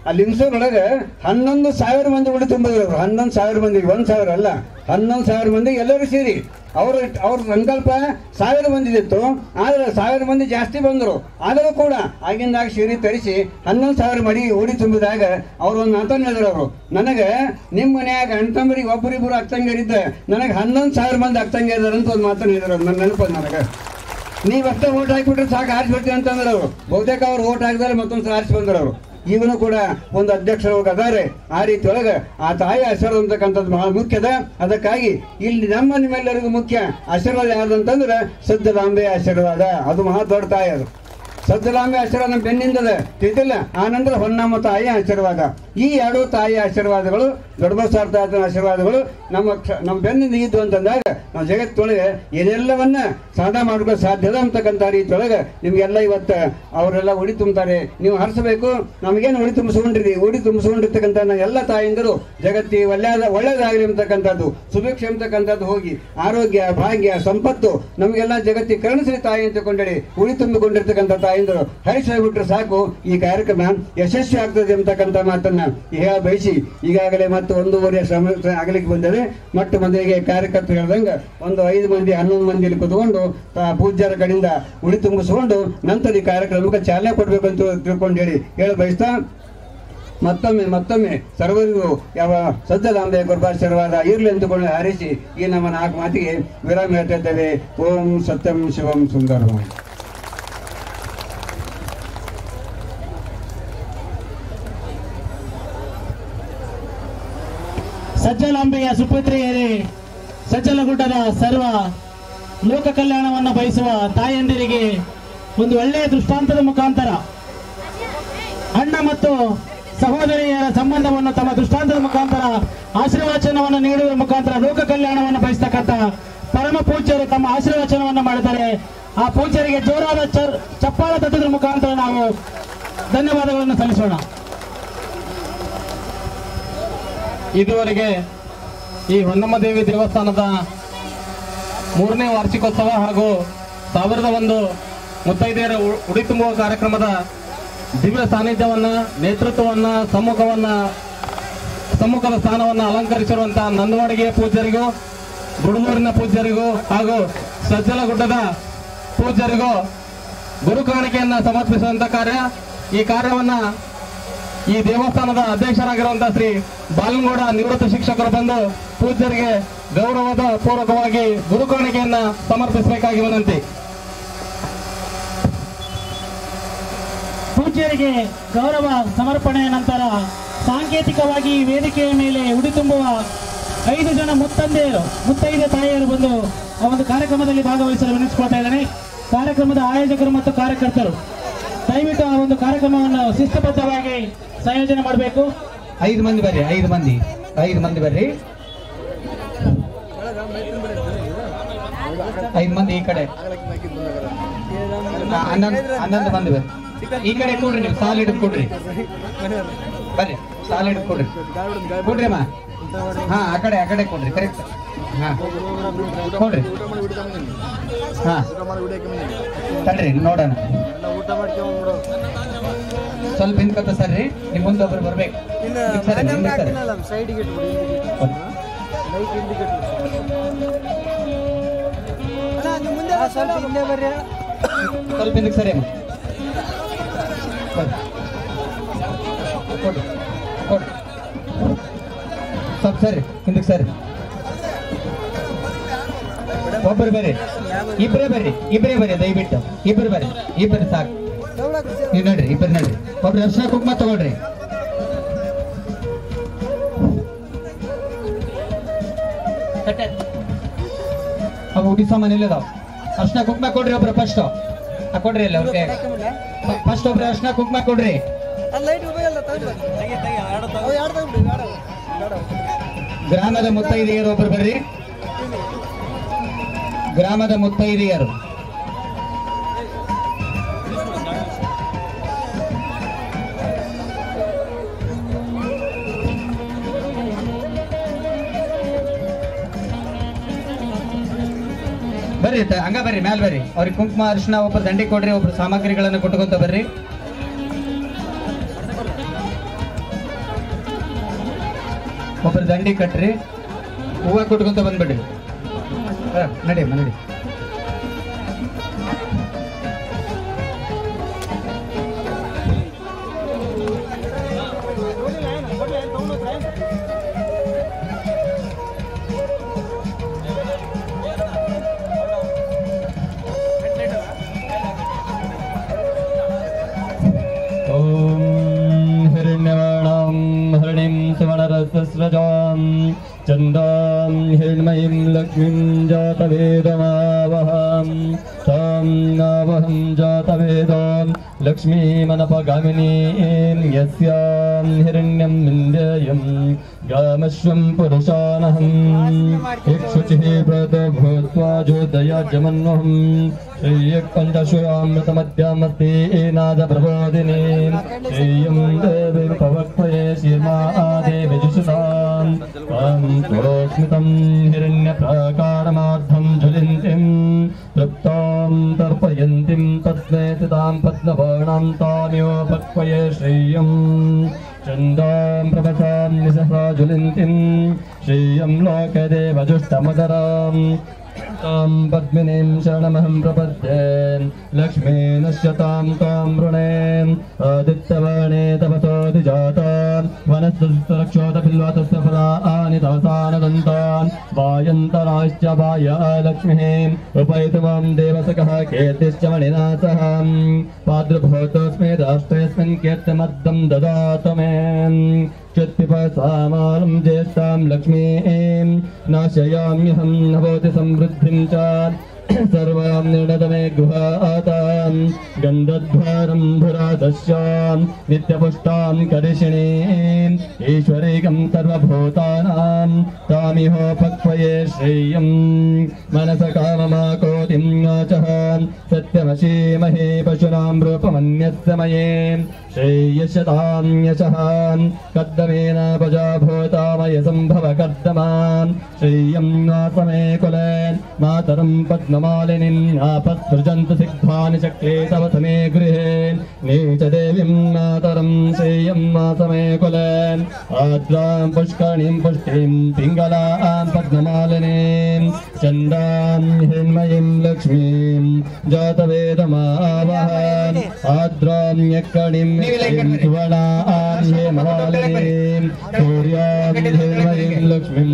Speaker 18: ಆ ಲಿಂಗಸೂರೊಳಗೆ ಹನ್ನೊಂದು ಸಾವಿರ ಮಂದಿ ಉಡಿ ತುಂಬಿದ್ರು ಹನ್ನೊಂದು ಸಾವಿರ ಮಂದಿಗೆ ಒಂದು ಸಾವಿರ ಅಲ್ಲ ಹನ್ನೊಂದು ಸಾವಿರ ಮಂದಿ ಎಲ್ಲರೂ ಸೇರಿ ಅವ್ರ ಅವ್ರ ಸಂಕಲ್ಪ ಸಾವಿರ ಮಂದಿದಿತ್ತು ಆದ್ರೆ ಸಾವಿರ ಮಂದಿ ಜಾಸ್ತಿ ಬಂದರು ಆದರೂ ಕೂಡ ಆಗಿಂದಾಗ ಸೀರೆ ತರಿಸಿ ಹನ್ನೊಂದು ಸಾವಿರ ಮಡಿ ಉಡಿ ತುಂಬಿದಾಗ ಅವ್ರು ಒಂದು ಮಾತನ್ನು ಹೇಳಿದ್ರು ಅವರು ನನಗೆ ನಿಮ್ಮ ಮನ್ಯಾಗ ಅಣ್ತಂಬರಿಗೆ ಒಬ್ಬರಿಬ್ಬರು ಅಕ್ಕಂಗಿರಿದ್ದ ನನಗೆ ಹನ್ನೊಂದು ಸಾವಿರ ಮಂದಿ ಅಕ್ಕಂಗಿದ್ದಾರೆ ಅಂತ ಒಂದು ಮಾತನ್ನು ಹೇಳಿದ್ರು ನನ್ನ ನೆನಪದ ನನಗೆ ನೀವು ಅಷ್ಟೇ ಓಟ್ ಹಾಕಿಬಿಟ್ರೆ ಸಾಕು ಆರಿಸ್ಬಿಡ್ತೀವಿ ಅಂತಂದ್ರೆ ಅವರು ಬಹುತೇಕ ಅವ್ರು ಓಟ್ ಹಾಕಿದ್ರೆ ಮತ್ತೊಂದು ಸಲ ಆರಿಸಿ ಬಂದ್ರು ಅವರು ಈಗಲೂ ಕೂಡ ಒಂದು ಅಧ್ಯಕ್ಷರು ಅದಾರೆ ಆ ರೀತಿ ಒಳಗೆ ಆ ತಾಯಿ ಆಶೀರ್ವಾದ ಅಂತಕ್ಕಂಥದ್ದು ಬಹಳ ಮುಖ್ಯದ ಅದಕ್ಕಾಗಿ ಇಲ್ಲಿ ನಮ್ಮ ನಿಮ್ಮೆಲ್ಲರಿಗೂ ಮುಖ್ಯ ಆಶೀರ್ವಾದ ಯಾವ್ದಂತಂದ್ರೆ ಸಜ್ಜಲಾಂಬೆ ಆಶೀರ್ವಾದ ಅದು ಮಹಾ ದೊಡ್ಡ ತಾಯಿ ಅದು ಸಜ್ಜಲಾಂಬೆ ಆಶೀರ್ವಾದ ನಮ್ಮ ಬೆನ್ನಿಂದದ ತಿಳಿದಿಲ್ಲ ಆನಂತರ ಹೊನ್ನಮ್ಮ ತಾಯಿ ಆಶೀರ್ವಾದ ಈ ಎರಡು ತಾಯಿ ಆಶೀರ್ವಾದಗಳು ದೊಡ್ಡಬಸಾರ ತಾತನ ಆಶೀರ್ವಾದಗಳು ನಮ್ಮ ಕ್ಷ- ನಮ್ಮ ಬೆನ್ನಿಂದ ಇದ್ದು ಅಂತಂದಾಗ ನಾವು ಜಗತ್ತೊಳಗೆ ಏನೆಲ್ಲವನ್ನ ಸಾಧನೆ ಮಾಡ್ಕೊಳ್ಳೋ ಸಾಧ್ಯದ ಅಂತಕ್ಕಂಥ ರೀತಿಯೊಳಗೆ ನಿಮ್ಗೆಲ್ಲ ಇವತ್ತು ಅವರೆಲ್ಲ ಉಡಿ ತುಂಬ್ತಾರೆ ನೀವು ಹರಿಸಬೇಕು ನಮಗೇನು ಉಡಿ ತುಂಬಿಸ್ಕೊಂಡಿರಿ ಉಡಿ ತುಂಬಿಸ್ಕೊಂಡಿರ್ತಕ್ಕಂಥ ಎಲ್ಲ ತಾಯಿಂದರು ಜಗತ್ತಿ ಒಳ್ಳೆಯದ ಒಳ್ಳೇದಾಗಲಿ ಅಂತಕ್ಕಂಥದ್ದು ಸುಭಿಕ್ಷೆ ಅಂತಕ್ಕಂಥದ್ದು ಹೋಗಿ ಆರೋಗ್ಯ ಭಾಗ್ಯ ಸಂಪತ್ತು ನಮಗೆಲ್ಲ ಜಗತ್ತಿ ಕರುಣಿಸಲಿ ತಾಯಿ ಅಂತ ಕೊಂಡೇಳಿ ಉಳಿ ತುಂಬಿಕೊಂಡಿರ್ತಕ್ಕಂಥ ತಾಯಿಂದರು ಹರಿಸೋಗ್ಬಿಟ್ರೆ ಸಾಕು ಈ ಕಾರ್ಯಕ್ರಮ ಯಶಸ್ವಿ ಆಗ್ತದೆ ಅಂತಕ್ಕಂಥ ಮಾತನ್ನ ಹೇಳ ಬಯಸಿ ಈಗಾಗಲೇ ಮತ್ತೆ ಒಂದೂವರೆ ಶ್ರಮ ಆಗಲಿಕ್ಕೆ ಬಂದರೆ ಮೊಟ್ಟ ಮೊದಲಿಗೆ ಕಾರ್ಯಕರ್ತರು ಹೇಳ್ದಂಗೆ ಒಂದು ಐದು ಮಂದಿ ಹನ್ನೊಂದು ಮಂದಿಯಲ್ಲಿ ಕುತ್ಕೊಂಡು ತಾ- ಪೂಜ್ಯರ ಕಡೆಯಿಂದ ಉಳಿ ತುಂಬಿಸ್ಕೊಂಡು ನಂತರ ಈ ಕಾರ್ಯಕ್ರಮಕ್ಕೆ ಚಾಲನೆ ಕೊಡಬೇಕು ಅಂತ ತಿಳ್ಕೊಂಡು ಹೇಳಿ ಹೇಳ ಬಯಸ್ತಾ ಮತ್ತೊಮ್ಮೆ ಮತ್ತೊಮ್ಮೆ ಸರ್ವರಿಗೂ ಯಾವ ಸಜ್ಜಲಾಂಬೆ ಕೃಪಾಶೀರ್ವಾದ ಇರಲಿ ಎಂದುಕೊಂಡು ಹಾರಿಸಿ ಈ ನಮ್ಮ ನಾಲ್ಕು ಮಾತಿಗೆ ವಿರಾಮ ಹೇಳ್ತಾ ಇದ್ದೇವೆ ಓಂ ಸತ್ಯಂ ಶಿವಂ ಸುಂದರಂ
Speaker 13: ಸಜ್ಜಲಾಂಬೆಯ ಸುಪುತ್ರಿಯರೇ ಸಜ್ಜಲಗುಡ್ಡದ ಸರ್ವ ಲೋಕ ಕಲ್ಯಾಣವನ್ನು ಬಯಸುವ ತಾಯಂದಿರಿಗೆ ಒಂದು ಒಳ್ಳೆಯ ದೃಷ್ಟಾಂತದ ಮುಖಾಂತರ ಅಣ್ಣ ಮತ್ತು ಸಹೋದರಿಯರ ಸಂಬಂಧವನ್ನು ತಮ್ಮ ದೃಷ್ಟಾಂತದ ಮುಖಾಂತರ ಆಶೀರ್ವಚನವನ್ನು ನೀಡುವ ಮುಖಾಂತರ ಲೋಕ ಕಲ್ಯಾಣವನ್ನು ಬಯಸ್ತಕ್ಕಂಥ ಪರಮ ಪೂಜ್ಯರು ತಮ್ಮ ಆಶೀರ್ವಚನವನ್ನು ಮಾಡಿದ್ದಾರೆ ಆ ಪೂಜ್ಯರಿಗೆ ಜೋರಾದ ಚರ್- ಚಪ್ಪಾಳ ತಟ್ಟುವುದರ ಮುಖಾಂತರ ನಾವು ಧನ್ಯವಾದಗಳನ್ನು ಸಲ್ಲಿಸೋಣ
Speaker 17: ಇದುವರೆಗೆ ಈ ಹೊನ್ನಮ್ಮ ದೇವಿ ದೇವಸ್ಥಾನದ ಮೂರನೇ ವಾರ್ಷಿಕೋತ್ಸವ ಹಾಗೂ ಸಾವಿರದ ಒಂದು ಮುತ್ತೈದೆಯರ ಉ- ಉಡಿ ತುಂಬುವ ಕಾರ್ಯಕ್ರಮದ ದಿವ್ಯ ಸಾನ್ನಿಧ್ಯವನ್ನ ನೇತೃತ್ವವನ್ನ ಸಮ್ಮುಖವನ್ನ ಸಮ್ಮುಖದ ಸ್ಥಾನವನ್ನು ಅಲಂಕರಿಸಿರುವಂತಹ ನಂದವಾಡಿಗೆಯ ಪೂಜ್ಯರಿಗೂ ಗುಡುಮೂರಿನ ಪೂಜ್ಯರಿಗೂ ಹಾಗೂ ಸಜ್ಜಲಗುಡ್ಡದ ಪೂಜ್ಯರಿಗೂ ಗುರು ಕಾಣಿಕೆಯನ್ನ ಸಮರ್ಪಿಸುವಂತ ಕಾರ್ಯ ಈ ಕಾರ್ಯವನ್ನ ಈ ದೇವಸ್ಥಾನದ ಅಧ್ಯಕ್ಷರಾಗಿರುವಂತಹ ಶ್ರೀ ಬಾಲನಗೌಡ ನಿವೃತ್ತ ಶಿಕ್ಷಕರು ಬಂದು ಪೂಜ್ಯರಿಗೆ ಗೌರವದ ಪೂರ್ವಕವಾಗಿ ಗುರು ಕಾಣಿಕೆಯನ್ನ ಸಮರ್ಪಿಸಬೇಕಾಗಿ ವಿನಂತಿ
Speaker 13: ಪೂಜ್ಯರಿಗೆ ಗೌರವ ಸಮರ್ಪಣೆಯ ನಂತರ ಸಾಂಕೇತಿಕವಾಗಿ ಈ ವೇದಿಕೆಯ ಮೇಲೆ ಉಡಿ ತುಂಬುವ ಐದು ಜನ ಮುತ್ತಂದೆಯರು ಮುತ್ತೈದೆ ತಾಯಿಯರು ಬಂದು ಆ ಒಂದು ಕಾರ್ಯಕ್ರಮದಲ್ಲಿ ಭಾಗವಹಿಸಲು ವಿನಿಸ್ಕೊಳ್ತಾ ಇದ್ದಾನೆ ಕಾರ್ಯಕ್ರಮದ ಆಯೋಜಕರು ಮತ್ತು ಕಾರ್ಯಕರ್ತರು ದಯವಿಟ್ಟು ಆ ಒಂದು ಕಾರ್ಯಕ್ರಮವನ್ನು ಶಿಸ್ತಬದ್ಧವಾಗಿ ಸಂಯೋಜನೆ ಮಾಡಬೇಕು
Speaker 12: ಐದು ಮಂದಿ ಬರ್ರಿ ಐದು ಮಂದಿ ಐದು ಮಂದಿ ಬರ್ರಿ ಐದು ಮಂದಿ ಈ ಕಡೆ ಹಾ, ಹನ್ನೊಂದು ಹನ್ನೊಂದು ಮಂದಿ ಬರ್ರಿ ಈ ಕಡೆ ಕೊಡ್ರಿ ನೀವು ಸಾಲ ಹಿಡಿದು ಕೊಡ್ರಿ ಬರ್ರಿ ಸಾಲ ಹಿಡಿದು ಕೊಡ್ರಿ ಕೊಡ್ರಿ ಅಮ್ಮ ಹಾ ಆ ಕಡೆ ಆ ಕಡೆ ಕೊಡ್ರಿ ಕರೆಕ್ಟ್ ಹಾ ಕೊಡ್ರಿ ಹಾ ತಡ್ರಿ ನೋಡೋಣ ಸ್ವಲ್ಪ ಹಿಂದ್ಕೊತ ಸರ್ರಿ ನಿಮ್ ಮುಂದೆ ಒಬ್ರು ಬರ್ಬೇಕು ಹಿಂದಕ್ಕೆ ಸರ್ರಿ, ಹಿಂದಕ್ಕೆ ಸರ್ರಿ.
Speaker 1: ಸೈಡಿಗೆ ಲೈಟ್ ಇಂಡಿಕೇಟರ್ ಮುಂದೆ ಸ್ವಲ್ಪ ಹಿಂದೆ ಬರ್ರಿ
Speaker 12: ಸ್ವಲ್ಪ ಹಿಂದಕ್ಕೆ ಸರಿ ಅಮ್ಮ ಬರ್ರಿ. ಕೊಡ್ರಿ ಕೊಡ್ರಿ ಸ್ವಲ್ಪ ಸರಿ ಹಿಂದಕ್ಕೆ ಸರಿ ಒಬ್ಬರು ಬರ್ರಿ ಇಬ್ಬರೇ ಬರ್ರಿ ಇಬ್ಬರೇ ಬರ್ರಿ ದಯವಿಟ್ಟು ಇಬ್ಬರು ಬರ್ರಿ ಇಬ್ಬರು ಸಾಕು ನೀವು ನಡ್ರಿ ಇಬ್ಬರು ನಡ್ರಿ ಒಬ್ರು ಅರ್ಶನ ಕುಂಕುಮ ತಗೊಳ್ರಿ ಅವು ಉಡಿ ಸಾಮಾನು ಇಲ್ಲದಾವ್ ಅರ್ಶನ ಕುಂಕುಮ ಕೊಡ್ರಿ ಒಬ್ರು ಫಸ್ಟ್ ಕೊಡ್ರಿ ಅಲ್ಲ ಅವ್ರಿಗೆ ಫಸ್ಟ್ ಒಬ್ರು ಅರ್ಶನ ಕುಂಕುಮ ಕೊಡ್ರಿ
Speaker 1: ಲೈಟ್ ಉಪಯೋಗ ಅವು ಎರಡು ತಗೊಂಡ್ಬಿಡಿ ಬೇಡ ಬೇಡ
Speaker 12: ಗ್ರಾಮದ ಮುತ್ತೈದೆಯರು ಒಬ್ರು ಬರ್ರಿ ಗ್ರಾಮದ ಮುತ್ತೈದೆಯರು ಬರ್ರಿ ತ- ಹಂಗ ಬರ್ರಿ ಮ್ಯಾಲ್ ಬರ್ರಿ ಅವ್ರಿಗೆ ಕುಂಕುಮ ಅರಿಶಿನ ಒಬ್ರು ದಂಡಿ ಕೊಡ್ರಿ ಒಬ್ರು ಸಾಮಗ್ರಿಗಳನ್ನ ಕೊಟ್ಕೊಂತ ಬರ್ರಿ ಒಬ್ಬರು ದಂಡಿ ಕಟ್ರಿ ಹೂವ ಕೊಟ್ಕೊಂತ ಬಂದ್ಬಿಡ್ರಿ ಹ, ನಡಿಯಮ್ಮ ನಡಿ
Speaker 11: ॐ हिरण्यवर्णां हरिणीं सुवर्णरसस्रजां चन्दां हिरण्मयीं लक्ष्मीं जातवेदमावहां तां नावहं जातवेदां लक्ष्मीमनपगामिनीं यस्यां हिरण्यं विन्द्ययं गामश्वं पुरुषानहम् इक्षुचिः व्रत भूत्वा ज्योदयाजमन्वहम् श्रीयक्पञ्चशुरामृतमध्यामस्ति नादप्रबोधिनी श्रेयं देवी पवक्वये शिर्मा देवी जुषुतां त्वां स्वरोस्मितं हिरण्यप्राकारमार्थं ज्वलिन्तीं तृप्तां तर्पयन्तीं पद्मे स्थितां पद्मवर्णां तामियोपक्वये श्रेयम् चन्दां प्रभसां निसहा ज्वलिन्तीं श्रेयं लोकदेवजुष्टमकराम् तां पद्मिनीं शरणमहं प्रपद्ये लक्ष्मी नश्यतां तां वृणे आदित्यवर्णे तपसोऽधिजातां वनस्तरक्षोतपिल्वतस्य फलानि तवसानदन्तान् वायन्तराश्च वाय लक्ष्मीः उपैतु मां देवसकः कीर्तिश्च मणिना सह पाद्रभूतोऽस्मि राष्ट्रेऽस्मिन् कीर्तिमद्दं ददातु मे चित्पिपसामानं ज्येष्ठां लक्ष्मीं नाशयाम्यहं नभोति समृद्धिं च सर्वां निर्णदमे गुहातां गन्धध्वारं धुरादश्यां नित्यपुष्टां करिषिणीम् ईश्वरीकं सर्वभूतानां तामिहोपक्वये श्रेयं मनसकाममाकोतिं वाचः सत्यमशीमहे पशूनां रूपमन्यस्य मये श्रेयशतां यशः कद्दमेन पजा भूतामय सम्भव कर्दमां श्रेयं वासमे कुले मातरं पद्ममालिनीं नापसृजन्तु सिग्धानि चक्रे तव समे गृहे नीचदेवीं मातरं श्रेयं वासमे कुले आद्रां पुष्करणीं पुष्टिं पिङ्गलां पद्ममालिनीं चन्दां हिण्मयीं लक्ष्मीं जातवेदमावहन् आद्रां यक्कणीं सुवर्णां हेममालिनीं सूर्यां हिण्मयीं लक्ष्मीं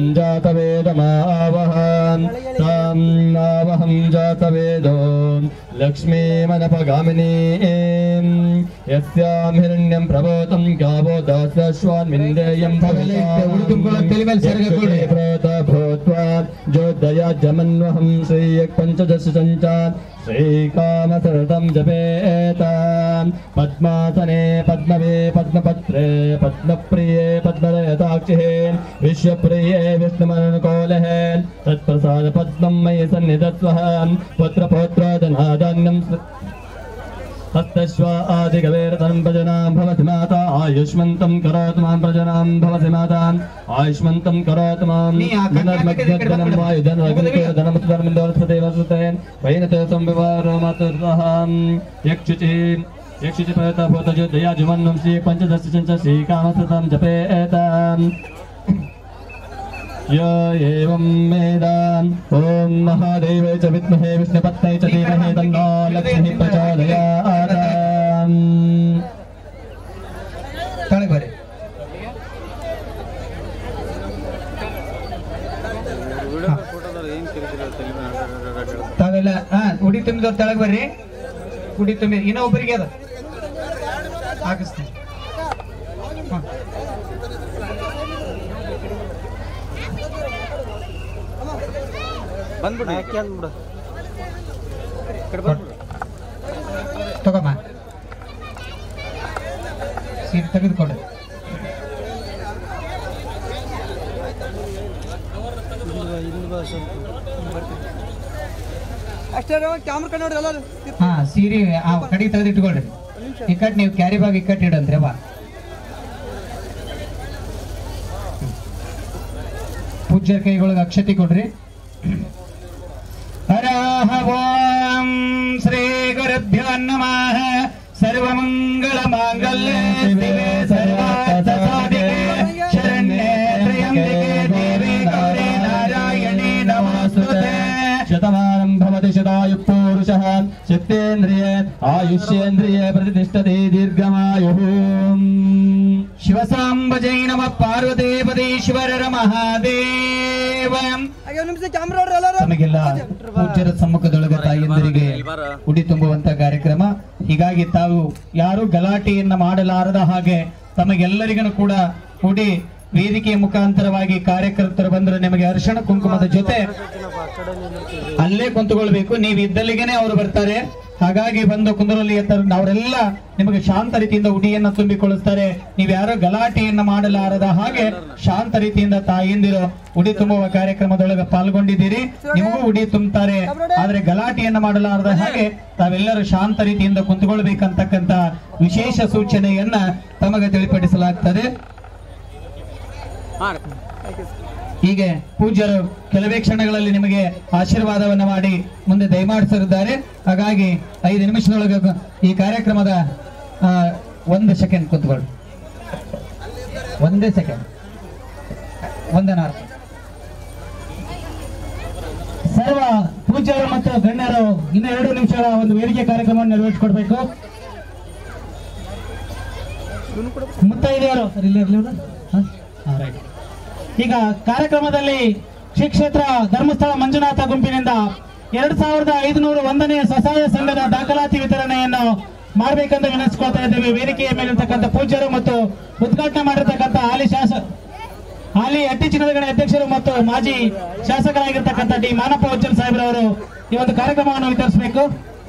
Speaker 11: जातवेदमावहन् तां नावहं जातवेदो लक्ष्मीमनपगामिनीं यस्यां हिरण्यं प्रभोतं गावो दासश्वान्विन्देयं प्रोत भूत्वा ज्योदया जमन्वहं श्रेयक् पञ्चदश सञ्चान् श्रीकामसरतं जपेतां पद्मासने पद्मवे पद्मपत्रे पद्मप्रिये पद्मरयताक्षिः विश्वप्रिये विष्णुमनुकोलः तत्प्रसाद पद्मं मयि सन्निधत्वः पुत्रपौत्रादनादान्यं हस्तश्व आदिगवेरतनं भजनां भवति माता आयुष्मन्तं करोतु मां प्रजनां भवति माता आयुष्मन्तं करोतु मां धनर्मग्धनं वायुधनमग्धनमस्तधर्मिन्दोरस्पदेवसुतेन वैनते संविवारो मातुर्दहां यक्षुचि यक्षुचि प्रयता भूतजोदया जुवन्नं श्री पञ्चदश चञ्च श्रीकामसतं जपेताम् य एवं वेदान् ॐ महादेवे च विद्महे विष्णुपत्नै च धीमहि तन्नो लक्ष्मीः प्रचोदयात्
Speaker 12: ತಾಳಿಗೆ ಬರ್ರಿ ತಾವೆಲ್ಲ ಹಾ ಉಡಿ ತುಂಬಿದವ್ರು ತೆಳಗ್ ಬರ್ರಿ ಉಡಿ ತುಂಬಿ ಇನ್ನೂ ಒಬ್ಬರಿಗೆ ಅದ ಹಾಕಿಸ್ತೀನಿ ಹಾ.
Speaker 10: ಬಂದ್ಬಿಡು
Speaker 12: ಕೊಡು. ತಗೊಮ್ಮ ಸೀರೆ ತೆಗೆದುಕೊಡು
Speaker 1: ಅಷ್ಟೇ ಕ್ಯಾಮ್ರಾ ಕಡೆ ನೋಡ್ರಿ ಎಲ್ಲರೂ
Speaker 12: ಹಾ ಸೀರೆ ಆ ಕಡೆಗೆ ತೆಗೆದು ಇಟ್ಕೊಳ್ರಿ ಇಕ್ಕಟ್ ನೀವು ಕ್ಯಾರಿ ಬಾಗ್ ಇಕ್ಕಟ್ ಇಡಂತ್ರಿ ಬಾ ಪೂಜ್ಯರ ಕೈಗೊಳಗೆ ಅಕ್ಷತೆ ಕೊಡ್ರಿ ಹರಹ ಓಂ ಶ್ರೀ ಗುರುಭ್ಯೋ ನಮಃ ಸರ್ವಮಂಗಳ ಮಾಂಗಲ್ಯ ಶಿವೆ ಸರ್ವಾರ್ಥ ಸಾಧಿಕೆ ಶರಣ್ಯೇ ತ್ರ್ಯಂಬಕೆ ಆಯುಷ್ಯೇಂದ್ರಿಯ ಪ್ರತಿಷ್ಠತೆ ದೀರ್ಘಮಾಯು ಶಿವಸಾಂಬಜೈ ನಮ ಪಾರ್ವದೇವದೇಶ್ವರರ ಮಹಾದೇವ
Speaker 1: ಹಾಗೆ ಒಂದು ನಿಮಿಷ ಕ್ಯಾಮ್ರಾ ಎಲ್ಲರೂ
Speaker 12: ನಮಗೆಲ್ಲ ಪೂಜ್ಯರ ಸಮ್ಮುಖದೊಳಗೆ ತಾಯಿಯಂದರಿಗೆ ಉಡಿ ತುಂಬುವಂತ ಕಾರ್ಯಕ್ರಮ ಹೀಗಾಗಿ ತಾವು ಯಾರು ಗಲಾಟೆಯನ್ನ ಮಾಡಲಾರದ ಹಾಗೆ ತಮಗೆಲ್ಲರಿಗೂ ಕೂಡ ಉಡಿ ವೇದಿಕೆಯ ಮುಖಾಂತರವಾಗಿ ಕಾರ್ಯಕರ್ತರು ಬಂದ್ರೆ ನಿಮಗೆ ಅರಿಶಿಣ ಕುಂಕುಮದ ಜೊತೆ ಅಲ್ಲೇ ಕುಂತುಕೊಳ್ಬೇಕು ನೀವು ಇದ್ದಲ್ಲಿಗೆನೆ ಅವರು ಬರ್ತಾರೆ ಹಾಗಾಗಿ ಬಂದು ಕುಂದರಲ್ಲಿ ಎತ್ತರ ಅವರೆಲ್ಲ ನಿಮಗೆ ಶಾಂತ ರೀತಿಯಿಂದ ಉಡಿಯನ್ನ ತುಂಬಿಕೊಳ್ಳುತ್ತಾರೆ ನೀವು ಯಾರೋ ಗಲಾಟೆಯನ್ನ ಮಾಡಲಾರದ ಹಾಗೆ ಶಾಂತ ರೀತಿಯಿಂದ ತಾಯಿಂದಿರು ಉಡಿ ತುಂಬುವ ಕಾರ್ಯಕ್ರಮದೊಳಗೆ ಪಾಲ್ಗೊಂಡಿದ್ದೀರಿ ನಿಮಗೂ ಉಡಿ ತುಂಬುತ್ತಾರೆ ಆದ್ರೆ ಗಲಾಟೆಯನ್ನ ಮಾಡಲಾರದ ಹಾಗೆ ತಾವೆಲ್ಲರೂ ಶಾಂತ ರೀತಿಯಿಂದ ಕುಂತುಕೊಳ್ಬೇಕಂತಕ್ಕಂತ ವಿಶೇಷ ಸೂಚನೆಯನ್ನ ತಮಗೆ ತಿಳಿಪಡಿಸಲಾಗ್ತದೆ ಹೀಗೆ ಪೂಜ್ಯರು ಕೆಲವೇ ಕ್ಷಣಗಳಲ್ಲಿ ನಿಮಗೆ ಆಶೀರ್ವಾದವನ್ನ ಮಾಡಿ ಮುಂದೆ ದಯಮಾಡಿಸಿದ್ದಾರೆ ಹಾಗಾಗಿ ಐದು ನಿಮಿಷದೊಳಗೆ ಈ ಕಾರ್ಯಕ್ರಮದ ಆ, ಒಂದು ಸೆಕೆಂಡ್ ಕುತ್ಕೊಳ್ಳಿ ಒಂದೇ ಸೆಕೆಂಡ್ ವಂದನಾರ್ಥ
Speaker 13: ಸರ್ವ ಪೂಜ್ಯರು ಮತ್ತು ಗಣ್ಯರು ಇನ್ನು ಎರಡು ನಿಮಿಷಗಳ ಒಂದು ವೇದಿಕೆ ಕಾರ್ಯಕ್ರಮವನ್ನು ನೆರವೇರಿಸಿಕೊಡ್ಬೇಕು ಮುತ್ತೈದೆಯರು ಸರ್ ಇಲ್ಲಿ ಇರ್ಲಿ ಇವ್ರು? ಹ? ಹಾ, right. ಈಗ ಕಾರ್ಯಕ್ರಮದಲ್ಲಿ ಶ್ರೀ ಕ್ಷೇತ್ರ ಧರ್ಮಸ್ಥಳ ಮಂಜುನಾಥ ಗುಂಪಿನಿಂದ ಎರಡ್ ಸಾವಿರದ ಐದುನೂರು ಒಂದನೇ ಸ್ವಸಹಾಯ ಸಂಘದ ದಾಖಲಾತಿ ವಿತರಣೆಯನ್ನು ಮಾಡಬೇಕೆಂದು ವಿನಂತಿಸ್ಕೊಳ್ತಾ ಇದ್ದೇವೆ ವೇದಿಕೆಯ ಮೇಲಿರ್ತಕ್ಕಂಥ ಪೂಜ್ಯರು ಮತ್ತು ಉದ್ಘಾಟನೆ ಮಾಡಿರ್ತಕ್ಕಂಥ ಹಾಲಿ ಶಾಸ ಹಾಲಿ ಅಟ್ಟಿ ಚಿನ್ನದಗಣ ಅಧ್ಯಕ್ಷರು ಮತ್ತು ಮಾಜಿ ಶಾಸಕರಾಗಿರ್ತಕ್ಕಂಥ ಡಿ ಮಾನಪ್ಪ ಉಜ್ಜಲ್ ಸಾಹೇಬ್ರವರು ಈ ಒಂದು ಕಾರ್ಯಕ್ರಮವನ್ನು ವಿತರಿಸಬೇಕು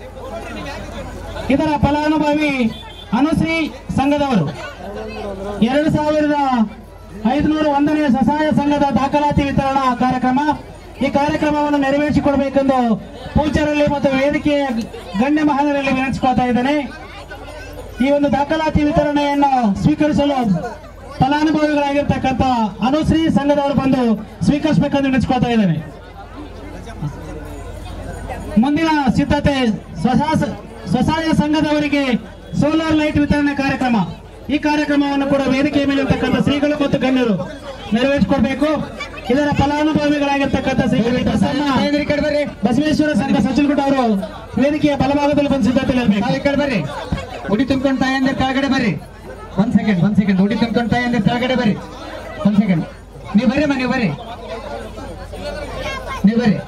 Speaker 13: ಇದರ ಫಲಾನುಭವಿ ಅನುಶ್ರೀ ಸಂಘದವರು ಎರಡು ಸಾವಿರದ ಐದುನೂರು ಒಂದನೇ ಸ್ವಸಹಾಯ ಸಂಘದ ದಾಖಲಾತಿ ವಿತರಣಾ ಕಾರ್ಯಕ್ರಮ ಈ ಕಾರ್ಯಕ್ರಮವನ್ನು ನೆರವೇರಿಸಿಕೊಡಬೇಕೆಂದು ಪೂಜ್ಯರಲ್ಲಿ ಮತ್ತು ವೇದಿಕೆಯ ಗಣ್ಯ ಮಹಾನರಲ್ಲಿ ವಿನಂತಿಸಿಕೊಳ್ತಾ ಇದ್ದೇನೆ ಈ ಒಂದು ದಾಖಲಾತಿ ವಿತರಣೆಯನ್ನು ಸ್ವೀಕರಿಸಲು ಫಲಾನುಭವಿಗಳಾಗಿರ್ತಕ್ಕಂಥ ಅನುಶ್ರೀ ಸಂಘದವರು ಬಂದು ಸ್ವೀಕರಿಸಬೇಕೆಂದು ವಿನಂತಿಸಿಕೊಳ್ತಾ ಇದ್ದೇನೆ ಮುಂದಿನ ಸಿದ್ಧತೆ ಸ್ವಸಹಾಯ ಸ್ವಸಹಾಯ ಸಂಘದವರಿಗೆ ಸೋಲಾರ್ ಲೈಟ್ ವಿತರಣೆ ಕಾರ್ಯಕ್ರಮ ಈ ಕಾರ್ಯಕ್ರಮವನ್ನು ಕೂಡ ವೇದಿಕೆಯ ಮೇಲೆ ಇರ್ತಕ್ಕಂಥ ಶ್ರೀಗಳು ಮತ್ತು ಗಣ್ಯರು ನೆರವೇರಿಸಿಕೊಡ್ಬೇಕು ಇದರ ಫಲಾನುಭವಿಗಳಾಗಿರ್ತಕ್ಕಂಥ ಶ್ರೀ ಬಸಮ್ಮ ಬಸವೇಶ್ವರ ಸಂಘ ಸಚಿವಗುಡ್ಡ ಅವರು ವೇದಿಕೆಯ ಬಲಭಾಗದಲ್ಲಿ ಬಂದು ಸಿದ್ಧತೆ
Speaker 12: ಈ ಕಡೆ ಬರ್ರಿ ಉಡಿ ತುಂಬ್ಕೊಂಡು ತಾಯಂದ್ರೆ ಕೆಳಗಡೆ ಬರ್ರಿ ಒಂದ್ ಸೆಕೆಂಡ್ ಒಂದ್ ಸೆಕೆಂಡ್ ಉಡಿ ತುಂಬ್ಕೊಂಡು ತಾಯಂದ್ರೆ ಕೆಳಗಡೆ ಬರ್ರಿ ಒಂದ್ ಸೆಕೆಂಡ್ ನೀವು ಬರ್ರಿ ಅಮ್ಮ, ನೀವು ಬರ್ರಿ ನೀವು ಬರ್ರಿ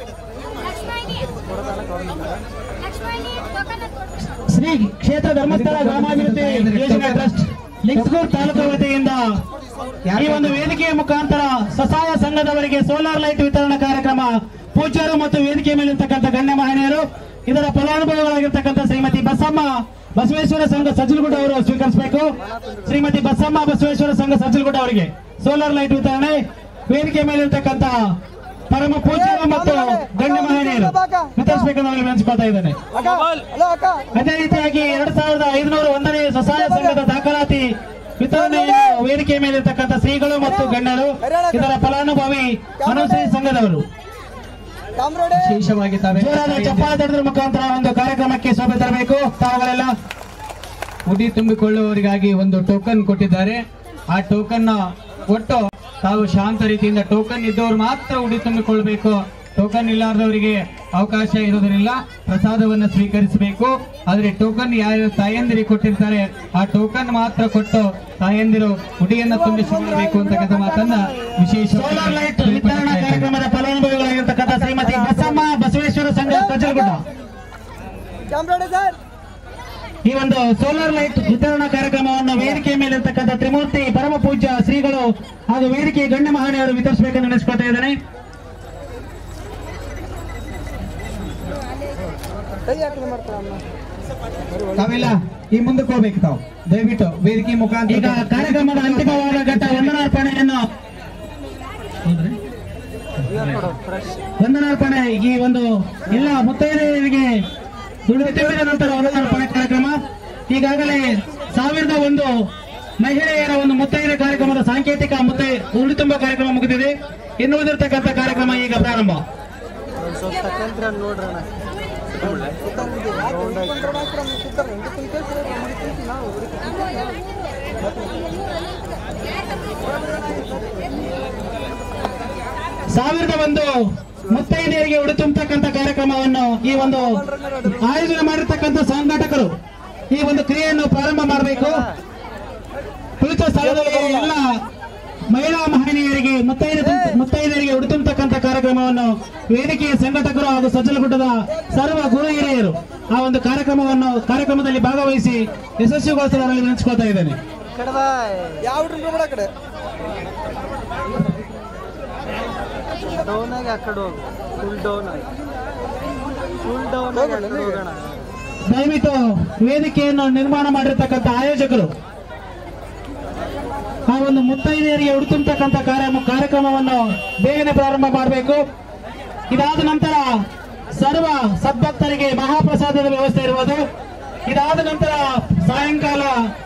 Speaker 13: ಶ್ರೀ ಕ್ಷೇತ್ರ ಧರ್ಮಸ್ಥಳ ಗ್ರಾಮಾಭಿವೃದ್ಧಿ ಯೋಜನಾ ಟ್ರಸ್ಟ್ ಲಿಂಗಸ್ಗೂರ್ ತಾಲೂಕು ವತಿಯಿಂದ ಈ ಒಂದು ವೇದಿಕೆಯ ಮುಖಾಂತರ ಸ್ವಸಹಾಯ ಸಂಘದವರಿಗೆ ಸೋಲಾರ್ ಲೈಟ್ ವಿತರಣಾ ಕಾರ್ಯಕ್ರಮ ಪೂಜ್ಯರು ಮತ್ತು ವೇದಿಕೆ ಮೇಲಿರ್ತಕ್ಕಂಥ ಗಣ್ಯ ಮಹನೀಯರು ಇದರ ಫಲಾನುಭವಿಗಳಾಗಿರ್ತಕ್ಕಂಥ ಶ್ರೀಮತಿ ಬಸಮ್ಮ ಬಸವೇಶ್ವರ ಸಂಘ ಸಜ್ಜಲಗುಡ್ಡ ಅವರು ಸ್ವೀಕರಿಸಬೇಕು ಶ್ರೀಮತಿ ಬಸಮ್ಮ ಬಸವೇಶ್ವರ ಸಂಘ ಸಜ್ಜಲಗುಡ್ಡ ಅವರಿಗೆ ಸೋಲಾರ್ ಲೈಟ್ ವಿತರಣೆ ವೇದಿಕೆ ಮೇಲಿರ್ತಕ್ಕಂಥ ಪರಮ ಪೂಜ್ಯರು ಮತ್ತು ಗಣ್ಯ ಮಹನೀಯರು ವಿತರಿಸಬೇಕೆಂದು ಅವರಿಗೆ ವಿನಂತಿಸ್ಕೊಳ್ತಾ ಇದ್ದೇನೆ ಅದೇ ರೀತಿಯಾಗಿ ಎರಡ್ ಸಾವಿರದ ಐದುನೂರ ಒಂದನೇ ಸ್ವಸಹಾಯ ಸಂಘದ ದಾಖಲಾತಿ ವಿತರಣೆಯನ್ನು ವೇದಿಕೆ ಮೇಲಿರ್ತಕ್ಕಂಥ ಶ್ರೀಗಳು ಮತ್ತು ಗಣ್ಯರು ಇದರ ಫಲಾನುಭವಿ ಅನುಶ್ರೀ ಸಂಘದವರು
Speaker 12: ವಿಶೇಷವಾಗಿ ತಾವೇ
Speaker 13: ಜೋರಾದ ಚಪ್ಪಾಳೆ ತಡೆದ್ರ ಮುಖಾಂತರ ಒಂದು ಕಾರ್ಯಕ್ರಮಕ್ಕೆ ಶೋಭೆ ತರಬೇಕು ತಾವುಗಳೆಲ್ಲ
Speaker 12: ಉಡಿ ತುಂಬಿಕೊಳ್ಳುವವರಿಗಾಗಿ ಒಂದು ಟೋಕನ್ ಕೊಟ್ಟಿದ್ದಾರೆ ಆ ಟೋಕನ್ ಒಟ್ಟು ತಾವು ಶಾಂತ ರೀತಿಯಿಂದ ಟೋಕನ್ ಇದ್ದವರು ಮಾತ್ರ ಉಡಿ ತುಂಬಿಕೊಳ್ಬೇಕು ಟೋಕನ್ ಇಲ್ಲಾರ್ದವರಿಗೆ ಅವಕಾಶ ಇರುವುದರಿಂದ ಪ್ರಸಾದವನ್ನು ಸ್ವೀಕರಿಸಬೇಕು ಆದ್ರೆ ಟೋಕನ್ ಯಾರು ತಾಯಂದಿರಿಗೆ ಕೊಟ್ಟಿರ್ತಾರೆ ಆ ಟೋಕನ್ ಮಾತ್ರ ಕೊಟ್ಟು ತಾಯಂದಿರು ಉಡಿಯನ್ನ ತುಂಬಿಸಿಕೊಳ್ಳಬೇಕು ಅಂತಕ್ಕಂಥ ಮಾತನ್ನ ವಿಶೇಷ
Speaker 13: ಸೋಲಾರ್ ಲೈಟ್ ವಿತರಣಾ ಕಾರ್ಯಕ್ರಮದ ಫಲಾನುಭವಿಗಳಾಗಿರ್ತಕ್ಕಂಥ ಶ್ರೀಮತಿ ಬಸಮ್ಮ ಬಸವೇಶ್ವರ ಸಂಘ ಕಜಲಗುಡ್ಡ ಈ ಒಂದು ಸೋಲಾರ್ ಲೈಟ್ ವಿತರಣಾ ಕಾರ್ಯಕ್ರಮವನ್ನು ವೇದಿಕೆಯ ಮೇಲಿರ್ತಕ್ಕಂಥ ತ್ರಿಮೂರ್ತಿ ಪರಮ ಪೂಜ್ಯ ಶ್ರೀಗಳು ಹಾಗೂ ವೇದಿಕೆಯ ಗಣ್ಯ ಮಹನೀಯರು ವಿತರಿಸಬೇಕೆಂದು ನೆನೆಸ್ಕೊಳ್ತಾ ಇದ್ದೇನೆ
Speaker 12: ತಾವೆಲ್ಲ ಈ ಮುಂದಕ್ಕೆ ಹೋಗ್ಬೇಕು ತಾವು ದಯವಿಟ್ಟು ವೇದಿಕೆ
Speaker 13: ಈಗ
Speaker 12: ಮುಖಾಂತರ
Speaker 13: ಕಾರ್ಯಕ್ರಮದ ಅಂತಿಮವಾದ ಘಟ್ಟ ವಂದನಾರ್ಪಣೆಯನ್ನು ವಂದನಾರ್ಪಣೆ ಈ ಒಂದು ಎಲ್ಲ ಮುತ್ತೈದೆಯರಿಗೆ ದುಡಿದು ತುಂಬಿದ ನಂತರ ವಂದನಾರ್ಪಣೆ ಕಾರ್ಯಕ್ರಮ ಈಗಾಗಲೇ ಸಾವಿರದ ಒಂದು ಮಹಿಳೆಯರ ಒಂದು ಮುತ್ತೈದೆ ಕಾರ್ಯಕ್ರಮದ ಸಾಂಕೇತಿಕ ಮುತ್ತೈ ಉರುಳಿ ತುಂಬ ಕಾರ್ಯಕ್ರಮ ಮುಗಿದಿದೆ ಇನ್ನು ಉಳಿದಿರ್ತಕ್ಕಂಥ ಕಾರ್ಯಕ್ರಮ ಈಗ ಪ್ರಾರಂಭ ಸಾವಿರದ ಒಂದು ಮುತ್ತೈದೆಯರಿಗೆ ಉಡುತುಂಬತಕ್ಕಂಥ ಕಾರ್ಯಕ್ರಮವನ್ನು ಈ ಒಂದು ಆಯೋಜನೆ ಮಾಡಿರ್ತಕ್ಕಂಥ ಸಂಘಟಕರು ಈ ಒಂದು ಕ್ರಿಯೆಯನ್ನು ಪ್ರಾರಂಭ ಮಾಡಬೇಕು ಕುಳಿತ ಸ್ಥಳದಲ್ಲಿ ಎಲ್ಲ ಮಹಿಳಾ ಮಹನೀಯರಿಗೆ ಮುತ್ತೈದೆ ಮುತ್ತೈದೆಯರಿಗೆ ಉಡುತುಂಬತಕ್ಕಂಥ ಕಾರ್ಯಕ್ರಮವನ್ನು ವೇದಿಕೆಯ ಸಂಘಟಕರು ಹಾಗೂ ಸಜ್ಜಲಗುಡ್ಡದ ಸರ್ವ ಗುರು ಹಿರಿಯರು ಆ ಒಂದು ಕಾರ್ಯಕ್ರಮವನ್ನು ಕಾರ್ಯಕ್ರಮದಲ್ಲಿ ಭಾಗವಹಿಸಿ ಯಶಸ್ವಿಗೊಳಿಸಲು ನೆನೆಸ್ಕೊಳ್ತಾ ಇದ್ದೇನೆ
Speaker 1: ಯಾವ ಬಿಡ ಕಡೆ ಡೌನ್ ಆಗಿ ಆ ಕಡೆ ಹೋಗು ಫುಲ್ ಡೌನ್ ಆಗಿ ಫುಲ್ ಡೌನ್ ಆಗಿ ಆ ಕಡೆ ಹೋಗೋಣ
Speaker 13: ದಯವಿಟ್ಟು ವೇದಿಕೆಯನ್ನು ನಿರ್ಮಾಣ ಮಾಡಿರ್ತಕ್ಕಂಥ ಆಯೋಜಕರು ಆ ಒಂದು ಮುತ್ತೈದೆಯರಿಗೆ ಉಡುತುಂಬತಕ್ಕಂಥ ಕಾರ್ಯ ಕಾರ್ಯಕ್ರಮವನ್ನು ಬೇಗನೆ ಪ್ರಾರಂಭ ಮಾಡಬೇಕು ಇದಾದ ನಂತರ ಸರ್ವ ಸದ್ಭಕ್ತರಿಗೆ ಮಹಾಪ್ರಸಾದದ ವ್ಯವಸ್ಥೆ ಇರುವುದು ಇದಾದ ನಂತರ ಸಾಯಂಕಾಲ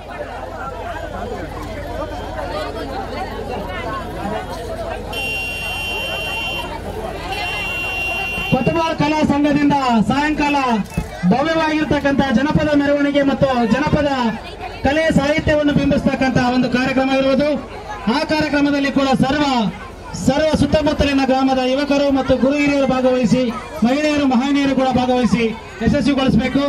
Speaker 13: ಕೊತ್ತಬಾಳ ಕಲಾ ಸಂಘದಿಂದ ಸಾಯಂಕಾಲ ಭವ್ಯವಾಗಿರ್ತಕ್ಕಂಥ ಜನಪದ ಮೆರವಣಿಗೆ ಮತ್ತು ಜನಪದ ಕಲೆ ಸಾಹಿತ್ಯವನ್ನು ಬಿಂಬಿಸ್ತಕ್ಕಂಥ ಒಂದು ಕಾರ್ಯಕ್ರಮ ಇರುವುದು ಆ ಕಾರ್ಯಕ್ರಮದಲ್ಲಿ ಕೂಡ ಸರ್ವ ಸರ್ವ ಸುತ್ತಮುತ್ತಲಿನ ಗ್ರಾಮದ ಯುವಕರು ಮತ್ತು ಗುರು ಹಿರಿಯರು ಭಾಗವಹಿಸಿ ಮಹಿಳೆಯರು ಮಹನೀಯರು ಕೂಡ ಭಾಗವಹಿಸಿ ಯಶಸ್ವಿಗೊಳಿಸಬೇಕು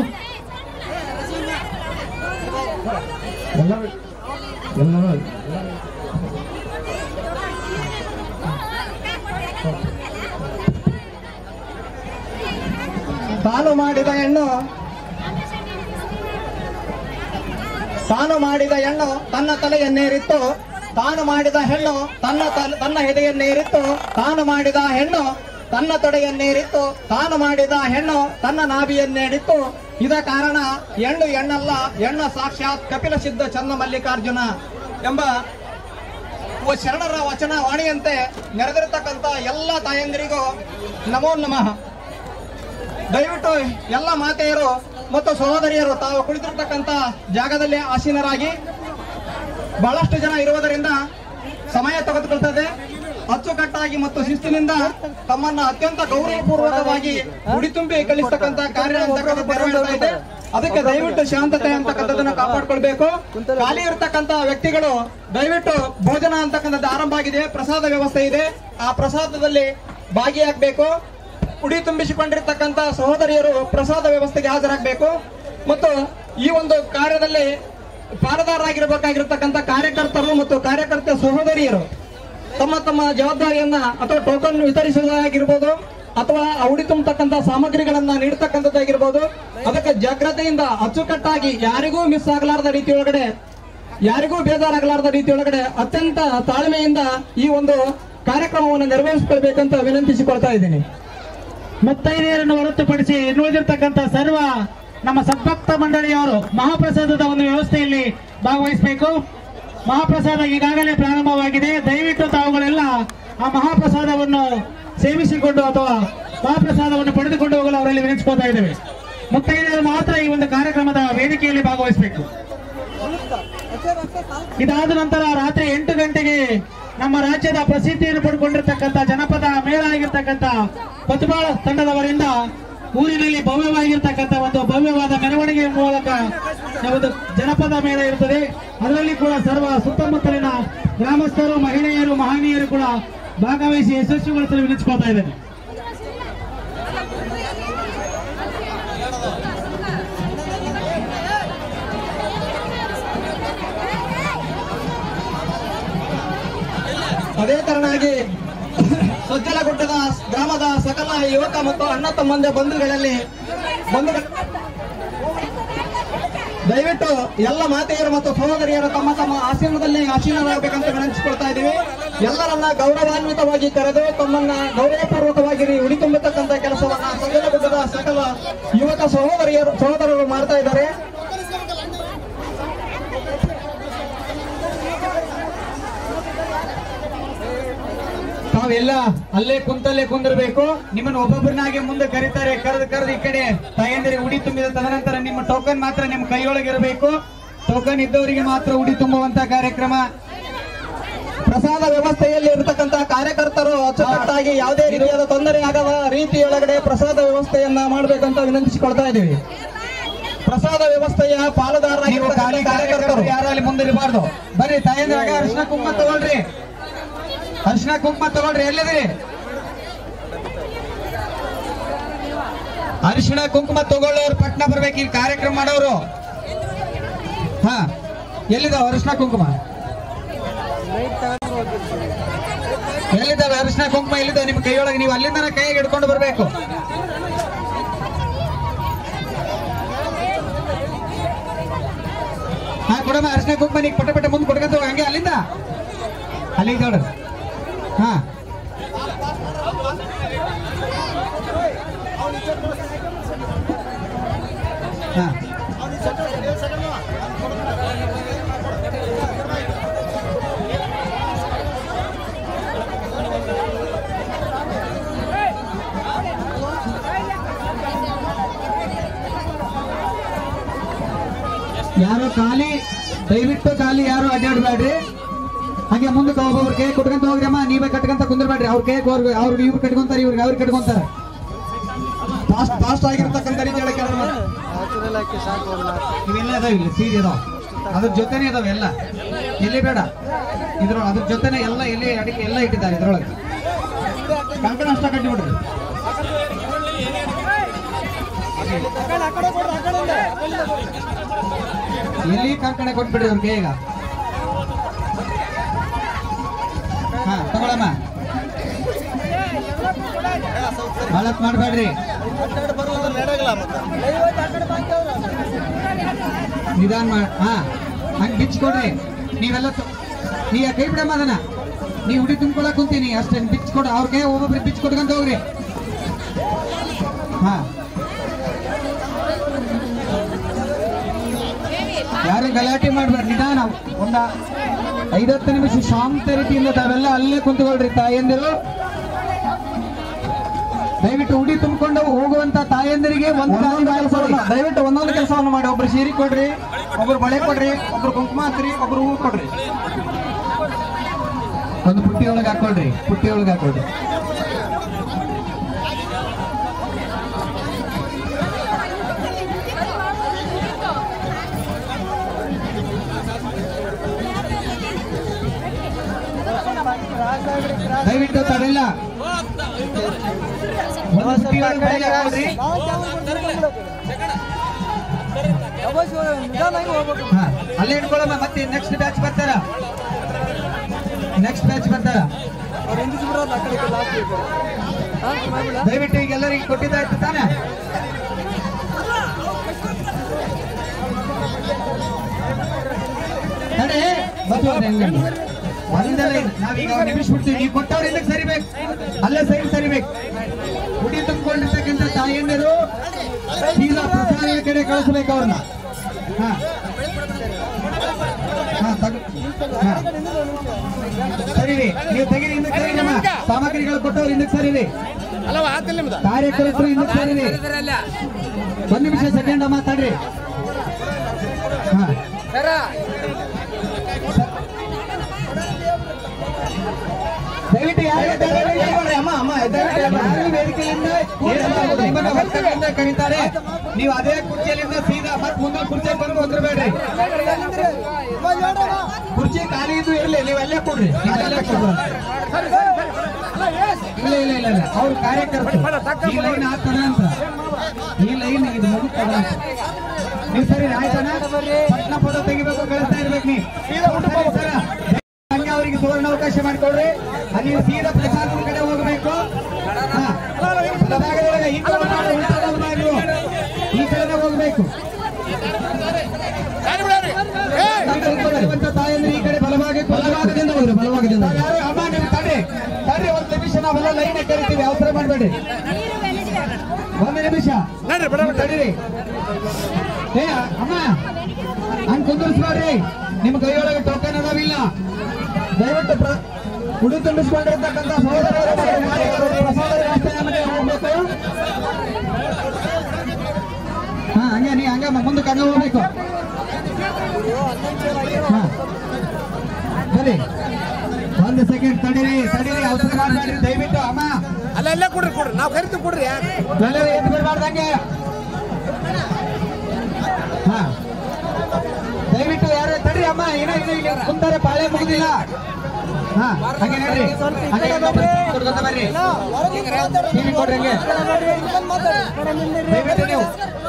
Speaker 12: ತಾನು ಮಾಡಿದ ಹೆಣ್ಣು ತಾನು ಮಾಡಿದ ಹೆಣ್ಣು ತನ್ನ ತಲೆಯನ್ನೇರಿತ್ತು ತಾನು ಮಾಡಿದ ಹೆಣ್ಣು ತನ್ನ ತಲೆ ತನ್ನ ಎದೆಯನ್ನೇರಿತ್ತು ತಾನು ಮಾಡಿದ ಹೆಣ್ಣು ತನ್ನ ತೊಡೆಯನ್ನೇರಿತ್ತು ತಾನು ಮಾಡಿದ ಹೆಣ್ಣು ತನ್ನ ನಾಭಿಯನ್ನೇರಿತ್ತು ಇದ ಕಾರಣ ಹೆಣ್ಣು ಹೆಣ್ಣಲ್ಲ ಹೆಣ್ಣು ಸಾಕ್ಷಾತ್ ಕಪಿಲ ಸಿದ್ಧ ಚನ್ನ ಮಲ್ಲಿಕಾರ್ಜುನ ಎಂಬ ಓ ಶರಣರ ವಚನ ವಾಣಿಯಂತೆ ನೆರೆದಿರತಕ್ಕಂತ ಎಲ್ಲ ತಾಯಂದಿರಿಗೂ ನಮೋ ನಮಃ ದಯವಿಟ್ಟು ಎಲ್ಲ ಮಾತೆಯರು ಮತ್ತು ಸಹೋದರಿಯರು ತಾವು ಕುಳಿತಿರ್ತಕ್ಕಂಥ ಜಾಗದಲ್ಲಿ ಆಸೀನರಾಗಿ ಬಹಳಷ್ಟು ಜನ ಇರುವುದರಿಂದ ಸಮಯ ತೆಗೆದುಕೊಳ್ತದೆ ಅಚ್ಚುಕಟ್ಟಾಗಿ ಮತ್ತು ಶಿಸ್ತಿನಿಂದ ತಮ್ಮನ್ನ ಅತ್ಯಂತ ಗೌರವಪೂರ್ವಕವಾಗಿ ಉಡಿತುಂಬಿ ಕಳಿಸ್ತಕ್ಕಂಥ ಕಾರ್ಯ ಅಂತಕ್ಕಂಥದ್ದು ನೆರವೇರ್ತಾ ಇದೆ ಅದಕ್ಕೆ ದಯವಿಟ್ಟು ಶಾಂತತೆ ಅಂತಕ್ಕಂಥದ್ದನ್ನ ಕಾಪಾಡ್ಕೊಳ್ಬೇಕು ಖಾಲಿ ಇರತಕ್ಕಂತ ವ್ಯಕ್ತಿಗಳು ದಯವಿಟ್ಟು ಭೋಜನ ಅಂತಕ್ಕಂಥದ್ದು ಆರಂಭ ಆಗಿದೆ ಪ್ರಸಾದ ವ್ಯವಸ್ಥೆ ಇದೆ ಆ ಪ್ರಸಾದದಲ್ಲಿ ಭಾಗಿಯಾಗಬೇಕು ಉಡಿ ತುಂಬಿಸಿಕೊಂಡಿರ್ತಕ್ಕಂಥ ಸಹೋದರಿಯರು ಪ್ರಸಾದ ವ್ಯವಸ್ಥೆಗೆ ಹಾಜರಾಗಬೇಕು ಮತ್ತು ಈ ಒಂದು ಕಾರ್ಯದಲ್ಲಿ ಪಾಲುದಾರರಾಗಿರ್ಬೇಕಾಗಿರ್ತಕ್ಕಂಥ ಕಾರ್ಯಕರ್ತರು ಮತ್ತು ಕಾರ್ಯಕರ್ತ ಸಹೋದರಿಯರು ತಮ್ಮ ತಮ್ಮ ಜವಾಬ್ದಾರಿಯನ್ನ ಅಥವಾ ಟೋಕನ್ ವಿತರಿಸುವುದಾಗಿರ್ಬೋದು ಅಥವಾ ಆ ಉಡಿ ತುಂಬತಕ್ಕಂಥ ಸಾಮಗ್ರಿಗಳನ್ನ ನೀಡತಕ್ಕಂಥದ್ದಾಗಿರ್ಬೋದು ಅದಕ್ಕೆ ಜಾಗ್ರತೆಯಿಂದ ಅಚ್ಚುಕಟ್ಟಾಗಿ ಯಾರಿಗೂ ಮಿಸ್ ಆಗಲಾರದ ರೀತಿಯೊಳಗಡೆ ಯಾರಿಗೂ ಬೇಜಾರಾಗಲಾರದ ರೀತಿಯೊಳಗಡೆ ಅತ್ಯಂತ ತಾಳ್ಮೆಯಿಂದ ಈ ಒಂದು ಕಾರ್ಯಕ್ರಮವನ್ನು ನೆರವೇರಿಸಿಕೊಳ್ಬೇಕಂತ ವಿನಂತಿಸಿಕೊಳ್ತಾ ಇದ್ದೀನಿ
Speaker 13: ಮುತ್ತೈದೆಯರನ್ನು ಹೊರತುಪಡಿಸಿ ಇನ್ನುಳಿದಿರ್ತಕ್ಕಂಥ ಸರ್ವ ನಮ್ಮ ಸದ್ಭಕ್ತ ಮಂಡಳಿಯವರು ಮಹಾಪ್ರಸಾದದ ಒಂದು ವ್ಯವಸ್ಥೆಯಲ್ಲಿ ಭಾಗವಹಿಸಬೇಕು ಮಹಾಪ್ರಸಾದ ಈಗಾಗಲೇ ಪ್ರಾರಂಭವಾಗಿದೆ ದಯವಿಟ್ಟು ತಾವುಗಳೆಲ್ಲ ಆ ಮಹಾಪ್ರಸಾದವನ್ನು ಸೇವಿಸಿಕೊಂಡು ಅಥವಾ ಮಹಾಪ್ರಸಾದವನ್ನು ಪಡೆದುಕೊಂಡು ಹೋಗಲು ಅವರಲ್ಲಿ ವಿನಿಸ್ಕೋತಾ ಇದ್ದೇವೆ ಮುತ್ತೈದೆಯರು ಮಾತ್ರ ಈ ಒಂದು ಕಾರ್ಯಕ್ರಮದ ವೇದಿಕೆಯಲ್ಲಿ ಭಾಗವಹಿಸಬೇಕು ಇದಾದ ನಂತರ ರಾತ್ರಿ ಎಂಟು ಗಂಟೆಗೆ ನಮ್ಮ ರಾಜ್ಯದ ಪ್ರಸಿದ್ಧಿಯನ್ನು ಪಡ್ಕೊಂಡಿರ್ತಕ್ಕಂಥ ಜನಪದ ಮೇಳ ಆಗಿರ್ತಕ್ಕಂಥ ಕೊತ್ತಬಾಳ ತಂಡದವರಿಂದ ಊರಿನಲ್ಲಿ ಭವ್ಯವಾಗಿರ್ತಕ್ಕಂಥ ಒಂದು ಭವ್ಯವಾದ ಮೆರವಣಿಗೆ ಮೂಲಕ ಒಂದು ಜನಪದ ಮೇಳ ಇರುತ್ತದೆ ಅದರಲ್ಲಿ ಕೂಡ ಸರ್ವ ಸುತ್ತಮುತ್ತಲಿನ ಗ್ರಾಮಸ್ಥರು ಮಹಿಳೆಯರು ಮಹನೀಯರು ಕೂಡ ಭಾಗವಹಿಸಿ ಯಶಸ್ವಿಗೊಳಿಸಲು ವಿನಿಸ್ಕೊಳ್ತಾ ಇದ್ದೇನೆ
Speaker 12: ಅದೇ ತರನಾಗಿ ಸಜ್ಜಲಗುಡ್ಡದ ಗ್ರಾಮದ ಸಕಲ ಯುವಕ ಮತ್ತು ಅಣ್ಣ ತಮ್ಮಂದ ಬಂಧುಗಳಲ್ಲಿ ಬಂಧುಗಳ ದಯವಿಟ್ಟು ಎಲ್ಲ ಮಾತೆಯರು ಮತ್ತು ಸಹೋದರಿಯರು ತಮ್ಮ ತಮ್ಮ ಆಸೀನದಲ್ಲಿ ಆಸೀನರಾಗಬೇಕಂತ ವಿನಂತಿಸಿಕೊಳ್ತಾ ಇದ್ದೀವಿ ಎಲ್ಲರನ್ನ ಗೌರವಾನ್ವಿತವಾಗಿ ಕರೆದು ತಮ್ಮನ್ನ ಗೌರವಪೂರ್ವಕವಾಗಿ ಉಡಿ ತುಂಬತಕ್ಕಂಥ ಕೆಲಸವನ್ನ ಸಜ್ಜಲಗುಡ್ಡದ ಸಕಲ ಯುವಕ ಸಹೋದರಿಯರು ಸಹೋದರರು ಮಾಡ್ತಾ ಇದ್ದಾರೆ ತಾವೆಲ್ಲ ಅಲ್ಲೇ ಕುಂತಲ್ಲೇ ಕುಂದಿರ್ಬೇಕು ನಿಮ್ಮನ್ನು ಒಬ್ಬೊಬ್ಬರನ್ನಾಗೆ ಮುಂದೆ ಕರೀತಾರೆ ಕರೆದು ಕರೆದು ಈ ಕಡೆ ತಾಯಂದಿರಿಗೆ ಉಡಿ ತುಂಬಿದ ತದನಂತರ ನಿಮ್ಮ ಟೋಕನ್ ಮಾತ್ರ ನಿಮ್ಮ ಕೈಯೊಳಗಿರಬೇಕು ಟೋಕನ್ ಇದ್ದವರಿಗೆ ಮಾತ್ರ ಉಡಿ ತುಂಬುವಂತ ಕಾರ್ಯಕ್ರಮ ಪ್ರಸಾದ ವ್ಯವಸ್ಥೆಯಲ್ಲಿ ಇರತಕ್ಕಂತಹ ಕಾರ್ಯಕರ್ತರು ಅಚ್ಚುಕಟ್ಟಾಗಿ ಯಾವುದೇ ರೀತಿಯಾದ ತೊಂದರೆ ಆಗದ ರೀತಿಯೊಳಗಡೆ ಪ್ರಸಾದ ವ್ಯವಸ್ಥೆಯನ್ನ ಮಾಡಬೇಕಂತ ವಿನಂತಿಸಿಕೊಳ್ತಾ ಇದ್ದೀವಿ ಪ್ರಸಾದ ವ್ಯವಸ್ಥೆಯ ಪಾಲುದಾರರಾಗಿರುವ ಕಾರ್ಯಕರ್ತರು ಯಾರಲ್ಲಿ ಮುಂದಿರಬಾರ್ದು ಬರ್ರಿ ತಾಯಂದ್ರಾಗ ಅರಿಶಿನ ಕುಂಕುಮ ತಗೊಳ್ರಿ ಅರಿಶಿನ ಕುಂಕುಮ ತಗೊಳ್ರಿ ಎಲ್ಲಿದ್ರಿ ಅರಿಶಿಣ ಕುಂಕುಮ ತಗೊಳ್ಳೋರು ಪಟ್ನ ಬರ್ಬೇಕು ಇಲ್ಲಿ ಕಾರ್ಯಕ್ರಮ ಮಾಡೋರು ಹಾ ಎಲ್ಲಿದಾವ ಅರಿಶಿಣ ಕುಂಕುಮ ಎಲ್ಲಿದ್ದಾವೆ ಅರಿಶಿಣ ಕುಂಕುಮ ಎಲ್ಲಿದ್ದಾವೆ ನಿಮ್ಮ ಕೈಯೊಳಗೆ ನೀವು ಅಲ್ಲಿಂದ ಕೈಯಾಗಿ ಹಿಡ್ಕೊಂಡು ಬರ್ಬೇಕು ಹಾ ಕೊಡಮ್ಮ ಅರಿಶಿನ ಕುಂಕುಮ ನೀ ಪಟ ಪಟ ಮುಂದೆ ಕೊಡ್ಕೊಂತ ಹೋಗು, ಹಂಗೆ ಅಲ್ಲಿಂದ ಅಲ್ಲಿಗೆ ನೋಡು ಹಾ ಹಾ ಯಾರು ಖಾಲಿ ದಯವಿಟ್ಟು ಖಾಲಿ ಯಾರು ಅಡ್ಡಾಡ್ಬೇಡ್ರಿ ಹಾಗೆ ಮುಂದಕ್ಕೆ ಒಬ್ಬೊಬ್ರು ಕೈ ಕೊಟ್ಕೊಂತ ಹೋಗ್ರಿ ಅಮ್ಮ ನೀವೇ ಕಟ್ಕೊಂತ ಕುಂದ್ರಬೇಡ್ರಿ ಅವ್ರ ಕೈ ಅವ್ರಿಗೆ ಇವ್ರು ಕಟ್ಕೊಂತಾರೆ ಇವ್ರಿಗೆ ಅವ್ರಿಗೆ ಕಟ್ಕೊಂತಾರೆ ಫಾಸ್ಟ್ ಫಾಸ್ಟ್ ಆಗಿರ್ತಕ್ಕಂಥ ರೀತಿಯಲ್ಲಿ ಕೆಲಸ ಮಾಡಿ ಇವೆಲ್ಲ ಇದಾವೆ ಇಲ್ಲಿ ಸೀರೆ ಇದಾವ ಅದ್ರ ಜೊತೆನೇ ಇದಾವೆ ಎಲ್ಲ ಎಲ್ಲಿ ಬೇಡ ಇದ್ರ ಅದ್ರ ಜೊತೆನೆ ಎಲ್ಲ ಎಲ್ಲಿ ಅಡಿಕೆ ಎಲ್ಲ ಇಟ್ಟಿದ್ದಾರೆ ಇದ್ರೊಳಗೆ ಕಂಕಣ ಅಷ್ಟ ಕಟ್ಟಿಬಿಡ್ರಿ ಎಲ್ಲಿ ಕಂಕಣ ಕೊಟ್ಬಿಡ್ರಿ ಅವ್ರ ಕೈಗ ಹಾ ತಗೊಳಮ್ಮ ಹಾಳತ್ ಮಾಡಬೇಡ್ರಿ ನಿಧಾನ ಮಾಡ್ ಹಾ ಹಂಗ್ ಬಿಚ್ಕೊಡ್ರಿ ನೀವೆಲ್ಲ ತ- ನೀ ಆ ಕೈ ಬಿಡಮ್ಮ ಅದನ್ನ ನೀ ಹುಡಿ ತುಂಬ್ಕೊಳಕ್ ಕುಂತೀನಿ ಅಷ್ಟೇ ಬಿಚ್ಕೊಡ ಅವ್ರ ಕೈ ಒಬ್ಬೊಬ್ರಿಗೆ ಬಿಚ್ ಕೊಟ್ಕೊಂತ ಹೋಗ್ರಿ ಹಾ ಯಾರು ಗಲಾಟೆ ಮಾಡ್ಬೇಡ್ರಿ ನಿಧಾನ ಒಂದ ಐದತ್ತು ನಿಮಿಷ ಶಾಂತ ರೀತಿಯಿಂದ ತಾವೆಲ್ಲ ಅಲ್ಲೇ ಕುಂತ್ಕೊಳ್ರಿ ತಾಯಂದಿರು ದಯವಿಟ್ಟು ಉಡಿ ತುಂಬಿಕೊಂಡು ಹೋಗುವಂತ ತಾಯಂದಿರಿಗೆ ಒಂದು ದಯವಿಟ್ಟು ಒಂದೊಂದು ಕೆಲಸವನ್ನು ಮಾಡಿ ಒಬ್ರು ಸೀರೆ ಕೊಡ್ರಿ ಒಬ್ರು ಬಳೆ ಕೊಡ್ರಿ ಒಬ್ರು ಕುಂಕುಮ ಹಾಕ್ರಿ ಒಬ್ರು ಹೂ ಕೊಡ್ರಿ ಒಂದು ಪುಟ್ಟಿ ಒಳಗೆ ಹಾಕೊಳ್ರಿ ಪುಟ್ಟಿ ಒಳಗೆ ಹಾಕೊಳ್ರಿ ದಯವಿಟ್ಟು ತಡೆಲ್ಲ ಒಂದು ಪುಟ್ಟಿ ಒಳಗೆ ಬಳೆ ಹಾಕೊಳ್ರಿ ಹಾ, ಅಲ್ಲೇ ಇಟ್ಕೊಳ್ಳಮ್ಮ ಮತ್ತೆ ನೆಕ್ಸ್ಟ್ ಬ್ಯಾಚ್ ಬರ್ತಾರ ನೆಕ್ಸ್ಟ್ ಬ್ಯಾಚ್ ಬರ್ತಾರ ದಯವಿಟ್ಟು ಈಗ ಎಲ್ಲರಿಗೆ ಕೊಟ್ಟಿದ್ದಾಯ್ತು ತಾನೆ ತಡೆ ಬಂದು ಹೋಗ್ರಿ ಹಂಗೆ. ಒಂದಲ್ಲ ಇದು. ನಾವೀಗ ನಿಮಿಸ್ಬಿಡ್ತೀವಿ ನೀವು ಕೊಟ್ಟವ್ರು ಇದಕ್ಕೆ ಸರಿಬೇಕು ಅಲ್ಲೇ ಸೈಡ್ ಸರಿಬೇಕು ಹುಡಿ ತುಂಬಿಕೊಂಡಿರ್ತಕ್ಕಂಥ ತಾಯಂದಿರು ಸೀದಾ ಪ್ರಸಾದ ಕಡೆ ಕಳಿಸ್ಬೇಕು ಅವ್ರನ್ನ ಹಾ ಹಾ, ತಗ- ಹಾ. ಸರಿರಿ ನೀವು ತೆಗಿರಿ ಹಿಂದಕ್ಕೆ ಸರಿರಮ್ಮ ಸಾಮಗ್ರಿಗಳು ಕೊಟ್ಟವ್ರು ಹಿಂದಕ್ಕೆ ಸರಿರಿ ಕಾರ್ಯಕರ್ತರು ಹಿಂದಕ್ಕೆ ಸರಿರಿ ಒಂದ್ ನಿಮಿಷ ಸೆಕೆಂಡ್ ಮಾತಾಡ್ರಿ ಹಾ ದಯವಿಟ್ಟು ಯಾರು ಅಮ್ಮ ಅಮ್ಮ ಯಾರು ವೇದಿಕೆಯಿಂದ ನಿಮ್ಮನ್ನ ಹೊರಗಡೆಯಿಂದ ಕರೀತಾರೆ ನೀವು ಅದೇ ಕುರ್ಚಿಯಲ್ಲಿಂದ ಸೀದಾ ಮತ್ತೆ ಮುಂದೆ ಕುರ್ಚಿ ಬಂದು ಹೊಂದಿರಬೇಡ್ರಿ ಕುರ್ಚಿ ಖಾಲಿ ಇದು ಇರಲಿ ನೀವು ಅಲ್ಲೇ ಕೊಡ್ರಿ ನೀವು ಅಲ್ಲೇ ಕೊಡ್ರಿ. ಇಲ್ಲ ಇಲ್ಲ ಇಲ್ಲ ಇಲ್ಲ ಅವ್ರು ಕಾರ್ಯಕರ್ತರು ಈ ಲೈನ್ ಆಗ್ತದ ಅಂತ ಈ ಲೈನ್ ಇದು ಮುಗಿತದ ಅಂತ ನೀವು ಸರಿ ಆಯ್ತಾನ ಪಟ್ನ ಫೋಟೋ ತೆಗಿಬೇಕು ಕಳಿಸ್ತಾ ಇರ್ಬೇಕು ನೀ ಸರಿ, ಸರ. ಹಂಗೆ ಅವರಿಗೆ ಸುವರ್ಣ ಅವಕಾಶ ಮಾಡಿಕೊಡ್ರಿ ಅಲ್ಲಿ ನೀವು ಸೀದಾ ಪ್ರಸಾದದ ಕಡೆ ಹೋಗಬೇಕು ಹಾ. ಬಲಭಾಗದೊಳಗೆ ಈ ಕಡೆ ಮಾಡಿ, ಉಲ್ಟಾದ ಬಲಭಾಗವು. ಈ ಕಡೆನೇ ಹೋಗ್ಬೇಕು ಇರುವಂತ ತಾಯಂದ್ರೆ ಈ ಕಡೆ ಬಲಭಾಗಕ್ಕೆ ಬಲಭಾಗದಿಂದ ಹೋಗ್ರಿ ಬಲಭಾಗದಿಂದ ಯಾರು ಅಮ್ಮ ನೀವು ತಡ್ರಿ ತಡ್ರಿ ಒಂದು ನಿಮಿಷ ನಾವೆಲ್ಲ ಲೈನ್ ಕರಿತೀವಿ ಅವಸರ ಮಾಡಬೇಡಿ ಒಂದು ನಿಮಿಷ ನೀವು ತಡೀರಿ ಏ ಅಮ್ಮ ಹಂಗ್ ಕುಂದಿರ್ಸ್ಬೇಡ್ರಿ ನಿಮ್ ಕೈಯೊಳಗೆ ಟೋಕನ್ ಅದಾವಿಲ್ಲ ದಯವಿಟ್ಟು ಪ್ರ- ಉಡಿ ತುಂಬಿಸ್ಕೊಂಡಿರ್ತಕ್ಕಂಥ ಸಹೋದರರು ಮತ್ತು ಮಾಲೀಕರು ಪ್ರಸಾದ ವ್ಯವಸ್ಥೆಯ ಮನೆ ಹೋಗ್ಬೇಕು ಹಾ ಹಂಗೆ ನೀ ಹಂಗೆ ಮುಂದಕ್ಕೆ ಹಂಗೆ ಹೋಗ್ಬೇಕು ಹಾ. ಸರಿ ಒಂದು ಸೆಕೆಂಡ್ ತಡೀರಿ ತಡೀರಿ ಅವಸರ ಮಾಡಬೇಡ್ರಿ ದಯವಿಟ್ಟು ಅಮ್ಮ
Speaker 10: ಅಲ್ಲೆಲ್ಲ ಕೊಡ್ರಿ ಕೊಡ್ರಿ ನಾವು ಕರಿತೀವಿ ಕೊಡ್ರಿ
Speaker 12: ಎಲ್ಲರೂ ಎದ್ದು ಬಿಡಬಾರ್ದಂಗೆ ಹಾ ದಯವಿಟ್ಟು ಯಾರು ತಡ್ರಿ ಅಮ್ಮ ಏನೋ ಇದು ಇಲ್ಲಿ ಕುಂತಾರೆ ಪಾಳೆ ಮುಗಿದಿಲ್ಲ ಹಾ ಹಾಗೆ ನಡ್ರಿ ಹಾಗೆ ಇನ್ನೊಬ್ರು ಕೊಡ್ಕೊಂತ ಬರ್ರಿ ಟಿವಿ ಕೊಡ್ರಿ ಹಂಗೆ ದಯವಿಟ್ಟು ನೀವು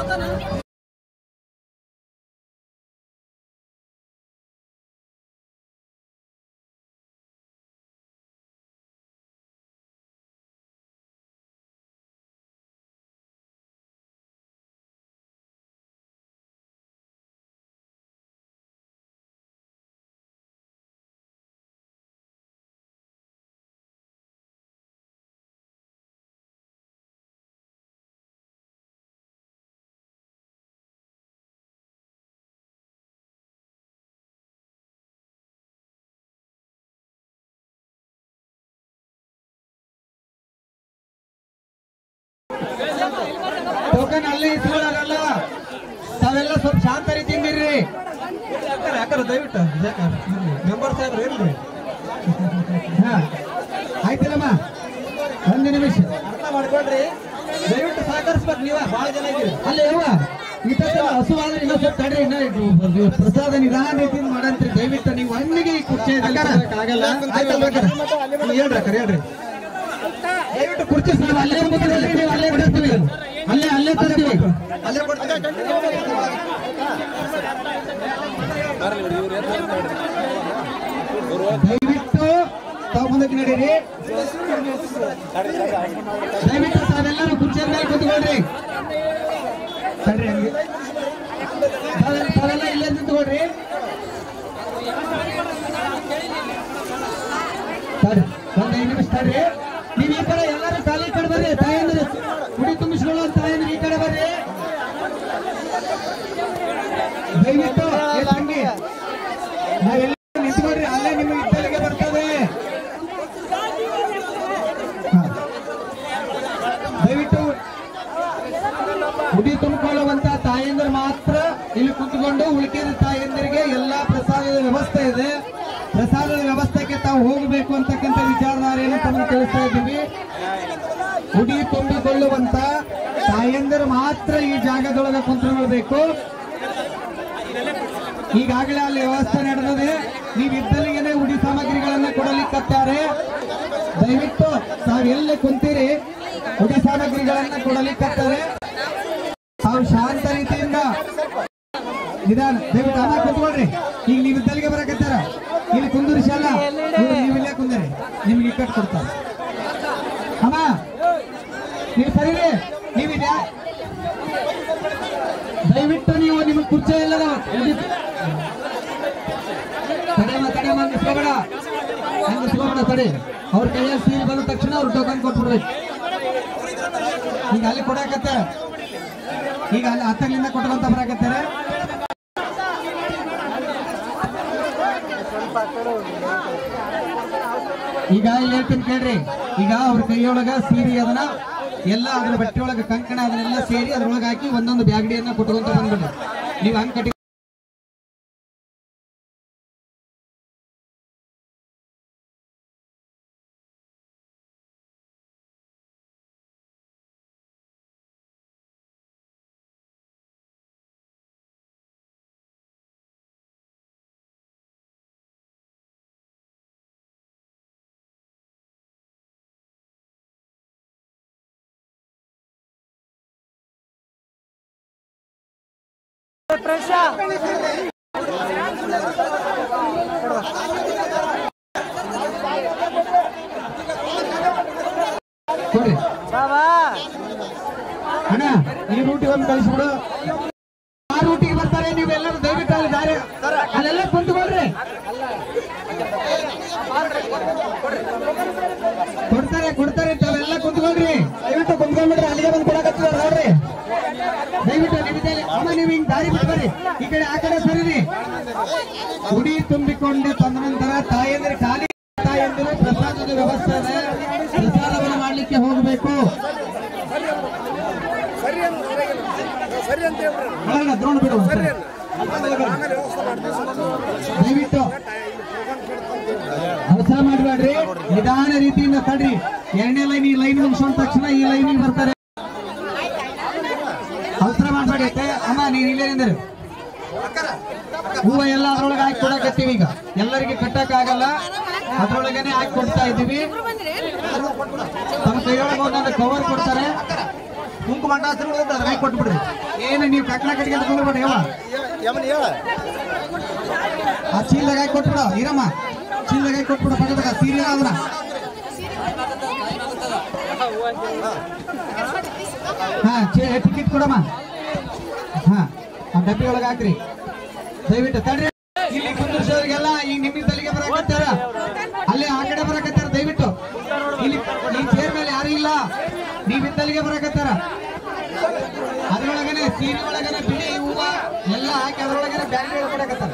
Speaker 12: ಟೋಕನ್ ಅಲ್ಲೇ ಇಸ್ಕೊಳ್ಳೋರಲ್ಲ ತಾವೆಲ್ಲ ಸ್ವಲ್ಪ ಶಾಂತ ರೀತಿಯಿಂದ ಇರ್ರಿ ಯಾಕಂದ್ರೆ ದಯವಿಟ್ಟು ಮೆಂಬರ್ ಸಾಹೇಬ್ರು ಇರ್ರಿ ಹಾ ಆಯ್ತಲ್ಲಮ್ಮ ಒಂದು ನಿಮಿಷ ಅರ್ಥ ಮಾಡ್ಕೊಳ್ರಿ ದಯವಿಟ್ಟು ಸಹಕರಿಸ್ಬೇಕು ನೀವ ಬಹಳ ಜನ ಇದ್ದೀರಿ ಅಲ್ಲ ಯವ್ವ ಇಷ್ಟೊತ್ತು ಹಸುವಾದ್ರೆ ಇನ್ನೊಂದು ಸ್ವಲ್ಪ ತಡ್ರಿ ಇನ್ನ ಇದು ಪ್ರಸಾದ ನಿಧಾನ ರೀತಿಯಿಂದ ಮಾಡಂತ್ರಿ ದಯವಿಟ್ಟು ನೀವು ಹಣ್ಣಿಗೆ ಈ ಕುರ್ಚಿ ಆಗಲ್ಲ ಆಯ್ತಲ್ರಿ ಹೇಳ್ರಿ ಅಕ್ಕ ಹೇಳ್ರಿ ದಯವಿಟ್ಟು ಕುರ್ಚಿ ನೀವು ಅಲ್ಲೇ ಕೂತ್ಕೊಳ್ಳಿ, ನೀವು ಅಲ್ಲೇ ತರ್ತೀವಿ ಅಲ್ಲೇ ಅಲ್ಲೇ ತರ್ತೀವಿ ಅಲ್ಲೇ ದಯವಿಟ್ಟು ತಾವು ಮುಂದಕ್ಕೆ ನಡೀರಿ ದಯವಿಟ್ಟು ತಾವೆಲ್ಲರೂ ಕುರ್ಚಿ ಮೇಲೆ ಕೂತ್ಕೊಳ್ರಿ ತಡ್ರಿ ಹಂಗೆ ತಾವೆಲ್ಲ ತಾವೆಲ್ಲ ಇಲ್ಲೇ ನಿಂತ್ಕೊಳ್ರಿ ತಡ್ರಿ ಒಂದ್ ಐದು ನಿಮಿಷ ತಡ್ರಿ ನೀವು ಈ ಕಡೆ ಎಲ್ಲರೂ ತಾಲಿ ಕಡೆ ಬರ್ರಿ ತಾಯಂದ್ರೆ ಕುಡಿ ತುಂಬಿಸ್ಕೊಳ್ಳೋ ತಾಯಂದ್ರೆ ಈ ಕಡೆ ಬರ್ರಿ ದಯವಿಟ್ಟು ಏ ತಂಗಿ ನಾವೆಲ್ಲ ನಿಂತ್ಕೊಳ್ರಿ ಅಲ್ಲೇ ನಿಮಗೆ ಇದ್ದಲ್ಲಿಗೆ ಬರ್ತದೆ ಹಾ. ದಯವಿಟ್ಟು ಉಡಿ ತುಂಬಿಕೊಳ್ಳುವಂತ ತಾಯಂದಿರು ಮಾತ್ರ ಇಲ್ಲಿ ಕುಂತ್ಕೊಂಡು ಉಳಿಕೆದ ತಾಯಂದಿರಿಗೆ ಎಲ್ಲಾ ಪ್ರಸಾದದ ವ್ಯವಸ್ಥೆ ಇದೆ ಪ್ರಸಾದದ ವ್ಯವಸ್ಥೆಗೆ ತಾವು ಹೋಗಬೇಕು ಅಂತಕ್ಕಂಥ ವಿಚಾರಧಾರೆಯನ್ನು ತಮಗೆ ತಿಳಿಸ್ತಾ ಇದ್ದೀವಿ ಉಡಿ ತುಂಬಿಕೊಳ್ಳುವಂತ ತಾಯಂದಿರು ಮಾತ್ರ ಈ ಜಾಗದೊಳಗೆ ಕುಂತ್ಕೊಳ್ಬೇಕು ಈಗಾಗಲೇ ಅಲ್ಲಿ ವ್ಯವಸ್ಥೆ ನಡೆದಿದೆ ನೀವು ಇದ್ದಲ್ಲಿಗೆನೆ ಉಡಿ ಸಾಮಗ್ರಿಗಳನ್ನ ಕೊಡಲಿಕ್ಕತ್ತಾರೆ ದಯವಿಟ್ಟು ತಾವು ಎಲ್ಲಿ ಕುಂತೀರಿ ಉಡಿ ಸಾಮಗ್ರಿಗಳನ್ನ ಕೊಡಲಿಕ್ಕತ್ತಾರೆ ತಾವು ಶಾಂತ ರೀತಿಯಿಂದ ನಿಧಾನ ದಯವಿಟ್ಟು ಅಮ್ಮ ಕುತ್ಕೊಳ್ರಿ ಈಗ ನೀವು ಇದ್ದಲ್ಲಿಗೆ ಬರಕತ್ತಾರ ಇಲ್ಲಿ ಕುಂದಿರಿಸಲ್ಲ ನೀವು ಇಲ್ಲೇ ಕುಂದಿರಿ ನಿಮ್ಗೆ ಇಕ್ಕಟ್ಟು ಕೊಡ್ತಾರೆ ಅಮ್ಮ ನೀವು ಸರಿರಿ ನೀವಿದ್ಯಾ ದಯವಿಟ್ಟು ನೀವು ನಿಮಗೆ ಕುರ್ಚಿ ಎಲ್ಲದ ತಡೆಯಮ್ಮ ತಡೆಯಮ್ಮ ಹಂಗೆ ಸಿಗೋಬೇಡ ಹಂಗೆ ಸಿಗೋಬೇಡ ತಡೆ ಅವ್ರ ಕೈಯಲ್ಲಿ ಸೀಲ್ ಬಂದ ತಕ್ಷಣ ಅವ್ರು ಟೋಕನ್ ಕೊಟ್ಬಿಡ್ಬೇಕು ಈಗ ಅಲ್ಲಿ ಕೊಡಕತ್ತ ಈಗ ಅಲ್ಲಿ ಹತ್ತಲಿಂದ ಕೊಟ್ಕೊಂತ ಬರಾಕತ್ತಾರೆ ಈಗ ಇಲ್ಲಿ ಹೇಳ್ತೀನಿ ಕೇಳ್ರಿ ಈಗ ಅವ್ರ ಕೈಯೊಳಗ ಸೀರೆ ಅದನ್ನ ಎಲ್ಲ ಅದ್ರ ಬಟ್ಟೆ ಒಳಗ ಕಂಕಣ ಅದನ್ನೆಲ್ಲ ಸೇರಿ ಅದ್ರೊಳಗೆ ಹಾಕಿ ಒಂದೊಂದು ಬ್ಯಾಗಡಿಯನ್ನ ಕೊಟ್ಕೊಂತ ಬಂದ್ಬಿಡ್ರಿ ನೀವು ಹಂಗ್ ಕಟ್ಟಿ ಕೊಡ್ರಿ ಅಣ್ಣ ಈ ರೂಟಿಗೆ ಒಂದು ಕಳಿಸ್ಬಿಡು ಆ ರೂಟಿಗೆ ಬರ್ತಾರೆ ನೀವೆಲ್ಲರೂ ದಯವಿಟ್ಟು ಅಲ್ಲಿ ದಾರಿ ಅಲ್ಲೆಲ್ಲ ಕುಂತ್ಕೊಳ್ರಿ ಕೊಡ್ತಾರೆ ಕೊಡ್ತಾರೆ ತಾವೆಲ್ಲ ಕುಂತ್ಕೊಳ್ರಿ ದಯವಿಟ್ಟು ಕುಂತ್ಕೊಂಡ್ಬಿಡ್ರಿ ಅಲ್ಲಿಗೆ ಬಂದು ಕೊಡಕತ್ತಿದಾರ ನೋಡ್ರಿ ದಯವಿಟ್ಟು ನಿಮ್ಗೆ ಅಮ್ಮ ನೀವು ಹಿಂಗ್ ದಾರಿ ಬಿಟ್ಟು ಬರ್ರಿ ಈ ಕಡೆ ಆ ಕಡೆ ಸರಿರಿ ಗುಡಿ ತುಂಬಿಕೊಂಡು ತಂದ ನಂತರ ತಾಯಂದ್ರೆ ಖಾಲಿ ತಾಯಂದಿರು ಪ್ರಸಾದದ ವ್ಯವಸ್ಥೆ ಇದೆ ಪ್ರಸಾದವನ್ನು ಮಾಡ್ಲಿಕ್ಕೆ ಹೋಗಬೇಕು ಒಳಗಡೆ ದ್ರೋಣ ಬಿಡು ದಯವಿಟ್ಟು ಅವಸರ ಮಾಡಬೇಡ್ರಿ ನಿಧಾನ ರೀತಿಯಿಂದ ತಡ್ರಿ ಎರಡನೇ ಲೈನ್ ಈ ಲೈನ್ ಮುಗಿಸೋದ ತಕ್ಷಣ ಈ ಲೈನಿಗೆ ಬರ್ತಾರೆ ಅವಸರ ಮಾಡಬೇಡಿ ಅಮ್ಮ ನೀನ್ ಇಲ್ಲೇ ನಿಂದಿರು ಹೂವ ಎಲ್ಲ ಅದ್ರೊಳಗೆ ಹಾಕಿ ಕೊಡಕತ್ತೀವಿ ಈಗ ಎಲ್ಲರಿಗೆ ಕಟ್ಟಕ್ ಆಗಲ್ಲ ಅದ್ರೊಳಗನೆ ಹಾಕಿ ಕೊಡ್ತಾ ಇದ್ದೀವಿ ತಮ್ಮ ಕೈಯೊಳಗೆ ಒಂದೊಂದು ಕವರ್ ಕೊಡ್ತಾರೆ ಕುಂಕುಮ ಹಸಿರು ಅದ್ರ ಹಾಕಿ ಕೊಟ್ಬಿಡ್ರಿ ಏನು ನೀವು ಕಟ್ನ ಕಟ್ಗೆ ಕುಂದ್ರಬೇಡಿ ಯಾವ ಆ ಚೀಲದಾಗ ಹಾಕಿ ಕೊಟ್ಬಿಡು ಈರಮ್ಮ ಚೀಲದಾಗ ಹಾಕಿ ಕೊಟ್ಬಿಡು ಪಕ್ಕದಾಗ ಸೀರೆ ಅದನ್ನ ಹಾ ಟಿಕೆಟ್ ಕೊಡಮ್ಮ ಹಾ ಆ ಡಬ್ಬಿ ಒಳಗೆ ಹಾಕ್ರಿ ದಯವಿಟ್ಟು ತಡ್ರಿ ಇಲ್ಲಿ ಕುಂದಿರ್ಸೋರಿಗೆಲ್ಲ ಈಗ ನಿಮ್ಮ ತಲೆಗೆ ಬರಕತ್ತಾರ ಅಲ್ಲಿ ಆ ಕಡೆ ಬರಕತ್ತಾರ ದಯವಿಟ್ಟು ಇಲ್ಲಿ ಈ ಚೇರ್ ಮೇಲೆ ಯಾರು ಇಲ್ಲ ನೀವ್ ಇದ್ದಲ್ಲಿಗೆ ಬರಕತ್ತಾರ ಅದ್ರೊಳಗನೆ ಸೀರೆ ಒಳಗನೆ ಬಿಳಿ ಹೂವ ಎಲ್ಲ ಹಾಕಿ ಅದ್ರೊಳಗನೆ ಬ್ಯಾಂಕ್ ಕೊಡಕತ್ತಾರ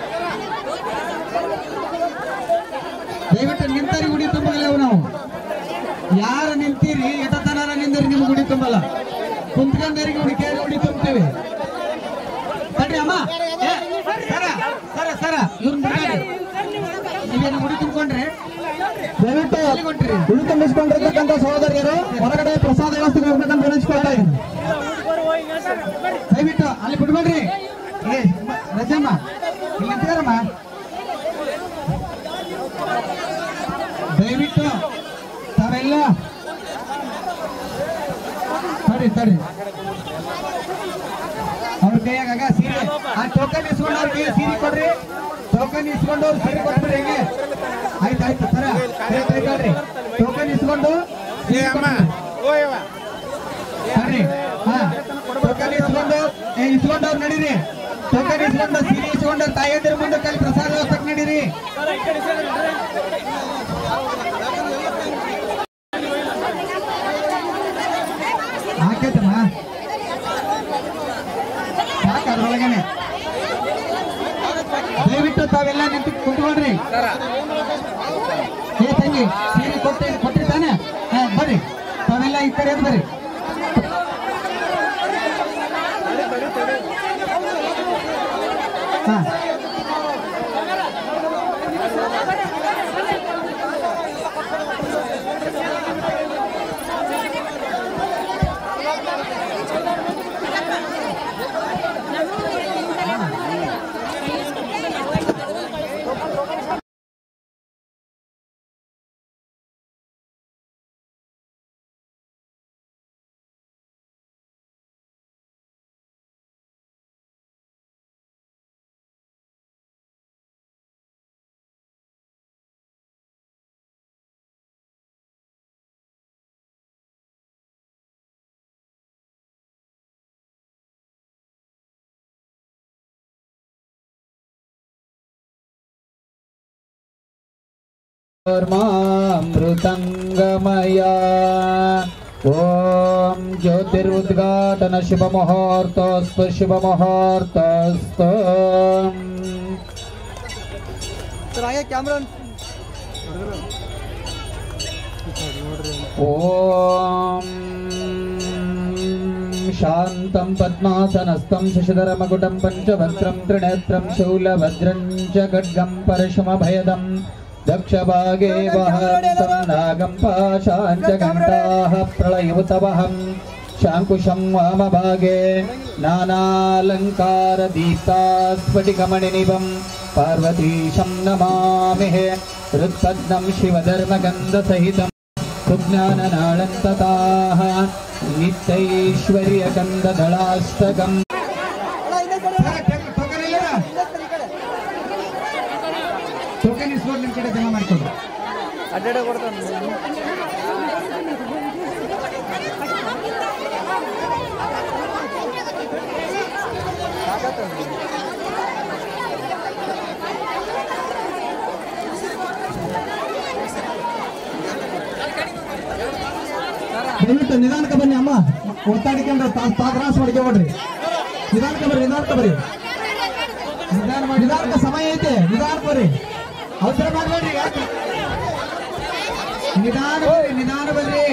Speaker 12: ದಯವಿಟ್ಟು ನಿಂತರಿ ಗುಡಿ ತುಂಬಗಲೇವು ನಾವು ಯಾರು ನಿಂತೀರಿ ಎಟತನಾರ ನಿಂದರಿ ನಿಮ್ಗೆ ಗುಡಿ ತುಂಬಲ್ಲ ಕುಂತ್ಕೊಂಡರಿಗೆ ಗುಡಿ ಕೇಳಿ ಗುಡಿ ತುಂಬ್ತೀವಿ ತಡ್ರಿ ಅಮ್ಮ ಏ, ಸರ ಸರ ಸರ ಇವ್ರನ್ನ ಬಿಡ್ಬೇಡಿ. ನೀವೇನು ಗುಡಿ ತುಂಬಿಕೊಂಡ್ರೆ
Speaker 15: ದಯವಿಟ್ಟು ಉಳಿ ತುಂಬಿಸ್ಕೊಂಡಿರ್ತಕ್ಕಂಥ ಸಹೋದರಿಯರು ಹೊರಗಡೆ ಪ್ರಸಾದ ವ್ಯವಸ್ಥೆಗೆ ಹೋಗ್ಬೇಕಂತ ವಿನಿಸ್ಕೊಳ್ತಾ ಇದ್ದೀನಿ
Speaker 12: ದಯವಿಟ್ಟು ಅಲ್ಲಿ ಬಿಡ್ಬೇಡ್ರಿ ಏ ರಜಮ್ಮ ಇಲ್ಲಿ ನಿಂತ್ಕೊಳಮ್ಮ ದಯವಿಟ್ಟು ತಾವೆಲ್ಲ ತಡಿ ತಡಿ ಅವ್ರ ಕೈಯಾಗ ಸೀರೆ ಆ ಟೋಕನ್ ಇಸ್ಕೊಂಡು ಅವ್ರ ಕೈ ಸೀರೆ ಕೊಡ್ರಿ ಟೋಕನ್ ಇಸ್ಕೊಂಡು ಅವ್ರು ಸೀರೆ ಕೊಟ್ಬಿಡ್ರಿ ಹೆಂಗೆ ಆಯ್ತು ಆಯ್ತು ಸರ ಹೇಳ್ರಿ ಟೋಕನ್ ಇಸ್ಕೊಂಡು ಸೀರೆ ಕೊಟ್ಬಿಡ್ರಿ. ಬರ್ರಿ ಹಾ ಟೋಕನ್ ಇಸ್ಕೊಂಡು ಏ ಇಸ್ಕೊಂಡು ಅವ್ರು ನಡೀರಿ ಟೋಕನ್ ಇಸ್ಕೊಂಡು ಸೀರೆ ಇಸ್ಕೊಂಡು ತಾಯಿಯಂದಿರ ಮುಂದೆ ಕಲ್ ಪ್ರಸಾದ ವ್ಯವಸ್ಥೆಗೆ ನಡೀರಿ ಹಾಕೈತಮ್ಮ ಸಾಕು ಅದ್ರೊಳಗನೆ ದಯವಿಟ್ಟು ತಾವೆಲ್ಲ ನಿಂತು ಕುಂತ್ಕೊಳ್ರಿ ಏ ತಂಗಿ ಸೀರೆ ಕೊಟ್ಟಿ ಕೊಟ್ರಿ ತಾನೆ ಹಾ ಬರ್ರಿ ತಾವೆಲ್ಲ ಈ ಕಡೆ ಎದ್ದು ಬರ್ರಿ ಹಾ
Speaker 19: मृतङ्गमया ॐ ज्योतिरुद्घाटन शुभमुहूर्तोऽस्तु शुभमुहूर्तोऽस्तु
Speaker 1: ಸರ್ ಹಾಗೆ ಕ್ಯಾಮ್ರಾ
Speaker 19: ॐ शान्तं पद्मासनस्थं शशिधरमकुटं पञ्चभद्रं त्रिनेत्रं शूलभद्रं च खड्गं परशुमभयदम् दक्षभागे वहन्तं नागं पाशाञ्च घण्टाः प्रलयुतवहं शाङ्कुशं वामभागे नानालङ्कारदीप्ता स्फटिकमणिनिभं पार्वतीशं नमामिः हृत्पद्मं शिवधर्मगन्धसहितं सुज्ञाननाळन्तताः नित्यैश्वर्यगन्धदलाष्टकम्
Speaker 12: ಟೋಕನ್ ಇಸ್ಕೊಂಡು ನಿಮ್ಮ ಕಡೆ ಜಮಾ ಮಾಡ್ಕೊಳ್ರಿ
Speaker 1: ಅಡ್ಡಾಡ ಕೊಡ್ತಾನೆ
Speaker 15: ದಯವಿಟ್ಟು ನಿಧಾನಕ್ಕೆ ಬನ್ನಿ ಅಮ್ಮ ಒತ್ತಾಡಿಕೊಂಡು ತಾತ್ರಾಸ ಮಾಡ್ಕೊಬೇಡ್ರಿ ನಿಧಾನಕ್ಕೆ ಬರ್ರಿ ನಿಧಾನಕ್ಕೆ ಬರ್ರಿ ನಿಧಾನ ಮಾಡಿ ನಿಧಾನಕ್ಕೆ ಸಮಯ ಐತೆ ನಿಧಾನ ಬರ್ರಿ
Speaker 12: ಅವಸರ ಮಾಡಬೇಡ್ರಿ ಯಾಕೆ ನಿಧಾನ ಬರ್ರಿ ನಿಧಾನ ಬರ್ರಿ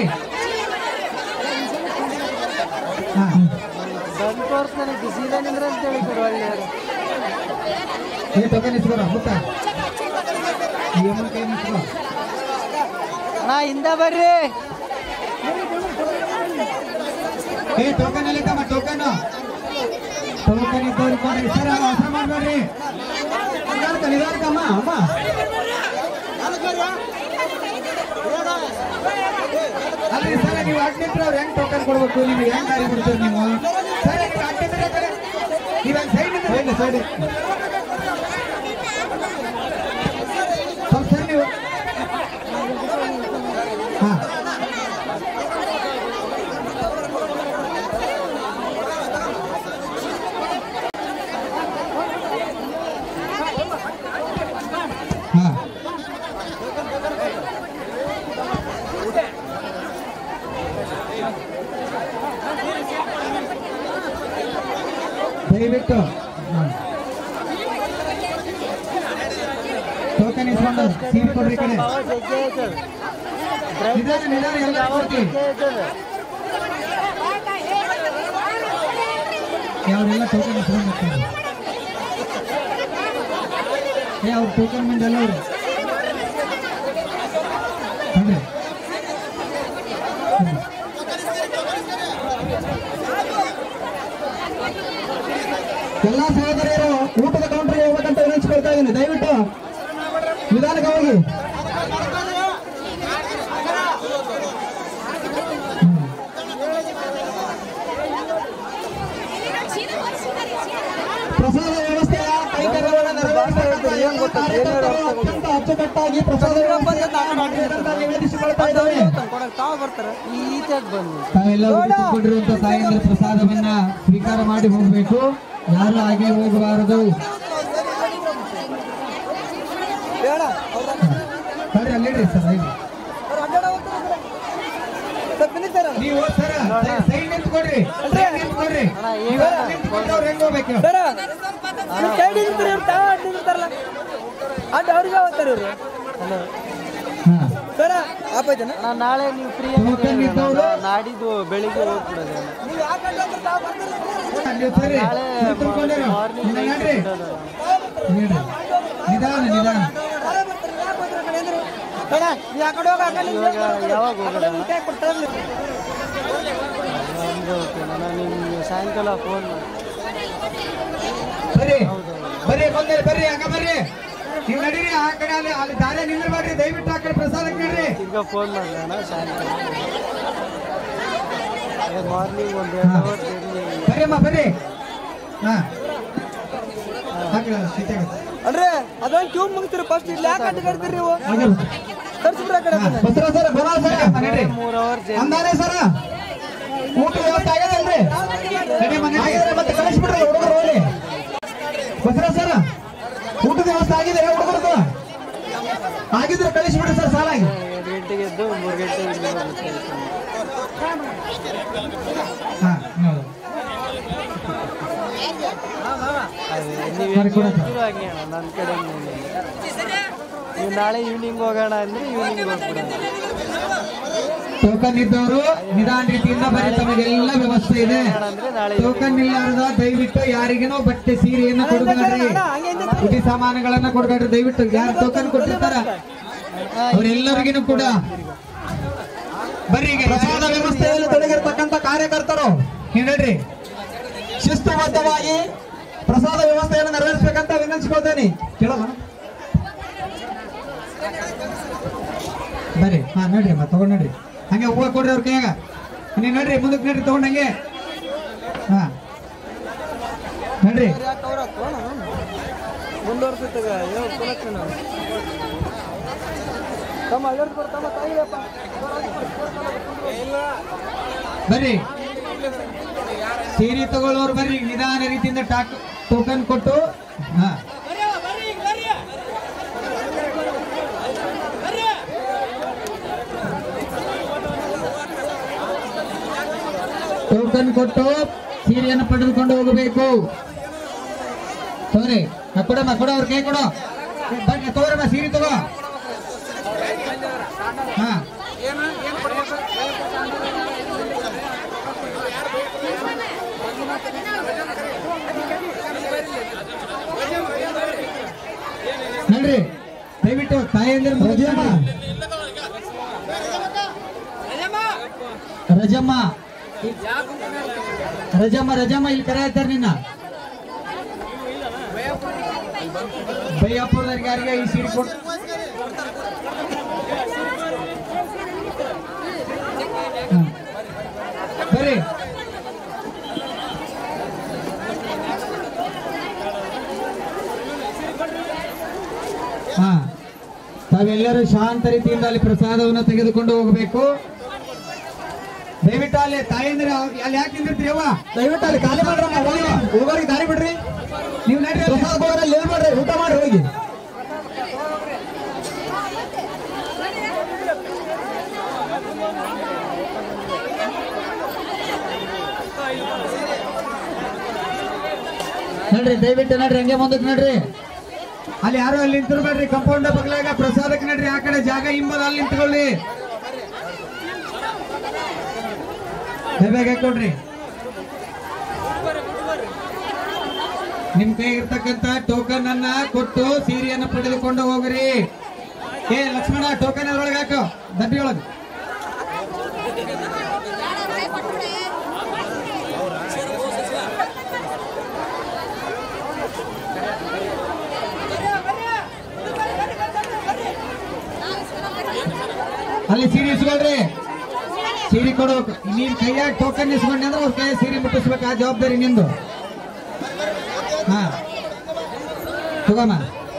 Speaker 1: ಸಂತೋಷ್ ನನಗೆ ಬಿಸಿದ ನಿಂದ್ರ ಅಂತ ಹೇಳಿ ಕೊಡು ಒಳ್ಳೆಯವರು
Speaker 12: ಏ ಟೋಕನ್ ಇಸ್ಕೊರ ಮುತ್ತ ಈ ಅಮ್ಮನ ಕೈ ಇಸ್ಕೊ
Speaker 1: ಅಣ್ಣ ಹಿಂದೆ ಬರ್ರಿ
Speaker 12: ಏ ಟೋಕನ್ ಎಲ್ಲಿ ತಮ್ಮ ಟೋಕನ್ ಟೋಕನ್ ಇದ್ದವ್ರು ಕೊಡ್ರಿ ಸರ್ ಅವಸರ ಮಾಡಬೇಡ್ರಿ ನಿಧಾನಕ್ಕೆ ನಿಧಾನಕ್ಕೆ ಅಮ್ಮ ಅಮ್ಮ ಅಲ್ರಿ ಸರ್ ನೀವು ಅಡ್ಡಿದ್ರೆ ಅವ್ರು ಹೆಂಗ್ ಟೋಕನ್ ಕೊಡ್ಬೇಕು ನೀವು ಹೆಂಗ್ ದಾರಿ ಬಿಡ್ತೀರಿ ನೀವು ಸರ್ ನೀವು ಅಡ್ಡಿದ್ರೆ ನೀವು ಹೆಂಗ್ ಸೈಡ್ ಸೈಡ್ ಸೈಡ್ ಸ್ವಲ್ಪ ಸರ್ ನೀವು ಹಾ ಹಾ ದಯವಿಟ್ಟು ಟೋಕನ್ ಇಸ್ಕೊಂಡು ಸೀಟ್ ಕೊಡ್ರಿ ಈ ಕಡೆ ನಿಧಾನ ನಿಧಾನ ಎಲ್ಲ ಕೊಡ್ತೀವಿ ಅವರೆಲ್ಲ ಟೋಕನ್ ಇಸ್ಕೊಂಡು ಹೋಗ್ತಾರೆ ಏ ಅವ್ರ ಟೋಕನ್ ಮಂದಿ ಎಲ್ಲ ಅವರು ಅಂದ್ರೆ ಎಲ್ಲಾ ಸಹೋದರಿಯರು ಊಟದ ಕೌಂಟರ್ಗೆ ಹೋಗ್ಬೇಕಂತ ವಿನಂತಿಸ್ಕೊಳ್ತಾ ಇದ್ದೀನಿ ದಯವಿಟ್ಟು ನಿಧಾನಕ್ಕೆ ಹೋಗಿ ಪ್ರಸಾದ ವ್ಯವಸ್ಥೆಯ ಕೈಂಕರ್ಯವನ್ನು ನೆರವೇರಿಸತಕ್ಕಂಥ ಎಲ್ಲ ಕಾರ್ಯಕರ್ತರು ಅತ್ಯಂತ ಅಚ್ಚುಕಟ್ಟಾಗಿ ಪ್ರಸಾದ ವ್ಯವಸ್ಥೆಯನ್ನ ಮಾಡಿರುವುದರಿಂದ ನಿವೇದಿಸಿಕೊಳ್ತಾ ಇದ್ದೇವೆ ತಾವೆಲ್ಲರೂ ಉಳಿದುಕೊಂಡಿರುವಂತಹ ತಾಯಂದ್ರ ಪ್ರಸಾದವನ್ನ ಸ್ವೀಕಾರ ಮಾಡಿ ಹೋಗಬೇಕು ಯಾರು ಹಾಗೆ ಹೋಗಬಾರದು ಬರ್ರಿ ಅಲ್ಲಿಡ್ರಿ ಸರ್ ಐದು ನೀವು ಸರ ಸೈಡ್ ನಿಂತ್ಕೊಡ್ರಿ ಸೈಡ್ ನಿಂತ್ಕೊಡ್ರಿ ನೀವು ನಿಂತ್ಕೊಂಡ್ರೆ ಅವ್ರು ಹೆಂಗ್ ಹೋಗ್ಬೇಕು
Speaker 1: ಅಡ್ಡ ಅವ್ರಿಗೆ ಹೋಗ್ತಾರೆ ಇವರು ಸರ ಆಪಾಯ್ತೇನ ನಾಳೆ ನೀವು ಫ್ರೀ
Speaker 12: ಟೋಕನ್ ಇದ್ದವರು
Speaker 1: ನಾಡಿದ್ದು ಬೆಳಿಗ್ಗೆ ಹೋಗ್ಬಿಡೋದು
Speaker 12: ನೀವು ಸರಿ ನಿಂತ್ಕೊಂಡಿರು. ಇನ್ನ ನಡ್ರಿ ನಡ್ರಿ. ನಿಧಾನ ನಿಧಾನ
Speaker 1: ಆ ಕಡೆ ಹೋಗ ಯಾವಾಗ ನಿಮ್ಗೆ ಸಾಯಂಕಾಲ ಫೋನ್
Speaker 12: ಬರ್ರಿ ಬರ್ರಿ ಬಂದ್ಮೇಲೆ ಬರ್ರಿ ಹಂಗ ಬರ್ರಿ ನೀವು ನಡೀರಿ ಆ ಕಡೆ ಅಲ್ಲಿ ಅಲ್ಲಿ ದಾರಿ ನಿಂದ್ರಬೇಡ್ರಿ ದಯವಿಟ್ಟು ಆ ಕಡೆ ಪ್ರಸಾದಕ್ಕೆ ನಡ್ರಿ
Speaker 1: ಈಗ ಫೋನ್ ಮಾಡೋಣ ಸಾಯಂಕಾಲ ಮಾರ್ನಿಂಗ್ ಒಂದು ಎರಡು ಅವರ್
Speaker 12: ಬರ್ರಿ ಅಮ್ಮ ಬರ್ರಿ ಹಾ ಆ ಕಡೆ ಸೀತೆಗೆ.
Speaker 1: ಅಂದ್ರೆ ಅದೊಂದು ಕ್ಯೂ ಮುಗಿತೀರಿ ಫಸ್ಟ್ ಇಲ್ಲಿ ಯಾಕೆ ಅಡ್ಡ ಕಟ್ತೀರಿ ನೀವು ತರ್ಸ್ಬಿಡ್ರಿ ಆ ಕಡೆ
Speaker 12: ಹಾ, ಬಸರ ಸರ ಬರೋ ಸರ ನಡ್ರಿ
Speaker 1: ಮೂರ್ ಅವರ್
Speaker 12: ಅಂದಾನೆ ಸರ ಊಟ ವ್ಯವಸ್ಥೆ ಆಗ್ಯದಲ್ರಿ ನಡಿ ಮನೆ ಆಗಿದ್ರೆ ಮತ್ತೆ ಕಳಿಸ್ಬಿಡ್ರಿ ಹುಡುಗರು ಹೋಗಿ ಬಸರ ಸರ ಊಟದ ವ್ಯವಸ್ಥೆ ಆಗಿದೆ ಹುಡುಗರದು ಆಗಿದ್ರೆ ಕಳಿಸ್ಬಿಡ್ರಿ ಸರ್ ಸಾಲಾಗಿ
Speaker 1: ಎರಡು ಗಂಟೆಗೆ ಎದ್ದು ಮೂರು ಗಂಟೆಗೆ ಇಲ್ಲಿ ಹೋಗ್ಬೇಕು.
Speaker 12: ಹಾ ಹೌದು
Speaker 1: ಅದೇ, ನೀವ್
Speaker 12: ಸರಿ,
Speaker 1: ಹೆಂಗ್
Speaker 12: ಕೊಡು.
Speaker 1: ಹೇಳ್ತೀರೋ ಹಂಗೆ ಅಣ್ಣ ನನ್ನ ಕಡೆ ನೀವು ನಾಳೆ ಈವ್ನಿಂಗ್ ಹೋಗೋಣ ಅಂದ್ರೆ ಈವ್ನಿಂಗ್ ಹೋಗ್ಬಿಡೋಣ
Speaker 12: ಟೋಕನ್ ಇದ್ದವರು ನಿಧಾನ ರೀತಿಯಿಂದ ಬರೀ ತಮಗೆಲ್ಲ ವ್ಯವಸ್ಥೆ ಇದೆ
Speaker 1: ಅಂದ್ರೆ ನಾಳೆ
Speaker 12: ಟೋಕನ್ ಇಲ್ಲಾರದ ದಯವಿಟ್ಟು ಯಾರಿಗೇನೋ ಬಟ್ಟೆ ಸೀರೆಯನ್ನು ಕೊಡಬೇಡ್ರಿ ಉಡಿ ಸಾಮಾನುಗಳನ್ನ ಕೊಡಬೇಡ್ರಿ ದಯವಿಟ್ಟು ಯಾರು ಟೋಕನ್ ಕೊಟ್ಟಿರ್ತಾರ ಅವರೆಲ್ಲರಿಗೂ ಕೂಡ ಬರ್ರಿ ಈಗ ಪ್ರಸಾದ ವ್ಯವಸ್ಥೆಯಲ್ಲಿ ತೊಡಗಿರ್ತಕ್ಕಂಥ ಕಾರ್ಯಕರ್ತರು ನೀವು ನೋಡ್ರಿ ಶಿಸ್ತುಬದ್ಧವಾಗಿ ಪ್ರಸಾದ ವ್ಯವಸ್ಥೆಯನ್ನು ನೆರವೇರಿಸಬೇಕಂತ ವಿನಂತಿಸ್ಕೊಳ್ತೇನೆ ಕೇಳಲ್ಲ ಬರ್ರಿ ಹಾ ನೋಡ್ರಿ ಅಮ್ಮ ತಗೊಂಡ್ ನೋಡ್ರಿ ಹಂಗೆ ಹೂವ ಕೊಡ್ರಿ ಅವ್ರ ಕೈಯಾಗ ನೀವು ನೋಡ್ರಿ ಮುಂದಕ್ಕೆ ನೋಡ್ರಿ ತಗೊಂಡಂಗೆ ಹಾ ನೋಡ್ರಿ
Speaker 1: ಮುಂದುವರ್ಸುತ್ತಾಗ ಯಾವ ಕೊಡಕ್ಕೆ ನಾವು ತಮ್ಮ ಅಲ್ಲರ್ದು ಬರ್ತಾಮ ತಾಯಿಯಪ್ಪ
Speaker 12: ಬರ್ರಿ ಸೀರೆ ತಗೊಳ್ಳೋರು ಬರ್ರಿ ನಿಧಾನ ರೀತಿಯಿಂದ ಟಾಕ್ ಟೋಕನ್ ಕೊಟ್ಟು ಹಾ ಟೋಕನ್ ಕೊಟ್ಟು ಸೀರೆಯನ್ನು ಪಡೆದುಕೊಂಡು ಹೋಗಬೇಕು ತಗೋರಿ ನಾ ಕೊಡಮ್ಮ ಕೊಡ ಅವ್ರ ಕೈ ಕೊಡು ಬನ್ನಿ ತಗೋರಮ್ಮ ಸೀರೆ ತಗೋ ಹಾ ನೋಡ್ರಿ ದಯವಿಟ್ಟು ತಾಯಿಯಂದಿರ ರಜಮ್ಮ ರಜಮ್ಮ ರಜಮ್ಮ ರಜಮ್ಮ ಇಲ್ಲಿ ಕರೆಯತ್ತಾರೆ ನಿನ್ನ ಬೈಯಪ್ಪದವ್ರಿಗೆ ಯಾರಿಗೆ ಈ ಸೀರೆ ಕೊಟ್ಟು ಬರ್ರಿ ಹಾ ತಾವೆಲ್ಲರೂ ಶಾಂತ ರೀತಿಯಿಂದ ಅಲ್ಲಿ ಪ್ರಸಾದವನ್ನು ತೆಗೆದುಕೊಂಡು ಹೋಗಬೇಕು ದಯವಿಟ್ಟು ಅಲ್ಲಿ ತಾಯಂದ್ರೆ ಅಲ್ಲಿ ಯಾಕೆ ನಿಂದಿರ್ತೀರಿ ಅವ್ವ ದಯವಿಟ್ಟು ಅಲ್ಲಿ ಖಾಲಿ ಮಾಡ್ರಮ್ಮ ಹೋಗಿ ಹೋಗೋರಿಗೆ ದಾರಿ ಬಿಡ್ರಿ ನೀವು ನಡ್ರಿ ಪ್ರಸಾದ ಹೋಗೋರಲ್ಲಿ ನಿಲ್ಬೇಡ್ರಿ ಊಟ ಮಾಡಿ ಹೋಗಿ ನಡ್ರಿ ದಯವಿಟ್ಟು ನಡ್ರಿ ಹಂಗೆ ಮುಂದಕ್ಕೆ ನಡ್ರಿ ಅಲ್ಲಿ ಯಾರು ಅಲ್ಲಿ ನಿಂತಿರ್ಬೇಡ್ರಿ ಕಂಪೌಂಡ್ ಬಗ್ಲಾಗ ಪ್ರಸಾದಕ್ಕೆ ನಡ್ರಿ ಆ ಕಡೆ ಜಾಗ ಹಿಂಬದ ಅಲ್ಲಿ ನಿಂತ್ಕೊಳ್ಳಿ ಬೇಗ ಕೊಡ್ರಿ ನಿಮ್ ಕೈ ಇರ್ತಕ್ಕಂತ ಟೋಕನ್ ಅನ್ನ ಕೊಟ್ಟು ಸೀರೆಯನ್ನ ಪಡೆದುಕೊಂಡು ಹೋಗ್ರಿ ಏ ಲಕ್ಷ್ಮಣ ಟೋಕನ್ ಅದ್ರೊಳಗೆ ಹಾಕು ದಬ್ಬಿ ಒಳಗೆ ಅಲ್ಲಿ ಸೀರೆ ಇಸ್ಕೊಳ್ರಿ ಸೀರೆ ಕೊಡು ನೀನ್ ಕೈಯಾಗ ಟೋಕನ್ ಇಸ್ಕೊಂಡೆ ಅಂದ್ರೆ ಅವ್ರ ಕೈಯಾಗ ಸೀರೆ ಮುಟ್ಟಿಸ್ಬೇಕು ಆ ಜವಾಬ್ದಾರಿ ನಿಂದು ಹಾ ತಗೋಮ್ಮ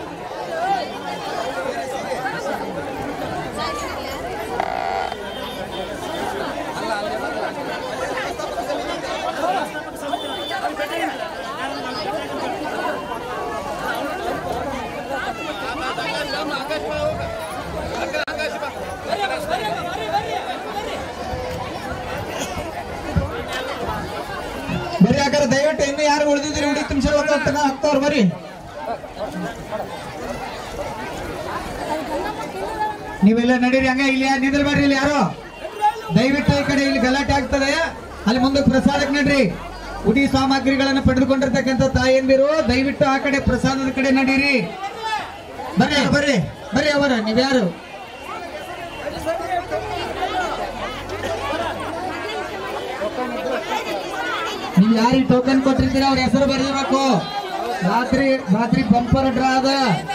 Speaker 12: ಬರ್ರಿ ಹಾಗಾದ್ರೆ ದಯವಿಟ್ಟು ಇನ್ನು ಯಾರು ಉಳಿದಿದ್ರಿ ಉಡಿ ತುಂಬಿಸಿ ಹತ್ತವ್ರು ಬರ್ರಿ ನೀವೆಲ್ಲ ನಡೀರಿ ಹಂಗ ಇಲ್ಲಿ ಯಾರು ನಿಂದ್ರ ಬರ್ರಿ ಇಲ್ಲಿ ಯಾರು ದಯವಿಟ್ಟು ಈ ಕಡೆ ಇಲ್ಲಿ ಗಲಾಟೆ ಆಗ್ತದೆ ಅಲ್ಲಿ ಮುಂದೆ ಪ್ರಸಾದಕ್ಕೆ ನಡ್ರಿ ಉಡಿ ಸಾಮಗ್ರಿಗಳನ್ನು ಪಡೆದುಕೊಂಡಿರ್ತಕ್ಕಂಥ ತಾಯಂದಿರು ದಯವಿಟ್ಟು ಆ ಕಡೆ ಪ್ರಸಾದದ ಕಡೆ ನಡೀರಿ ಬರ್ರಿ ಬರ್ರಿ ಬರ್ರಿ ಅವರ ನೀವ್ಯಾರು ನೀವು ಯಾರಿಗೆ ಟೋಕನ್ ಕೊಟ್ಟಿರ್ತೀರ ಅವ್ರ ಹೆಸರು ಬರೀಬೇಕು ರಾತ್ರಿ ರಾತ್ರಿ ಬಂಪರ್ ಡ್ರಾ ಅದ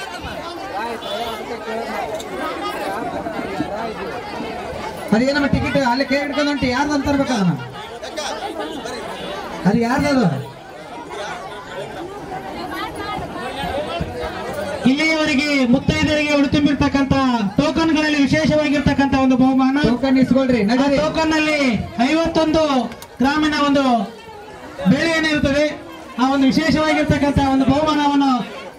Speaker 12: ಅದೇನಮ್ಮ ಟಿಕೆಟ್ ಅಲ್ಲಿ ಕೈ ಹಿಡ್ಕೊಂಡು ಹೊಂಟಿ ಯಾರ್ದು ಅಂತ ಇರ್ಬೇಕು ಅದನ್ನ ಅದು ಯಾರ್ದದು
Speaker 13: ಇಲ್ಲಿಯವರೆಗೆ ಮುತ್ತೈದರಿಗೆ ಉಳಿತುಂಬಿರ್ತಕ್ಕಂತ ಟೋಕನ್ಗಳಲ್ಲಿ ವಿಶೇಷವಾಗಿರ್ತಕ್ಕಂತ ಒಂದು ಬಹುಮಾನ
Speaker 12: ಟೋಕನ್ ಇಸ್ಕೊಳ್ರಿ ನಡೀರಿ.
Speaker 13: ಟೋಕನ್ ನಲ್ಲಿ ಐವತ್ತೊಂದು ಗ್ರಾಮಿನ ಒಂದು ಬೆಳೆ ಏನಿರುತ್ತದೆ ಆ ಒಂದು ವಿಶೇಷವಾಗಿರ್ತಕ್ಕಂತ ಒಂದು ಬಹುಮಾನವನ್ನು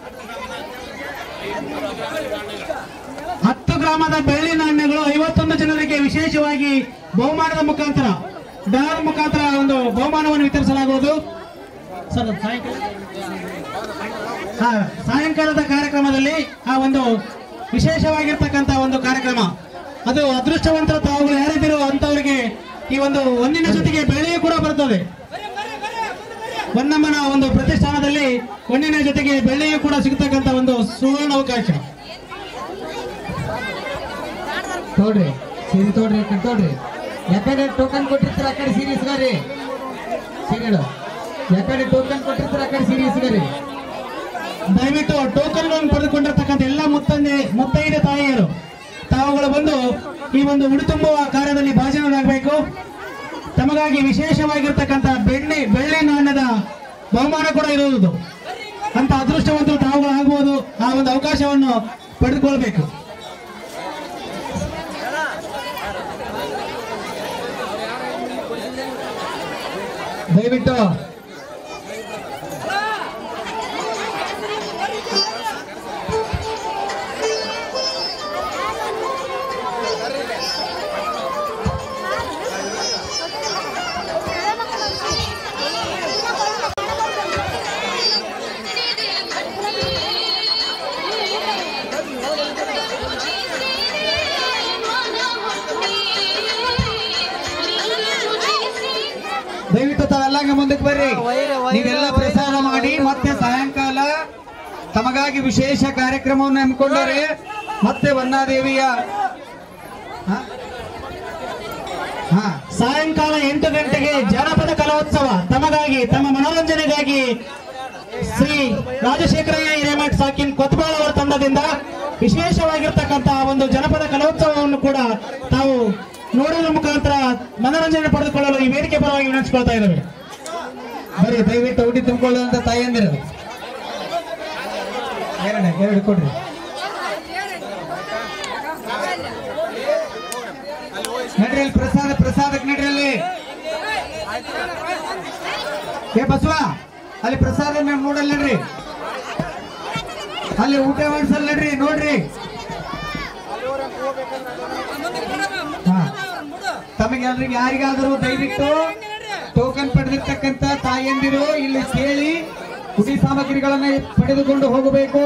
Speaker 13: ಹತ್ತು ಗ್ರಾಮದ ಬೆಳ್ಳಿ ನಾಣ್ಯಗಳು ಐವತ್ತೊಂದು ಜನರಿಗೆ ವಿಶೇಷವಾಗಿ ಬಹುಮಾನದ ಮುಖಾಂತರ ಡಾಲರ್ ಮುಖಾಂತರ ಒಂದು ಬಹುಮಾನವನ್ನು ವಿತರಿಸಲಾಗುವುದು ಸರ್ ಅದು ಸಾಯಂಕಾಲ ಹಾ, ಸಾಯಂಕಾಲದ ಕಾರ್ಯಕ್ರಮದಲ್ಲಿ ಆ ಒಂದು ವಿಶೇಷವಾಗಿರ್ತಕ್ಕಂಥ ಒಂದು ಕಾರ್ಯಕ್ರಮ ಅದು ಅದೃಷ್ಟವಂತರ ತಾವುಗಳು ಯಾರಿದ್ದೀರೋ ಅಂತವರಿಗೆ ಈ ಒಂದು ಒಂದಿನ ಜೊತೆಗೆ ಬೆಳೆಯೂ ಕೂಡ ಬರ್ತದೆ ಹೊನ್ನಮ್ಮನ ಒಂದು ಪ್ರತಿಷ್ಠಾನದಲ್ಲಿ ಹೊನ್ನಿನ ಜೊತೆಗೆ ಬೆಳ್ಳಿಯೂ ಕೂಡ ಸಿಗತಕ್ಕಂಥ ಒಂದು ಸುವರ್ಣ ಅವಕಾಶ
Speaker 12: ತೋಡ್ರಿ ಸೀರೆ ತೋಡ್ರಿ ಈ ಕಡೆ ತೋಡ್ರಿ ಯಾಕಡೆ ಟೋಕನ್ ಕೊಟ್ಟಿರ್ತೀರ ಆ ಕಡೆ ಸೀರೆ ಇಸ್ಗಾರಿ ಸೀರೆಗಳು ಯಾಕಡೆ ಟೋಕನ್ ಕೊಟ್ಟಿರ್ತೀರ ಆ ಕಡೆ ಸೀರೆ ಇಸ್ಗಾರಿ
Speaker 13: ದಯವಿಟ್ಟು ಟೋಕನ್ಗಳನ್ನು ಪಡೆದುಕೊಂಡಿರ್ತಕ್ಕಂಥ ಎಲ್ಲ ಮುತ್ತಂದೆ ಮುತ್ತೈದೆ ತಾಯಿಯರು ತಾವುಗಳು ಬಂದು ಈ ಒಂದು ಉಡಿ ತುಂಬುವ ಕಾರ್ಯದಲ್ಲಿ ಭಾಜನರಾಗಬೇಕು ತಮಗಾಗಿ ವಿಶೇಷವಾಗಿರ್ತಕ್ಕಂಥ ಬೆಳ್ಳಿ ಬೆಳ್ಳಿ ನಾಣ್ಯದ ಬಹುಮಾನ ಕೂಡ ಇರುವುದು ಅಂತ ಅದೃಷ್ಟವಂತರು ತಾವುಗಳು ಆಗ್ಬೋದು ಆ ಒಂದು ಅವಕಾಶವನ್ನು ಪಡೆದುಕೊಳ್ಬೇಕು
Speaker 12: ದಯವಿಟ್ಟು ದಯವಿಟ್ಟು ತಾವೆಲ್ಲ ಹಂಗೆ ಮುಂದಕ್ಕೆ ಬರ್ರಿ ನೀವೆಲ್ಲ ಪ್ರಸಾರ ಮಾಡಿ ಮತ್ತೆ ಸಾಯಂಕಾಲ ತಮಗಾಗಿ ವಿಶೇಷ ಕಾರ್ಯಕ್ರಮವನ್ನು ಹಮ್ಮಿಕೊಂಡರೆ ಮತ್ತೆ ವನ್ನಾದೇವಿಯ ಹ?
Speaker 13: ಸಾಯಂಕಾಲ ಎಂಟು ಗಂಟೆಗೆ ಜಾನಪದ ಕಲೋತ್ಸವ ತಮಗಾಗಿ ತಮ್ಮ ಮನೋರಂಜನೆಗಾಗಿ ಶ್ರೀ ರಾಜಶೇಖರಯ್ಯ ಹಿರೇಮಠ್ ಸಾಕಿನ್ ಕೊತ್ಬಾಳ್ ಅವರ ತಂಡದಿಂದ ವಿಶೇಷವಾಗಿರ್ತಕ್ಕಂತಹ ಒಂದು ಜನಪದ ಕಲೋತ್ಸವವನ್ನು ಕೂಡ ತಾವು ನೋಡುವ ಮುಖಾಂತರ ಮನೋರಂಜನೆ ಪಡೆದುಕೊಳ್ಳಲು ಈ ವೇದಿಕೆ ಪರವಾಗಿ ವಿನಂತಿಸ್ಕೊಳ್ತಾ ಇದ್ದೇವೆ
Speaker 1: ಬರೀ ದಯವಿಟ್ಟು ಊಟಿ ತುಂಬಿಕೊಳ್ಳುವಂತ ತಾಯಂದಿರು ಎರಡು ಎರಡು ಕೊಡ್ರಿ ನಡ್ರಿ ಅಲ್ಲಿ ಪ್ರಸಾದ ಪ್ರಸಾದಕ್ಕೆ ನಡ್ರಿ ಅಲ್ಲಿ ಏ ಬಸವ ಅಲ್ಲಿ ಪ್ರಸಾದ ಮ್ಯಾಮ್ ನೋಡಲ್ಲ ನಡ್ರಿ ಅಲ್ಲಿ ಊಟ ಮಾಡಿಸಲ್ ನಡ್ರಿ ನೋಡ್ರಿ ಹಾ. ತಮಗೆಲ್ರಿಗೆ ಯಾರಿಗಾದರೂ ದಯವಿಟ್ಟು ಟೋಕನ್ ಪಡೆದಿರ್ತಕ್ಕಂತ ತಾಯಂದಿರು ಇಲ್ಲಿ ಕೇಳಿ ಕುಡಿ ಸಾಮಗ್ರಿಗಳನ್ನ ಪಡೆದುಕೊಂಡು ಹೋಗಬೇಕು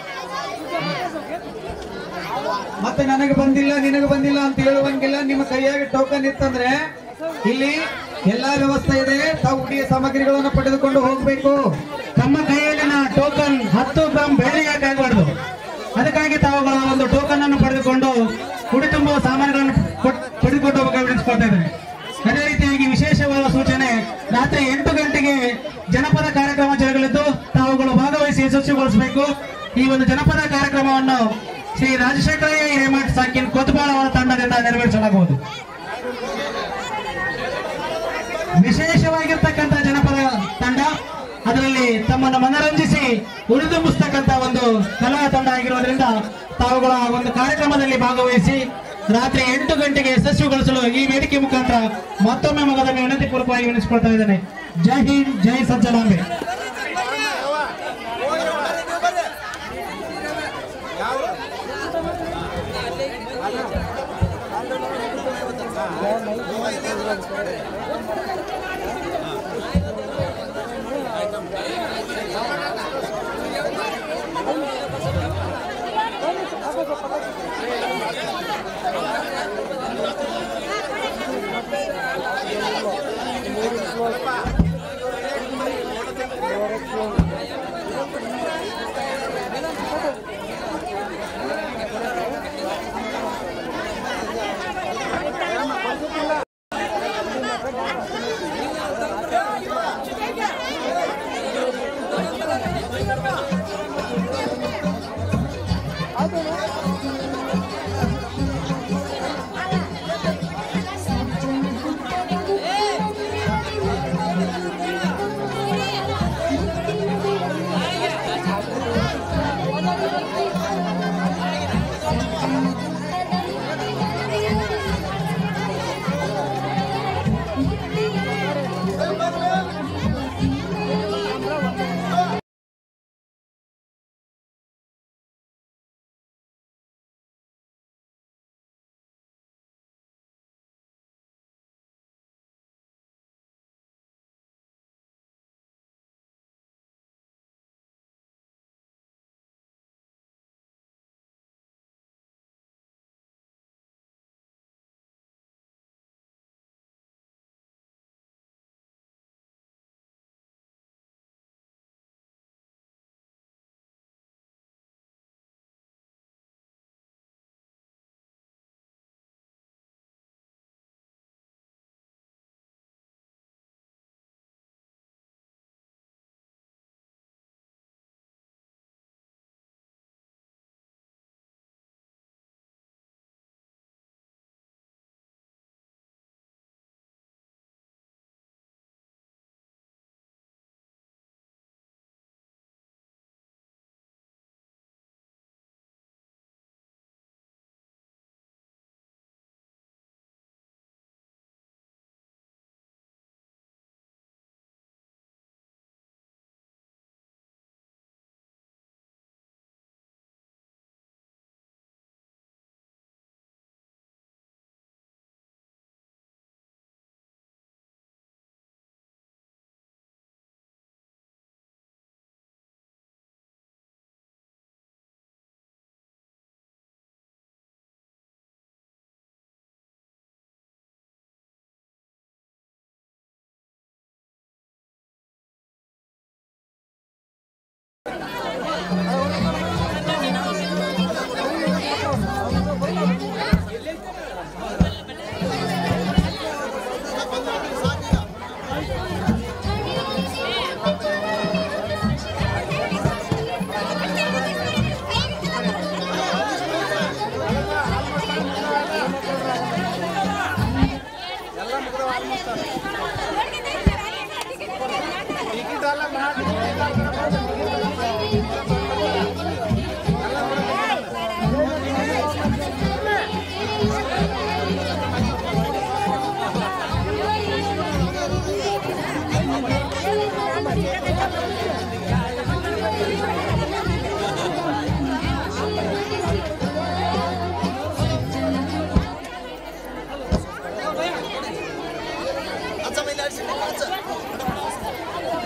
Speaker 1: ಮತ್ತೆ ನನಗೆ ಬಂದಿಲ್ಲ ನಿನಗೆ ಬಂದಿಲ್ಲ ಅಂತ ಹೇಳುವಂಗಿಲ್ಲ ನಿಮ್ಮ ಕೈಯಾಗಿ ಟೋಕನ್ ಇತ್ತಂದ್ರೆ ಇಲ್ಲಿ ಎಲ್ಲಾ ವ್ಯವಸ್ಥೆ ಇದೆ ತಾವು ಉಡಿಯ ಸಾಮಗ್ರಿಗಳನ್ನು ಪಡೆದುಕೊಂಡು ಹೋಗಬೇಕು
Speaker 13: ತಮ್ಮ ಕೈಯಲ್ಲಿನ ಟೋಕನ್ ಹತ್ತು ಗ್ರಾಮ್ ಬೆಳ್ಳಿಗೆ ಆಗಬಾರ್ದು ಅದಕ್ಕಾಗಿ ತಾವುಗಳ ಒಂದು ಟೋಕನ್ ಅನ್ನು ಪಡೆದುಕೊಂಡು ಕುಡಿ ತುಂಬುವ ಸಾಮಾನುಗಳನ್ನು ಕೊಟ್- ಪಡೆದುಕೊಂಡು ಹೋಗಬೇಕು ವಿನಂತಿಸ್ಕೊಳ್ತಾ ಇದ್ದೇನೆ ಅದೇ ರೀತಿಯಾಗಿ ವಿಶೇಷವಾದ ಸೂಚನೆ ರಾತ್ರಿ ಎಂಟು ಗಂಟೆಗೆ ಜನಪದ ಕಾರ್ಯಕ್ರಮ ಜರುಗಲಿದ್ದು ತಾವುಗಳು ಭಾಗವಹಿಸಿ ಯಶಸ್ವಿಗೊಳಿಸಬೇಕು ಈ ಒಂದು ಜನಪದ ಕಾರ್ಯಕ್ರಮವನ್ನು ಶ್ರೀ ರಾಜಶೇಖರಯ್ಯ ಹಿರೇಮಠ ಸಾಕಿನ್ ಕೊತ್ತಬಾಳ ಅವರ ತಂಡದಿಂದ ನೆರವೇರಿಸಲಾಗುವುದು ವಿಶೇಷವಾಗಿರ್ತಕ್ಕಂಥ ಜನಪದ ತಂಡ ಅದರಲ್ಲಿ ತಮ್ಮನ್ನು ಮನರಂಜಿಸಿ ಉಳಿದುಂಬಿಸ್ತಕ್ಕಂಥ ಒಂದು ಕಲಾ ತಂಡ ಆಗಿರೋದ್ರಿಂದ ತಾವುಗಳ ಒಂದು ಕಾರ್ಯಕ್ರಮದಲ್ಲಿ ಭಾಗವಹಿಸಿ ರಾತ್ರಿ ಎಂಟು ಗಂಟೆಗೆ ಯಶಸ್ವಿಗೊಳಿಸಲು ಈ ವೇದಿಕೆ ಮುಖಾಂತರ ಮತ್ತೊಮ್ಮೆ ಮಗದನ್ನು ವಿನಂತಿ ಪೂರ್ವಕವಾಗಿ ವಿನಿಸ್ಕೊಳ್ತಾ ಇದ್ದೇನೆ ಜೈ ಹಿಂದ್ ಜೈ ಸಜ್ಜನಾಂಬೆ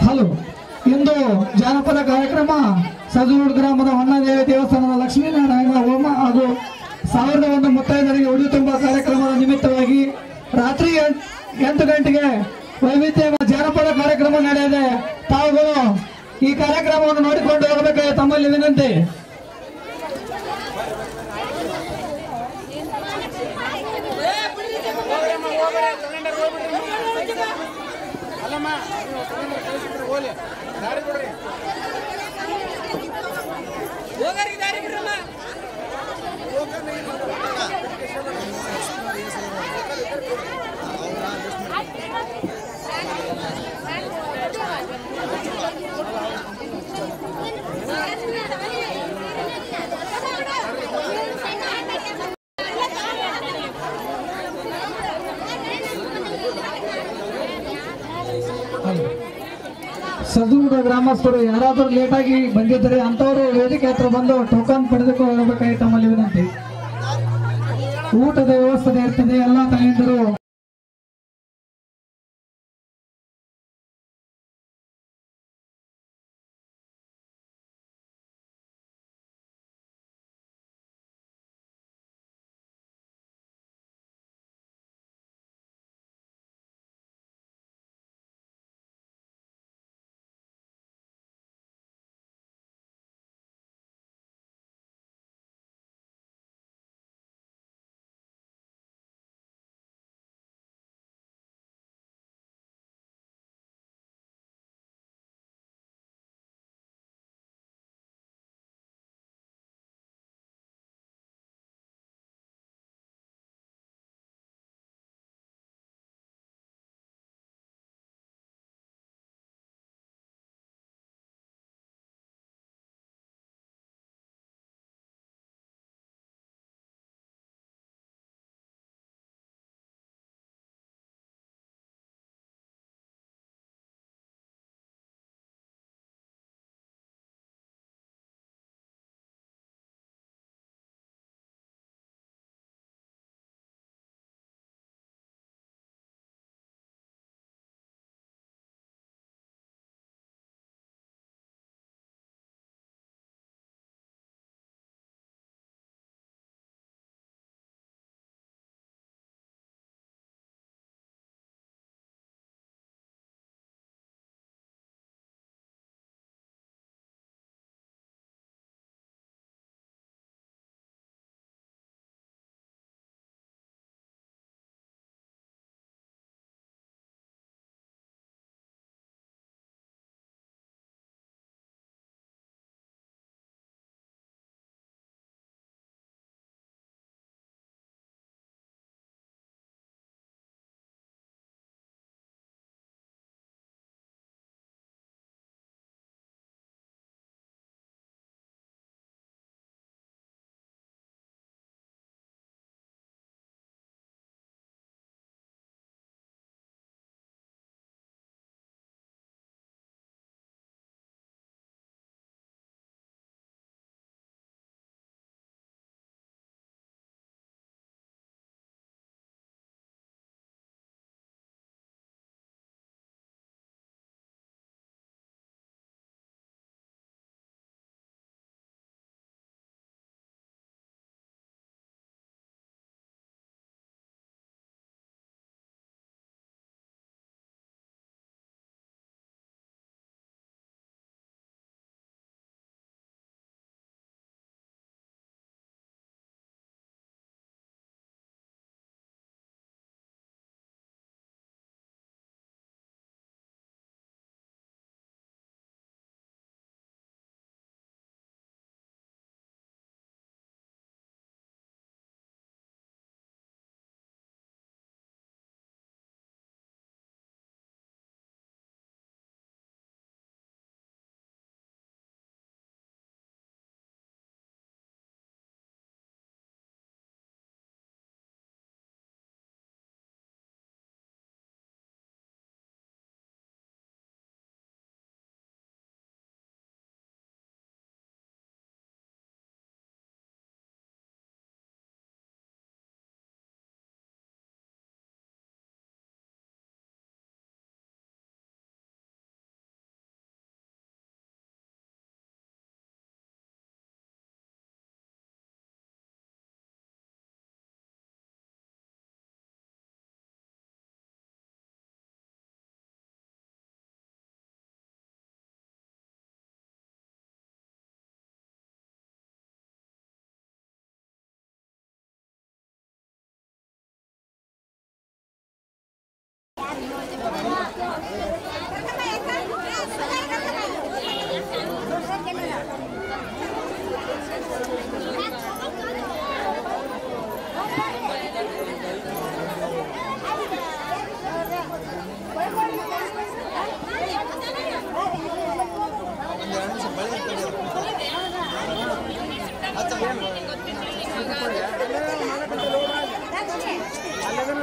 Speaker 12: ಹಲೋ ಇಂದು ಜಾನಪದ ಕಾರ್ಯಕ್ರಮ ಸದೂರು ಗ್ರಾಮದ ಹೊನ್ನದೇವಿ ದೇವಸ್ಥಾನದ ಲಕ್ಷ್ಮೀನಾರಾಯಣ ಹೋಮ ಹಾಗೂ ಸಾವಿರದ ಒಂದು ಮುತ್ತೈದರಿಗೆ ಉಡಿ ತುಂಬ ಕಾರ್ಯಕ್ರಮದ ನಿಮಿತ್ತವಾಗಿ ರಾತ್ರಿ ಎಂಟ್- ಎಂಟು ಗಂಟೆಗೆ ವೈವಿಧ್ಯ ಜಾನಪದ ಕಾರ್ಯಕ್ರಮ ನಡೆಯದೆ ತಾವುಗಳು ಈ ಕಾರ್ಯಕ್ರಮವನ್ನು ನೋಡಿಕೊಂಡು ಹೋಗಬೇಕಾಗಿ ತಮ್ಮಲ್ಲಿ ವಿನಂತಿ ಸದೂರ ಗ್ರಾಮಸ್ಥರು ಯಾರಾದರೂ ಲೇಟಾಗಿ ಬಂದಿದ್ದರೆ ಅಂತವರು ವೇದಿಕೆ ಹತ್ರ ಬಂದು ಟೋಕನ್ ಪಡೆದುಕೊಂಡು ಹೋಗಬೇಕಾಗಿ ತಮ್ಮಲ್ಲಿ ವಿನಂತಿ ಊಟದ ವ್ಯವಸ್ಥೆ ಇರ್ತದೆ ಎಲ್ಲ ತಾಯಂದಿರು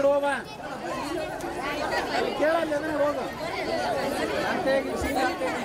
Speaker 16: ಕಡೆ ಹೋಗ ಕೇಳಲ್ಲ ಅದನ್ನ ಹೋಗು ಅಂತೆಯಾಗಿ ಸಿಂಗ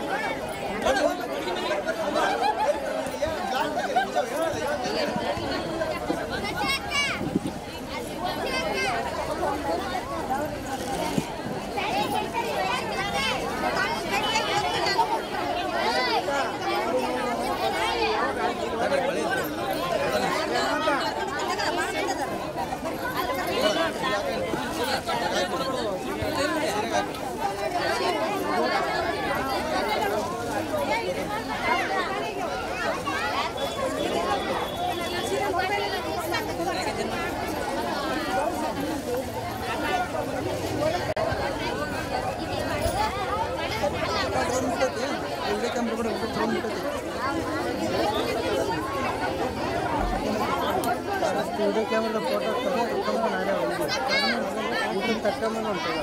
Speaker 20: ವಿಡಿಯೋ ಕ್ಯಾಮ್ರಾ ಫೋಟೋ ತಕ್ಕಂಬಂದು ఉంటుంది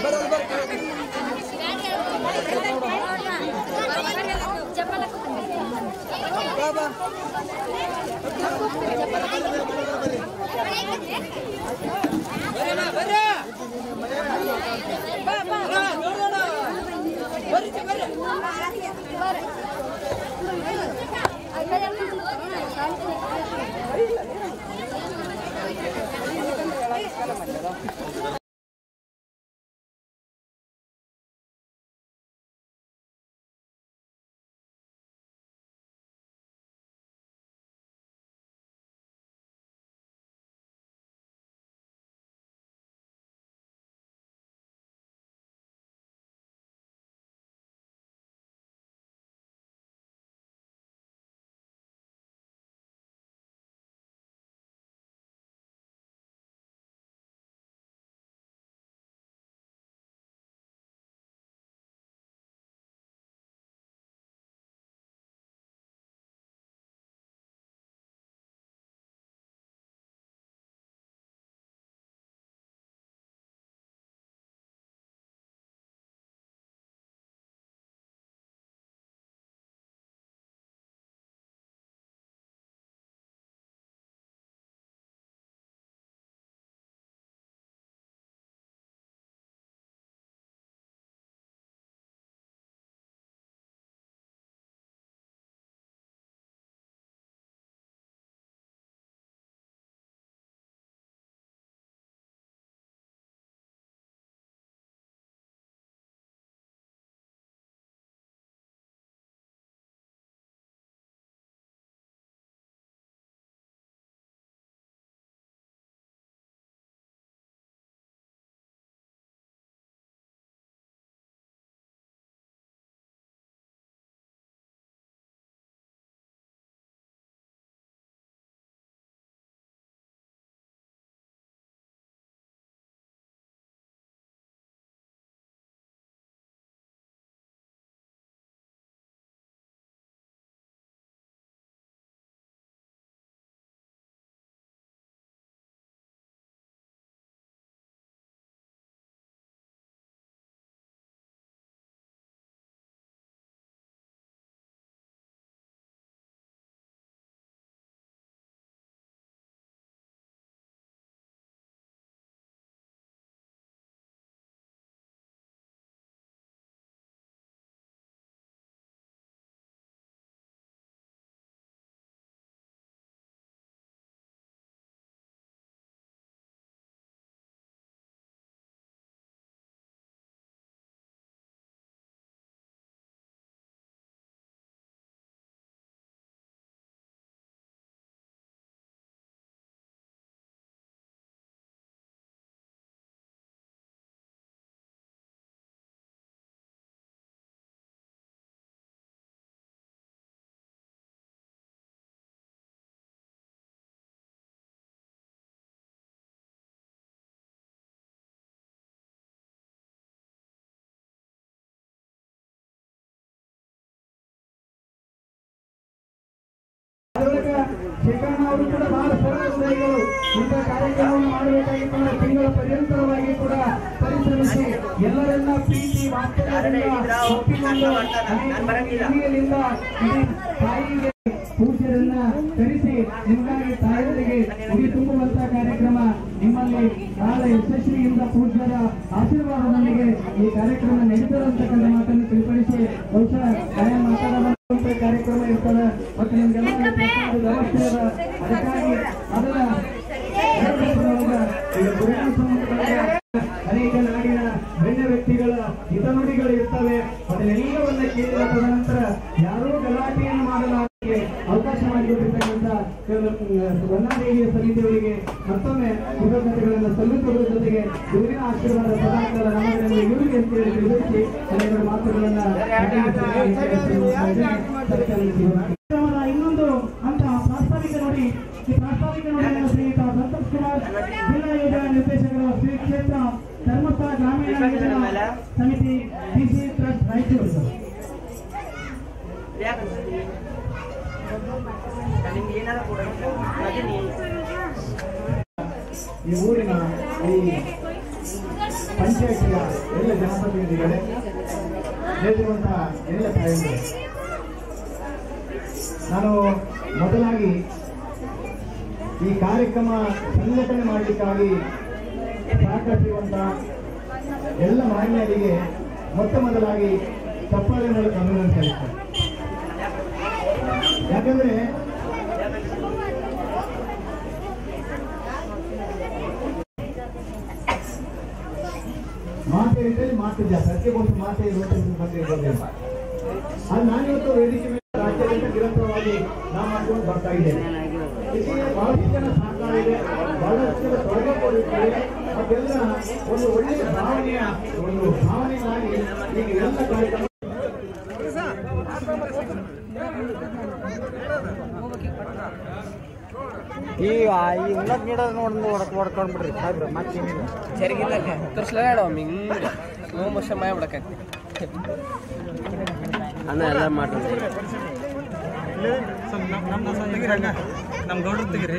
Speaker 12: ಅದರೊಳಗೆ ಶೇಖರಣ್ಣ ಅವರು ಕೂಡ ಬಹಳ ಸರಳ ಹೃದಯಗಳು ಇಂಥ ಕಾರ್ಯಕ್ರಮವನ್ನು ಮಾಡಬೇಕಾಗಿತ್ತು ಅಂದ್ರೆ ತಿಂಗಳ ಪರ್ಯಂತರವಾಗಿ ಕೂಡ ಪರಿಶ್ರಮಿಸಿ ಎಲ್ಲರನ್ನ ಪ್ರೀತಿ ವಾತ್ಸಲ್ಯದಿಂದ ಒಪ್ಪಿಕೊಂಡು ಅನೇಕ ಹಿರಿಯರಿಂದ ಇಡೀ ತಾಯಿಗೆ ಪೂಜ್ಯರನ್ನ ಕರೆಸಿ ನಿಮಗಾಗಿ ತಾಯಿಯರಿಗೆ ಉಡಿ ತುಂಬುವಂತ ಕಾರ್ಯಕ್ರಮ ನಿಮ್ಮಲ್ಲಿ ಬಹಳ ಯಶಸ್ವಿಯಿಂದ ಪೂಜ್ಯರ ಆಶೀರ್ವಾದದೊಂದಿಗೆ ಈ ಕಾರ್ಯಕ್ರಮ ನಡೀತದೆ ಅಂತಕ್ಕಂಥ ಮಾತನ್ನು ತಿಳಿಪಡಿಸಿ ಬಹುಶಃ ಆಯಾ ಮಾತಾಡುವಂತ ಕಾರ್ಯಕ್ರಮ ಇರ್ತದೆ ಮತ್ತು ನಿಮ್ಗೆಲ್ಲ ಪ್ರತಿಯೊಂದು ವ್ಯವಸ್ಥೆ ಅದ ಅದಕ್ಕಾಗಿ ಅದರ ಈಗ ಗುರುವಿನ ಸಂಬಂಧಪಟ್ಟ ಅನೇಕ ನಾಡಿನ ಗಣ್ಯ ವ್ಯಕ್ತಿಗಳ ಹಿತನುಡಿಗಳು ಇರ್ತವೆ ಅದನ್ನೆಲ್ಲವನ್ನ ಕೇಳಿದ ತದನಂತರ ಯಾರೂ ಗಲಾಟೆಯನ್ನು ಮಾಡಲಾರದೆ ಅವಕಾಶ ಮಾಡಿಕೊಟ್ಟಿರ್ತಕ್ಕಂಥ ವನ್ನಾದೇವಿಯ ಸಮಿತಿಯವರಿಗೆ ಮತ್ತೊಮ್ಮೆ ಕೃತಜ್ಞತೆಗಳನ್ನು ಸಲ್ಲಿಸುವುದರ ಜೊತೆಗೆ ಗುರುವಿನ ಆಶೀರ್ವಾದ ಸದಾಕಾಲ ನಮ್ಮದರಲ್ಲಿ ಇರುವಿಗೆ ಅಂತ ಹೇಳಿ ತಿಳಿಸಿ ಅನೇಕ ಮಾತುಗಳನ್ನ ಕಾರ್ಯಕ್ರಮದ ಇನ್ನೊಂದು ಹಂತ ಪ್ರಾಸ್ತಾವಿಕ ನೋಡಿ ಈ ಪ್ರಾಸ್ತಾವಿಕ ನೋಡಿದ ಶ್ರೀಯುತ ಸಂತೋಷ್ ಕುಮಾರ್ ಜಿಲ್ಲಾ ಯೋಜನಾ ನಿರ್ದೇಶಕರು ಶ್ರೀ ಕ್ಷೇತ್ರ ಧರ್ಮಸ್ಥಳ ಗ್ರಾಮೀಣ ಯೋಜನಾ ಸಮಿತಿ ಡಿಸಿ ಟ್ರಸ್ಟ್ ರಾಯಚೂರು ಸರ್. ಈ ಊರಿನ ಈ ಪಂಚಾಯತಿಯ ಎಲ್ಲ ಜನಪ್ರತಿನಿಧಿಗಳೇ ನೇತಿರುವಂತಹ ಎಲ್ಲ ತಾಯಂದಿರು ನಾನು ಮೊದಲಾಗಿ ಈ ಕಾರ್ಯಕ್ರಮ ಸಂಘಟನೆ ಮಾಡಲಿಕ್ಕಾಗಿ ಸಹಕರಿಸಿರುವಂತ ಎಲ್ಲ ಮಾನ್ಯರಿಗೆ ಮೊತ್ತ ಮೊದಲಾಗಿ ಚಪ್ಪಾಳೆ ಮೂಲಕ ಅಭಿನಂದನೆ ಸಲ್ಲಿಸ್ತೇನೆ ಯಾಕಂದ್ರೆ ಮಾತೆ ರೀತಿಯಲ್ಲಿ ಮಾತು ಜಾಸ್ತಿ ಅದಕ್ಕೆ ಒಂದು ಮಾತೆ ಇರುವಂತ ಬಂದಿರ್ಬೋದೇನು ಅದು ನಾನಿವತ್ತು ವೇದಿಕೆ ಮೇಲೆ ರಾಜ್ಯದಿಂದ ನಿರಂತರವಾಗಿ ನಾವು ಮಾಡ್ಕೊಂಡು ಬರ್ತಾ ಇದ್ದೇನೆ ಇದಕ್ಕೆ ಬಹಳಷ್ಟು ಜನ ಸಹಕಾರ ಇದೆ ಬಹಳಷ್ಟು ಜನ ತೊಡಗೆ ಕೊಡುತ್ತಾರೆ ಅದೆಲ್ಲ ಒಂದು ಒಳ್ಳೆಯ ಭಾವನೆಯ ಒಂದು ಭಾವನೆಗಾಗಿ ಈಗ ಎಲ್ಲ ಕಾರ್ಯಕ್ರಮ
Speaker 20: ಈ ಈ ಉನ್ನತ ಗಿಡ ನೋಡಿ ಹೊಡಕ್ ಹೊಡ್ಕೊಂಡ್ಬಿಡ್ರಿ ಸಾಹೇಬ್ರ ಮತ್ತೇನಿಲ್ಲ
Speaker 21: ಜರುಗಿಲ್ಲ ತೋರಿಸ್ಲಾಡ ಹಿಂಗೆ ಸ್ಲೋ ಮೋಷನ್ ಮಾಡ್ಬಿಡಕತ್ತಿ ಅನ್ನ ಎಲ್ಲ ಮಾಡ್ರಿ
Speaker 20: ನಮ್ ಗೌಡ್ರ ತೆಗಿರಿ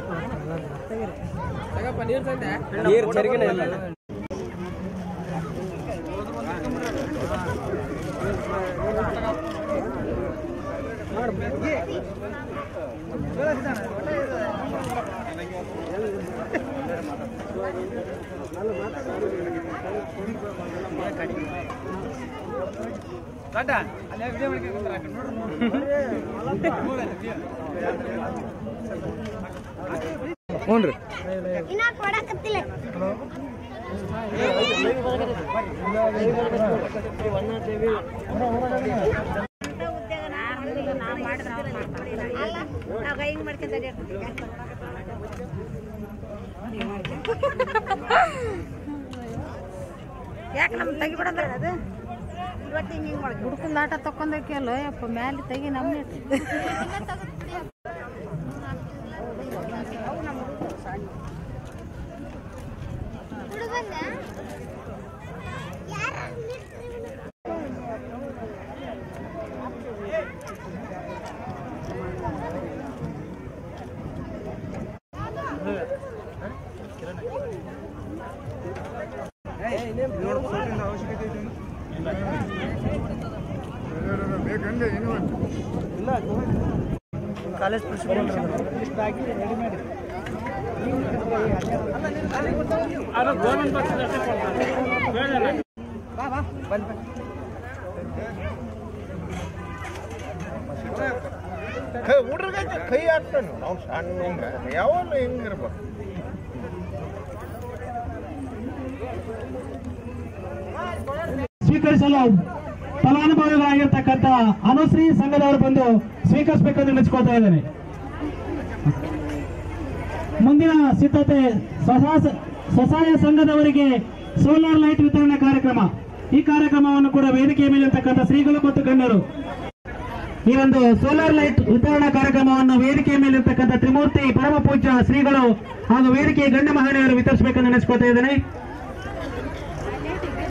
Speaker 21: ನೀರು ಜರುಗಿನ ಇಲ್ಲ
Speaker 20: ಹ್ಞೂ
Speaker 6: ಇನ್ನ ಕೊಡಕತ್ತಿಲ್ಲ ನಾವು ಹಿಂಗ್ ಮಾಡ್ಕೊಂತ ಯಾಕೆ ನಮ್ ತೆಗಿಬಿಡೋದ ಅದು ಇವತ್ತು ಹಿಂಗ್ ಹಿಂಗ್ ಮಾಡ್ಕೊಂಡು
Speaker 22: ಹುಡ್ಕಂದ ಆಟ ತಕೊಂಡಕ್ಕೆ ಅಲ್ಲ ಯಪ್ಪ ಮ್ಯಾಲೆ ತೆಗಿ ನಮ್ನೆ
Speaker 20: ಕಾಲೇಜ್ ಪ್ರಿನ್ಸಿಪಲ್ ಇಷ್ಟ ಆಗಿ ರೆಡಿ ಮಾಡಿ ಬಾ ಬಾ ಬಂದ್ ಬಾ
Speaker 23: ಹುಡುಗೈತೆ ಕೈ ಹಾಕ್ತಾನೆ ನಾವು ಸಣ್ಣ ಹಿಂಗ ಯಾವಾಗ ಹಿಂಗಿರ್ಬೇಕು
Speaker 13: ಸ್ವೀಕರಿಸಲು ಫಲಾನುಭವಿಗಳಾಗಿರ್ತಕ್ಕಂಥ ಅನುಶ್ರೀ ಸಂಘದವರು ಬಂದು ಸ್ವೀಕರಿಸಬೇಕೆಂದು ಮೆಚ್ಕೋತಾ ಇದ್ದೇನೆ ಮುಂದಿನ ಸಿದ್ಧತೆ ಸ್ವಸಹಾಯ ಸ್ವಸಹಾಯ ಸಂಘದವರಿಗೆ ಸೋಲಾರ್ ಲೈಟ್ ವಿತರಣೆ ಕಾರ್ಯಕ್ರಮ ಈ ಕಾರ್ಯಕ್ರಮವನ್ನು ಕೂಡ ವೇದಿಕೆಯ ಮೇಲೆ ಇರ್ತಕ್ಕಂಥ ಶ್ರೀಗಳು ಮತ್ತು ಗಣ್ಯರು ಈ ಒಂದು ಸೋಲಾರ್ ಲೈಟ್ ವಿತರಣಾ ಕಾರ್ಯಕ್ರಮವನ್ನು ವೇದಿಕೆಯ ಮೇಲೆ ಇರ್ತಕ್ಕಂಥ ತ್ರಿಮೂರ್ತಿ ಪರಮ ಪೂಜ್ಯ ಶ್ರೀಗಳು ಹಾಗೂ ವೇದಿಕೆಯ ಗಣ್ಯ ಮಹಿಳೆಯರು ವಿತರಿಸಬೇಕೆಂದು ನೆನೆಸ್ಕೊತಾ ಇದ್ದೇನೆ